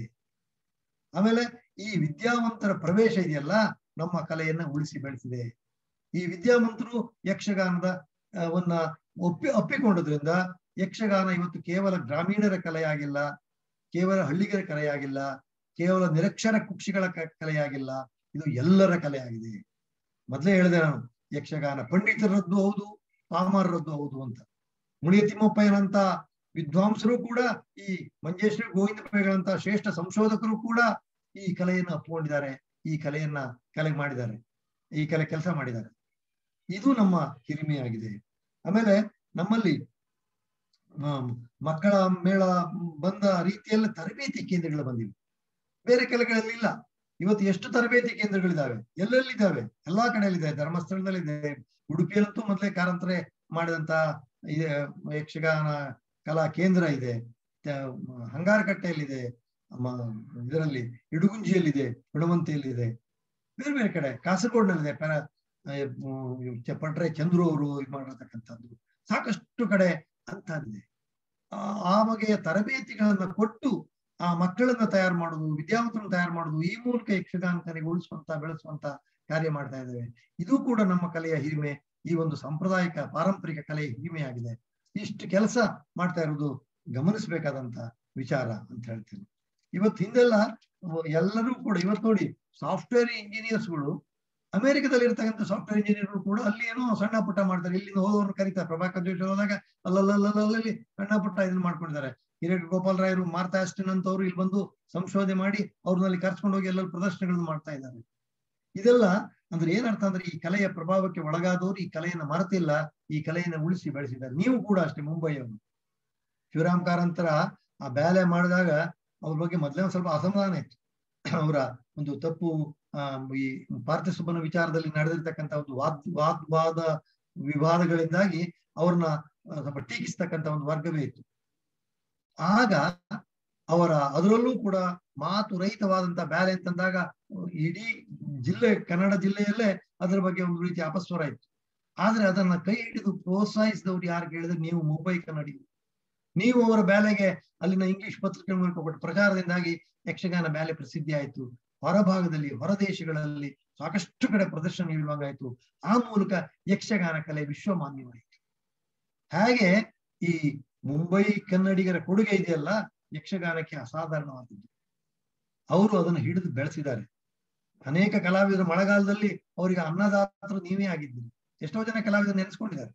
ಆಮೇಲೆ ಈ ವಿದ್ಯಾವಂತರ ಪ್ರವೇಶ ಇದೆಯಲ್ಲ ನಮ್ಮ ಕಲೆಯನ್ನ ಉಳಿಸಿ ಬೆಳೆಸಿದೆ ಈ ವಿದ್ಯಾವಂತರು ಯಕ್ಷಗಾನದ ಆ, ವನ್ನ ಒಪ್ಪಿ ಒಪ್ಪಿಕೊಂಡದ್ರಿಂದ ಯಕ್ಷಗಾನ ಇವತ್ತು ಕೇವಲ ಗ್ರಾಮೀಣರ ಕಲೆಯಾಗಿಲ್ಲ ಕೇವಲ ಹಳ್ಳಿಗರ ಕಲೆಯಾಗಿಲ್ಲ ಕೇವಲ ನಿರಕ್ಷರ ಕುಕ್ಷಿಗಳ ಕ- ಕಲೆಯಾಗಿಲ್ಲ ಇದು ಎಲ್ಲರ ಕಲೆಯಾಗಿದೆ ಮೊದಲೇ ಹೇಳಿದೆ ನಾನು ಯಕ್ಷಗಾನ ಪಂಡಿತರದ್ದು ಹೌದು ಪಾಮರರದ್ದು ಹೌದು ಅಂತ ಮುಳಿಯ ತಿಮ್ಮಪ್ಪಯ್ಯನಂತ ವಿದ್ವಾಂಸರು ಕೂಡ ಈ ಮಂಜೇಶ್ವರಿ ಗೋವಿಂದ ಪೈಗಳಂತ ಶ್ರೇಷ್ಠ ಸಂಶೋಧಕರು ಕೂಡ ಈ ಕಲೆಯನ್ನು ಅಪ್ಪಿಕೊಂಡಿದ್ದಾರೆ ಈ ಕಲೆಯನ್ನ ಕಲೆ ಮಾಡಿದ್ದಾರೆ ಈ ಕಲೆ ಕೆಲಸ ಮಾಡಿದ್ದಾರೆ ಇದು ನಮ್ಮ ಹಿರಿಮೆಯಾಗಿದೆ ಆಮೇಲೆ ನಮ್ಮಲ್ಲಿ ಆಮ್, ಮಕ್ಕಳ ಮೇಳ ಬಂದ ರೀತಿಯಲ್ಲಿ ತರಬೇತಿ ಕೇಂದ್ರಗಳು ಬಂದಿವೆ ಬೇರೆ ಕಲೆಗಳಲ್ಲಿ ಇಲ್ಲ ಇವತ್ತು ಎಷ್ಟು ತರಬೇತಿ ಕೇಂದ್ರಗಳಿದಾವೆ ಎಲ್ಲೆಲ್ಲಿದ್ದಾವೆ ಎಲ್ಲಾ ಕಡೆಯಲ್ಲಿದೆ ಧರ್ಮಸ್ಥಳದಲ್ಲಿದೆ ಉಡುಪಿಯಲ್ಲಂತೂ ಮೊದಲೇ ಕಾರಂತರೆ ಮಾಡಿದಂತ ಇದೆ ಯಕ್ಷಗಾನ ಕಲಾ ಕೇಂದ್ರ ಇದೆ ತ- ಹಂಗಾರಕಟ್ಟೆಯಲ್ಲಿದೆ ಮ- ಇದರಲ್ಲಿ ಇಡುಗುಂಜಿಯಲ್ಲಿದೆ ಹುಣವಂತಿಯಲ್ಲಿದೆ ಬೇರೆ ಬೇರೆ ಕಡೆ ಕಾಸರಗೋಡ್ನಲ್ಲಿದೆ ಪೆರ ಆ, ಉಮ್, ಚ- ಪಟ್ರೆ ಚಂದ್ರು ಅವರು ಇದು ಮಾಡಿರ್ತಕ್ಕಂಥದ್ದು ಸಾಕಷ್ಟು ಕಡೆ ಅಂತದಿದೆ ಆ- ಆ ಬಗೆಯ ತರಬೇತಿಗಳನ್ನ ಕೊಟ್ಟು ಆ ಮಕ್ಕಳನ್ನ ತಯಾರು ಮಾಡುದು ವಿದ್ಯಾವಂತರನ್ನ ತಯಾರು ಮಾಡುದು ಈ ಮೂಲಕ ಯಕ್ಷಗಾನ ಕಲೆಗೆ ಉಳಿಸುವಂತ ಬೆಳೆಸುವಂತ ಕಾರ್ಯ ಮಾಡ್ತಾ ಇದ್ದೇವೆ ಇದು ಕೂಡ ನಮ್ಮ ಕಲೆಯ ಹಿರಿಮೆ ಈ ಒಂದು ಸಾಂಪ್ರದಾಯಿಕ ಪಾರಂಪರಿಕ ಕಲೆಯ ಹಿರಿಮೆಯಾಗಿದೆ ಇಷ್ಟು ಕೆಲಸ ಮಾಡ್ತಾ ಇರೋದು ಗಮನಿಸಬೇಕಾದಂತ ವಿಚಾರ ಅಂತ ಹೇಳ್ತೇನೆ ಇವತ್ತು ಹಿಂದೆಲ್ಲ ಎಲ್ಲರೂ ಕೂಡ ಇವತ್ತು ನೋಡಿ ಸಾಫ್ಟ್ವೇರ್ ಇಂಜಿನಿಯರ್ಸ್ಗಳು ಅಮೆರಿಕದಲ್ಲಿ ಇರ್ತಕ್ಕಂಥ ಸಾಫ್ಟ್ವೇರ್ ಇಂಜಿನಿಯರ್ಗಳು ಕೂಡ ಅಲ್ಲಿ ಏನೋ ಸಣ್ಣ ಪುಟ್ಟ ಮಾಡ್ತಾರೆ ಇಲ್ಲಿಂದ ಹೋದವ್ರನ್ನ ಕರೀತಾರೆ ಪ್ರಭಾಕರ್ ಜೋಶಿ ಹೋದಾಗ ಅಲ್ಲಲ್ಲಲ್ಲಿ ಸಣ್ಣ ಪುಟ್ಟ ಇದನ್ನ ಮಾಡ್ಕೊಂಡಿದ್ದಾರೆ ಹಿರೇಕ್ ಗೋಪಾಲ್ ರಾಯರು ಮಾರ್ತಾ ಅಸ್ಟಿನ್ ಅಂತವ್ರು ಇಲ್ಲಿ ಬಂದು ಸಂಶೋಧನೆ ಮಾಡಿ ಅವ್ರನ್ನಲ್ಲಿ ಕರ್ಸ್ಕೊಂಡು ಹೋಗಿ ಎಲ್ಲ ಪ್ರದರ್ಶನಗಳನ್ನು ಮಾಡ್ತಾ ಇದ್ದಾರೆ ಇದೆಲ್ಲ ಅಂದ್ರೆ ಏನರ್ಥ ಅಂದ್ರೆ ಈ ಕಲೆಯ ಪ್ರಭಾವಕ್ಕೆ ಒಳಗಾದವರು ಈ ಕಲೆಯನ್ನ ಮರೆತಿಲ್ಲ ಈ ಕಲೆಯನ್ನ ಉಳಿಸಿ ಬೆಳೆಸಿದ್ದಾರೆ ನೀವು ಕೂಡ ಅಷ್ಟೇ ಮುಂಬೈಯವರು ಶಿವರಾಮ್ ಕಾರಂತರ ಆ ಬ್ಯಾಲೆ ಮಾಡಿದಾಗ ಅವ್ರ ಬಗ್ಗೆ ಮೊದಲೇ ಒಂದ್ ಸ್ವಲ್ಪ ಅಸಮಾಧಾನ ಇತ್ತು ಅವರ ಒಂದು ತಪ್ಪು ಆ ಈ ಪಾರ್ಥಿಸುಬ್ಬನ ವಿಚಾರದಲ್ಲಿ ನಡೆದಿರ್ತಕ್ಕಂಥ ಒಂದು ವಾದ್ ವಾದ್ ವಾದ ವಿವಾದಗಳಿಂದಾಗಿ ಅವ್ರನ್ನ ಸ್ವಲ್ಪ ಟೀಕಿಸ್ತಕ್ಕಂಥ ಒಂದು ವರ್ಗವೇ ಇತ್ತು ಆಗ ಅವರ ಅದರಲ್ಲೂ ಕೂಡ ಮಾತು ರಹಿತವಾದಂತ ಬ್ಯಾಲೆ ಅಂತಂದಾಗ ಇಡೀ ಜಿಲ್ಲೆ ಕನ್ನಡ ಜಿಲ್ಲೆಯಲ್ಲೇ ಅದರ ಬಗ್ಗೆ ಒಂದು ರೀತಿ ಅಪಸ್ವರ ಇತ್ತು ಆದ್ರೆ ಅದನ್ನ ಕೈ ಹಿಡಿದು ಪ್ರೋತ್ಸಾಹಿಸಿದವ್ರು ಯಾರು ಕೇಳಿದ್ರೆ ನೀವು ಮುಂಬೈ ಕನ್ನಡಿಗರು ನೀವು ಅವರ ಬ್ಯಾಲೆಗೆ ಅಲ್ಲಿನ ಇಂಗ್ಲಿಷ್ ಪತ್ರಿಕೆ ಮೂಲಕ ಕೊಟ್ಟ ಪ್ರಚಾರದಿಂದಾಗಿ ಯಕ್ಷಗಾನ ಬ್ಯಾಲೆ ಪ್ರಸಿದ್ಧಿ ಆಯ್ತು ಹೊರಭಾಗದಲ್ಲಿ ಹೊರದೇಶಗಳಲ್ಲಿ ಸಾಕಷ್ಟು ಕಡೆ ಪ್ರದರ್ಶನ ನೀಡುವಾಗಾಯ್ತು ಆ ಮೂಲಕ ಯಕ್ಷಗಾನ ಕಲೆ ವಿಶ್ವಮಾನ್ಯವಾಯಿತು ಹಾಗೆ ಈ ಮುಂಬೈ ಕನ್ನಡಿಗರ ಕೊಡುಗೆ ಇದೆಯಲ್ಲ ಯಕ್ಷಗಾನಕ್ಕೆ ಅಸಾಧಾರಣವಾದದ್ದು ಅವರು ಅದನ್ನು ಹಿಡಿದು ಬೆಳೆಸಿದ್ದಾರೆ ಅನೇಕ ಕಲಾವಿದರು ಮಳೆಗಾಲದಲ್ಲಿ ಅವರಿಗೆ ಅನ್ನದಾತರು ನೀವೇ ಆಗಿದ್ದೀರಿ ಎಷ್ಟೋ ಜನ ಕಲಾವಿದರು ನೆನೆಸ್ಕೊಂಡಿದ್ದಾರೆ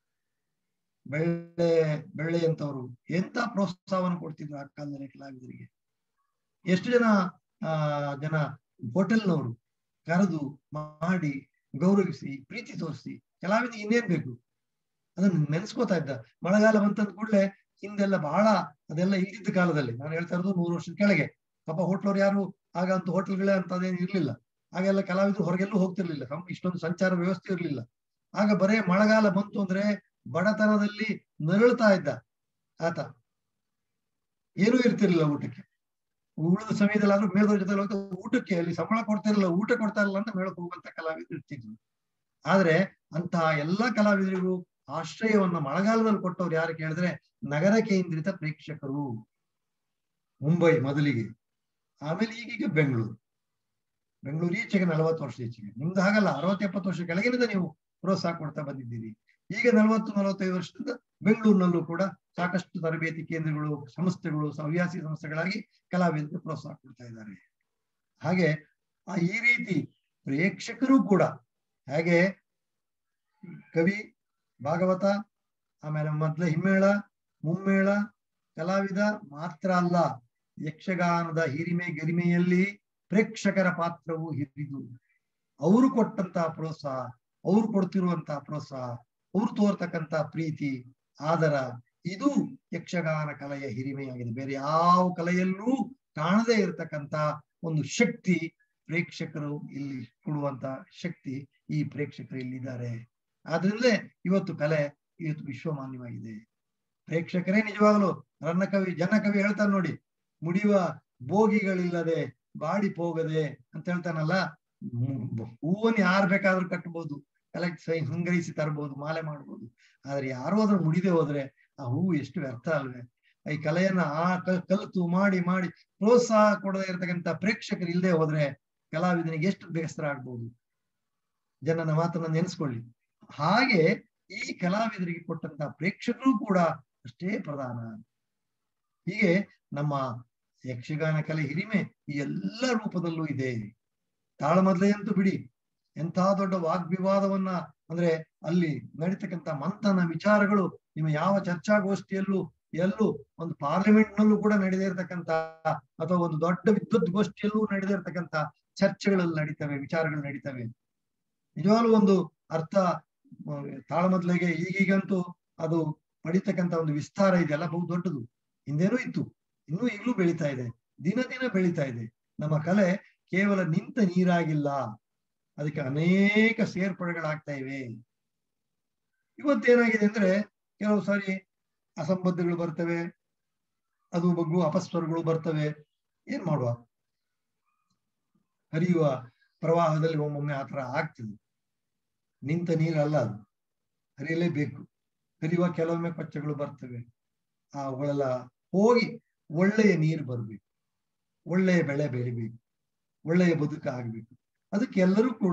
ಬೆಳ್ಳೆ ಬೆಳ್ಳೆ ಅಂತವರು ಎಂತ ಪ್ರೋತ್ಸಾಹವನ್ನು ಕೊಡ್ತಿದ್ರು ಆ ಕಾಲದಲ್ಲಿ ಕಲಾವಿದರಿಗೆ ಎಷ್ಟು ಜನ ಆ ಜನ ಹೋಟೆಲ್ನವರು ಕರೆದು ಮಾಡಿ ಗೌರವಿಸಿ ಪ್ರೀತಿ ತೋರಿಸಿ ಕಲಾವಿದ ಇನ್ನೇನ್ ಬೇಕು ಅದನ್ನ ನೆನ್ಸ್ಕೋತಾ ಇದ್ದ ಮಳೆಗಾಲ ಬಂತಂದ ಕೂಡಲೇ ಹಿಂದೆಲ್ಲ ಬಹಳ ಅದೆಲ್ಲ ಇದ್ದಿದ್ದ ಕಾಲದಲ್ಲಿ ನಾನು ಹೇಳ್ತಾ ಇರೋದು ನೂರು ವರ್ಷದ ಕೆಳಗೆ ಪಾಪ ಹೋಟ್ಲವ್ರು ಯಾರು ಆಗ ಅಂತ ಹೋಟೆಲ್ಗಳೇ ಅಂತ ಅದೇನು ಇರ್ಲಿಲ್ಲ ಆಗೆಲ್ಲ ಕಲಾವಿದರು ಹೊರಗೆಲ್ಲೂ ಹೋಗ್ತಿರ್ಲಿಲ್ಲ ಇಷ್ಟೊಂದು ಸಂಚಾರ ವ್ಯವಸ್ಥೆ ಇರ್ಲಿಲ್ಲ ಆಗ ಬರೇ ಮಳೆಗಾಲ ಬಂತು ಅಂದ್ರೆ ಬಡತನದಲ್ಲಿ ನರಳ್ತಾ ಇದ್ದ ಆತ ಏನೂ ಇರ್ತಿರ್ಲಿಲ್ಲ ಊಟಕ್ಕೆ ಉಳಿದ ಸಮಯದಲ್ಲಿ ಆದ್ರೂ ಮೇಲ್ದವ್ರ ಜೊತೆ ಹೋಗಿ ಊಟಕ್ಕೆ ಅಲ್ಲಿ ಸಂಬಳ ಕೊಡ್ತಿರಲಿಲ್ಲ ಊಟ ಕೊಡ್ತಾ ಇರಲಿಲ್ಲ ಅಂತ ಮೇಳಕ್ಕೆ ಹೋಗುವಂತ ಕಲಾವಿದರು ಇರ್ತಿದ್ರು ಆದ್ರೆ ಅಂತಹ ಎಲ್ಲಾ ಕಲಾವಿದರಿಗೂ ಆಶ್ರಯವನ್ನ ಮಳೆಗಾಲದಲ್ಲಿ ಕೊಟ್ಟವ್ರು ಯಾರು ಕೇಳಿದ್ರೆ ನಗರ ಕೇಂದ್ರಿತ ಪ್ರೇಕ್ಷಕರು ಮುಂಬೈ ಮೊದಲಿಗೆ ಆಮೇಲೆ ಈಗೀಗ ಬೆಂಗಳೂರು ಬೆಂಗಳೂರು ಈಚೆಗೆ ನಲವತ್ತು ವರ್ಷ ಈಚೆಗೆ ನಿಮ್ದು ಹಾಗಲ್ಲ ಅರವತ್ತು ಎಪ್ಪತ್ತು ವರ್ಷ ಕೆಳಗಿನಿಂದ ನೀವು ಪ್ರೋತ್ಸಾಹ ಕೊಡ್ತಾ ಬಂದಿದ್ದೀರಿ ಈಗ ನಲವತ್ತು ನಲವತ್ತೈದು ವರ್ಷದಿಂದ ಬೆಂಗಳೂರಿನಲ್ಲೂ ಕೂಡ ಸಾಕಷ್ಟು ತರಬೇತಿ ಕೇಂದ್ರಗಳು ಸಂಸ್ಥೆಗಳು ಹವ್ಯಾಸಿ ಸಂಸ್ಥೆಗಳಾಗಿ ಕಲಾವಿದರಿಗೆ ಪ್ರೋತ್ಸಾಹ ಕೊಡ್ತಾ ಇದ್ದಾರೆ ಹಾಗೆ ಆ ಈ ರೀತಿ ಪ್ರೇಕ್ಷಕರು ಕೂಡ ಹಾಗೆ ಕವಿ ಭಾಗವತ ಆಮೇಲೆ ಮೊದ್ಲ ಹಿಮ್ಮೇಳ ಮುಮ್ಮೇಳ ಕಲಾವಿದ ಮಾತ್ರ ಅಲ್ಲ ಯಕ್ಷಗಾನದ ಹಿರಿಮೆ ಗರಿಮೆಯಲ್ಲಿ ಪ್ರೇಕ್ಷಕರ ಪಾತ್ರವು ಹಿರಿದು ಅವರು ಕೊಟ್ಟಂತಹ ಪ್ರೋತ್ಸಾಹ ಅವ್ರು ಕೊಡ್ತಿರುವಂತಹ ಪ್ರೋತ್ಸಾಹ ಅವ್ರು ತೋರ್ತಕ್ಕಂತ ಪ್ರೀತಿ ಆದರ ಇದು ಯಕ್ಷಗಾನ ಕಲೆಯ ಹಿರಿಮೆಯಾಗಿದೆ ಬೇರೆ ಯಾವ ಕಲೆಯಲ್ಲೂ ಕಾಣದೇ ಇರತಕ್ಕಂತ ಒಂದು ಶಕ್ತಿ ಪ್ರೇಕ್ಷಕರು ಇಲ್ಲಿ ಕೊಡುವಂತ ಶಕ್ತಿ ಈ ಪ್ರೇಕ್ಷಕರು ಇಲ್ಲಿದ್ದಾರೆ ಆದ್ರಿಂದ ಇವತ್ತು ಕಲೆ ಇವತ್ತು ವಿಶ್ವಮಾನ್ಯವಾಗಿದೆ ಪ್ರೇಕ್ಷಕರೇ ನಿಜವಾಗಲು ರನ್ನ ಕವಿ ಜನ ಕವಿ ಹೇಳ್ತಾನೆ ನೋಡಿ ಮುಡಿಯುವ ಬೋಗಿಗಳಿಲ್ಲದೆ ಬಾಡಿ ಹೋಗದೆ ಅಂತ ಹೇಳ್ತಾನಲ್ಲ ಹೂವನ್ನ ಯಾರು ಬೇಕಾದ್ರೂ ಕಟ್ಬೋದು ಕಲೆಕ್ಟ್ ಸೈ ಹಂಗರಿಸಿ ತರಬಹುದು ಮಾಲೆ ಮಾಡ್ಬೋದು ಆದ್ರೆ ಯಾರೋ ಅದ್ರ ಮುಡಿದೆ ಹೋದ್ರೆ ಆ ಹೂವು ಎಷ್ಟು ವ್ಯರ್ಥ ಅಲ್ವೇ ಈ ಕಲೆಯನ್ನ ಆ ಕಲಿತು ಮಾಡಿ ಮಾಡಿ ಪ್ರೋತ್ಸಾಹ ಕೊಡದೇ ಇರತಕ್ಕಂತ ಪ್ರೇಕ್ಷಕರು ಇಲ್ಲದೆ ಹೋದ್ರೆ ಕಲಾವಿದನಿಗೆ ಎಷ್ಟು ಬೇಸರ ಆಗ್ಬೋದು ಜನನ ಮಾತನ್ನ ನೆನೆಸ್ಕೊಳ್ಳಿ ಹಾಗೆ ಈ ಕಲಾವಿದರಿಗೆ ಕೊಟ್ಟಂತ ಪ್ರೇಕ್ಷಕರು ಕೂಡ ಅಷ್ಟೇ ಪ್ರಧಾನ ಹೀಗೆ ನಮ್ಮ ಯಕ್ಷಗಾನ ಕಲೆ ಹಿರಿಮೆ ಈ ಎಲ್ಲ ರೂಪದಲ್ಲೂ ಇದೆ ತಾಳಮದ್ಲೆ ಅಂತೂ ಬಿಡಿ ಎಂಥ ದೊಡ್ಡ ವಾಗ್ವಿವಾದವನ್ನ ಅಂದ್ರೆ ಅಲ್ಲಿ ನಡೀತಕ್ಕಂಥ ಮಂಥನ ವಿಚಾರಗಳು ನಿಮ್ಮ ಯಾವ ಚರ್ಚಾಗೋಷ್ಠಿಯಲ್ಲೂ ಎಲ್ಲೂ ಒಂದು ಪಾರ್ಲಿಮೆಂಟ್ ನಲ್ಲೂ ಕೂಡ ನಡೆದೇ ಇರತಕ್ಕಂತ ಅಥವಾ ಒಂದು ದೊಡ್ಡ ವಿದ್ಯುತ್ ಗೋಷ್ಠಿಯಲ್ಲೂ ನಡೆದೇ ಇರತಕ್ಕಂತ ಚರ್ಚೆಗಳಲ್ಲಿ ನಡೀತವೆ ವಿಚಾರಗಳು ನಡೀತವೆ ನಿಜವಾಗ್ಲೂ ಒಂದು ಅರ್ಥ ತಾಳಮದ್ಲೆಗೆ ಈಗೀಗಂತೂ ಅದು ಪಡಿತಕ್ಕಂತ ಒಂದು ವಿಸ್ತಾರ ಇದೆಯಲ್ಲ ಬಹು ದೊಡ್ಡದು ಹಿಂದೇನೂ ಇತ್ತು ಇನ್ನೂ ಈಗಲೂ ಬೆಳೀತಾ ಇದೆ ದಿನ ದಿನ ಬೆಳೀತಾ ಇದೆ ನಮ್ಮ ಕಲೆ ಕೇವಲ ನಿಂತ ನೀರಾಗಿಲ್ಲ ಅದಕ್ಕೆ ಅನೇಕ ಸೇರ್ಪಡೆಗಳಾಗ್ತಾ ಇವೆ ಇವತ್ತೇನಾಗಿದೆ ಅಂದ್ರೆ ಕೆಲವು ಸಾರಿ ಅಸಂಬದ್ಧಗಳು ಬರ್ತವೆ ಅದು ಬಗ್ಗು ಅಪಸ್ವರಗಳು ಬರ್ತವೆ ಏನ್ ಮಾಡುವ ಹರಿಯುವ ಪ್ರವಾಹದಲ್ಲಿ ಒಮ್ಮೊಮ್ಮೆ ಆತರ ಆಗ್ತದೆ ನಿಂತ ನೀರಲ್ಲ ಅದು ಹರಿಯಲೇಬೇಕು ಹರಿಯುವ ಕೆಲವೊಮ್ಮೆ ಕೊಚ್ಚಗಳು ಬರ್ತವೆ ಆ ಅವುಗಳೆಲ್ಲ ಹೋಗಿ ಒಳ್ಳೆಯ ನೀರು ಬರಬೇಕು ಒಳ್ಳೆಯ ಬೆಳೆ ಬೆಳಿಬೇಕು ಒಳ್ಳೆಯ ಬದುಕು ಆಗ್ಬೇಕು ಅದಕ್ಕೆ ಎಲ್ಲರೂ ಕೂಡ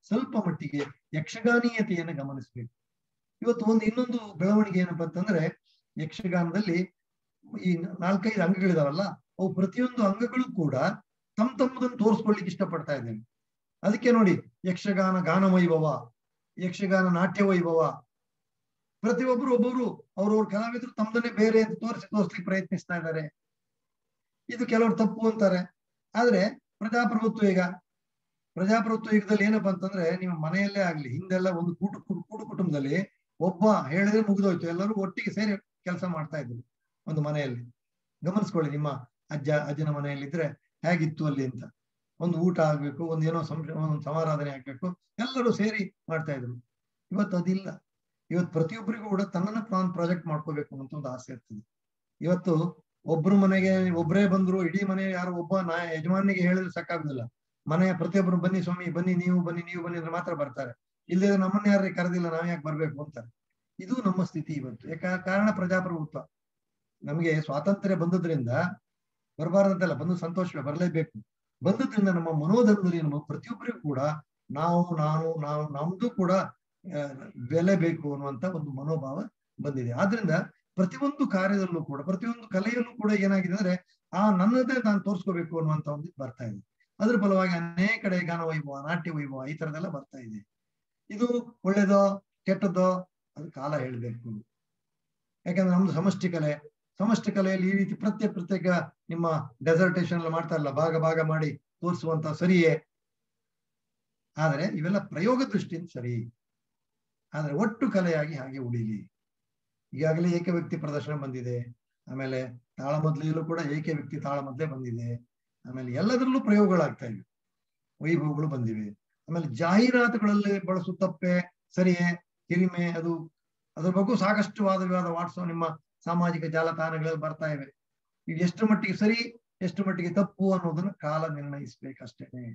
ಸ್ವಲ್ಪ ಮಟ್ಟಿಗೆ ಯಕ್ಷಗಾನೀಯತೆಯನ್ನು ಗಮನಿಸಬೇಕು ಇವತ್ತು ಒಂದು ಇನ್ನೊಂದು ಬೆಳವಣಿಗೆ ಏನಪ್ಪಾ ಅಂತಂದ್ರೆ ಯಕ್ಷಗಾನದಲ್ಲಿ ಈ ನಾಲ್ಕೈದು ಅಂಗಗಳಿದಾವಲ್ಲ ಅವು ಪ್ರತಿಯೊಂದು ಅಂಗಗಳು ಕೂಡ ತಮ್ಮ ತಮ್ಮದನ್ನು ತೋರಿಸ್ಕೊಳ್ಲಿಕ್ಕೆ ಇಷ್ಟಪಡ್ತಾ ಇದ್ದೇವೆ ಅದಕ್ಕೆ ನೋಡಿ ಯಕ್ಷಗಾನ ಗಾನ ವೈಭವ ಯಕ್ಷಗಾನ ನಾಟ್ಯ ವೈಭವ ಪ್ರತಿಯೊಬ್ಬರು ಒಬ್ಬೊಬ್ರು ಅವ್ರವ್ರ ಕಲಾವಿದರು ತಮ್ಮದನ್ನೇ ಬೇರೆ ಅಂತ ತೋರಿಸಿ ತೋರಿಸ್ಲಿಕ್ಕೆ ಪ್ರಯತ್ನಿಸ್ತಾ ಇದ್ದಾರೆ ಇದು ಕೆಲವರು ತಪ್ಪು ಅಂತಾರೆ ಆದ್ರೆ ಪ್ರಜಾಪ್ರಭುತ್ವ ಈಗ ಪ್ರಜಾಪ್ರಭುತ್ವ ಯುಗದಲ್ಲಿ ಏನಪ್ಪಾ ಅಂತಂದ್ರೆ ನಿಮ್ಮ ಮನೆಯಲ್ಲೇ ಆಗ್ಲಿ ಹಿಂದೆಲ್ಲ ಒಂದು ಕೂಟು ಕೂಟು ಕುಟುಂಬದಲ್ಲಿ ಒಬ್ಬ ಹೇಳಿದ್ರೆ ಮುಗಿದೋಯ್ತು ಎಲ್ಲರೂ ಒಟ್ಟಿಗೆ ಸೇರಿ ಕೆಲಸ ಮಾಡ್ತಾ ಇದ್ರು ಒಂದು ಮನೆಯಲ್ಲಿ ಗಮನಿಸ್ಕೊಳ್ಳಿ ನಿಮ್ಮ ಅಜ್ಜ ಅಜ್ಜನ ಮನೆಯಲ್ಲಿದ್ರೆ ಹೇಗಿತ್ತು ಅಲ್ಲಿ ಅಂತ ಒಂದು ಊಟ ಆಗ್ಬೇಕು ಒಂದು ಏನೋ ಸಂಶ ಒಂದು ಸಮಾರಾಧನೆ ಆಗ್ಬೇಕು ಎಲ್ಲರೂ ಸೇರಿ ಮಾಡ್ತಾ ಇದ್ರು ಇವತ್ತು ಅದಿಲ್ಲ ಇವತ್ತು ಪ್ರತಿಯೊಬ್ಬರಿಗೂ ಕೂಡ ತನ್ನನ್ನ ತಾನು ಪ್ರಾಜೆಕ್ಟ್ ಮಾಡ್ಕೋಬೇಕು ಅಂತ ಒಂದು ಆಸೆ ಇರ್ತದೆ ಇವತ್ತು ಒಬ್ರು ಮನೆಗೆ ಒಬ್ಬರೇ ಬಂದ್ರು ಇಡೀ ಮನೆ ಯಾರು ಒಬ್ಬ ನಾ ಯಜಮಾನಿಗೆ ಹೇಳಿದ್ರೆ ಸಾಕಾಗುದಿಲ್ಲ ಮನೆಯ ಪ್ರತಿಯೊಬ್ಬರು ಬನ್ನಿ ಸ್ವಾಮಿ ಬನ್ನಿ ನೀವು ಬನ್ನಿ ನೀವು ಬನ್ನಿ ಅಂದ್ರೆ ಮಾತ್ರ ಬರ್ತಾರೆ ಇಲ್ಲದೆ ನಮ್ಮನ್ನ ಯಾರೇ ಕರೆದಿಲ್ಲ ನಾವ್ ಯಾಕೆ ಬರ್ಬೇಕು ಅಂತಾರೆ ಇದು ನಮ್ಮ ಸ್ಥಿತಿ ಇವತ್ತು ಯಾಕ ಕಾರಣ ಪ್ರಜಾಪ್ರಭುತ್ವ ನಮಗೆ ಸ್ವಾತಂತ್ರ್ಯ ಬಂದದ್ರಿಂದ ಬರಬಾರ್ದಂತಲ್ಲ ಬಂದು ಸಂತೋಷವೇ ಬರಲೇಬೇಕು ಬಂದದ್ರಿಂದ ನಮ್ಮ ಮನೋಧರ್ಮದಲ್ಲಿ ನಮ್ಮ ಪ್ರತಿಯೊಬ್ಬರಿಗೂ ಕೂಡ ನಾವು ನಾನು ನಾವು ನಮ್ದು ಕೂಡ ಬೆಲೆ ಬೇಕು ಅನ್ನುವಂತ ಒಂದು ಮನೋಭಾವ ಬಂದಿದೆ ಆದ್ರಿಂದ ಪ್ರತಿಯೊಂದು ಕಾರ್ಯದಲ್ಲೂ ಕೂಡ ಪ್ರತಿಯೊಂದು ಕಲೆಯಲ್ಲೂ ಕೂಡ ಏನಾಗಿದೆ ಅಂದ್ರೆ ಆ ನನ್ನದೇ ನಾನು ತೋರಿಸ್ಕೋಬೇಕು ಅನ್ನುವಂತ ಒಂದು ಬರ್ತಾ ಇದೆ ಅದ್ರ ಫಲವಾಗಿ ಅನೇಕ ಕಡೆ ಗಾನ ವೈಭವ ನಾಟ್ಯ ವೈಭವ ಈ ತರದೆಲ್ಲ ಬರ್ತಾ ಇದೆ ಇದು ಒಳ್ಳೇದೋ ಕೆಟ್ಟದ್ದೋ ಅದು ಕಾಲ ಹೇಳ್ಬೇಕು ಯಾಕಂದ್ರೆ ನಮ್ದು ಸಮಷ್ಟಿ ಕಲೆ ಸಮಷ್ಟಿ ಕಲೆಯಲ್ಲಿ ಈ ರೀತಿ ಪ್ರತ್ಯೇಕ ಪ್ರತ್ಯೇಕ ನಿಮ್ಮ ಡೆಸರ್ಟೇಷನ್ ಎಲ್ಲ ಮಾಡ್ತಾರಲ್ಲ ಭಾಗ ಭಾಗ ಮಾಡಿ ತೋರಿಸುವಂತ ಸರಿಯೇ ಆದ್ರೆ ಇವೆಲ್ಲ ಪ್ರಯೋಗ ದೃಷ್ಟಿಯಿಂದ ಸರಿ ಆದ್ರೆ ಒಟ್ಟು ಕಲೆಯಾಗಿ ಹಾಗೆ ಉಳಿಲಿ ಈಗಾಗಲೇ ಏಕ ವ್ಯಕ್ತಿ ಪ್ರದರ್ಶನ ಬಂದಿದೆ ಆಮೇಲೆ ತಾಳಮದ್ಲೆಯಲ್ಲೂ ಕೂಡ ಏಕ ವ್ಯಕ್ತಿ ತಾಳಮದ್ಲೆ ಬಂದಿದೆ ಆಮೇಲೆ ಎಲ್ಲದರಲ್ಲೂ ಪ್ರಯೋಗಗಳಾಗ್ತಾ ಇವೆ ವೈಭವಗಳು ಬಂದಿವೆ ಆಮೇಲೆ ಜಾಹೀರಾತುಗಳಲ್ಲಿ ಬಳಸುತ್ತಪ್ಪೆ ಸರಿಯೇ ಹಿರಿಮೆ ಅದು ಅದ್ರ ಬಗ್ಗೆ ಸಾಕಷ್ಟು ವಾದ ವಿವಾದ ವಾಟ್ಸಪ್ ನಿಮ್ಮ ಸಾಮಾಜಿಕ ಜಾಲತಾಣಗಳಲ್ಲಿ ಬರ್ತಾ ಇವೆ ಇದು ಎಷ್ಟು ಮಟ್ಟಿಗೆ ಸರಿ ಎಷ್ಟು ಮಟ್ಟಿಗೆ ತಪ್ಪು ಅನ್ನೋದನ್ನ ಕಾಲ ನಿರ್ಣಯಿಸ್ಬೇಕಷ್ಟೇನೆ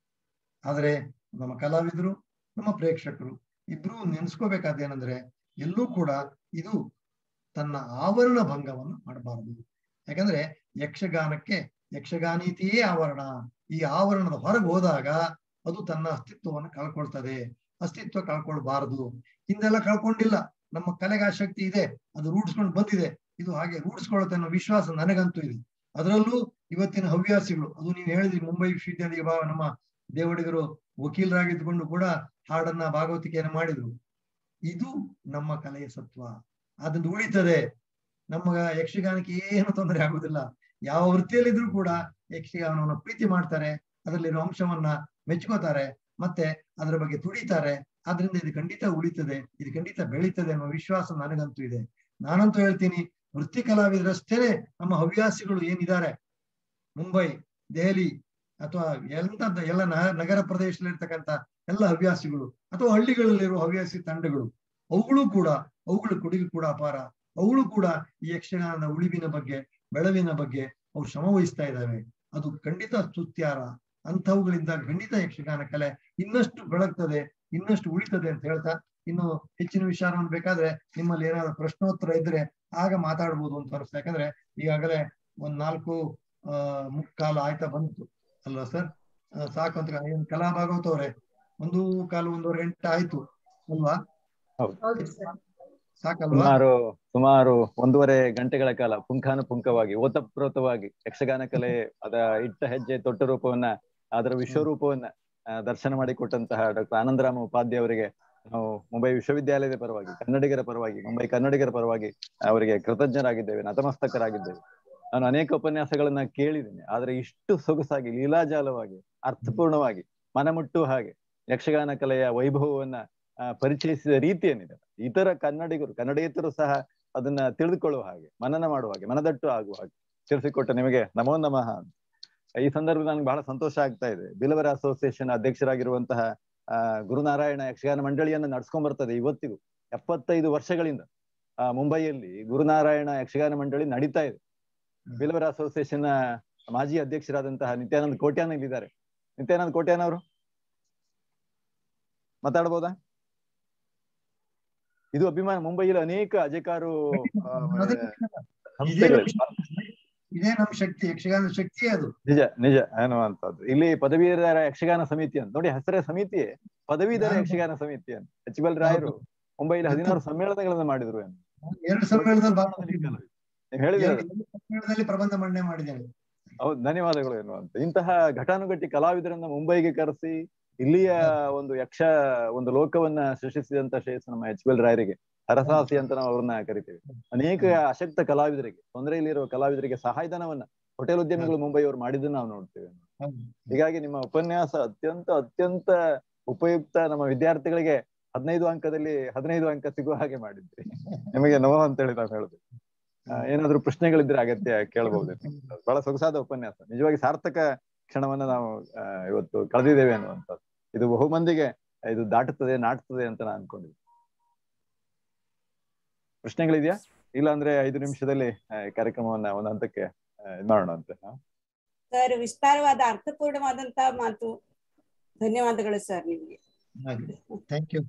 ಆದ್ರೆ ನಮ್ಮ ಕಲಾವಿದರು ನಮ್ಮ ಪ್ರೇಕ್ಷಕರು ಇಬ್ರು ನೆನ್ಸ್ಕೋಬೇಕಾದೇನಂದ್ರೆ ಎಲ್ಲೂ ಕೂಡ ಇದು ತನ್ನ ಆವರಣ ಭಂಗವನ್ನು ಮಾಡಬಾರದು ಯಾಕಂದ್ರೆ ಯಕ್ಷಗಾನಕ್ಕೆ ಯಕ್ಷಗಾನೀತಿಯೇ ಆವರಣ ಈ ಆವರಣದ ಹೊರಗೆ ಹೋದಾಗ ಅದು ತನ್ನ ಅಸ್ತಿತ್ವವನ್ನು ಕಳ್ಕೊಳ್ತದೆ ಅಸ್ತಿತ್ವ ಕಳ್ಕೊಳ್ಬಾರದು ಹಿಂದೆಲ್ಲ ಕಳ್ಕೊಂಡಿಲ್ಲ ನಮ್ಮ ಕಲೆಗೆ ಆ ಶಕ್ತಿ ಇದೆ ಅದು ರೂಢಿಸ್ಕೊಂಡು ಬಂದಿದೆ ಇದು ಹಾಗೆ ರೂಢಿಸ್ಕೊಳ್ಳುತ್ತೆ ಅನ್ನೋ ವಿಶ್ವಾಸ ನನಗಂತೂ ಇದೆ ಅದರಲ್ಲೂ ಇವತ್ತಿನ ಹವ್ಯಾಸಿಗಳು ಅದು ನೀವು ಹೇಳಿದ್ರಿ ಮುಂಬೈ ವಿಶ್ವವಿದ್ಯಾಲಯ ಭಾವ ನಮ್ಮ ದೇವಡಿಗರು ವಕೀಲರಾಗಿದ್ದುಕೊಂಡು ಕೂಡ ಹಾಡನ್ನ ಭಾಗವತಿಕೆಯನ್ನು ಮಾಡಿದ್ರು ಇದು ನಮ್ಮ ಕಲೆಯ ಸತ್ವ ಅದನ್ನು ಉಳಿತದೆ ನಮಗ ಯಕ್ಷಗಾನಕ್ಕೆ ಏನು ತೊಂದರೆ ಆಗುದಿಲ್ಲ ಯಾವ ವೃತ್ತಿಯಲ್ಲಿದ್ರು ಕೂಡ ಯಕ್ಷಗಾನವನ್ನು ಪ್ರೀತಿ ಮಾಡ್ತಾರೆ ಅದರಲ್ಲಿರೋ ಅಂಶವನ್ನ ಮೆಚ್ಕೋತಾರೆ ಮತ್ತೆ ಅದರ ಬಗ್ಗೆ ತುಡಿತಾರೆ ಆದ್ರಿಂದ ಇದು ಖಂಡಿತ ಉಳಿತದೆ ಇದು ಖಂಡಿತ ಬೆಳೀತದೆ ಅನ್ನೋ ವಿಶ್ವಾಸ ನನಗಂತೂ ಇದೆ ನಾನಂತೂ ಹೇಳ್ತೀನಿ ವೃತ್ತಿ ಕಲಾವಿದರಷ್ಟೇ ನಮ್ಮ ಹವ್ಯಾಸಿಗಳು ಏನಿದ್ದಾರೆ ಮುಂಬೈ ದೆಹಲಿ ಅಥವಾ ಎಂತ ಎಲ್ಲ ನಗರ ಪ್ರದೇಶದಲ್ಲಿರ್ತಕ್ಕಂಥ ಎಲ್ಲ ಹವ್ಯಾಸಿಗಳು ಅಥವಾ ಹಳ್ಳಿಗಳಲ್ಲಿರುವ ಹವ್ಯಾಸಿ ತಂಡಗಳು ಅವುಗಳು ಕೂಡ ಅವುಗಳ ಕೊಡುಗೆ ಕೂಡ ಅಪಾರ ಅವುಗಳು ಕೂಡ ಈ ಯಕ್ಷಗಾನದ ಉಳಿವಿನ ಬಗ್ಗೆ ಬೆಳವಿನ ಬಗ್ಗೆ ಅವು ಶ್ರಮ ವಹಿಸ್ತಾ ಇದ್ದಾವೆ ಅದು ಖಂಡಿತ ಸ್ತುತ್ಯಾರ ಅಂಥವುಗಳಿಂದ ಖಂಡಿತ ಯಕ್ಷಗಾನ ಕಲೆ ಇನ್ನಷ್ಟು ಬೆಳಗ್ತದೆ ಇನ್ನಷ್ಟು ಉಳಿತದೆ ಅಂತ ಹೇಳ್ತಾ ಇನ್ನು ಹೆಚ್ಚಿನ ವಿಚಾರವನ್ನು ಬೇಕಾದ್ರೆ ನಿಮ್ಮಲ್ಲಿ ಏನಾದ್ರು ಪ್ರಶ್ನೋತ್ತರ ಇದ್ರೆ ಆಗ ಮಾತಾಡ್ಬೋದು ಅಂತ ಅನಿಸ್ತಾ ಯಾಕಂದ್ರೆ ಈಗಾಗಲೇ ಒಂದ್ ನಾಲ್ಕು ಆ ಮುಕ್ಕಾಲು ಆಯ್ತಾ ಬಂತು ಅಲ್ವಾ ಸರ್ ಸಾಕು ಅಂತ ಏನ್ ಕಲಾ ಭಾಗವತ್ ಅವ್ರೆ ಒಂದು ಕಾಲು ಒಂದೂವರೆ ಗಂಟೆ ಆಯ್ತು ಅಲ್ವಾ ಸಾಕಲ್ವಾ ಸುಮಾರು ಸುಮಾರು ಒಂದೂವರೆ ಗಂಟೆಗಳ ಕಾಲ ಪುಂಖಾನುಪುಂಖವಾಗಿ ಓತಪ್ರೋತವಾಗಿ ಯಕ್ಷಗಾನ ಕಲೆ ಅದ ಇಟ್ಟ ಹೆಜ್ಜೆ ತೊಟ್ಟ ರೂಪವನ್ನ ಅದರ ವಿಶ್ವರೂಪವನ್ನ ದರ್ಶನ ಮಾಡಿಕೊಟ್ಟಂತಹ ಡಾಕ್ಟರ್ ಆನಂದರಾಮ ಉಪಾಧ್ಯಾಯ ಅವರಿಗೆ ನಾವು ಮುಂಬೈ ವಿಶ್ವವಿದ್ಯಾಲಯದ ಪರವಾಗಿ ಕನ್ನಡಿಗರ ಪರವಾಗಿ ಮುಂಬೈ ಕನ್ನಡಿಗರ ಪರವಾಗಿ ಅವರಿಗೆ ಕೃತಜ್ಞರಾಗಿದ್ದೇವೆ ನತಮಸ್ತಕರಾಗಿದ್ದೇವೆ ನಾನು ಅನೇಕ ಉಪನ್ಯಾಸಗಳನ್ನ ಕೇಳಿದ್ದೇನೆ ಆದ್ರೆ ಇಷ್ಟು ಸೊಗಸಾಗಿ ಲೀಲಾಜಾಲವಾಗಿ ಅರ್ಥಪೂರ್ಣವಾಗಿ ಮನಮುಟ್ಟು ಹಾಗೆ ಯಕ್ಷಗಾನ ಕಲೆಯ ವೈಭವವನ್ನ ಪರಿಚಯಿಸಿದ ರೀತಿ ಏನಿದೆ ಇತರ ಕನ್ನಡಿಗರು ಕನ್ನಡೇತರು ಸಹ ಅದನ್ನ ತಿಳಿದುಕೊಳ್ಳುವ ಹಾಗೆ ಮನನ ಮಾಡುವ ಹಾಗೆ ಮನದಟ್ಟು ಆಗುವ ಹಾಗೆ ತಿಳಿಸಿಕೊಟ್ಟ ನಿಮಗೆ ನಮೋ ನಮಃ ಈ ಸಂದರ್ಭದಲ್ಲಿ ನನಗೆ ಬಹಳ ಸಂತೋಷ ಆಗ್ತಾ ಇದೆ ಬಿಲವರ ಅಸೋಸಿಯೇಷನ್ ಅಧ್ಯಕ್ಷರಾಗಿರುವಂತಹ ಆ ಗುರುನಾರಾಯಣ ಯಕ್ಷಗಾನ ಮಂಡಳಿಯನ್ನ ನಡ್ಸ್ಕೊಂಡ್ ಬರ್ತದೆ ಇವತ್ತಿಗೂ ಎಪ್ಪತ್ತೈದು ವರ್ಷಗಳಿಂದ ಆ ಮುಂಬೈಯಲ್ಲಿ ಗುರುನಾರಾಯಣ ಯಕ್ಷಗಾನ ಮಂಡಳಿ ನಡೀತಾ ಇದೆ ಬಿಲವರ ಅಸೋಸಿಯೇಷನ್ ಮಾಜಿ ಅಧ್ಯಕ್ಷರಾದಂತಹ ನಿತ್ಯಾನಂದ್ ಕೋಟ್ಯಾನ್ ಇಲ್ಲಿದ್ದಾರೆ ನಿತ್ಯಾನಂದ್ ಕೋಟ್ಯಾನ್ ಅವರು ಮಾತಾಡ್ಬೋದಾ ಇದು ಅಭಿಮಾನ ಮುಂಬೈಯಲ್ಲಿ ಅನೇಕ ಅಜಕಾರು ಇದೇ ನಮ್ ಶಕ್ತಿ ಯಕ್ಷಗಾನದ ಶಕ್ತಿಯೇ ಅದು ನಿಜ ನಿಜ ಅನ್ನುವಂಥದ್ದು ಇಲ್ಲಿ ಪದವೀಧರ ಯಕ್ಷಗಾನ ಸಮಿತಿ ಅಂತ ನೋಡಿ ಹೆಸರೇ ಸಮಿತಿ ಪದವೀಧರ ನಾನು- ಯಕ್ಷಗಾನ ಸಮಿತಿ ಅಂತ ಎಚ್ ಬಿ ಎಲ್ ರಾಯರು ಮುಂಬೈಲಿ ಹದಿನಾರು ಸಮ್ಮೇಳನಗಳನ್ನ ಮಾಡಿದ್ರು ಏನು ಎರಡು ಸಮ್ಮೇಳನದಲ್ಲಿ ಭಾಗವಹಿಸಿದ್ದೇನೆ. ನೀವು ಹೇಳಿದ್ರೆ ಎರಡು ಸಮ್ಮೇಳನದಲ್ಲಿ ಪ್ರಬಂಧ ಮಂಡನೆ ಮಾಡಿದ್ದೇನೆ ಹೌದು ಧನ್ಯವಾದಗಳು ಎನ್ನುವಂತ ಇಂತಹ ಘಟಾನುಘಟಿ ಕಲಾವಿದರನ್ನ ಮುಂಬೈಗೆ ಕರೆಸಿ ಇಲ್ಲಿಯ ಒಂದು ಯಕ್ಷ ಒಂದು ಲೋಕವನ್ನ ಸೃಷ್ಟಿಸಿದಂತ ಶ್ರೇಯಸ್ ನಮ್ಮ ಎಚ್ ಬಿ ಎಲ್ ರಾಯರಿಗೆ ಹರಸಾಹಸಿ ಅಂತ ನಾವು ಅವ್ರನ್ನ ಕರಿತೇವೆ ಅನೇಕ ಅಶಕ್ತ ಕಲಾವಿದರಿಗೆ ತೊಂದರೆಯಲ್ಲಿರುವ ಕಲಾವಿದರಿಗೆ ಸಹಾಯಧನವನ್ನ ಹೋಟೆಲ್ ಉದ್ಯಮಿಗಳು ಮುಂಬೈ ಅವರು ಮಾಡಿದ್ದನ್ನ ನಾವು ನೋಡ್ತೇವೆ ಹೌದು. ಹೀಗಾಗಿ ನಿಮ್ಮ ಉಪನ್ಯಾಸ ಅತ್ಯಂತ ಅತ್ಯಂತ ಉಪಯುಕ್ತ ನಮ್ಮ ವಿದ್ಯಾರ್ಥಿಗಳಿಗೆ ಹದಿನೈದು ಅಂಕದಲ್ಲಿ ಹದಿನೈದು ಅಂಕ ಸಿಗುವ ಹಾಗೆ ಮಾಡಿದ್ರಿ ನಿಮಗೆ ನೋವು ಅಂತ ಹೇಳಿ ನಾವು ಹೇಳುದು ಆ, ಏನಾದ್ರೂ ಪ್ರಶ್ನೆಗಳಿದ್ರೆ ಅಗತ್ಯ ಕೇಳಬಹುದು ಬಹಳ ಸೊಗಸಾದ ಉಪನ್ಯಾಸ ನಿಜವಾಗಿ ಸಾರ್ಥಕ ಕ್ಷಣವನ್ನ ನಾವು ಆ, ಇವತ್ತು ಕಳೆದಿದ್ದೇವೆ ಅನ್ನುವಂಥದ್ದು ಇದು ಬಹುಮಂದಿಗೆ ಇದು ದಾಟುತ್ತದೆ ನಾಟುತ್ತದೆ ಅಂತ ನಾನು ಅನ್ಕೊಂಡಿದ್ದೆ ಪ್ರಶ್ನೆಗಳಿದೆಯಾ ಇಲ್ಲ ಅಂದ್ರೆ ಐದು ನಿಮಿಷದಲ್ಲಿ ಆ, ಈ ಕಾರ್ಯಕ್ರಮವನ್ನ ಒಂದು ಹಂತಕ್ಕೆ ಆ, ಇದ್ ಮಾಡೋಣ ಅಂತ ಹಾ? ಸರ್ ವಿಸ್ತಾರವಾದ ಅರ್ಥಪೂರ್ಣವಾದಂತಹ ಮಾತು ಧನ್ಯವಾದಗಳು ಸರ್ ನಿಮ್ಗೆ ಥ್ಯಾಂಕ್ ಯು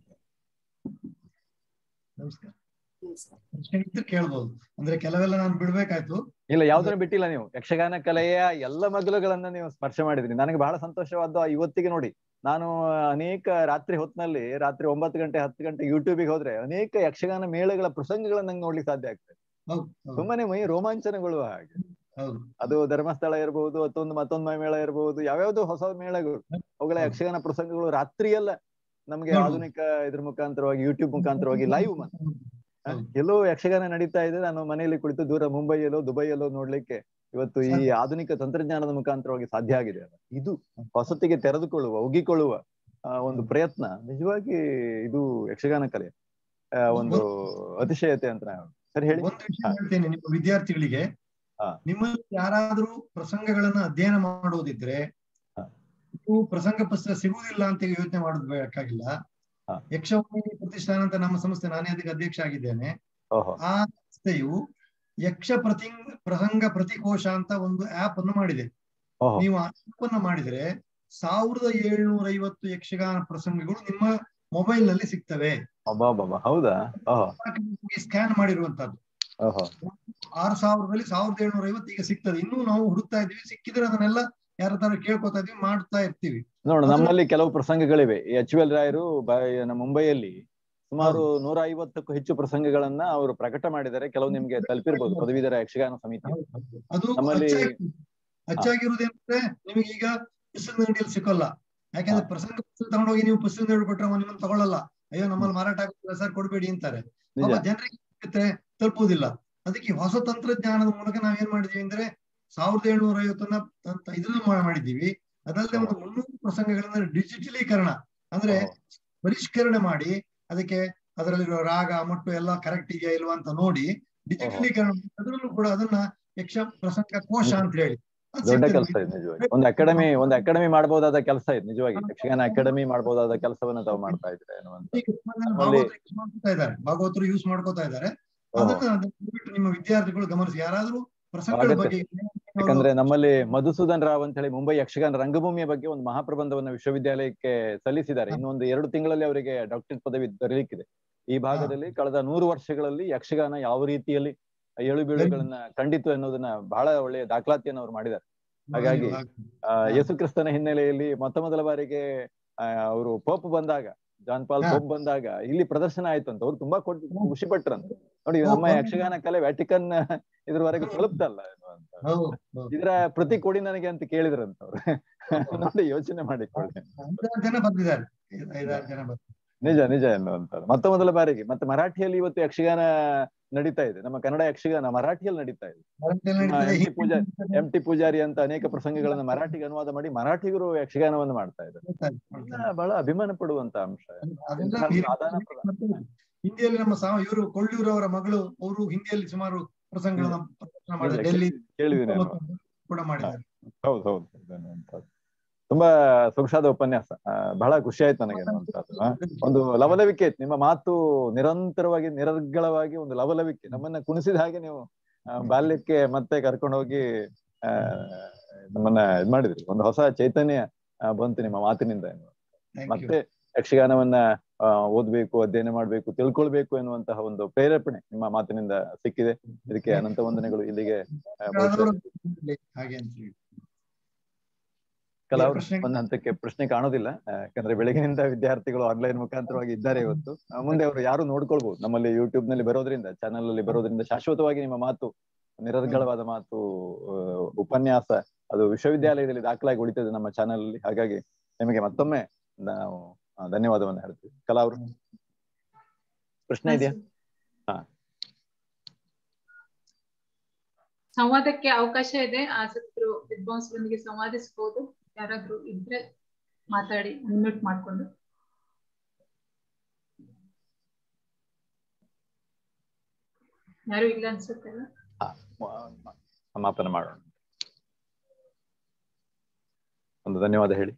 ನಮಸ್ಕಾರ ನಮಸ್ಕಾರ ಪ್ರಶ್ನೆ ಇದ್ರೆ ಕೇಳ್ಬೋದು ಅಂದ್ರೆ ಕೆಲವೆಲ್ಲ ನಾನು ಬಿಡ್ಬೇಕಾಯ್ತು ಇಲ್ಲ ಯಾವ್ದನ್ನು ಬಿಟ್ಟಿಲ್ಲ ನೀವು ಯಕ್ಷಗಾನ ಕಲೆಯ ಎಲ್ಲ ಮಗಲುಗಳನ್ನ ನೀವು ಸ್ಪರ್ಶ ಮಾಡಿದ್ರಿ ನನಗೆ ಬಹಳ ಸಂತೋಷವಾದ ಇವತ್ತಿಗೆ ನೋಡಿ ನಾನು ಅನೇಕ ರಾತ್ರಿ ಹೊತ್ತಿನಲ್ಲಿ ರಾತ್ರಿ ಒಂಬತ್ತು ಗಂಟೆ ಹತ್ತು ಗಂಟೆ ಯೂಟ್ಯೂಬಿಗೆ ಹೋದ್ರೆ ಅನೇಕ ಯಕ್ಷಗಾನ ಮೇಳಗಳ ಪ್ರಸಂಗಗಳನ್ನ ನಂಗೆ ನೋಡ್ಲಿಕ್ಕೆ ಸಾಧ್ಯ ಆಗ್ತದೆ ಹೌದು ಹೌದು ತುಂಬಾನೇ ಮೈ ರೋಮಾಂಚನಗೊಳ್ಳುವ ಹಾಗೆ ಹೌದು ಅದು ಧರ್ಮಸ್ಥಳ ಇರಬಹುದು ಮತ್ತೊಂದು ಮತ್ತೊಂದು ಮೇಳ ಇರಬಹುದು ಯಾವ್ಯಾವ್ದು ಹೊಸ ಮೇಳಗಳು ಅವುಗಳ ಹೌದು. ಯಕ್ಷಗಾನ ಪ್ರಸಂಗಗಳು ರಾತ್ರಿಯೆಲ್ಲ ನಮ್ಗೆ ಹೌದು. ಆಧುನಿಕ ಇದ್ರ ಮುಖಾಂತರವಾಗಿ ಯೂಟ್ಯೂಬ್ ಮುಖಾಂತರವಾಗಿ ಲೈವ್ ಹೌದು. ಎಲ್ಲೋ ಯಕ್ಷಗಾನ ನಡೀತಾ ಇದೆ ನಾನು ಮನೆಯಲ್ಲಿ ಕುಳಿತು ದೂರ ಮುಂಬೈಯಲ್ಲೋ ದುಬೈಯಲ್ಲೋ ನೋಡ್ಲಿಕ್ಕೆ ಇವತ್ತು ಈ ಸಾಧ್ಯ. ಆಧುನಿಕ ತಂತ್ರಜ್ಞಾನದ ಮುಖಾಂತರವಾಗಿ ಸಾಧ್ಯ ಆಗಿದೆ ಅಲ್ಲ. ಇದು ಹೊಸತಿಗೆ ತೆರೆದುಕೊಳ್ಳುವ ಒಗ್ಗಿಕೊಳ್ಳುವ ಆ, ಒಂದು ಪ್ರಯತ್ನ ನಿಜವಾಗಿ ಇದು ಯಕ್ಷಗಾನ ಕಲೆ ಆ, ಒಂದು ಅತಿಶಯತೆ ಅಂತ ನಾವು ಸರಿ ಹೇಳಿ ಒಂದು ವಿಷಯ ಹೇಳ್ತೇನೆ ನಿಮ್ಮ ವಿದ್ಯಾರ್ಥಿಗಳಿಗೆ ಹಾ. ನಿಮ್ಮಲ್ಲಿ ಯಾರಾದ್ರೂ ಪ್ರಸಂಗಗಳನ್ನ ಅಧ್ಯಯನ ಮಾಡೋದಿದ್ರೆ ಹಾ. ನೀವು ಪ್ರಸಂಗ ಪುಸ್ತಕ ಸಿಗುವುದಿಲ್ಲ ಅಂತ ಯೋಚನೆ ಮಾಡೋದು ಬೇಕಾಗಿಲ್ಲ ಹಾ. ಯಕ್ಷವಾಹಿನಿ ಪ್ರತಿಷ್ಠಾನ ಅಂತ ನಮ್ಮ ಸಂಸ್ಥೆ ನಾನೇ ಅದಕ್ಕೆ ಅಧ್ಯಕ್ಷ ಆಗಿದ್ದೇನೆ ಓಹೋ ಆ ಸಂಸ್ಥೆಯು ಯಕ್ಷ ಪ್ರತಿ ಪ್ರಸಂಗ ಪ್ರತಿಕೋಶ ಅಂತ ಒಂದು ಆಪ್ ಅನ್ನು ಮಾಡಿದೆ ಓಹೋ ನೀವು ಆ ಆಪ್ ಅನ್ನು ಮಾಡಿದ್ರೆ ಸಾವಿರದ ಏಳ್ನೂರ ಐವತ್ತು ಯಕ್ಷಗಾನ ಪ್ರಸಂಗಗಳು ನಿಮ್ಮ ಮೊಬೈಲ್ ನಲ್ಲಿ ಸಿಗ್ತವೆ ಅಬ್ಬಾ ಹೌದಾ ಓಹೋ ಸ್ಕ್ಯಾನ್ ಮಾಡಿರುವಂತದ್ದು ಓಹೋ ಆರು ಸಾವಿರದಲ್ಲಿ ಸಾವಿರದ ಏಳ್ನೂರ ಐವತ್ತು ಈಗ ಸಿಗ್ತದೆ ಇನ್ನೂ ನಾವು ಹುಡುಕ್ತಾ ಇದೀವಿ ಸಿಕ್ಕಿದ್ರೆ ಅದನ್ನೆಲ್ಲ ಯಾರ ತರ ಕೇಳ್ಕೊತಾ ಇದೀವಿ ಮಾಡ್ತಾ ಇರ್ತೀವಿ ನೋಡ ನಮ್ಮಲ್ಲಿ ಕೆಲವು ಪ್ರಸಂಗಗಳಿವೆ ಈ ಎಚ್ ಎಲ್ ರಾಯರು ಬ- ನಮ್ಮ ಮುಂಬೈಯಲ್ಲಿ ಸುಮಾರು ನೂರ ಐವತ್ತಕ್ಕೂ ಹೆಚ್ಚು ಪ್ರಸಂಗಗಳನ್ನ ಅವರು ಪ್ರಕಟ ಮಾಡಿದ್ದಾರೆ ಕೆಲವು ನಿಮ್ಗೆ ತಲುಪಿರ್ಬೋದು ಪದವೀಧರ ಯಕ್ಷಗಾನ ಸಮಿತಿ ಅದು ನಮ್ಮಲ್ಲಿ- ಅಚ್ಚಾಗಿ- ಅಚ್ಚಾಗಿರುವುದೇನಂದ್ರೆ ನಿಮಗೆ ಈಗ ಪುಸ್ತಕದ ಅಂಗಡಿಯಲ್ಲಿ ಸಿಕ್ಕಲ್ಲ ಯಾಕಂದ್ರೆ ಪ್ರಸಂಗ ಪುಸ್ತಕ ತಗೊಂಡೋಗಿ ನೀವು ಪುಸ್ತಕದ ಅಂಗಡಿ ಕೊಟ್ರೆ ಅವ ನಿಮ್ಮನ್ನ ತಗೊಳ್ಳಲ್ಲ ಅಯ್ಯೋ ನಮ್ಮಲ್ಲಿ ಮಾರಾಟ ಆಗುತ್ತಿಲ್ಲ ಸರ್ ಕೊಡ್ಬೇಡಿ ಅಂತಾರೆ ನಿಜ ಅವ ಜನರಿಗೆ ಸಿಗುತ್ತೆ, ತಲುಪುವುದಿಲ್ಲ ಅದಕ್ಕೆ ಹೊಸ ತಂತ್ರಜ್ಞಾನದ ಮೂಲಕ ನಾವ್ ಏನ್ ಮಾಡಿದೀವಿ ಅಂದ್ರೆ ಸಾವಿರದ ಏಳ್ನೂರ ಐವತ್ತನ್ನ ಅಂತ ಇದನ್ನ ಮಾ- ಮಾಡಿದೀವಿ ಅದಲ್ಲದೆ ಒಂದು ಮುನ್ನೂರು ಪ್ರಸಂಗಗಳನ್ನ ಡಿಜಿಟಲೀಕರಣ ಅಂದ್ರೆ ಓಹೋ. ಪರಿಷ್ಕರಣೆ ಮಾಡಿ ಅದಕ್ಕೆ ಅದರಲ್ಲಿರೋ ರಾಗ ಮಟ್ಟು ಎಲ್ಲ ಕರೆಕ್ಟ್ ಇದೆಯಾ ಇಲ್ವಾ ಅಂತ ನೋಡಿ ಡಿಜಿಟಲೀಕರಣ ಮಾಡಿ ಅದರಲ್ಲೂ ಕೂಡ ಅದನ್ನ ಯಕ್ಷ ಪ್ರಸಂಗ ಕೋಶ ಅಂತ ಹೇಳಿ ಅದ್ ದೊಡ್ಡ ಸಿಗ್ತದೆ. ಕೆಲಸ ಇದೆ ನಿಜವಾಗಿ ಒಂದು ಅಕಾಡೆಮಿ ಒಂದು ಅಕಾಡೆಮಿ ಮಾಡಬಹುದಾದ ಕೆಲಸ ಇದೆ ನಿಜವಾಗಿ ಯಕ್ಷಗಾನ ಅಕಾಡೆಮಿ ಮಾಡಬಹುದಾದ ಕೆಲಸವನ್ನ ತಾವು ಮಾಡ್ತಾ ಇದ್ರೆ ಅನ್ನುವಂತ ಈಗ ಭಾಗವತರು use ಮಾಡ್ಕೊತಾ ಇದ್ದಾರೆ ಭಾಗವತರು ಯೂಸ್ ಮಾಡ್ಕೋತಾ ಇದ್ದಾರೆ ಅದನ್ನ ಅದನ್ನ ಬಿಟ್ಟು ನಿಮ್ಮ ವಿದ್ಯಾರ್ಥಿಗಳು ಗಮನಿಸಿ ಯಾರಾದ್ರೂ ಪ್ರಸಂಗಗಳ ಆಗತ್ತೆ. ಬಗ್ಗೆ ಯಾಕಂದ್ರೆ ನಮ್ಮಲ್ಲಿ ಮಧುಸೂದನ್ ರಾವ್ ಅಂತ ಹೇಳಿ ಮುಂಬೈ ಯಕ್ಷಗಾನ ರಂಗಭೂಮಿಯ ಬಗ್ಗೆ ಒಂದು ಮಹಾಪ್ರಬಂಧವನ್ನ ವಿಶ್ವವಿದ್ಯಾಲಯಕ್ಕೆ ಸಲ್ಲಿಸಿದ್ದಾರೆ ಇನ್ನೊಂದು ಎರಡು ತಿಂಗಳಲ್ಲಿ ಅವರಿಗೆ ಡಾಕ್ಟರೇಟ್ ಪದವಿ ದೊರೆಯಲಿಕ್ಕಿದೆ ಈ ಭಾಗದಲ್ಲಿ ಕಳೆದ ನೂರು ವರ್ಷಗಳಲ್ಲಿ ಯಕ್ಷಗಾನ ಯಾವ ರೀತಿಯಲ್ಲಿ ಏಳು ಬೀಳುಗಳನ್ನ ಕಂಡಿತು ಅನ್ನೋದನ್ನ ಬಹಳ ಒಳ್ಳೆಯ ದಾಖಲಾತಿಯನ್ನು ಅವ್ರು ಮಾಡಿದ್ದಾರೆ ಹಾಗಾಗಿ ಆ, ಯೇಸು ಕ್ರಿಸ್ತನ ಹಿನ್ನೆಲೆಯಲ್ಲಿ ಮೊತ್ತ ಮೊದಲ ಬಾರಿಗೆ ಅವರು ಪೋಪ್ ಬಂದಾಗ ಜಾನ್ ಪಾಲ್ ಹಾ. ಪೋಪ್ ಬಂದಾಗ ಇಲ್ಲಿ ಪ್ರದರ್ಶನ ಆಯ್ತು ಅಂತ ಅವ್ರು ತುಂಬಾ ಕೊಟ್ಟು ಖುಷಿ ಪಟ್ರಂತ ನೋಡಿ ಓ, ನಮ್ಮ ಬಂದಿದೆ. ಯಕ್ಷಗಾನ ಕಲೆ ವ್ಯಾಟಿಕನ್ ಇದ್ರವರೆಗೆ ತಲುಪ್ತಲ್ಲ ಅನ್ನುವಂತ. ಹೌದು ಹೌದು. ಇದರ ಪ್ರತಿ ಕೊಡಿ ನನಗೆ ಅಂತ ಕೇಳಿದ್ರಂತ ಅವ್ರು ನೋಡಿ ಯೋಚನೆ ಮಾಡಿಕೊಳ್ಳಿ ಐದಾರು ಜನ ಬಂದಿದ್ದಾರೆ ಐದಾರು ಜನ ಬಂದಿದ್ದಾರೆ ನಿಜ ನಿಜ ಎನ್ನುವಂತ ಮೊತ್ತ ಮೊದಲ ಬಾರಿಗೆ ಮತ್ತೆ ಮರಾಠಿಯಲ್ಲಿ ಇವತ್ತು ಯಕ್ಷಗಾನ ನಡೀತಾ ಇದೆ ನಮ್ಮ ಕನ್ನಡ ಯಕ್ಷಗಾನ ಮರಾಠಿಯಲ್ಲಿ ನಡೀತಾ ಇದೆ ಭಾರತದಲ್ಲಿ ನಮ್ಮ ನಡೀತದೆ. M T Pooja M T Poojari ಅಂತ ಅನೇಕ ಪ್ರಸಂಗಗಳನ್ನ ಮರಾಠಿಗೆ ಅನುವಾದ ಮಾಡಿ ಮರಾಠಿಗರು ಯಕ್ಷಗಾನವನ್ನು ಮಾಡ್ತಾ ಇದ್ದಾರೆ ಇದನ್ನ ಬಹಳ ಅಭಿಮಾನ ಪಡುವಂತ ಅಂಶ ಅದೆಲ್ಲ ನಮ್ಮ ಬೇರೆ ಆದಾನ ಪ್ರದಾನ. ಮತ್ತೆ ಹಿಂದಿಯಲ್ಲಿ ನಮ್ಮ ಸಾವ ಇವರು ಕೊಳ್ಳೂರು ಅವರ ಮಗಳು ಅವರು ಹಿಂದಿಯಲ್ಲಿ ಸುಮಾರು ಪ್ರಸಂಗಗಳನ್ನ ಪ್ರದರ್ಶನ ಮಾಡಿದ್ದಾರೆ ನಿಜ, ಡೆಲ್ಲಿ ಕೇಳಿದ್ದೀನಿ ನಾನು. ಕೂಡ ಮಾಡಿದ್ದಾರೆ ಹೌದು ಹೌದು ಅನ್ನುವಂಥದ್ದು. ತುಂಬಾ ಸೊಗಸಾದ ಉಪನ್ಯಾಸ ಆ, ಬಹಳ ಖುಷಿ ಆಯ್ತು ನನಗೆ ಅನ್ನುವಂಥದ್ದು ಆ. ಒಂದು ಲವಲವಿಕೆ ಇತ್ತು ನಿಮ್ಮ ಮಾತು ನಿರಂತರವಾಗಿ ನಿರರ್ಗಳವಾಗಿ ಒಂದು ಲವಲವಿಕೆ ನಮ್ಮನ್ನ ಕುಣಿಸಿದ ಹಾಗೆ ನೀವು ಆ, ಬಾಲ್ಯಕ್ಕೆ ಮತ್ತೆ ಕರ್ಕೊಂಡು ಹೋಗಿ ಆ ನಮ್ಮನ್ನ ಇದ್ ಮಾಡಿದ್ರಿ ಒಂದು ಹೊಸ ಚೈತನ್ಯ ಆ, ಬಂತು ನಿಮ್ಮ ಮಾತಿನಿಂದ ಎನ್ನುವ. Thank you. ಮತ್ತೆ ಯಕ್ಷಗಾನವನ್ನ ಆ, ಓದ್ಬೇಕು ಅಧ್ಯಯನ ಮಾಡ್ಬೇಕು ತಿಳ್ಕೊಳ್ಬೇಕು ಎನ್ನುವಂತಹ ಒಂದು ಪ್ರೇರೇಪಣೆ ನಿಮ್ಮ ಮಾತಿನಿಂದ ಸಿಕ್ಕಿದೆ ಇದಕ್ಕೆ ಅನಂತ ವಂದನೆಗಳು ಇಲ್ಲಿಗೆ ಆ, ಬಹುಶಃ ಹಾಗೆ ಅಂತ ಹೇಳಿ ಕೆಲವರು ಪ್ರಶ್ನೆ? ಒಂದ್ ಹಂತಕ್ಕೆ ಪ್ರಶ್ನೆ ಕಾಣೋದಿಲ್ಲ ಆ, ಯಾಕಂದ್ರೆ ಬೆಳಗಿನಿಂದ ವಿದ್ಯಾರ್ಥಿಗಳು ಆನ್ಲೈನ್ ಮುಖಾಂತರವಾಗಿ ಇದ್ದಾರೆ ಇವತ್ತು ಆ, ಮುಂದೆ ಅವರು ಯಾರು ನೋಡ್ಕೊಳ್ಬಹುದು ನಮ್ಮಲ್ಲಿ ಯೂಟ್ಯೂಬ್ ನಲ್ಲಿ ಬರೋದ್ರಿಂದ ಚಾನಲ್ ಅಲ್ಲಿ ಬರೋದ್ರಿಂದ ಶಾಶ್ವತವಾಗಿ ನಿಮ್ಮ ಮಾತು ನಿರರ್ಗಳವಾದ ಮಾತು ಆ, ಉಪನ್ಯಾಸ ಅದು ವಿಶ್ವವಿದ್ಯಾಲಯದಲ್ಲಿ ದಾಖಲಾಗಿ ಉಳಿತದೆ ನಮ್ಮ ಚಾನಲ್ ಅಲ್ಲಿ ಹಾಗಾಗಿ ನಿಮಗೆ ಮತ್ತೊಮ್ಮೆ ನಾವು ಆ, ಧನ್ಯವಾದವನ್ನು ಹೇಳ್ತೀವಿ ಕಲಾ ಅವರು ಪ್ರಶ್ನೆ ಇದೆಯಾ ಸಂವಾದಕ್ಕೆ ಅವಕಾಶ ಇದೆ ಆಸಕ್ತರು ವಿದ್ವಾಂಸರೊಂದಿಗೆ ಸಂವಾದಿಸಬಹುದು ಯಾರಾದ್ರೂ ಇದ್ರೆ ಮಾತಾಡಿ ಅನ್ಮ್ಯೂಟ್ ಮಾಡ್ಕೊಂಡು ಯಾರು ಇಲ್ಲ ಅನ್ಸುತ್ತಲ್ಲ ಮ- ಸಮಾಪನ ಮಾಡೋಣ ಒಂದು ಧನ್ಯವಾದ ಹೇಳಿ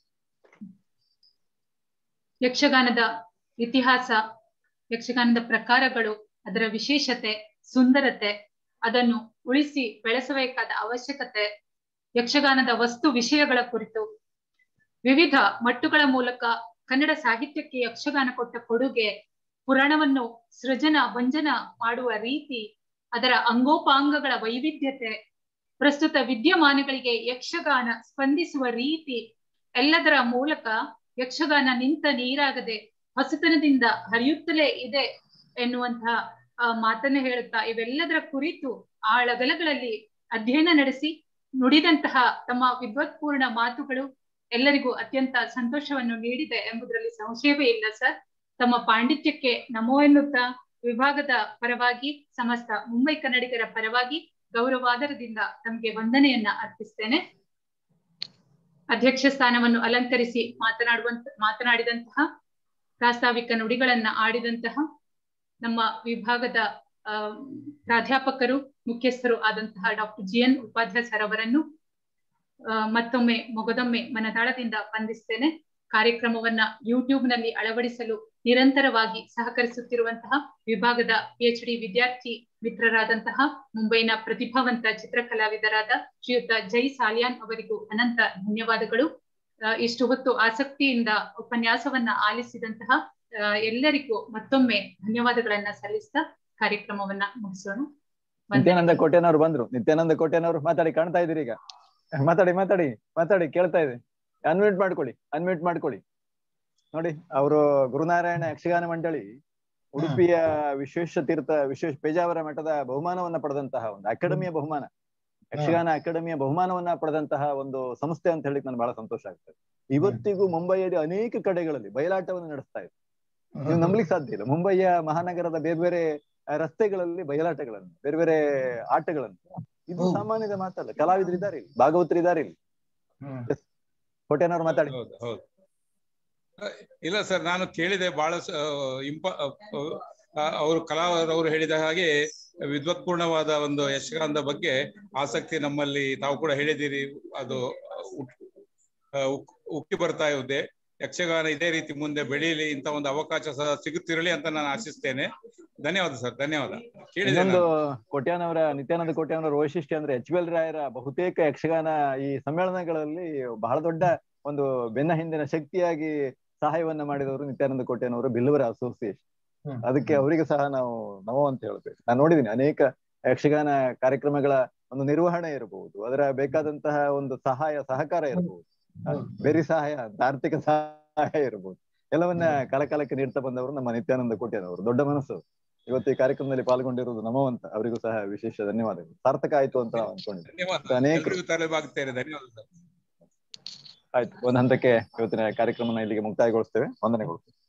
ಯಕ್ಷಗಾನದ ಇತಿಹಾಸ ಯಕ್ಷಗಾನದ ಪ್ರಕಾರಗಳು ಅದರ ವಿಶೇಷತೆ ಸುಂದರತೆ ಅದನ್ನು ಉಳಿಸಿ ಬೆಳೆಸಬೇಕಾದ ಅವಶ್ಯಕತೆ ಯಕ್ಷಗಾನದ ವಸ್ತು ವಿಷಯಗಳ ಕುರಿತು ವಿವಿಧ ಮಟ್ಟುಗಳ ಮೂಲಕ ಕನ್ನಡ ಸಾಹಿತ್ಯಕ್ಕೆ ಯಕ್ಷಗಾನ ಕೊಟ್ಟ ಕೊಡುಗೆ ಪುರಾಣವನ್ನು ಸೃಜನ ಭಂಜನ ಮಾಡುವ ರೀತಿ ಅದರ ಅಂಗೋಪಾಂಗಗಳ ವೈವಿಧ್ಯತೆ ಪ್ರಸ್ತುತ ವಿದ್ಯಮಾನಗಳಿಗೆ ಯಕ್ಷಗಾನ ಸ್ಪಂದಿಸುವ ರೀತಿ ಎಲ್ಲದರ ಮೂಲಕ ಯಕ್ಷಗಾನ ನಿಂತ ನೀರಾಗದೆ ಹೊಸತನದಿಂದ ಹರಿಯುತ್ತಲೇ ಇದೆ ಎನ್ನುವಂತಹ ಆ, ಮಾತನ್ನ ಹೇಳುತ್ತಾ ಇವೆಲ್ಲದರ ಕುರಿತು ಆಳಗಲಗಳಲ್ಲಿ ಅಧ್ಯಯನ ನಡೆಸಿ ನುಡಿದಂತಹ ತಮ್ಮ ವಿದ್ವತ್ಪೂರ್ಣ ಮಾತುಗಳು ಎಲ್ಲರಿಗೂ ಅತ್ಯಂತ ಸಂತೋಷವನ್ನು ನೀಡಿದೆ ಎಂಬುದರಲ್ಲಿ ಸಂಶಯವೇ ಇಲ್ಲ ಸರ್ ತಮ್ಮ ಪಾಂಡಿತ್ಯಕ್ಕೆ ನಮೋ ಎನ್ನುತ್ತಾ ವಿಭಾಗದ ಪರವಾಗಿ ಸಮಸ್ತ ಮುಂಬೈ ಕನ್ನಡಿಗರ ಪರವಾಗಿ ಗೌರವಾದರದಿಂದ ತಮಗೆ ವಂದನೆಯನ್ನ ಅರ್ಪಿಸ್ತೇನೆ ಅಧ್ಯಕ್ಷ ಸ್ಥಾನವನ್ನು ಅಲಂಕರಿಸಿ ಮಾತನಾಡುವಂತ ಮಾತನಾಡಿದಂತಹ ಪ್ರಾಸ್ತಾವಿಕ ನುಡಿಗಳನ್ನ ಆಡಿದಂತಹ ನಮ್ಮ ವಿಭಾಗದ ಆ, ಪ್ರಾಧ್ಯಾಪಕರು ಮುಖ್ಯಸ್ಥರು ಆದಂತಹ doctor G N Upadhyaya sir ಅವರನ್ನು ಆ, ಮತ್ತೊಮ್ಮೆ ಮೊಗದೊಮ್ಮೆ ಮನದಾಳದಿಂದ ವಂದಿಸ್ತೇನೆ ಕಾರ್ಯಕ್ರಮವನ್ನ ಯೂಟ್ಯೂಬ್ ನಲ್ಲಿ ಅಳವಡಿಸಲು ನಿರಂತರವಾಗಿ ಸಹಕರಿಸುತ್ತಿರುವಂತಹ ವಿಭಾಗದ ಪಿಎಚ್ ಡಿ ವಿದ್ಯಾರ್ಥಿ ಮಿತ್ರರಾದಂತಹ ಮುಂಬೈನ ಪ್ರತಿಭಾವಂತ ಚಿತ್ರಕಲಾವಿದರಾದ ಶ್ರೀಯುತ ಜೈ ಸಾಲಿಯಾನ್ ಅವರಿಗೂ ಅನಂತ ಧನ್ಯವಾದಗಳು ಆ, ಇಷ್ಟು ಹೊತ್ತು ಆಸಕ್ತಿಯಿಂದ ಉಪನ್ಯಾಸವನ್ನ ಆಲಿಸಿದಂತಹ ಆ, ಎಲ್ಲರಿಗೂ ಮತ್ತೊಮ್ಮೆ ಧನ್ಯವಾದಗಳನ್ನ ಸಲ್ಲಿಸ್ತಾ ಕಾರ್ಯಕ್ರಮವನ್ನ ಮುಗಿಸೋಣ ವಂದನೆ. ನಿತ್ಯಾನಂದ ಕೋಟ್ಯಾನವ್ರು ಬಂದ್ರು ನಿತ್ಯಾನಂದ ಕೋಟ್ಯಾನವ್ರು ಮಾತಾಡಿ ಕಾಣ್ತಾ ಇದೀರಿ ಈಗ ಮಾತಾಡಿ ಮಾತಾಡಿ ಮಾತಾಡಿ ಕೇಳ್ತಾ ಇದೆ ಅನ್ಮ್ಯೂಟ್ ಮಾಡ್ಕೊಳ್ಳಿ ಅನ್ಮ್ಯೂಟ್ ಮಾಡ್ಕೊಳ್ಳಿ ನೋಡಿ ಅವರು ಗುರುನಾರಾಯಣ ಯಕ್ಷಗಾನ ಮಂಡಳಿ ಉಡುಪಿಯ ವಿಶ್ವೇಶ ತೀರ್ಥ ವಿಶ್ವೇಶ ಪೇಜಾವರ ಮಠದ ಬಹುಮಾನವನ್ನ ಪಡೆದಂತಹ ಒಂದು ಅಕಾಡೆಮಿಯ ಬಹುಮಾನ ಯಕ್ಷಗಾನ ಅಕಾಡೆಮಿಯ ಬಹುಮಾನವನ್ನ ಪಡೆದಂತಹ ಒಂದು ಸಂಸ್ಥೆ ಅಂತ ಹೇಳಿಕ್ ನನ್ಗೆ ಬಹಳ ಸಂತೋಷ ಆಗ್ತದೆ ಇವತ್ತಿಗೂ ಮುಂಬೈಯಲ್ಲಿ ಅನೇಕ ಕಡೆಗಳಲ್ಲಿ ಬಯಲಾಟವನ್ನು ನಡೆಸ್ತಾ ಇದೆ ನೀವು ನಂಬಲಿಕ್ಕೆ ಸಾಧ್ಯ ಇಲ್ಲ ಮುಂಬೈಯ ಮಹಾನಗರದ ಬೇರೆ ಬೇರೆ ಆ, ರಸ್ತೆಗಳಲ್ಲಿ ಬಯಲಾಟಗಳನ್ನು ಬೇರೆ ಬೇರೆ ಆಟಗಳನ್ನು ಇದು ಹೌದು. ಸಾಮಾನ್ಯದ ಮಾತಲ್ಲ ಕಲಾವಿದರು ಇದ್ದಾರೆ ಇಲ್ಲಿ ಭಾಗವತರು ಇದ್ದಾರೆ ಇಲ್ಲಿ ಕೋಟೆನವ್ರು ಮಾತಾಡಿ ಹೌದು ಹೌದು ಅಹ್, ಇಲ್ಲ ಸರ್ ನಾನು ಕೇಳಿದೆ ಬಹಳ ಸ- ಅಹ್, ಇಂಪ ಅವರು ಕಲಾವಿದರವರು ಹೇಳಿದ ಹಾಗೆ ವಿದ್ವತ್ಪೂರ್ಣವಾದ ಒಂದು ಯಕ್ಷಗಾನದ ಬಗ್ಗೆ ಆಸಕ್ತಿ ನಮ್ಮಲ್ಲಿ ತಾವು ಕೂಡ ಹೇಳಿದ್ದೀರಿ ಅದು ಉಕ್- ಅಹ್, ಉಕ್- ಉಕ್ಕಿ ಬರ್ತಾ ಇದೆ ಯಕ್ಷಗಾನ ಇದೇ ರೀತಿ ಮುಂದೆ ಬೆಳೀಲಿ ಇಂತ ಒಂದು ಅವಕಾಶ ಸಹ ಸಿಗುತ್ತಿರಲಿ ಅಂತ ನಾನು ಆಶಿಸ್ತೇನೆ ಧನ್ಯವಾದ ಸರ್ ಧನ್ಯವಾದ ಕೇಳಿದೆ ಇನ್ನೊಂದು ನಾನು. ಕೋಟ್ಯಾನವರ ನಿತ್ಯಾನಂದ ಕೋಟ್ಯಾನವರ ವೈಶಿಷ್ಟ್ಯ ಅಂದ್ರೆ ಎಚ್ ಬಿ ಎಲ್ ರಾಯರ ಬಹುತೇಕ ಯಕ್ಷಗಾನ ಈ ಸಮ್ಮೇಳನಗಳಲ್ಲಿ ಬಹಳ ದೊಡ್ಡ ಒಂದು ಬೆನ್ನ ಹಿಂದಿನ ಶಕ್ತಿಯಾಗಿ ಸಹಾಯವನ್ನ ಮಾಡಿದವರು ನಿತ್ಯಾನಂದ ಕೋಟ್ಯಾನವರು ಬಿಲ್ಲವರ ಅಸೋಸಿಯೇಷನ್ ಹ್ಮ್. ಅದಕ್ಕೆ ಅವರಿಗೆ ಸಹ ನಾವು ನಮೋ ಅಂತ ಹೇಳ್ಬೇಕು ನಾನು ನೋಡಿದೀನಿ ಅನೇಕ ಯಕ್ಷಗಾನ ಕಾರ್ಯಕ್ರಮಗಳ ಒಂದು ನಿರ್ವಹಣೆ ಇರಬಹುದು ಅದರ ಬೇಕಾದಂತಹ ಒಂದು ಸಹಾಯ ಸಹಕಾರ ಇರಬಹುದು ಹೌದು. ಬೇರೆ ಸಹಾಯ ಅಂತ ಆರ್ಥಿಕ ಸಹಾಯ ಇರಬಹುದು ಎಲ್ಲವನ್ನ ಕಾಲಕಾಲಕ್ಕೆ ನೀಡ್ತಾ ಬಂದವರು ನಮ್ಮ ನಿತ್ಯಾನಂದ ಕೋಟ್ಯಾನವರು ದೊಡ್ಡ ಮನಸ್ಸು ಇವತ್ತು ಈ ಕಾರ್ಯಕ್ರಮದಲ್ಲಿ ಪಾಲ್ಗೊಂಡಿರುವುದು ನಮೋ ಅಂತ ಅವರಿಗೂ ಸಹ ವಿಶೇಷ ಧನ್ಯವಾದಗಳು ಸಾರ್ಥಕ ಆಯ್ತು ಅಂತ ನಾವು ಅನ್ಕೊಂಡಿದ್ದೆ ಧನ್ಯವಾದ ಅನೇಕರು ಎಲ್ರಿಗೂ ತಲೆಬಾಗ್ತೇನೆ ಧನ್ಯವಾದ ಸರ್ ಆಯ್ತು ಒಂದ್ ಹಂತಕ್ಕೆ ಇವತ್ತಿನ ಕಾರ್ಯಕ್ರಮನ ಇಲ್ಲಿಗೆ ಮುಕ್ತಾಯಗೊಳಿಸ್ತೇವೆ ವಂದನೆಗಳು